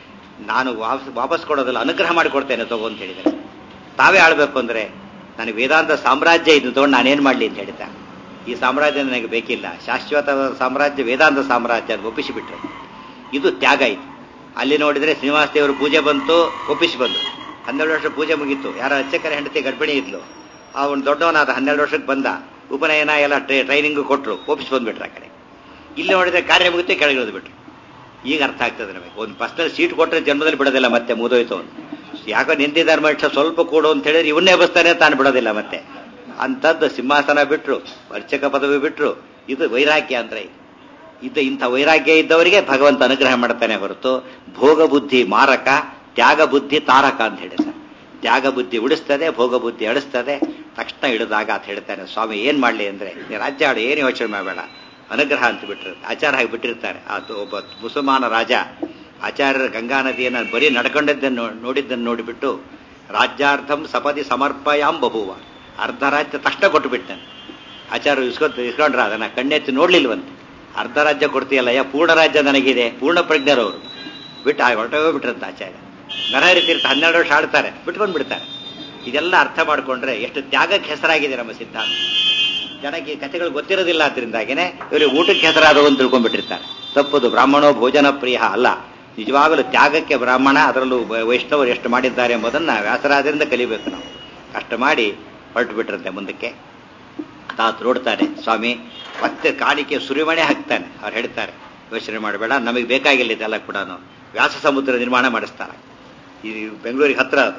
ನಾನು ವಾಪಸ್ ವಾಪಸ್ ಕೊಡೋದಿಲ್ಲ ಅನುಗ್ರಹ ಮಾಡಿಕೊಡ್ತೇನೆ ತಗೋ ಅಂತ ಹೇಳಿದ್ದಾರೆ ತಾವೇ ಆಳ್ಬೇಕು ಅಂದ್ರೆ ನನಗೆ ವೇದಾಂತ ಸಾಮ್ರಾಜ್ಯ ಇದು ತಗೊಂಡು ನಾನೇನು ಮಾಡಲಿ ಅಂತ ಹೇಳಿದ್ದ ಈ ಸಾಮ್ರಾಜ್ಯ ನನಗೆ ಬೇಕಿಲ್ಲ ಶಾಶ್ವತ ಸಾಮ್ರಾಜ್ಯ ವೇದಾಂತ ಸಾಮ್ರಾಜ್ಯ ಅಂತ ಒಪ್ಪಿಸಿಬಿಟ್ರು ಇದು ತ್ಯಾಗ ಇದು ಅಲ್ಲಿ ನೋಡಿದ್ರೆ ಶ್ರೀನಿವಾಸ ದೇವರು ಪೂಜೆ ಬಂತು ಒಪ್ಪಿಸಿ ಬಂತು ಹನ್ನೆರಡು ವರ್ಷ ಪೂಜೆ ಮುಗೀತು ಯಾರ ಅಚ್ಚಕರ ಹೆಂಡತಿ ಗರ್ಭಿಣಿ ಇದ್ಲು ಅವನು ದೊಡ್ಡವನಾದ ಹನ್ನೆರಡು ವರ್ಷಕ್ಕೆ ಬಂದ ಉಪನಯನ ಎಲ್ಲ ಟ್ರೈನಿಂಗ್ ಕೊಟ್ಟರು ಒಪ್ಪಿಸಿ ಬಂದ್ಬಿಟ್ರು ಆ ಕಡೆ ಇಲ್ಲಿ ನೋಡಿದ್ರೆ ಕಾರ್ಯ ಮುಗಿತು ಕೆಳಗಿಳಿದು ಬಿಟ್ರು ಈಗ ಅರ್ಥ ಆಗ್ತದೆ ನಮಗೆ ಒಂದು ಪರ್ಸನಲ್ ಸೀಟ್ ಕೊಟ್ಟರೆ ಜನ್ಮದಲ್ಲಿ ಬಿಡೋದಿಲ್ಲ ಮತ್ತೆ ಮುದೋಯ್ತು ಅವನು ಯಾಕೋ ನಿಂದಿ ಧರ್ಮ ಇಷ್ಟ ಸ್ವಲ್ಪ ಕೊಡು ಅಂತ ಹೇಳಿದ್ರೆ ಇವನ್ನೇ ಬಸ್ತಾನೆ ತಾನು ಬಿಡೋದಿಲ್ಲ ಮತ್ತೆ ಅಂಥದ್ದು ಸಿಂಹಾಸನ ಬಿಟ್ರು ಅರ್ಚಕ ಪದವಿ ಬಿಟ್ರು ಇದು ವೈರಾಗ್ಯ ಅಂದ್ರೆ ಇದು ಇದ್ದ ಇಂಥ ವೈರಾಗ್ಯ ಇದ್ದವರಿಗೆ ಭಗವಂತ ಅನುಗ್ರಹ ಮಾಡ್ತಾನೆ ಹೊರತು ಭೋಗ ಬುದ್ಧಿ ಮಾರಕ ತ್ಯಾಗ ಬುದ್ಧಿ ತಾರಕ ಅಂತ ಹೇಳಿದ್ದಾರೆ ತ್ಯಾಗ ಬುದ್ಧಿ ಉಡಿಸ್ತದೆ ಭೋಗ ಬುದ್ಧಿ ಅಡಿಸ್ತದೆ ತಕ್ಷಣ ಹಿಡಿದಾಗ ಅಂತ ಹೇಳ್ತಾನೆ ಸ್ವಾಮಿ ಏನ್ ಮಾಡ್ಲಿ ಅಂದ್ರೆ ನೀ ರಾಜ್ಯ ಆಡು ಏನು ಯೋಚನೆ ಮಾಡಬೇಡ ಅನುಗ್ರಹ ಅಂತ ಬಿಟ್ಟಿರು ಆಚಾರ ಹಾಗೆ ಬಿಟ್ಟಿರ್ತಾರೆ ಅದು ಒಬ್ಬ ಮುಸಲ್ಮಾನ ರಾಜ ಆಚಾರ್ಯರ ಗಂಗಾ ನದಿಯನ್ನು ಬರೀ ನಡ್ಕೊಂಡದ್ದನ್ನು ನೋಡಿದ್ದನ್ನು ನೋಡಿಬಿಟ್ಟು ರಾಜ್ಯಾರ್ಥಂ ಸಪದಿ ಸಮರ್ಪಯಾಂ ಬಹುವ ಅರ್ಧ ರಾಜ್ಯ ತಕ್ಷಣ ಕೊಟ್ಟು ಬಿಟ್ಟನು ಆಚಾರ್ಯ ಇಸ್ಕೊಂಡ್ ಇಸ್ಕೊಂಡ್ರ ಅದನ್ನ ಕಣ್ಣೆತ್ತಿ ನೋಡ್ಲಿಲ್ವಂತೆ ಅರ್ಧ ರಾಜ್ಯ ಕೊಡ್ತೀಯಲ್ಲ ಯಾ ಪೂರ್ಣ ರಾಜ್ಯ ನನಗಿದೆ ಪೂರ್ಣ ಪ್ರಜ್ಞರವರು ಬಿಟ್ಟು ಹೊರಟೋಗೇ ಬಿಟ್ರಂತ ಆಚಾರ್ಯ ನರಹರಿ ತೀರ್ಥ ಹನ್ನೆರಡು ವರ್ಷ ಆಡ್ತಾರೆ ಬಿಟ್ಕೊಂಡು ಬಿಡ್ತಾರೆ ಇದೆಲ್ಲ ಅರ್ಥ ಮಾಡ್ಕೊಂಡ್ರೆ ಎಷ್ಟು ತ್ಯಾಗಕ್ಕೆ ಹೆಸರಾಗಿದೆ ನಮ್ಮ ಸಿದ್ಧಾಂತ ಜನಕ್ಕೆ ಕಥೆಗಳು ಗೊತ್ತಿರೋದಿಲ್ಲ ಅದರಿಂದಾಗಿನೇ ಇವರಿಗೆ ಊಟಕ್ಕೆ ಹೆಸರಾದವು ಅಂತ ತಿಳ್ಕೊಂಡ್ಬಿಟ್ಟಿರ್ತಾರೆ ತಪ್ಪದು ಬ್ರಾಹ್ಮಣೋ ಭೋಜನ ಪ್ರಿಯ ಅಲ್ಲ ನಿಜವಾಗಲೂ ತ್ಯಾಗಕ್ಕೆ ಬ್ರಾಹ್ಮಣ ಅದರಲ್ಲೂ ವೈಷ್ಣವರು ಎಷ್ಟು ಮಾಡಿದ್ದಾರೆ ಎಂಬುದನ್ನ ವ್ಯಾಸರಾಜರಿಂದ ಕಲಿಬೇಕು ನಾವು ಅಷ್ಟು ಮಾಡಿ ಹೊರಟು ಬಿಟ್ರಂತೆ ಮುಂದಕ್ಕೆ ತಾತ ನೋಡ್ತಾನೆ ಸ್ವಾಮಿ ಮತ್ತೆ ಕಾಣಿಕೆ ಸುರಿಮಣೆ ಹಾಕ್ತಾನೆ ಅವ್ರು ಹೇಳ್ತಾರೆ ಯೋಚನೆ ಮಾಡಬೇಡ ನಮಗೆ ಬೇಕಾಗಿಲ್ಲ ಇದೆಲ್ಲ ಕೂಡ ವ್ಯಾಸ ಸಮುದ್ರ ನಿರ್ಮಾಣ ಮಾಡಿಸ್ತಾರೆ ಈ ಬೆಂಗಳೂರಿಗೆ ಹತ್ರ ಅದು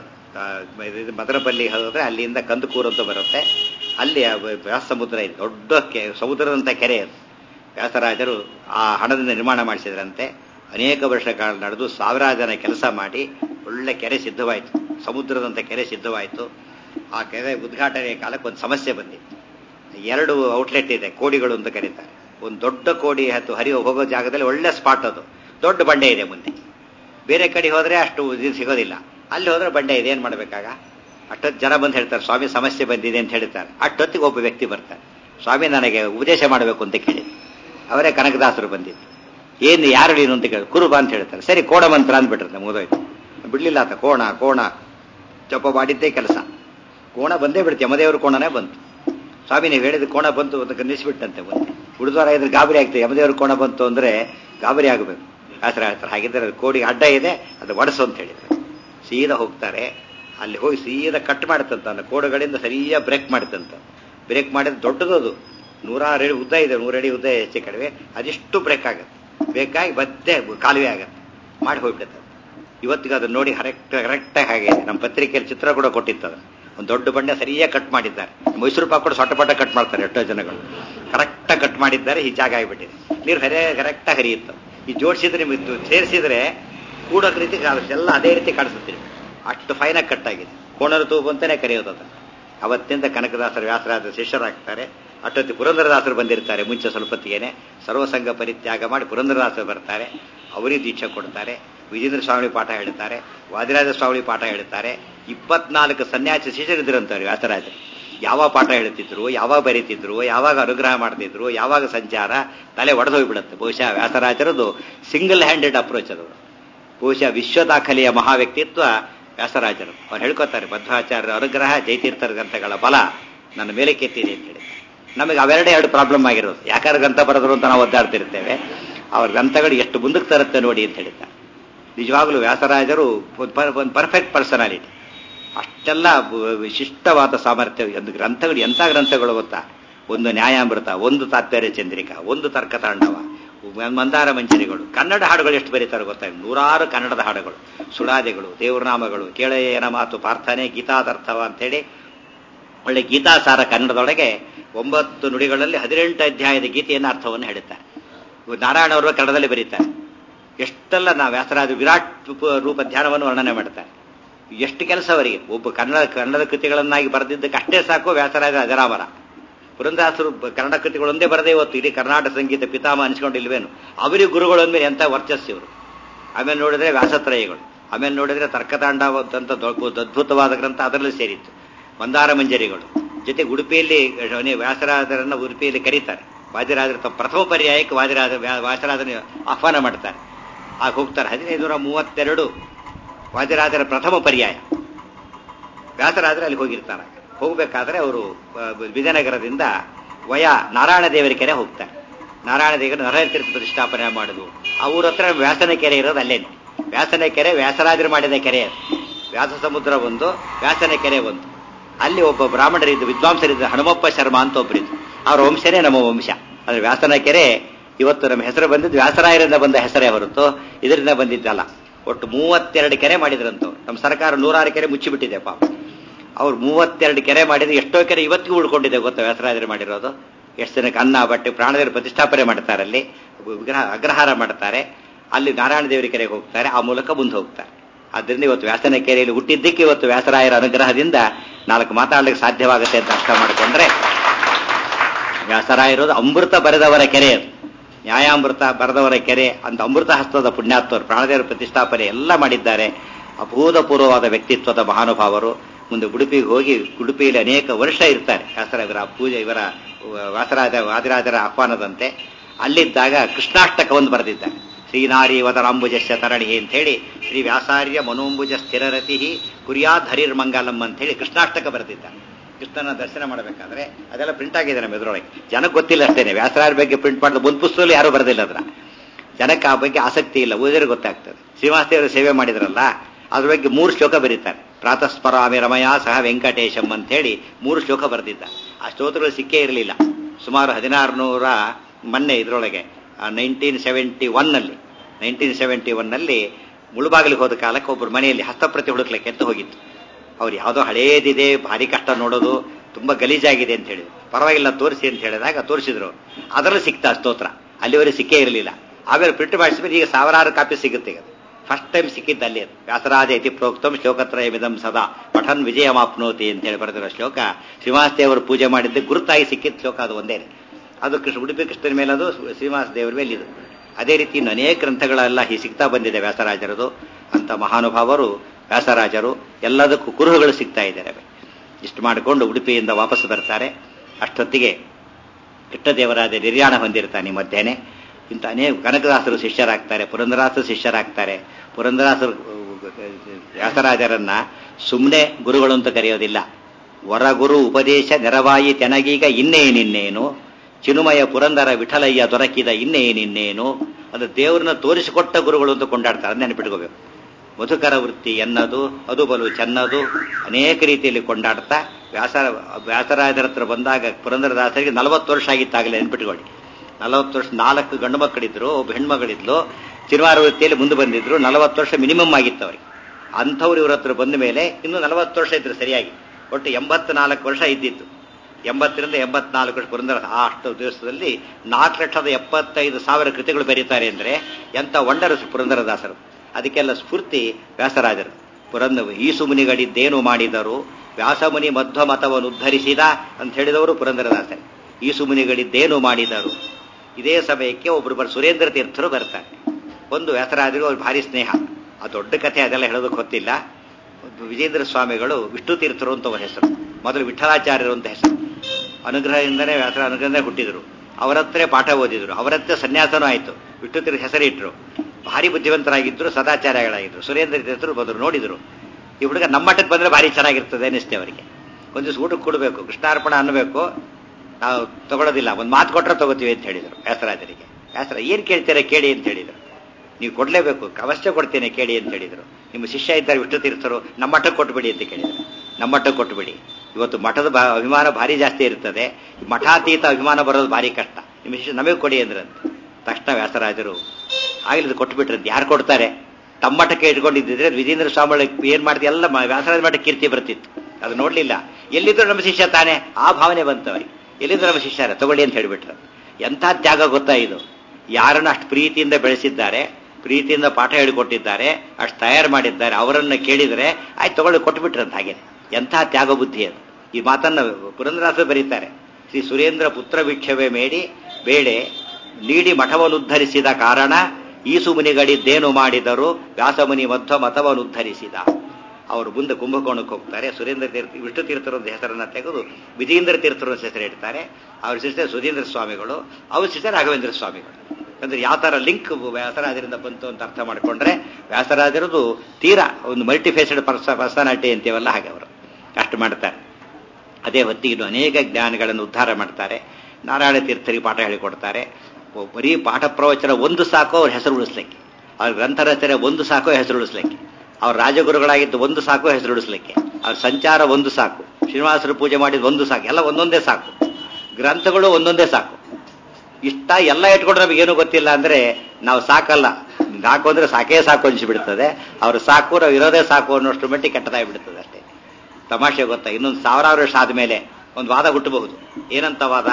ಮದರಪಲ್ಲಿ ಹೋದ್ರೆ ಅಲ್ಲಿಂದ ಕಂದುಕೂರು ಅಂತ ಬರುತ್ತೆ ಅಲ್ಲಿ ವ್ಯಾಸ ಸಮುದ್ರ ಇದೆ ದೊಡ್ಡ ಕೆ ಸಮುದ್ರದಂಥ ಕೆರೆ ಅದು ವ್ಯಾಸರಾಜರು ಆ ಹಣದಿಂದ ನಿರ್ಮಾಣ ಮಾಡಿಸಿದ್ರಂತೆ ಅನೇಕ ವರ್ಷ ಕಾಲ ನಡೆದು ಸಾವಿರಾರು ಜನ ಕೆಲಸ ಮಾಡಿ ಒಳ್ಳೆ ಕೆರೆ ಸಿದ್ಧವಾಯಿತು ಸಮುದ್ರದಂಥ ಕೆರೆ ಸಿದ್ಧವಾಯಿತು ಆ ಕೆರೆ ಉದ್ಘಾಟನೆಯ ಕಾಲಕ್ಕೆ ಒಂದು ಸಮಸ್ಯೆ ಬಂದಿತ್ತು ಎರಡು ಔಟ್ಲೆಟ್ ಇದೆ ಕೋಡಿಗಳು ಅಂತ ಕರೀತಾರೆ ಒಂದು ದೊಡ್ಡ ಕೋಡಿ ಹತ್ತು ಹರಿಯೋ ಹೋಗೋ ಜಾಗದಲ್ಲಿ ಒಳ್ಳೆ ಸ್ಪಾಟ್ ಅದು ದೊಡ್ಡ ಬಂಡೆ ಇದೆ ಮುಂದೆ ಬೇರೆ ಕಡೆ ಹೋದ್ರೆ ಅಷ್ಟು ಇದು ಸಿಗೋದಿಲ್ಲ ಅಲ್ಲಿ ಹೋದ್ರೆ ಬಂಡೆ ಇದೆ ಏನ್ ಮಾಡ್ಬೇಕಾಗ ಅಷ್ಟೊತ್ತು ಜನ ಬಂದು ಹೇಳ್ತಾರೆ ಸ್ವಾಮಿ ಸಮಸ್ಯೆ ಬಂದಿದೆ ಅಂತ ಹೇಳ್ತಾರೆ ಅಷ್ಟೊತ್ತಿಗೆ ಒಬ್ಬ ವ್ಯಕ್ತಿ ಬರ್ತಾರೆ ಸ್ವಾಮಿ ನನಗೆ ಉಪದೇಶ ಮಾಡಬೇಕು ಅಂತ ಕೇಳಿ ಅವರೇ ಕನಕದಾಸರು ಬಂದಿದ್ದು ಏನು ಯಾರು ನೀನು ಅಂತ ಕೇಳಿ ಕುರುಬ ಅಂತ ಹೇಳ್ತಾರೆ ಸರಿ ಕೋಣ ಮಂತ್ರ ಅಂದ್ಬಿಟ್ರೆ ಮುಗಿದೋಯ್ತು ಬಿಡ್ಲಿಲ್ಲ ಆತ ಕೋಣ ಕೋಣ ಜಪ ಮಾಡಿದ್ದೇ ಕೆಲಸ ಕೋಣ ಬಂದೇ ಬಿಡುತ್ತೆ ಯಮದೇವರು ಕೋಣನೇ ಬಂತು ಸ್ವಾಮಿ ನೀವು ಹೇಳಿದ ಕೋಣ ಬಂತು ಅಂತ ನಿಲ್ಲಿಸ್ಬಿಟ್ಟಂತೆ ಬಂತೆ ಉಳಿದವರ ಇದ್ರೆ ಗಾಬರಿ ಆಗ್ತದೆ ಯಮದೇವ್ರ ಕೋಣ ಬಂತು ಅಂದ್ರೆ ಗಾಬರಿ ಆಗಬೇಕು ಆತರ ಹೇಳ್ತಾರೆ ಹಾಗಿದ್ರೆ ಕೋಡಿ ಅಡ್ಡ ಇದೆ ಅದು ಒಡಸು ಅಂತ ಹೇಳಿದ್ರೆ ಸೀದಾ ಹೋಗ್ತಾರೆ ಅಲ್ಲಿ ಹೋಗಿ ಸೀದಾ ಕಟ್ ಮಾಡುತ್ತಂತ ಕೋಡುಗಳಿಂದ ಸರಿಯಾಗಿ ಬ್ರೇಕ್ ಮಾಡುತ್ತಂತ ಬ್ರೇಕ್ ಮಾಡಿದ್ರೆ ದೊಡ್ಡದು ಅದು ನೂರಾರು ಅಡಿ ಉದ್ದ ಇದೆ ನೂರಡಿ ಉದ್ದ ಹೆಚ್ಚು ಕಡಿಮೆ ಅದಿಷ್ಟು ಬ್ರೇಕ್ ಆಗುತ್ತೆ ಬೇಕಾಗಿ ಮತ್ತೆ ಕಾಲುವೆ ಆಗತ್ತೆ ಮಾಡಿ ಹೋಗ್ಬಿಡುತ್ತೆ ಇವತ್ತಿಗೆ ಅದನ್ನ ನೋಡಿ ಕರೆಕ್ಟ್ ಕರೆಕ್ಟಾಗಿ ಹಾಗೆ ನಮ್ಮ ಪತ್ರಿಕೆಯಲ್ಲಿ ಚಿತ್ರ ಕೂಡ ಕೊಟ್ಟಿತ್ತು ಒಂದು ದೊಡ್ಡ ಬಂಡೆ ಸರಿಯಾಗಿ ಕಟ್ ಮಾಡಿದ್ದಾರೆ ಮೈಸೂರು ಪಾಕ್ ಕೂಡ ಸೊಟ್ಟ ಪಟ್ಟ ಕಟ್ ಮಾಡ್ತಾರೆ ಎಷ್ಟೋ ಜನಗಳು ಕರೆಕ್ಟಾಗಿ ಕಟ್ ಮಾಡಿದ್ದಾರೆ ಈ ಜಾಗ ಆಗಿಬಿಟ್ಟಿದೆ ನೀರು ಹರೇ ಕರೆಕ್ಟಾಗಿ ಹರಿಯುತ್ತೆ ಈ ಜೋಡಿಸಿದ್ರೆ ನಿಮಗೆ ಸೇರಿಸಿದ್ರೆ ಕೂಡೋಕ್ ರೀತಿ ಎಲ್ಲ ಅದೇ ರೀತಿ ಕಾಣಿಸುತ್ತೆ ಅಷ್ಟು ಫೈನಾಗಿ ಕಟ್ ಆಗಿದೆ ಕೋಣರು ತೂಬು ಅಂತಾನೆ ಕರೆಯೋದು ಅದು ಅವತ್ತಿಂದ ಕನಕದಾಸರು ವ್ಯಾಸರಾದ ಶಿಷ್ಯರಾಗ್ತಾರೆ ಅಷ್ಟೊತ್ತಿ ಪುರಂದರದಾಸರು ಬಂದಿರ್ತಾರೆ ಮುಂಚೆ ಸ್ವಲ್ಪತ್ತಿಗೆನೆ ಸರ್ವಸಂಗ ಪರಿತ್ಯಾಗ ಮಾಡಿ ಪುರಂದರದಾಸರು ಬರ್ತಾರೆ ಅವರಿಗೆ ದೀಕ್ಷೆ ಕೊಡ್ತಾರೆ ವಿಜೇಂದ್ರ ಸ್ವಾಮಿ ಪಾಠ ಹೇಳ್ತಾರೆ ವಾದಿರಾಜ ಸ್ವಾಮಿ ಪಾಠ ಹೇಳ್ತಾರೆ ಇಪ್ಪತ್ನಾಲ್ಕು ಸನ್ಯಾಸಿ ಶಿಷ್ಯರಿದ್ರಂತಾರೆ ವ್ಯಾಸರಾಜರು ಯಾವಾಗ ಪಾಠ ಹೇಳ್ತಿದ್ರು ಯಾವಾಗ ಬರೀತಿದ್ರು ಯಾವಾಗ ಅನುಗ್ರಹ ಮಾಡ್ತಿದ್ರು ಯಾವಾಗ ಸಂಚಾರ ತಲೆ ಒಡೆದೋಗ್ಬಿಡುತ್ತೆ ಬಹುಶಃ ವ್ಯಾಸರಾಜರದು ಸಿಂಗಲ್ ಹ್ಯಾಂಡೆಡ್ ಅಪ್ರೋಚ್ ಅದು ಬಹುಶಃ ವಿಶ್ವ ದಾಖಲೆಯ ಮಹಾ ವ್ಯಕ್ತಿತ್ವ ವ್ಯಾಸರಾಜರು ಅವ್ರು ಹೇಳ್ಕೊತಾರೆ ಮಧ್ವಾಚಾರ್ಯರ ಅನುಗ್ರಹ ಜೈತೀರ್ಥರ ಗ್ರಂಥಗಳ ಬಲ ನನ್ನ ಮೇಲೆ ಕೆತ್ತಿದೆ ಅಂತ ಹೇಳಿ ನಮಗೆ ಅವೆರಡೇ ಎರಡು ಪ್ರಾಬ್ಲಮ್ ಆಗಿರೋದು ಯಾಕಾರ ಗ್ರಂಥ ಬರೆದ್ರು ಅಂತ ನಾವು ಒದ್ದಾಡ್ತಿರ್ತೇವೆ ಅವ್ರ ಗ್ರಂಥಗಳು ಎಷ್ಟು ಮುಂದಕ್ಕೆ ತರುತ್ತೆ ನೋಡಿ ಅಂತ ಹೇಳಿದ್ದಾರೆ ನಿಜವಾಗ್ಲೂ ವ್ಯಾಸರಾಜರು ಒಂದು ಪರ್ಫೆಕ್ಟ್ ಪರ್ಸನಾಲಿಟಿ ಅಷ್ಟೆಲ್ಲ ವಿಶಿಷ್ಟವಾದ ಸಾಮರ್ಥ್ಯ ಒಂದು ಗ್ರಂಥಗಳು ಎಂಥ ಗ್ರಂಥಗಳು ಗೊತ್ತಾ ಒಂದು ನ್ಯಾಯಾಮೃತ ಒಂದು ತಾತ್ಪರ್ಯ ಚಂದ್ರಿಕಾ ಒಂದು ತರ್ಕತಾಂಡವ ಮಂದಾರ ಮಂಜರಿಗಳು ಕನ್ನಡ ಹಾಡುಗಳು ಎಷ್ಟು ಬರೀತಾರೆ ಗೊತ್ತಾ ನೂರಾರು ಕನ್ನಡದ ಹಾಡುಗಳು ಸುಳಾದಿಗಳು ದೇವ್ರನಾಮಗಳು ಕೇಳೆಯನ ಮಾತು ಪ್ರಾರ್ಥನೆ ಗೀತಾದರ್ಥವ ಅಂತೇಳಿ ಒಳ್ಳೆ ಗೀತಾಸಾರ ಕನ್ನಡದೊಳಗೆ ಒಂಬತ್ತು ನುಡಿಗಳಲ್ಲಿ ಹದಿನೆಂಟು ಅಧ್ಯಾಯದ ಗೀತೆಯನ್ನು ಅರ್ಥವನ್ನು ಹೇಳುತ್ತಾರೆ ನಾರಾಯಣ ಅವರು ಕನ್ನಡದಲ್ಲಿ ಬರೀತಾರೆ ಎಷ್ಟೆಲ್ಲ ನಾವು ವ್ಯಾಸರಾಜ ವಿರಾಟ್ ರೂಪ ಧ್ಯಾನವನ್ನು ವರ್ಣನೆ ಮಾಡ್ತಾರೆ ಎಷ್ಟು ಕೆಲಸ ಅವರಿಗೆ ಒಬ್ಬ ಕನ್ನಡ ಕನ್ನಡದ ಕೃತಿಗಳನ್ನಾಗಿ ಬರೆದಿದ್ದಕ್ಕೆ ಅಷ್ಟೇ ಸಾಕು ವ್ಯಾಸರಾಜ ಅಜರಾಮರ ಪುರಂದಾಸರು ಕನ್ನಡ ಕೃತಿಗಳೊಂದೇ ಬರದೇ ಇವತ್ತು ಇಡೀ ಕರ್ನಾಟಕ ಸಂಗೀತ ಪಿತಾಮ ಅನಿಸ್ಕೊಂಡಿಲ್ವೇನು ಅವರಿಗೆ ಗುರುಗಳೊಂದ್ಮೇಲೆ ಎಂಥ ವರ್ಚಸ್ಸು ಇವರು ಆಮೇಲೆ ನೋಡಿದ್ರೆ ವ್ಯಾಸತ್ರಯಗಳು ಆಮೇಲೆ ನೋಡಿದ್ರೆ ತರ್ಕತಾಂಡ ಅಂತ ಅದ್ಭುತವಾದ ಗ್ರಂಥ ಅದರಲ್ಲಿ ಸೇರಿತ್ತು ಮಂದಾರ ಮಂಜರಿಗಳು ಜೊತೆಗೆ ಉಡುಪಿಯಲ್ಲಿ ವ್ಯಾಸರಾಜರನ್ನ ಉಡುಪಿಯಲ್ಲಿ ಕರೀತಾರೆ ವಾದಿರಾಜರ ತಮ್ಮ ಪ್ರಥಮ ಪರ್ಯಾಯಕ್ಕೆ ವಾದಿರಾಜ ವ್ಯಾಸರಾಜನ ಆಹ್ವಾನ ಮಾಡ್ತಾರೆ ಆಗ ಹೋಗ್ತಾರೆ ಹದಿನೈದು ನೂರ ಮೂವತ್ತೆರಡು ವಾದಿರಾಜರ ಪ್ರಥಮ ಪರ್ಯಾಯ ವ್ಯಾಸರಾದ್ರೆ ಅಲ್ಲಿ ಹೋಗಿರ್ತಾರೆ ಹೋಗ್ಬೇಕಾದ್ರೆ ಅವರು ವಿಜಯನಗರದಿಂದ ವಯ ನಾರಾಯಣ ದೇವರ ಕೆರೆ ಹೋಗ್ತಾರೆ ನಾರಾಯಣ ದೇವರ ನಾರಾಯಣ ತೀರ್ಥ ಪ್ರತಿಷ್ಠಾಪನೆ ಮಾಡುದು ಅವ್ರ ಹತ್ರ ವ್ಯಾಸನ ಕೆರೆ ಇರೋದು ಅಲ್ಲೇನೆ ವ್ಯಾಸನ ಕೆರೆ ವ್ಯಾಸರಾಜರು ಮಾಡಿದ ಕೆರೆ ಅದು. ವ್ಯಾಸ ಸಮುದ್ರ ಒಂದು ವ್ಯಾಸನ ಕೆರೆ ಒಂದು ಅಲ್ಲಿ ಒಬ್ಬ ಬ್ರಾಹ್ಮಣರಿದ್ದು ವಿದ್ವಾಂಸರಿದ್ದ ಹನುಮಪ್ಪ ಶರ್ಮಾ ಅಂತ ಒಬ್ಬರಿದ್ದು ಅವ್ರ ವಂಶನೇ ನಮ್ಮ ವಂಶ ಅಂದ್ರೆ ವ್ಯಾಸನ ಕೆರೆ ಇವತ್ತು ನಮ್ಮ ಹೆಸರು ಬಂದಿದ್ದು ವ್ಯಾಸರಾಯರಿಂದ ಬಂದ ಹೆಸರೇ ಹೊರತು ಇದರಿಂದ ಬಂದಿದ್ದಲ್ಲ ಒಟ್ಟು ಮೂವತ್ತೆರಡು ಕೆರೆ ಮಾಡಿದ್ರಂತ ನಮ್ಮ ಸರ್ಕಾರ ನೂರಾರು ಕೆರೆ ಮುಚ್ಚಿಬಿಟ್ಟಿದೆ ಪಾಪ ಅವ್ರು ಮೂವತ್ತೆರಡು ಕೆರೆ ಮಾಡಿದ್ರೆ ಎಷ್ಟೋ ಕೆರೆ ಇವತ್ತಿಗೂ ಉಳ್ಕೊಂಡಿದೆ ಗೊತ್ತಾ ವ್ಯಾಸರಾಜರು ಮಾಡಿರೋದು ಎಷ್ಟು ಜನಕ್ಕೆ ಅನ್ನ ಬಟ್ಟೆ ಪ್ರಾಣದೇವರು ಪ್ರತಿಷ್ಠಾಪನೆ ಮಾಡ್ತಾರೆ ಅಲ್ಲಿ ವಿಗ್ರಹ ಅಗ್ರಹಾರ ಮಾಡ್ತಾರೆ ಅಲ್ಲಿ ನಾರಾಯಣ ದೇವರ ಕೆರೆಗೆ ಹೋಗ್ತಾರೆ ಆ ಮೂಲಕ ಮುಂದೆ ಹೋಗ್ತಾರೆ ಆದ್ದರಿಂದ ಇವತ್ತು ವ್ಯಾಸನ ಕೆರೆಯಲ್ಲಿ ಹುಟ್ಟಿದ್ದಕ್ಕೆ ಇವತ್ತು ವ್ಯಾಸರಾಯರ ಅನುಗ್ರಹದಿಂದ ನಾಲ್ಕು ಮಾತಾಡ್ಲಿಕ್ಕೆ ಸಾಧ್ಯವಾಗುತ್ತೆ ಅಂತ ಅರ್ಥ ಮಾಡಿಕೊಂಡ್ರೆ ವ್ಯಾಸರಾಯರೋದು ಅಮೃತ ಬರೆದವರ ಕೆರೆ ಅದು ನ್ಯಾಯಾಮೃತ ಬರೆದವರ ಕೆರೆ ಅಂತ ಅಮೃತ ಹಸ್ತದ ಪುಣ್ಯಾತ್ವರು ಪ್ರಾಣದೇವರ ಪ್ರತಿಷ್ಠಾಪನೆ ಎಲ್ಲ ಮಾಡಿದ್ದಾರೆ ಅಭೂತಪೂರ್ವವಾದ ವ್ಯಕ್ತಿತ್ವದ ಮಹಾನುಭಾವರು ಮುಂದೆ ಉಡುಪಿಗೆ ಹೋಗಿ ಉಡುಪಿಯಲ್ಲಿ ಅನೇಕ ವರ್ಷ ಇರ್ತಾರೆ ವ್ಯಾಸರ ಇವರ ಪೂಜೆ ಇವರ ವ್ಯಾಸರಾಜ ವಾದಿರಾಜರ ಆಹ್ವಾನದಂತೆ ಅಲ್ಲಿದ್ದಾಗ ಕೃಷ್ಣಾಷ್ಟಕ ಒಂದು ಬರೆದಿದ್ದಾರೆ ಶ್ರೀನಾರಿ ವದರಾಂಬುಜಸ್ಯ ತರಣಿ ಅಂತ ಹೇಳಿ ಶ್ರೀ ವ್ಯಾಸಾರ್ಯ ಮನೋಂಬುಜ ಸ್ಥಿರರತಿ ಕುರಿಯಾದ್ ಹರಿರ್ ಮಂಗಲಂ ಅಂತ ಹೇಳಿ ಕೃಷ್ಣಾಷ್ಟಕ ಬರೆದಿದ್ದಾರೆ ಕೃಷ್ಣನ ದರ್ಶನ ಮಾಡಬೇಕಾದ್ರೆ ಅದೆಲ್ಲ ಪ್ರಿಂಟ್ ಆಗಿದೆ ನಮ್ಮ ಎದುರೊಳಗೆ ಜನಕ್ಕೆ ಗೊತ್ತಿಲ್ಲ ಅಷ್ಟೇನೆ ವ್ಯಾಸರಾಯರ ಬಗ್ಗೆ ಪ್ರಿಂಟ್ ಮಾಡಿದ ಒಂದು ಪುಸ್ತಕದಲ್ಲಿ ಯಾರೂ ಬರೆದಿಲ್ಲ ಅದರ ಜನಕ್ಕೆ ಆ ಬಗ್ಗೆ ಆಸಕ್ತಿ ಇಲ್ಲ ಓದಿದ್ರೆ ಗೊತ್ತಾಗ್ತದೆ ಶ್ರೀನಿವಾಸದೇವರ ಸೇವೆ ಮಾಡಿದ್ರಲ್ಲ ಅದ್ರ ಬಗ್ಗೆ ಮೂರು ಶ್ಲೋಕ ಬರೀತಾರೆ ಪ್ರಾತಸ್ಪರಾಮಿ ರಮಯ ಸಹ ವೆಂಕಟೇಶಂ ಅಂತ ಹೇಳಿ ಮೂರು ಶ್ಲೋಕ ಬರೆದಿದ್ದ ಆ ಸ್ತೋತ್ರಗಳು ಸಿಕ್ಕೇ ಇರಲಿಲ್ಲ ಸುಮಾರು ಹದಿನಾರು ನೂರ ಮೊನ್ನೆ ಇದರೊಳಗೆ ನೈನ್ಟೀನ್ ಸೆವೆಂಟಿ ಒನ್ನಲ್ಲಿ ನೈನ್ಟೀನ್ ಸೆವೆಂಟಿ ಒನ್ನಲ್ಲಿ ಮುಳುಬಾಗಿಲಿಗೆ ಹೋದ ಕಾಲಕ್ಕೆ ಒಬ್ಬರು ಮನೆಯಲ್ಲಿ ಹಸ್ತಪ್ರತಿ ಹುಡುಕ್ಲಿಕ್ಕೆ ಅಂತ ಹೋಗಿತ್ತು ಅವ್ರು ಯಾವುದೋ ಹಳೇದಿದೆ ಭಾರಿ ಕಷ್ಟ ನೋಡೋದು ತುಂಬಾ ಗಲೀಜಾಗಿದೆ ಅಂತ ಹೇಳಿದ್ರು ಪರವಾಗಿಲ್ಲ ತೋರಿಸಿ ಅಂತ ಹೇಳಿದಾಗ ತೋರಿಸಿದ್ರು ಅದರಲ್ಲಿ ಸಿಕ್ತಾ ಸ್ತೋತ್ರ ಅಲ್ಲಿವರೆಗೆ ಸಿಕ್ಕೇ ಇರಲಿಲ್ಲ ಆಮೇಲೆ ಪ್ರಿಂಟ್ ಮಾಡಿಸಿದ್ರೆ ಈಗ ಸಾವಿರಾರು ಕಾಪಿ ಸಿಗುತ್ತೆ ಈಗ ಫಸ್ಟ್ ಟೈಮ್ ಸಿಕ್ಕಿದ್ದು ಅಲ್ಲಿ ಅದು ವ್ಯಾಸರಾಜ ಇತಿ ಪ್ರೋಕ್ತಂ ಶ್ಲೋಕತ್ರಯಮಿದಂ ಸದಾ ಪಠನ್ ವಿಜಯಮಾಪ್ನೋತಿ ಅಂತ ಹೇಳಿ ಬರೆದಿರೋ ಶ್ಲೋಕ ಶ್ರೀನಿವಾಸ ದೇವರು ಪೂಜೆ ಮಾಡಿದ್ದು ಗುರುತಾಗಿ ಸಿಕ್ಕಿದ ಶ್ಲೋಕ ಅದು ಒಂದೇ ಅದು ಕೃಷ್ಣ ಉಡುಪಿ ಕೃಷ್ಣನ ಮೇಲೆ ಅದು ಶ್ರೀನಿವಾಸ ದೇವರ ಮೇಲೆ ಇದು ಅದೇ ರೀತಿ ಇನ್ನು ಅನೇಕ ಗ್ರಂಥಗಳೆಲ್ಲ ಹೀಗೆ ಸಿಗ್ತಾ ಬಂದಿದೆ ವ್ಯಾಸರಾಜರದು ಅಂತ ಮಹಾನುಭಾವರು ವ್ಯಾಸರಾಜರು ಎಲ್ಲದಕ್ಕೂ ಕುರುಹುಗಳು ಸಿಗ್ತಾ ಇದ್ದಾರೆ ಇಷ್ಟು ಮಾಡಿಕೊಂಡು ಉಡುಪಿಯಿಂದ ವಾಪಸ್ ಬರ್ತಾರೆ ಅಷ್ಟೊತ್ತಿಗೆ ಕೃಷ್ಣದೇವರಾಜ ನಿರ್ಯಾಣ ಹೊಂದಿರ್ತಾನೆ ಈ ಮಧ್ಯೆನೆ ಇಂಥ ಅನೇಕ ಕನಕದಾಸರು ಶಿಷ್ಯರಾಗ್ತಾರೆ ಪುರಂದರಾಸರು ಶಿಷ್ಯರಾಗ್ತಾರೆ ಪುರಂದರಾಸರು ವ್ಯಾಸರಾಜರನ್ನ ಸುಮ್ಮನೆ ಗುರುಗಳು ಅಂತ ಕರೆಯೋದಿಲ್ಲ ವರಗುರು ಉಪದೇಶ ನೆರವಾಯಿ ತೆನಗೀಗ ಇನ್ನೇನಿನ್ನೇನು ಚಿನುಮಯ ಪುರಂದರ ವಿಠಲಯ್ಯ ದೊರಕಿದ ಇನ್ನೇನಿನ್ನೇನು ಅದು ದೇವರನ್ನ ತೋರಿಸಿಕೊಟ್ಟ ಗುರುಗಳು ಅಂತ ಕೊಂಡಾಡ್ತಾರೆ ನೆನಪಿಟ್ಕೋಬೇಕು ಮಧುಕರ ವೃತ್ತಿ ಎನ್ನದು ಅದು ಬಲು ಚೆನ್ನದು ಅನೇಕ ರೀತಿಯಲ್ಲಿ ಕೊಂಡಾಡ್ತಾ ವ್ಯಾಸ ವ್ಯಾಸರಾಜರ ಹತ್ರ ಬಂದಾಗ ಪುರಂದರದಾಸರಿಗೆ ನಲವತ್ತು ವರ್ಷ ಆಗಿತ್ತಾಗಲೇ ನೆನ್ಪಿಟ್ಕೊಳ್ಳಿ ನಲವತ್ತು ವರ್ಷ ನಾಲ್ಕು ಗಂಡು ಮಕ್ಕಳಿದ್ರು ಒಬ್ಬ ಹೆಣ್ಮಗಳಿದ್ಲು ಚಿರುವಾರ ವೃತ್ತಿಯಲ್ಲಿ ಮುಂದೆ ಬಂದಿದ್ರು ನಲವತ್ತು ವರ್ಷ ಮಿನಿಮಮ್ ಆಗಿತ್ತು ಅವರಿಗೆ ಅಂಥವ್ರು ಇವ್ರ ಹತ್ರ ಬಂದ ಮೇಲೆ ಇನ್ನು ನಲವತ್ತು ವರ್ಷ ಇದ್ರು ಸರಿಯಾಗಿ ಒಟ್ಟು ಎಂಬತ್ನಾಲ್ಕು ವರ್ಷ ಇದ್ದಿತ್ತು ಎಂಬತ್ತರಿಂದ ಎಂಬತ್ನಾಲ್ಕು ವರ್ಷ ಪುರಂದರ ಆ ಅಷ್ಟು ದಿವಸದಲ್ಲಿ ನಾಲ್ಕು ಲಕ್ಷದ ಎಪ್ಪತ್ತೈದು ಸಾವಿರ ಕೃತಿಗಳು ಬರೀತಾರೆ ಅಂದರೆ ಎಂಥ ವಂಡರ್ ಪುರಂದರದಾಸರು ಅದಕ್ಕೆಲ್ಲ ಸ್ಫೂರ್ತಿ ವ್ಯಾಸರಾಜರು ಪುರಂದ ಈ ಸುಮುನಿಗಳಿದ್ದೇನು ಮಾಡಿದರು ವ್ಯಾಸಮುನಿ ಮಧ್ವ ಮತವನ್ನು ಉದ್ಧರಿಸಿದ ಅಂತ ಹೇಳಿದವರು ಪುರಂದರದಾಸರೇ ಈ ಸುಮುನಿಗಳಿದ್ದೇನು ಮಾಡಿದರು ಇದೇ ಸಮಯಕ್ಕೆ ಒಬ್ರು ಬರ್ ಸುರೇಂದ್ರ ತೀರ್ಥರು ಬರ್ತಾರೆ ಒಂದು ವ್ಯಾಸರಾಜರು ಅವ್ರು ಭಾರಿ ಸ್ನೇಹ ಆ ದೊಡ್ಡ ಕಥೆ ಅದೆಲ್ಲ ಹೇಳೋದಕ್ಕೆ ಗೊತ್ತಿಲ್ಲ ವಿಜೇಂದ್ರ ಸ್ವಾಮಿಗಳು ವಿಷ್ಣು ತೀರ್ಥರು ಅಂತ ಅವರ ಹೆಸರು ಮೊದಲು ವಿಠಲಾಚಾರ್ಯರು ಅಂತ ಹೆಸರು ಅನುಗ್ರಹದಿಂದನೇ ವ್ಯಾಸರ ಅನುಗ್ರಹದಿಂದ ಹುಟ್ಟಿದ್ರು ಅವರತ್ರ ಪಾಠ ಓದಿದ್ರು ಅವರತ್ರ ಸನ್ಯಾಸನೂ ಆಯಿತು ವಿಷ್ಣು ತೀರ್ಥ ಹೆಸರಿಟ್ರು ಭಾರಿ ಬುದ್ಧಿವಂತರಾಗಿದ್ರು ಸದಾಚಾರ್ಯಗಳಾಗಿದ್ರು ಸುರೇಂದ್ರ ತೀರ್ಥರು ಬಂದರು ನೋಡಿದ್ರು ಈ ಹುಡುಗ ನಮ್ಮ ಮಠಕ್ಕೆ ಬಂದ್ರೆ ಭಾರಿ ಚೆನ್ನಾಗಿರ್ತದೆ ಅನಿಸ್ತೆ ಅವರಿಗೆ ಒಂದು ದಿವಸ ಊಟಕ್ಕೆ ಕೊಡಬೇಕು ಕೃಷ್ಣಾರ್ಪಣ ಅನ್ನಬೇಕು ನಾವು ತಗೊಳ್ಳೋದಿಲ್ಲ ಒಂದು ಮಾತು ಕೊಟ್ಟರೆ ತಗೋತೀವಿ ಅಂತ ಹೇಳಿದರು ವ್ಯಾಸರಾಜರಿಗೆ ವ್ಯಾಸರ ಏನು ಕೇಳ್ತೀರಾ ಕೇಳಿ ಅಂತ ಹೇಳಿದರು ನೀವು ಕೊಡಲೇಬೇಕು ಅವಶ್ಯ ಕೊಡ್ತೇನೆ ಕೇಳಿ ಅಂತ ಹೇಳಿದರು ನಿಮ್ಮ ಶಿಷ್ಯ ಇದ್ದಾರೆ ವಿಷ್ಣು ತೀರ್ಥರು ನಮ್ಮ ಮಠಕ್ಕೆ ಕೊಟ್ಬಿಡಿ ಅಂತ ಕೇಳಿದರು ನಮ್ಮ ಮಠಕ್ಕೆ ಕೊಟ್ಬಿಡಿ ಇವತ್ತು ಮಠದ ಅಭಿಮಾನ ಭಾರಿ ಜಾಸ್ತಿ ಇರ್ತದೆ ಮಠಾತೀತ ಅಭಿಮಾನ ಬರೋದು ಭಾರಿ ಕಷ್ಟ ನಿಮ್ಮ ಶಿಷ್ಯ ನಮಗೆ ಕೊಡಿ ಅಂದ್ರಂತ ತಕ್ಷಣ ವ್ಯಾಸರಾಜರು ಆಗಲಿದ್ದು ಕೊಟ್ಬಿಟ್ರಂತ ಯಾರು ಕೊಡ್ತಾರೆ ತಮ್ಮ ಮಠಕ್ಕೆ ಇಟ್ಕೊಂಡಿದ್ದಿದ್ರೆ ವಿಜೇಂದ್ರ ಸ್ವಾಮಿ ಏನ್ ಮಾಡ್ತಿ ಎಲ್ಲ ವ್ಯಾಸರಾಜ ಮಠಕ್ಕೆ ಕೀರ್ತಿ ಬರ್ತಿತ್ತು ಅದು ನೋಡ್ಲಿಲ್ಲ ಎಲ್ಲಿದ್ರು ನಮ್ಮ ಶಿಷ್ಯ ತಾನೇ ಆ ಭಾವನೆ ಬಂತು ಅವ್ರಿಗೆ ಎಲ್ಲಿದ್ರು ನಮ್ಮ ಶಿಷ್ಯರ ತಗೊಳ್ಳಿ ಅಂತ ಹೇಳಿಬಿಟ್ರು ಎಂಥ ತ್ಯಾಗ ಗೊತ್ತಾ ಇದು ಯಾರನ್ನು ಅಷ್ಟು ಪ್ರೀತಿಯಿಂದ ಬೆಳೆಸಿದ್ದಾರೆ ಪ್ರೀತಿಯಿಂದ ಪಾಠ ಹೇಳಿಕೊಟ್ಟಿದ್ದಾರೆ ಅಷ್ಟು ತಯಾರು ಮಾಡಿದ್ದಾರೆ ಅವರನ್ನ ಕೇಳಿದರೆ ಆಯ್ತು ತಗೊಳ್ಳಿ ಕೊಟ್ಬಿಟ್ರಂತ ಹಾಗೆ ಎಂಥ ತ್ಯಾಗ ಬುದ್ಧಿ ಅದು ಈ ಮಾತನ್ನ ಪುರಂದರಾಸ ಬರೀತಾರೆ ಶ್ರೀ ಸುರೇಂದ್ರ ಪುತ್ರ ಭಿಕ್ಷವೇ ಮೇಡಿ ಬೇಡೆ ನೀಡಿ ಮಠವನ್ನು ಉದ್ಧರಿಸಿದ ಕಾರಣ ಈ ಸುಮುನಿಗಳಿದ್ದೇನು ಮಾಡಿದರು ವ್ಯಾಸಮುನಿ ಮಧ್ವ ಮತವನ್ನು ಉದ್ಧರಿಸಿದ ಅವರು ಮುಂದೆ ಕುಂಭಕೋಣಕ್ಕೆ ಹೋಗ್ತಾರೆ ಸುರೇಂದ್ರ ತೀರ್ಥ ವಿಷ್ಣು ತೀರ್ಥರ ಒಂದು ಹೆಸರನ್ನ ತೆಗೆದು ವಿಜೇಂದ್ರ ತೀರ್ಥರ ಹೆಸರು ಇಡ್ತಾರೆ ಅವ್ರ ಶಿಷ್ಯ ಸುಧೀಂದ್ರ ಸ್ವಾಮಿಗಳು ಅವ್ರ ಶಿಷ್ಯ ರಾಘವೇಂದ್ರ ಸ್ವಾಮಿಗಳು ಅಂದ್ರೆ ಯಾವ ಥರ ಲಿಂಕ್ ವ್ಯಾಸರಾಜರಿಂದ ಬಂತು ಅಂತ ಅರ್ಥ ಮಾಡ್ಕೊಂಡ್ರೆ ವ್ಯಾಸರಾಜರದು ತೀರಾ ಒಂದು ಮಲ್ಟಿಫೇಸೆಡ್ ಪರ್ಸ ಪರ್ಸನಾಲಿಟಿ ಅಂತೀವಲ್ಲ ಹಾಗೆ ಅವರು ಅಷ್ಟು ಮಾಡ್ತಾರೆ ಅದೇ ಹೊತ್ತಿಗೆ ಇನ್ನು ಅನೇಕ ಜ್ಞಾನಗಳನ್ನು ಉದ್ಧಾರ ಮಾಡ್ತಾರೆ ನಾರಾಯಣ ತೀರ್ಥರಿಗೆ ಪಾಠ ಹೇಳಿಕೊಡ್ತಾರೆ ಒ- ಬರೀ ಪಾಠ ಪ್ರವಚನ ಒಂದು ಸಾಕು ಅವ್ರ ಹೆಸರು ಉಳಿಸ್ಲಿಕ್ಕೆ ಅವ್ರ ಗ್ರಂಥ ರಚನೆ ಒಂದು ಸಾಕು ಹೆಸರು ಉಳಿಸ್ಲಿಕ್ಕೆ ಅವ್ರ ರಾಜಗುರುಗಳಾಗಿದ್ದು ಒಂದು ಸಾಕು ಹೆಸರು ಉಳಿಸ್ಲಿಕ್ಕೆ ಅವ್ರ ಸಂಚಾರ ಒಂದು ಸಾಕು ಶ್ರೀನಿವಾಸರು ಪೂಜೆ ಮಾಡಿದ ಒಂದು ಸಾಕು ಎಲ್ಲ ಒಂದೊಂದೇ ಸಾಕು ಗ್ರಂಥಗಳು ಒಂದೊಂದೇ ಸಾಕು ಇಷ್ಟ ಎಲ್ಲ ಇಟ್ಕೊಂಡ್ರೆ ನಮಗೇನು ಗೊತ್ತಿಲ್ಲ ಅಂದ್ರೆ ನಾವು ಸಾಕಲ್ಲ ಸಾಕು ಅಂದ್ರೆ ಸಾಕೇ ಸಾಕು ಅನಿಸಿಬಿಡ್ತದೆ ಅವ್ರು ಸಾಕು ನಾವು ಇರೋದೇ ಸಾಕು ಅನ್ನೋಷ್ಟು ಮಟ್ಟಿಗೆ ಕೆಟ್ಟದಾಗಿ ಬಿಡ್ತದೆ ಅಷ್ಟೇ ತಮಾಷೆ ಗೊತ್ತಾ ಇನ್ನೊಂದು ಸಾವಿರಾರು ವರ್ಷ ಆದ್ಮೇಲೆ ಒಂದು ವಾದ ಹುಟ್ಟಬಹುದು ಏನಂತ ವಾದ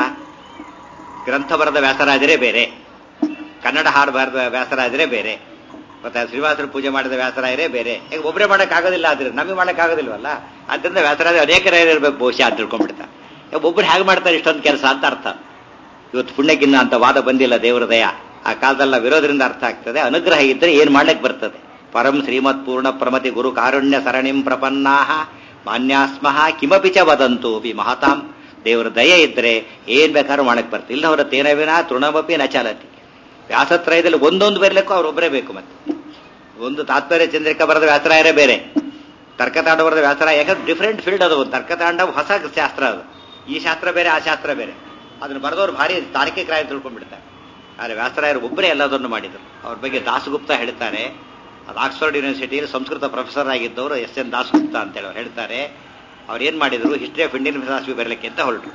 ಗ್ರಂಥ ಬರೆದ ವ್ಯಾಸರಾಜರೇ ಬೇರೆ ಕನ್ನಡ ಹಾಡು ಬರೆದ ವ್ಯಾಸರಾಜರೇ ಬೇರೆ ಮತ್ತೆ ಶ್ರೀವಾಸರು ಪೂಜೆ ಮಾಡಿದ ವ್ಯಾಸರಾಯರೇ ಬೇರೆ ಈಗ ಒಬ್ಬರೇ ಮಾಡೋಕ್ಕಾಗೋದಿಲ್ಲ ಆದ್ರೆ ನಮಗೆ ಮಾಡೋಕ್ಕಾಗೋದಿಲ್ವಲ್ಲ ಆದ್ದರಿಂದ ವ್ಯಾಸರಾಜ ಅನೇಕ ಇರಬೇಕು ಬಹುಶಃ ಅಂತ ತಿಳ್ಕೊಂಡ್ಬಿಡ್ತಾರೆ ಈಗ ಒಬ್ಬರು ಹೇಗೆ ಮಾಡ್ತಾರೆ ಇಷ್ಟೊಂದು ಕೆಲಸ ಅಂತ ಅರ್ಥ ಇವತ್ತು ಪುಣ್ಯಕ್ಕಿನ್ನ ಅಂತ ವಾದ ಬಂದಿಲ್ಲ ದೇವರ ದಯ ಆ ಕಾಲದಲ್ಲ ವಿರೋಧದಿಂದ ಅರ್ಥ ಆಗ್ತದೆ ಅನುಗ್ರಹ ಇದ್ರೆ ಏನ್ ಮಾಡ್ಲಿಕ್ಕೆ ಬರ್ತದೆ ಪರಂ ಶ್ರೀಮತ್ ಪೂರ್ಣ ಪ್ರಮತಿ ಗುರು ಕಾರುಣ್ಯ ಸರಣಿಂ ಪ್ರಪನ್ನಾಹ ಮಾನ್ಯಾಸ್ಮಃ ಕಿಮಪಿ ಚ ವದಂತು ಅಪಿ ಮಹತಾಂ ದೇವರ ದಯ ಇದ್ರೆ ಏನ್ ಬೇಕಾದ್ರೂ ಮಾಡಕ್ ಬರ್ತದೆ ಇಲ್ಲವರ ತೇನವಿನ ತೃಣಮಪಿ ನ ಚಾಲತಿ ವ್ಯಾಸತ್ರಯದಲ್ಲಿ ಒಂದೊಂದು ಬರಲಿಕ್ಕೂ ಅವ್ರೊಬ್ಬರೇ ಬೇಕು ಮತ್ತೆ ಒಂದು ತಾತ್ಪರ್ಯ ಚಂದ್ರಿಕಾ ಬರೆದ ವ್ಯಾಸರಾಯರೇ ಬೇರೆ ತರ್ಕತಾಂಡ ಬರೆದ ವ್ಯಾಸರಾಯ ಯಾಕಂದ್ರೆ ಡಿಫ್ರೆಂಟ್ ಫೀಲ್ಡ್ ಅದು ಒಂದು ತರ್ಕತಾಂಡ ಹೊಸ ಶಾಸ್ತ್ರ ಅದು ಈ ಶಾಸ್ತ್ರ ಬೇರೆ ಆ ಶಾಸ್ತ್ರ ಬೇರೆ ಅದನ್ನ ಬರೆದವ್ರು ಭಾರಿ ತಾರ್ಕಿಕರಾಗಿ ತಿಳ್ಕೊಂಡ್ಬಿಡ್ತಾರೆ ಆದರೆ ವ್ಯಾಸರಾಯರು ಒಬ್ಬರೇ ಎಲ್ಲದನ್ನು ಮಾಡಿದರು ಅವ್ರ ಬಗ್ಗೆ ದಾಸಗುಪ್ತ ಹೇಳ್ತಾರೆ ಅದು ಆಕ್ಸ್ಫರ್ಡ್ ಯೂನಿವರ್ಸಿಟಿಯಲ್ಲಿ ಸಂಸ್ಕೃತ ಪ್ರೊಫೆಸರ್ ಆಗಿದ್ದವರು ಎಸ್ ಎನ್ ದಾಸಗುಪ್ತ ಅಂತೇಳಿ ಅವ್ರು ಹೇಳ್ತಾರೆ ಅವ್ರು ಏನು ಮಾಡಿದರು ಹಿಸ್ಟ್ರಿ ಆಫ್ ಇಂಡಿಯನ್ ಫಿಲಾಸಫಿ ಬರಲಿಕ್ಕೆ ಅಂತ ಹೊರಟರು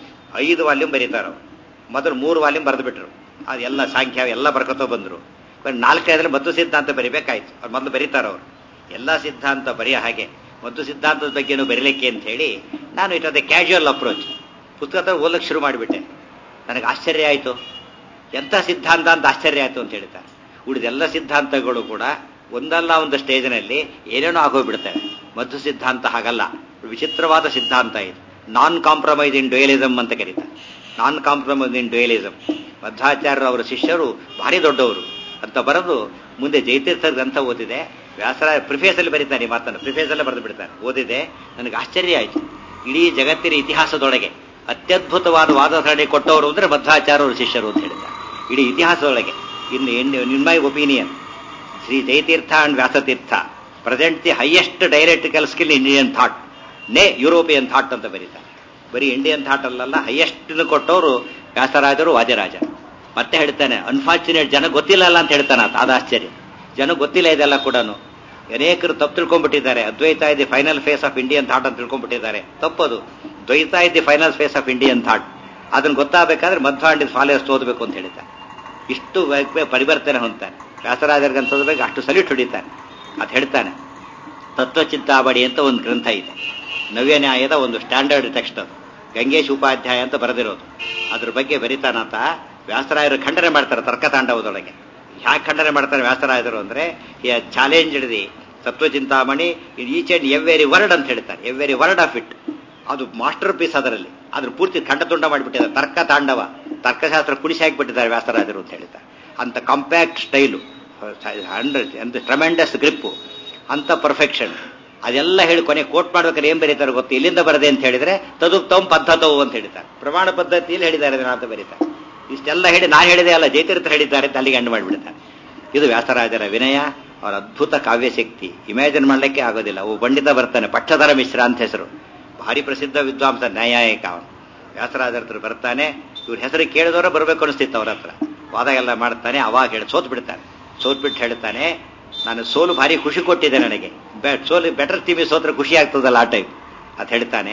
ಐದು ವಾಲ್ಯೂಮ್ ಬರೀತಾರೆ ಅವರು ಮೊದಲು ಮೂರು ವಾಲ್ಯೂಮ್ ಬರೆದು ಬಿಟ್ರು ಅದೆಲ್ಲ ಸಾಂಖ್ಯ ಎಲ್ಲ ಬರ್ಕೊತ ಬಂದರು ನಾಲ್ಕೈದರಲ್ಲಿ ಮದ್ದು ಸಿದ್ಧಾಂತ ಬರಿಬೇಕಾಯ್ತು ಅವ್ರು ಮೊದಲು ಬರೀತಾರೆ ಅವರು ಎಲ್ಲ ಸಿದ್ಧಾಂತ ಬರೆಯೋ ಹಾಗೆ ಮದ್ದು ಸಿದ್ಧಾಂತದ ಬಗ್ಗೆನೂ ಬರೀಲಿಕ್ಕೆ ಅಂತ ಹೇಳಿ ನಾನು ಇಟ್ ಅದೇ ಕ್ಯಾಶುವಲ್ ಅಪ್ರೋಚ್ ಪುಸ್ತಕ ಓದಕ್ಕೆ ಶುರು ಮಾಡಿಬಿಟ್ಟೆ ನನಗೆ ಆಶ್ಚರ್ಯ ಆಯಿತು ಎಂಥ ಸಿದ್ಧಾಂತ ಅಂತ ಆಶ್ಚರ್ಯ ಆಯಿತು ಅಂತ ಹೇಳ್ತಾರೆ ಉಳಿದೆಲ್ಲ ಸಿದ್ಧಾಂತಗಳು ಕೂಡ ಒಂದಲ್ಲ ಒಂದು ಸ್ಟೇಜ್ನಲ್ಲಿ ಏನೇನೋ ಆಗೋಗ್ಬಿಡ್ತವೆ ಮದ್ದು ಸಿದ್ಧಾಂತ ಹಾಗಲ್ಲ ವಿಚಿತ್ರವಾದ ಸಿದ್ಧಾಂತ ಇದು ನಾನ್ ಕಾಂಪ್ರಮೈಸ್ ಇನ್ ಡುಯಲಿಸಮ್ ಅಂತ ಕರೀತಾರೆ ನಾನ್ ಕಾಂಪ್ರಮೈಸ್ ಇನ್ ಡುಯಲಿಸಮ್ ಮಧ್ವಾಚಾರ್ಯರ ಅವರ ಶಿಷ್ಯರು ಭಾರಿ ದೊಡ್ಡವರು ಅಂತ ಬರೆದು ಮುಂದೆ ಜೈತೀರ್ಥರ ಗ್ರಂಥ ಓದಿದೆ ವ್ಯಾಸರ ಪ್ರಿಫೇಸಲ್ಲಿ ಬರೀತಾರೆ ಈ ಮಾತನ್ನು ಪ್ರಿಫೇಸಲ್ಲೇ ಬರೆದು ಬಿಡ್ತಾರೆ ಓದಿದೆ ನನಗೆ ಆಶ್ಚರ್ಯ ಆಯಿತು ಇಡೀ ಜಗತ್ತಿನ ಇತಿಹಾಸದೊಳಗೆ ಅತ್ಯದ್ಭುತವಾದ ವಾದ ಸರಣಿ ಕೊಟ್ಟವರು ಅಂದ್ರೆ ಮಧ್ವಾಚಾರ್ಯರ ಶಿಷ್ಯರು ಅಂತ ಹೇಳಿದ್ದಾರೆ ಇಡೀ ಇತಿಹಾಸದೊಳಗೆ ಇನ್ನು in my opinion Shri Jayatirtha and Vyasatirtha present the highest dialectical skill Indian thought ನೇ ಯುರೋಪಿಯನ್ ಥಾಟ್ ಅಂತ ಬರೀತಾರೆ ಬರೀ ಇಂಡಿಯನ್ ಥಾಟ್ ಅಲ್ಲಲ್ಲ ಹೈಯೆಸ್ಟ್ ಕೊಟ್ಟವರು ವ್ಯಾಸರಾಜರು ವಾದಿರಾಜ ಮತ್ತೆ ಹೇಳ್ತಾನೆ ಅನ್ಫಾರ್ಚುನೇಟ್ ಜನ ಗೊತ್ತಿಲ್ಲಲ್ಲ ಅಂತ ಹೇಳ್ತಾನೆ ಆತ ಅದು ಆಶ್ಚರ್ಯ ಜನ ಗೊತ್ತಿಲ್ಲ ಇದೆಲ್ಲ ಕೂಡ ಅನೇಕರು ತಪ್ಪು ತಿಳ್ಕೊಂಡ್ಬಿಟ್ಟಿದ್ದಾರೆ ಅದ್ವೈತ ಇದೆ final phase of Indian thought ಅಂತ ತಿಳ್ಕೊಂಡ್ಬಿಟ್ಟಿದ್ದಾರೆ ತಪ್ಪದು ದ್ವೈತ ಇದೆ final phase of Indian thought ಅದನ್ನ ಗೊತ್ತಾಗಬೇಕಾದ್ರೆ ಮಧ್ವಾಂಡಿದ ಫಾಲೋಯರ್ಸ್ ಓದಬೇಕು ಅಂತ ಹೇಳ್ತಾರೆ ಇಷ್ಟು ವ- ಪರಿವರ್ತನೆ ಹೊಂದ್ತಾನೆ ವ್ಯಾಸರಾಜರಿಗಂತದ ಬಗ್ಗೆ ಅಷ್ಟು ಸಲ್ಯೂಟ್ ಹೊಡಿತಾನೆ ಅದು ಹೇಳ್ತಾನೆ ತತ್ವಚಿಂತಾವಳಿ ಅಂತ ಒಂದು ಗ್ರಂಥ ಇದೆ ನವ್ಯ ನ್ಯಾಯದ ಒಂದು ಸ್ಟ್ಯಾಂಡರ್ಡ್ ಟೆಕ್ಸ್ಟ್ ಅದು ಗಂಗೇಶ್ ಉಪಾಧ್ಯಾಯ ಅಂತ ಬರೆದಿರೋದು ಅದ್ರ ಬಗ್ಗೆ ಬರಿತಾನಂತ ವ್ಯಾಸರಾಯರು ಖಂಡನೆ ಮಾಡ್ತಾರೆ ತರ್ಕತಾಂಡವದೊಳಗೆ ಯಾಕೆ ಖಂಡನೆ ಮಾಡ್ತಾರೆ ವ್ಯಾಸರಾಯರು ಅಂದ್ರೆ ಚಾಲೆಂಜ್ ಹಿಡಿದಿ Tattvachintamani each and every word ಅಂತ ಹೇಳ್ತಾರೆ ಎವ್ವೆರಿ ವರ್ಡ್ ಆಫ್ ಇಟ್ ಅದು ಮಾಸ್ಟರ್ ಪೀಸ್ ಅದರಲ್ಲಿ ಅದ್ರ ಪೂರ್ತಿ ಖಂಡತುಂಡ ಮಾಡಿಬಿಟ್ಟಿದ್ದಾರೆ ತರ್ಕ ತಾಂಡವ ತರ್ಕಶಾಸ್ತ್ರ ಕುಣಿಸಿ ಹಾಕಿಬಿಟ್ಟಿದ್ದಾರೆ ವ್ಯಾಸರಾಜರು ಅಂತ ಹೇಳ್ತಾರೆ ಅಂತ ಕಾಂಪ್ಯಾಕ್ಟ್ ಸ್ಟೈಲು ಹಂಡ್ರೆಡ್ ಅಂತ ಟ್ರಮೆಂಡಸ್ ಗ್ರಿಪ್ಪು ಅಂತ ಪರ್ಫೆಕ್ಷನ್ ಅದೆಲ್ಲ ಹೇಳಿ ಕೊನೆ ಕೋಟ್ ಮಾಡ್ಬೇಕಾದ್ರೆ ಏನ್ ಬರೀತಾರೆ ಗೊತ್ತು ಇಲ್ಲಿಂದ ಬರದೆ ಅಂತ ಹೇಳಿದ್ರೆ ತದುಕ್ತಮ್ ಪದ್ಧತವು ಅಂತ ಹೇಳ್ತಾರೆ ಪ್ರಮಾಣ ಪದ್ಧತಿಯಲ್ಲಿ ಹೇಳಿದ್ದಾರೆ ಅದನ್ನ ಅಂತ ಬರೀತಾರೆ ಇಷ್ಟೆಲ್ಲ ಹೇಳಿ ನಾನು ಹೇಳಿದೆ ಅಲ್ಲ ಜಯತೀರ್ಥ ಹೇಳಿದ್ದಾರೆ ಅಂತ ಅಲ್ಲಿಗೆ ಅಂಡು ಮಾಡಿಬಿಡ್ತಾರೆ ಇದು ವ್ಯಾಸರಾಜರ ವಿನಯ ಅವರ ಅದ್ಭುತ ಕಾವ್ಯಶಕ್ತಿ ಇಮ್ಯಾಜಿನ್ ಮಾಡ್ಲಿಕ್ಕೆ ಆಗೋದಿಲ್ಲ ಒಬ್ಬ ಪಂಡಿತ ಬರ್ತಾನೆ ಪಟ್ಟಧರ ಮಿಶ್ರ ಅಂತ ಹೆಸರು ಭಾರಿ ಪ್ರಸಿದ್ಧ ವಿದ್ವಾಂಸ ನ್ಯಾಯಾಯಿಕ ಅವನು ವ್ಯಾಸರಾಜರ ಹತ್ರ ಬರ್ತಾನೆ ಇವ್ರ ಹೆಸರು ಕೇಳಿದವರ ಬರಬೇಕು ಅನಿಸ್ತಿತ್ತು ಅವ್ರ ಹತ್ರ ವಾದ ಎಲ್ಲ ಮಾಡ್ತಾನೆ ಅವಾಗ ಹೇಳಿ ಸೋತ್ ಬಿಡ್ತಾನೆ ಸೋತ್ ಬಿಟ್ಟು ಹೇಳ್ತಾನೆ ನಾನು ಸೋಲು ಭಾರಿ ಖುಷಿ ಕೊಟ್ಟಿದ್ದೆ ನನಗೆ ಬೆ- ಸೋಲು ಬೆಟರ್ ಟೀಮಿ ಸೋತ್ರ ಖುಷಿ ಆಗ್ತದಲ್ಲ ಆ ಟೈಪ್ ಅಂತ ಹೇಳ್ತಾನೆ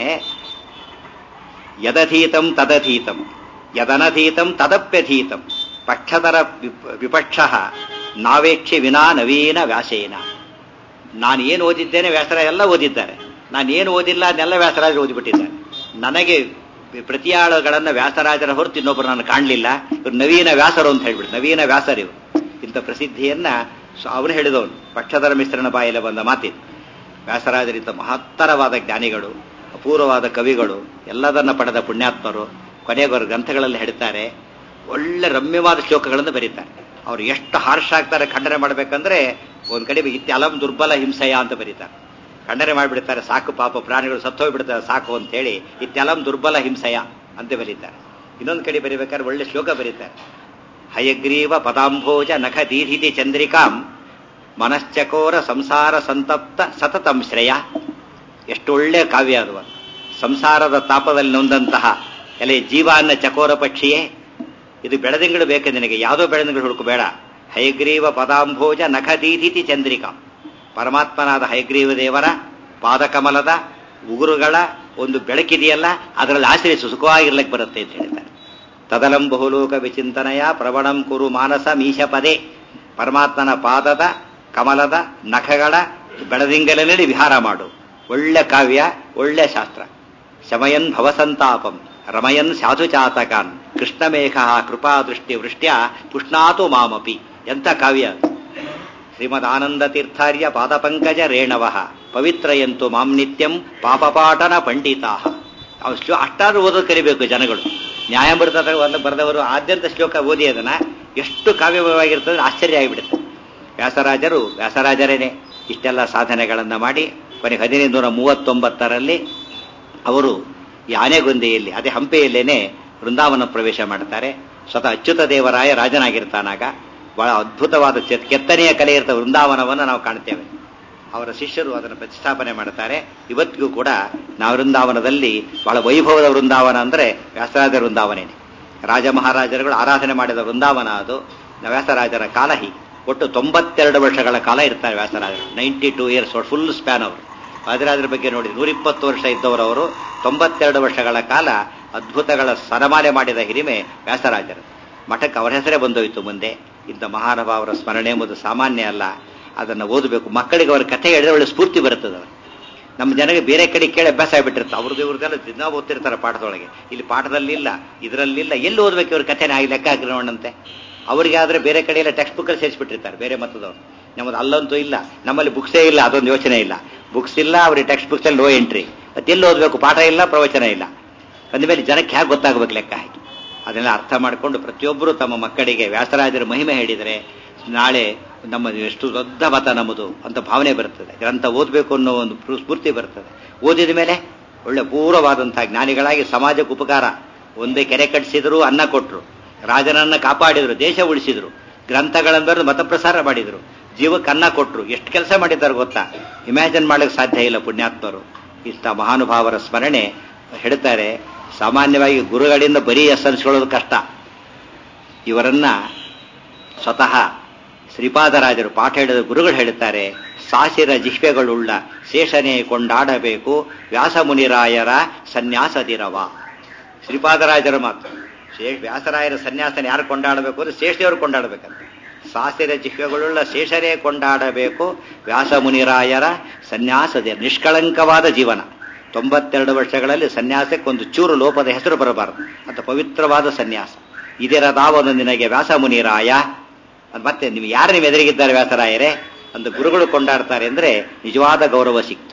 ಯದಧೀತಂ ತದಧೀತಂ ಯದನಧೀತಂ ತದಪ್ಯಧೀತಂ ಪಕ್ಷತರ ವಿಪಕ್ಷ ನಾವೇಕ್ಷೆ ವಿನಾ ನವೀನ ವ್ಯಾಸೇನ ನಾನು ಏನು ಓದಿದ್ದೇನೆ ವ್ಯಾಸರಾಜ ಎಲ್ಲ ಓದಿದ್ದಾರೆ ನಾನು ಏನು ಓದಿಲ್ಲ ಅದನ್ನೆಲ್ಲ ವ್ಯಾಸರಾಜರು ಓದಿಬಿಟ್ಟಿದ್ದಾರೆ ನನಗೆ ಪ್ರತಿಯಾಳುಗಳನ್ನ ವ್ಯಾಸರಾಜರ ಹೊರತು ಇನ್ನೊಬ್ಬರು ನಾನು ಕಾಣಲಿಲ್ಲ ಇವ್ರು ನವೀನ ವ್ಯಾಸರು ಅಂತ ಹೇಳ್ಬಿಟ್ಟು ನವೀನ ವ್ಯಾಸರು ಇವರು ಇಂಥ ಪ್ರಸಿದ್ಧಿಯನ್ನ ಸ- ಅವನು ಹೇಳಿದವನು ಪಕ್ಷಧರ ಮಿಶ್ರಣ ಬಾಯಲ್ಲಿ ಬಂದ ಮಾತಿದು ವ್ಯಾಸರಾಜರಿಂದ ಮಹತ್ತರವಾದ ಜ್ಞಾನಿಗಳು ಅಪೂರ್ವವಾದ ಕವಿಗಳು ಎಲ್ಲದನ್ನ ಪಡೆದ ಪುಣ್ಯಾತ್ಮರು ಕೊನೆಗವರು ಗ್ರಂಥಗಳಲ್ಲಿ ಹೇಳ್ತಾರೆ ಒಳ್ಳೆ ರಮ್ಯವಾದ ಶ್ಲೋಕಗಳನ್ನು ಬರೀತಾರೆ ಅವ್ರು ಎಷ್ಟು ಹಾರ್ಷ್ ಆಗ್ತಾರೆ ಖಂಡನೆ ಮಾಡಬೇಕಂದ್ರೆ ಒಂದ್ ಕಡೆ ಇತ್ಯಲಂ ದುರ್ಬಲ ಹಿಂಸೆಯ ಅಂತ ಬರೀತಾರೆ ಖಂಡನೆ ಮಾಡಿಬಿಡ್ತಾರೆ ಸಾಕು ಪಾಪ ಪ್ರಾಣಿಗಳು ಸತ್ತೋಗ್ಬಿಡ್ತಾರೆ ಸಾಕು ಅಂತ ಹೇಳಿ ಇತ್ಯಲಂ ದುರ್ಬಲ ಹಿಂಸೆಯ ಅಂತ ಬರೀತಾರೆ ಇನ್ನೊಂದು ಕಡೆ ಬರೀಬೇಕಾದ್ರೆ ಒಳ್ಳೆ ಶ್ಲೋಕ ಬರೀತಾರೆ ಹಯಗ್ರೀವ ಪದಾಂಭೋಜ ನಖ ದೀಧಿತಿ ಚಂದ್ರಿಕಾಂ ಮನಶ್ಚಕೋರ ಸಂಸಾರ ಸಂತಪ್ತ ಸತತಂ ಶ್ರೇಯ ಎಷ್ಟು ಒಳ್ಳೆ ಕಾವ್ಯ ಅದು ಸಂಸಾರದ ತಾಪದಲ್ಲಿ ನೊಂದಂತಹ ಎಲೆ ಜೀವ ಅನ್ನ ಚಕೋರ ಪಕ್ಷಿಯೇ ಇದು ಬೆಳದಿಂಗಳು ಬೇಕು ನಿನಗೆ ಯಾವುದೋ ಬೆಳದಿಂಗಳು ಹುಡುಕು ಬೇಡ ಹಯಗ್ರೀವ ಪದಾಂಭೋಜ ನಖ ದೀಧಿತಿ ಚಂದ್ರಿಕಾಂ ಪರಮಾತ್ಮನಾದ ಹಯಗ್ರೀವ ದೇವರ ಪಾದಕಮಲದ ಉಗುರುಗಳ ಒಂದು ಬೆಳಕಿದೆಯಲ್ಲ ಅದರಲ್ಲಿ ಆಶ್ರಯಿಸು ಸುಖವಾಗಿರ್ಲಿಕ್ಕೆ ಬರುತ್ತೆ ಅಂತ ಹೇಳ್ತಾರೆ ತದಲಂ ಬಹುಲೋಕ ವಿಚಿಂತನಯ ಪ್ರವಣಂ ಕುರು ಮಾನಸ ಮೀಶ ಪದೇ ಪರಮಾತ್ಮನ ಪಾದದ ಕಮಲದ ನಖಗಳ ಬೆಳದಿಂಗಲಿನಲ್ಲಿ ವಿಹಾರ ಮಾಡು ಒಳ್ಳೆ ಕಾವ್ಯ ಒಳ್ಳೆ ಶಾಸ್ತ್ರ ಶಮಯನ್ ಭವಸಂತಾಪಂ ರಮಯನ್ ಸಾಧು ಚಾತಕಾನ್ ಕೃಷ್ಣಮೇಘ ಕೃಪಾ ದೃಷ್ಟಿ ವೃಷ್ಟ್ಯ ಪುಷ್ಣಾತು ಮಾಮಪಿ ಎಂಥ ಕಾವ್ಯ ಶ್ರೀಮದ್ ಆನಂದ ತೀರ್ಥಾರ್ಯ ಪಾದಪಂಕಜ ರೇಣವ ಪವಿತ್ರಯಂತು ಮಾಂ ನಿತ್ಯಂ ಪಾಪಪಾಟನ ಪಂಡಿತಾ ಅವ್ರು ಶ್ಲೋ ಅಷ್ಟಾದ್ರೂ ಓದೋದು ಕಲಿಬೇಕು ಜನಗಳು ನ್ಯಾಯಾಮೃತ ಬರೆದವರು ಆದ್ಯಂತ ಶ್ಲೋಕ ಓದಿ ಅದನ್ನ ಎಷ್ಟು ಕಾವ್ಯವಾಗಿರ್ತದೆ ಆಶ್ಚರ್ಯ ಆಗಿಬಿಡುತ್ತೆ ವ್ಯಾಸರಾಜರು ವ್ಯಾಸರಾಜರೇನೆ ಇಷ್ಟೆಲ್ಲ ಸಾಧನೆಗಳನ್ನು ಮಾಡಿ ಕೊನೆಗೆ ಹದಿನೈದು ನೂರ ಮೂವತ್ತೊಂಬತ್ತರಲ್ಲಿ ಅವರು ಈ ಆನೆಗೊಂದಿಯಲ್ಲಿ ಅದೇ ಹಂಪೆಯಲ್ಲೇನೆ ವೃಂದಾವನ ಪ್ರವೇಶ ಮಾಡ್ತಾರೆ ಸ್ವತಃ ಅಚ್ಯುತ ದೇವರಾಯ ರಾಜನಾಗಿರ್ತಾನಾಗ ಬಹಳ ಅದ್ಭುತವಾದ ಕೆತ್ತನೆಯ ಕಲೆ ಇರ್ತವೆ ವೃಂದಾವನವನ್ನು ನಾವು ಕಾಣ್ತೇವೆ ಅವರ ಶಿಷ್ಯರು ಅದನ್ನು ಪ್ರತಿಷ್ಠಾಪನೆ ಮಾಡ್ತಾರೆ ಇವತ್ತಿಗೂ ಕೂಡ ನಾವು ವೃಂದಾವನದಲ್ಲಿ ಬಹಳ ವೈಭವದ ವೃಂದಾವನ ಅಂದರೆ ವ್ಯಾಸರಾಜ ವೃಂದಾವನೇನೆ ರಾಜ ಮಹಾರಾಜರುಗಳು ಆರಾಧನೆ ಮಾಡಿದ ವೃಂದಾವನ ಅದು ವ್ಯಾಸರಾಜರ ಕಾಲ ಹೀಗೆ ಒಟ್ಟು ತೊಂಬತ್ತೆರಡು ವರ್ಷಗಳ ಕಾಲ ಇರ್ತಾರೆ ವ್ಯಾಸರಾಜರು ninety two years full span ಅವರು ವಾದಿರಾಜರ ಬಗ್ಗೆ ನೋಡಿ ನೂರಿಪ್ಪತ್ತು ವರ್ಷ ಇದ್ದವರವರು ತೊಂಬತ್ತೆರಡು ವರ್ಷಗಳ ಕಾಲ ಅದ್ಭುತಗಳ ಸರಮಾಲೆ ಮಾಡಿದ ಹಿರಿಮೆ ವ್ಯಾಸರಾಜರು ಮಠಕ್ಕೆ ಅವರ ಹೆಸರೇ ಬಂದೋಯ್ತು ಮುಂದೆ ಇಂಥ ಮಹಾನುಭಾವರ ಸ್ಮರಣೆ ಎಂಬುದು ಸಾಮಾನ್ಯ ಅಲ್ಲ ಅದನ್ನು ಓದಬೇಕು ಮಕ್ಕಳಿಗೆ ಅವರ ಕಥೆ ಹೇಳಿದ್ರೆ ಒಳ್ಳೆ ಸ್ಫೂರ್ತಿ ಬರುತ್ತದೆ ಅವರು ನಮ್ಮ ಜನಗೆ ಬೇರೆ ಕಡೆ ಕೇಳಿ ಅಭ್ಯಾಸ ಆಗಿಬಿಟ್ಟಿರ್ತಾರೆ ಅವ್ರದ್ದು ಇವ್ರದ್ದೆಲ್ಲ ದಿನ ಓದ್ತಿರ್ತಾರೆ ಪಾಠದೊಳಗೆ ಇಲ್ಲಿ ಪಾಠದಲ್ಲಿಲ್ಲ ಇದರಲ್ಲಿಲ್ಲ ಎಲ್ಲಿ ಓದ್ಬೇಕು ಇವ್ರ ಕಥೆನ ಆಗಿ ಲೆಕ್ಕ ಹಾಕಿ ನೋಡಂತೆ ಅವರಿಗೆ ಆದ್ರೆ ಬೇರೆ ಕಡೆ ಎಲ್ಲ ಟೆಕ್ಸ್ಟ್ ಬುಕ್ಕಲ್ಲಿ ಸೇರಿಸ್ಬಿಟ್ಟಿರ್ತಾರೆ ಬೇರೆ ಮತದವ್ರು ನಮ್ಮದು ಅಲ್ಲಂತೂ ಇಲ್ಲ ನಮ್ಮಲ್ಲಿ ಬುಕ್ಸೇ ಇಲ್ಲ ಅದೊಂದು ಯೋಚನೆ ಇಲ್ಲ ಬುಕ್ಸ್ ಇಲ್ಲ ಅವ್ರಿಗೆ ಟೆಕ್ಸ್ಟ್ ಬುಕ್ಸ್ ಅಲ್ಲಿ ನೋ ಎಂಟ್ರಿ ಮತ್ತೆ ಎಲ್ಲಿ ಓದಬೇಕು ಪಾಠ ಇಲ್ಲ ಪ್ರವಚನ ಇಲ್ಲ ಅಂದಮೇಲೆ ಜನಕ್ಕೆ ಹೇಗೆ ಗೊತ್ತಾಗಬೇಕು ಲೆಕ್ಕ ಹಾಕಿ ಅದನ್ನೆಲ್ಲ ಅರ್ಥ ಮಾಡಿಕೊಂಡು ಪ್ರತಿಯೊಬ್ಬರು ತಮ್ಮ ಮಕ್ಕಳಿಗೆ ವ್ಯಾಸರಾಜರ ಮಹಿಮೆ ಹೇಳಿದರೆ ನಾಳೆ ನಮ್ಮ ಎಷ್ಟು ದೊಡ್ಡ ಮತ ನಮ್ಮದು ಅಂತ ಭಾವನೆ ಬರ್ತದೆ ಗ್ರಂಥ ಓದಬೇಕು ಅನ್ನೋ ಒಂದು ಸ್ಫೂರ್ತಿ ಬರ್ತದೆ ಓದಿದ ಮೇಲೆ ಒಳ್ಳೆ ಪೂರ್ವವಾದಂತಹ ಜ್ಞಾನಿಗಳಾಗಿ ಸಮಾಜಕ್ಕೆ ಉಪಕಾರ ಒಂದೇ ಕೆರೆ ಕಟ್ಟಿಸಿದ್ರು ಅನ್ನ ಕೊಟ್ಟರು ರಾಜನನ್ನ ಕಾಪಾಡಿದ್ರು ದೇಶ ಉಳಿಸಿದ್ರು ಗ್ರಂಥಗಳನ್ನು ಬರೆದು ಮತಪ್ರಸಾರ ಮಾಡಿದ್ರು ಜೀವಕ್ಕೆ ಅನ್ನ ಕೊಟ್ಟರು ಎಷ್ಟು ಕೆಲಸ ಮಾಡಿದ್ದಾರೆ ಗೊತ್ತಾ ಇಮ್ಯಾಜಿನ್ ಮಾಡಲಿಕ್ಕೆ ಸಾಧ್ಯ ಇಲ್ಲ ಪುಣ್ಯಾತ್ಮರು ಇಂಥ ಮಹಾನುಭಾವರ ಸ್ಮರಣೆ ಹೇಳ್ತಾರೆ ಸಾಮಾನ್ಯವಾಗಿ ಗುರುಗಳಿಂದ ಬರೀ ಹೆಸರಿಸ್ಕೊಳ್ಳೋದು ಕಷ್ಟ ಇವರನ್ನ ಸ್ವತಃ ಶ್ರೀಪಾದರಾಜರು ಪಾಠ ಹೇಳಿದ ಗುರುಗಳು ಹೇಳುತ್ತಾರೆ ಸಾಸಿರ ಜಿಹ್ವೆಗಳುಳ್ಳ ಶೇಷನೇ ಕೊಂಡಾಡಬೇಕು ವ್ಯಾಸಮುನಿರಾಯರ ಸನ್ಯಾಸದಿರವ ಶ್ರೀಪಾದರಾಜರ ಮಾತು ಶೇಷ ವ್ಯಾಸರಾಯರ ಸನ್ಯಾಸನ ಯಾರು ಕೊಂಡಾಡಬೇಕು ಅಂದ್ರೆ ಶೇಷದೇವರು ಕೊಂಡಾಡಬೇಕಂತ ಸಾಸಿರ ಜಿಹ್ವೆಗಳುಳ್ಳ ಶೇಷರೇ ಕೊಂಡಾಡಬೇಕು ವ್ಯಾಸಮುನಿರಾಯರ ಸನ್ಯಾಸದ ನಿಷ್ಕಳಂಕವಾದ ಜೀವನ ತೊಂಬತ್ತೆರಡು ವರ್ಷಗಳಲ್ಲಿ ಸನ್ಯಾಸಕ್ಕೆ ಒಂದು ಚೂರು ಲೋಪದ ಹೆಸರು ಬರಬಾರದು ಅಂತ ಪವಿತ್ರವಾದ ಸನ್ಯಾಸ ಇದರದಾವನು ನಿನಗೆ ವ್ಯಾಸಮುನಿರಾಯ ಮತ್ತೆ ನೀವು ಯಾರು ನೀವು ಎದುರಿಗಿದ್ದಾರೆ ವ್ಯಾಸರಾಯರೇ ಅಂತ ಗುರುಗಳು ಕೊಂಡಾಡ್ತಾರೆ ಅಂದ್ರೆ ನಿಜವಾದ ಗೌರವ ಸಿಕ್ತು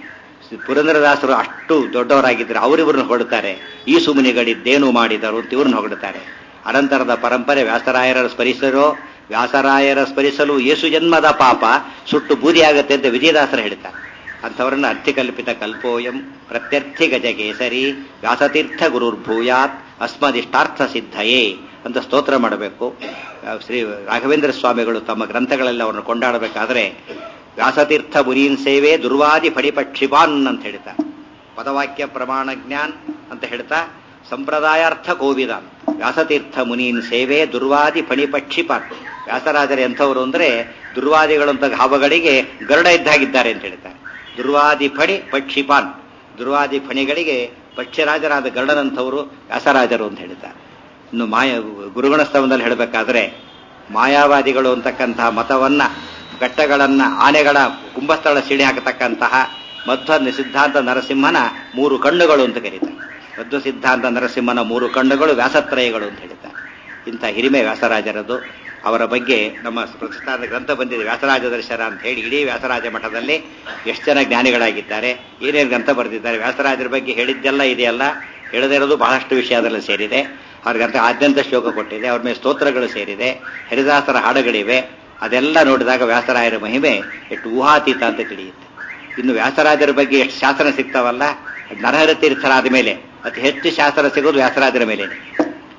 ಪುರಂದರದಾಸರು ಅಷ್ಟು ದೊಡ್ಡವರಾಗಿದ್ದರೆ ಅವರಿವ್ರನ್ನ ಹೊಡುತ್ತಾರೆ ಈ ಸುಮುನಿಗಳಿದ್ದೇನು ಮಾಡಿದರು ಅಂತ ಇವ್ರನ್ನ ಹೊಗಡುತ್ತಾರೆ ಅನಂತರದ ಪರಂಪರೆ ವ್ಯಾಸರಾಯರ ಸ್ಮರಿಸರೋ ವ್ಯಾಸರಾಯರ ಸ್ಮರಿಸಲು ಯೇಸು ಜನ್ಮದ ಪಾಪ ಸುಟ್ಟು ಬೂದಿಯಾಗತ್ತೆ ಅಂತ ವಿಜಯದಾಸರು ಹೇಳ್ತಾರೆ ಅಂಥವರನ್ನ ಅರ್ಥಿಕಲ್ಪಿತ ಕಲ್ಪೋಯಂ ಪ್ರತ್ಯರ್ಥಿ ಗಜಕೇಸರಿ ವ್ಯಾಸತೀರ್ಥ ಗುರುರ್ಭೂಯಾತ್ ಅಸ್ಮದಿಷ್ಟಾರ್ಥ ಸಿದ್ಧಯೇ ಅಂತ ಸ್ತೋತ್ರ ಮಾಡಬೇಕು ಶ್ರೀ ರಾಘವೇಂದ್ರ ಸ್ವಾಮಿಗಳು ತಮ್ಮ ಗ್ರಂಥಗಳಲ್ಲಿ ಅವರನ್ನು ಕೊಂಡಾಡಬೇಕಾದ್ರೆ ವ್ಯಾಸತೀರ್ಥ ಮುನೀನ್ ಸೇವೆ ದುರ್ವಾದಿ ಫಡಿಪಕ್ಷಿಪಾನ್ ಅಂತ ಹೇಳ್ತಾರೆ ಪದವಾಕ್ಯ ಪ್ರಮಾಣ ಜ್ಞಾನ್ ಅಂತ ಹೇಳ್ತಾ ಸಂಪ್ರದಾಯಾರ್ಥ ಕೋವಿದಾನ್ ವ್ಯಾಸತೀರ್ಥ ಮುನೀನ್ ಸೇವೆ ದುರ್ವಾದಿ ಫಣಿಪಕ್ಷಿಪಾನ್ ವ್ಯಾಸರಾಜರು ಎಂಥವರು ಅಂದ್ರೆ ದುರ್ವಾದಿಗಳಂತ ಹಾವಗಳಿಗೆ ಗರುಡ ಇದ್ದಾಗಿದ್ದಾರೆ ಅಂತ ಹೇಳ್ತಾರೆ ದುರ್ವಾದಿ ಫಣಿ ಪಕ್ಷಿಪಾನ್ ದುರ್ವಾದಿ ಫಣಿಗಳಿಗೆ ಪಕ್ಷಿರಾಜರಾದ ಗರುಡನಂಥವರು ವ್ಯಾಸರಾಜರು ಅಂತ ಹೇಳ್ತಾರೆ ಇನ್ನು ಮಾಯ ಗುರುಗಣ ಸ್ತವದಲ್ಲಿ ಹೇಳಬೇಕಾದ್ರೆ ಮಾಯಾವಾದಿಗಳು ಅಂತಕ್ಕಂತಹ ಮತವನ್ನ ಘಟ್ಟಗಳನ್ನ ಆನೆಗಳ ಕುಂಭಸ್ಥಳ ಸಿಡಿ ಹಾಕತಕ್ಕಂತಹ ಮಧ್ವ ಸಿದ್ಧಾಂತ ನರಸಿಂಹನ ಮೂರು ಕಣ್ಣುಗಳು ಅಂತ ಕರೀತಾರೆ ಮಧ್ವ ಸಿದ್ಧಾಂತ ನರಸಿಂಹನ ಮೂರು ಕಣ್ಣುಗಳು ವ್ಯಾಸತ್ರಯಗಳು ಅಂತ ಹೇಳ್ತಾರೆ ಇಂಥ ಹಿರಿಮೆ ವ್ಯಾಸರಾಜರದು ಅವರ ಬಗ್ಗೆ ನಮ್ಮ ಪ್ರತಿಷ್ಠಾನದ ಗ್ರಂಥ ಬಂದಿದೆ ವ್ಯಾಸರಾಜ ದರ್ಶನ ಅಂತ ಹೇಳಿ ಇಡೀ ವ್ಯಾಸರಾಜ ಮಠದಲ್ಲಿ ಎಷ್ಟು ಜನ ಜ್ಞಾನಿಗಳಾಗಿದ್ದಾರೆ ಏನೇನು ಗ್ರಂಥ ಬರೆದಿದ್ದಾರೆ ವ್ಯಾಸರಾಜರ ಬಗ್ಗೆ ಹೇಳಿದ್ದೆಲ್ಲ ಇದೆಯಲ್ಲ ಹೇಳದೇ ಇರೋದು ಬಹಳಷ್ಟು ವಿಷಯ ಅದರಲ್ಲಿ ಸೇರಿದೆ ಅವ್ರಿಗಂತ ಆದ್ಯಂತ ಶ್ಲೋಕ ಕೊಟ್ಟಿದೆ ಅವ್ರ ಮೇಲೆ ಸ್ತೋತ್ರಗಳು ಸೇರಿದೆ ಹರಿದಾಸರ ಹಾಡುಗಳಿವೆ ಅದೆಲ್ಲ ನೋಡಿದಾಗ ವ್ಯಾಸರಾಯರ ಮಹಿಮೆ ಎಷ್ಟು ಊಹಾತೀತ ಅಂತ ತಿಳಿಯುತ್ತೆ ಇನ್ನು ವ್ಯಾಸರಾಜರ ಬಗ್ಗೆ ಎಷ್ಟು ಶಾಸನ ಸಿಗ್ತಾವಲ್ಲ ನರಹರ ತೀರ್ಥರಾದ ಮೇಲೆ ಅತಿ ಹೆಚ್ಚು ಶಾಸನ ಸಿಗೋದು ವ್ಯಾಸರಾಜರ ಮೇಲೆ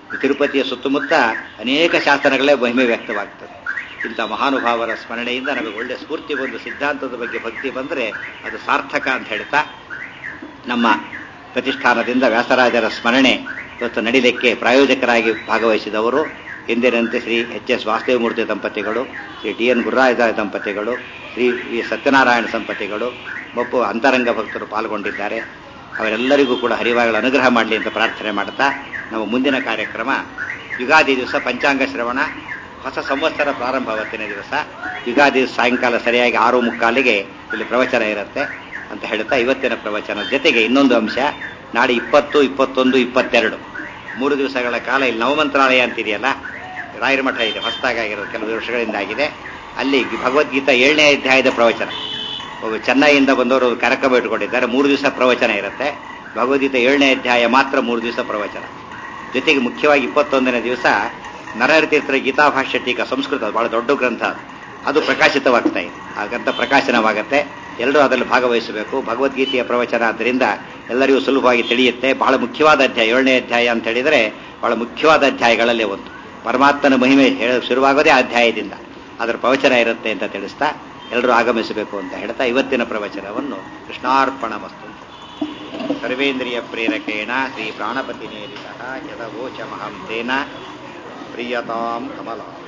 ತಿರುಪತಿಯ ಸುತ್ತಮುತ್ತ ಅನೇಕ ಶಾಸನಗಳೇ ಮಹಿಮೆ ವ್ಯಕ್ತವಾಗ್ತದೆ ಇಂಥ ಮಹಾನುಭಾವರ ಸ್ಮರಣೆಯಿಂದ ನಮಗೆ ಒಳ್ಳೆ ಸ್ಫೂರ್ತಿ ಬಂದು ಸಿದ್ಧಾಂತದ ಬಗ್ಗೆ ಭಕ್ತಿ ಬಂದರೆ ಅದು ಸಾರ್ಥಕ ಅಂತ ಹೇಳ್ತಾ ನಮ್ಮ ಪ್ರತಿಷ್ಠಾನದಿಂದ ವ್ಯಾಸರಾಜರ ಸ್ಮರಣೆ ಇವತ್ತು ನಡಿಲಿಕ್ಕೆ ಪ್ರಾಯೋಜಕರಾಗಿ ಭಾಗವಹಿಸಿದವರು ಎಂದಿನಂತೆ ಶ್ರೀ ಎಚ್ ಎಸ್ ವಾಸುದೇವಮೂರ್ತಿ ದಂಪತಿಗಳು ಶ್ರೀ ಟಿ ಎನ್ ಗುರುರಾಜ ದಂಪತಿಗಳು ಶ್ರೀ ವಿ ಸತ್ಯನಾರಾಯಣ ದಂಪತಿಗಳು ಮತ್ತು ಅಂತರಂಗ ಭಕ್ತರು ಪಾಲ್ಗೊಂಡಿದ್ದಾರೆ ಅವರೆಲ್ಲರಿಗೂ ಕೂಡ ಹರಿವಾಗಳ ಅನುಗ್ರಹ ಮಾಡಲಿ ಅಂತ ಪ್ರಾರ್ಥನೆ ಮಾಡ್ತಾ ನಮ್ಮ ಮುಂದಿನ ಕಾರ್ಯಕ್ರಮ ಯುಗಾದಿ ದಿವಸ ಪಂಚಾಂಗ ಶ್ರವಣ ಹೊಸ ಸಂವತ್ಸರ ಪ್ರಾರಂಭ ಅವತ್ತಿನ ದಿವಸ ಯುಗಾದಿ ಸಾಯಂಕಾಲ ಸರಿಯಾಗಿ ಆರು ಮುಕ್ಕಾಲಿಗೆ ಇಲ್ಲಿ ಪ್ರವಚನ ಇರುತ್ತೆ ಅಂತ ಹೇಳ್ತಾ ಇವತ್ತಿನ ಪ್ರವಚನ ಜೊತೆಗೆ ಇನ್ನೊಂದು ಅಂಶ ನಾಳೆ ಇಪ್ಪತ್ತು ಇಪ್ಪತ್ತೊಂದು ಇಪ್ಪತ್ತೆರಡು ಮೂರು ದಿವಸಗಳ ಕಾಲ ಇಲ್ಲಿ ನವಮಂತ್ರಾಲಯ ಅಂತಿದೆಯಲ್ಲ ರಾಯರ ಮಠ ಇದೆ ಹೊಸದಾಗಿರೋದು ಕೆಲವು ವರ್ಷಗಳಿಂದ ಆಗಿದೆ ಅಲ್ಲಿ ಭಗವದ್ಗೀತಾ ಏಳನೇ ಅಧ್ಯಾಯದ ಪ್ರವಚನ ಒಬ್ಬ ಚೆನ್ನೈಯಿಂದ ಬಂದವರು ಕಾರ್ಯಕ್ರಮ ಇಟ್ಕೊಂಡಿದ್ದಾರೆ ಮೂರು ದಿವಸ ಪ್ರವಚನ ಇರುತ್ತೆ ಭಗವದ್ಗೀತಾ ಏಳನೇ ಅಧ್ಯಾಯ ಮಾತ್ರ ಮೂರು ದಿವಸ ಪ್ರವಚನ ಜೊತೆಗೆ ಮುಖ್ಯವಾಗಿ ಇಪ್ಪತ್ತೊಂದನೇ ದಿವಸ ನರಹರಿತೀರ್ಥರ ಗೀತಾಭಾಷ್ಯ ಟೀಕಾ ಸಂಸ್ಕೃತ ಬಹಳ ದೊಡ್ಡ ಗ್ರಂಥ ಅದು. ಅದು ಪ್ರಕಾಶಿತವಾಗ್ತಾ ಇದೆ ಆ ಗ್ರಂಥ ಪ್ರಕಾಶನವಾಗುತ್ತೆ ಎಲ್ಲರೂ ಅದರಲ್ಲಿ ಭಾಗವಹಿಸಬೇಕು ಭಗವದ್ಗೀತೆಯ ಪ್ರವಚನ ಆದ್ದರಿಂದ ಎಲ್ಲರಿಗೂ ಸುಲಭವಾಗಿ ತಿಳಿಯುತ್ತೆ ಬಹಳ ಮುಖ್ಯವಾದ ಅಧ್ಯಾಯ ಏಳನೇ ಅಧ್ಯಾಯ ಅಂತ ಹೇಳಿದರೆ ಬಹಳ ಮುಖ್ಯವಾದ ಅಧ್ಯಾಯಗಳಲ್ಲೇ ಒಂದು ಪರಮಾತ್ಮನ ಮಹಿಮೆ ಹೇಳ ಶುರುವಾಗೋದೇ ಆ ಅಧ್ಯಾಯದಿಂದ ಅದರ ಪ್ರವಚನ ಇರುತ್ತೆ ಅಂತ ತಿಳಿಸ್ತಾ ಎಲ್ಲರೂ ಆಗಮಿಸಬೇಕು ಅಂತ ಹೇಳ್ತಾ ಇವತ್ತಿನ ಪ್ರವಚನವನ್ನು ಕೃಷ್ಣಾರ್ಪಣ ಮಸ್ತು ಸರ್ವೇಂದ್ರಿಯ ಪ್ರೇರಕೇಣ ಶ್ರೀ ಪ್ರಾಣಪತಿ ನೇರಿತ ಯದವೋಚಮಹಂ ತೇನ ಪ್ರಿಯತಾಂ ಕಮಲ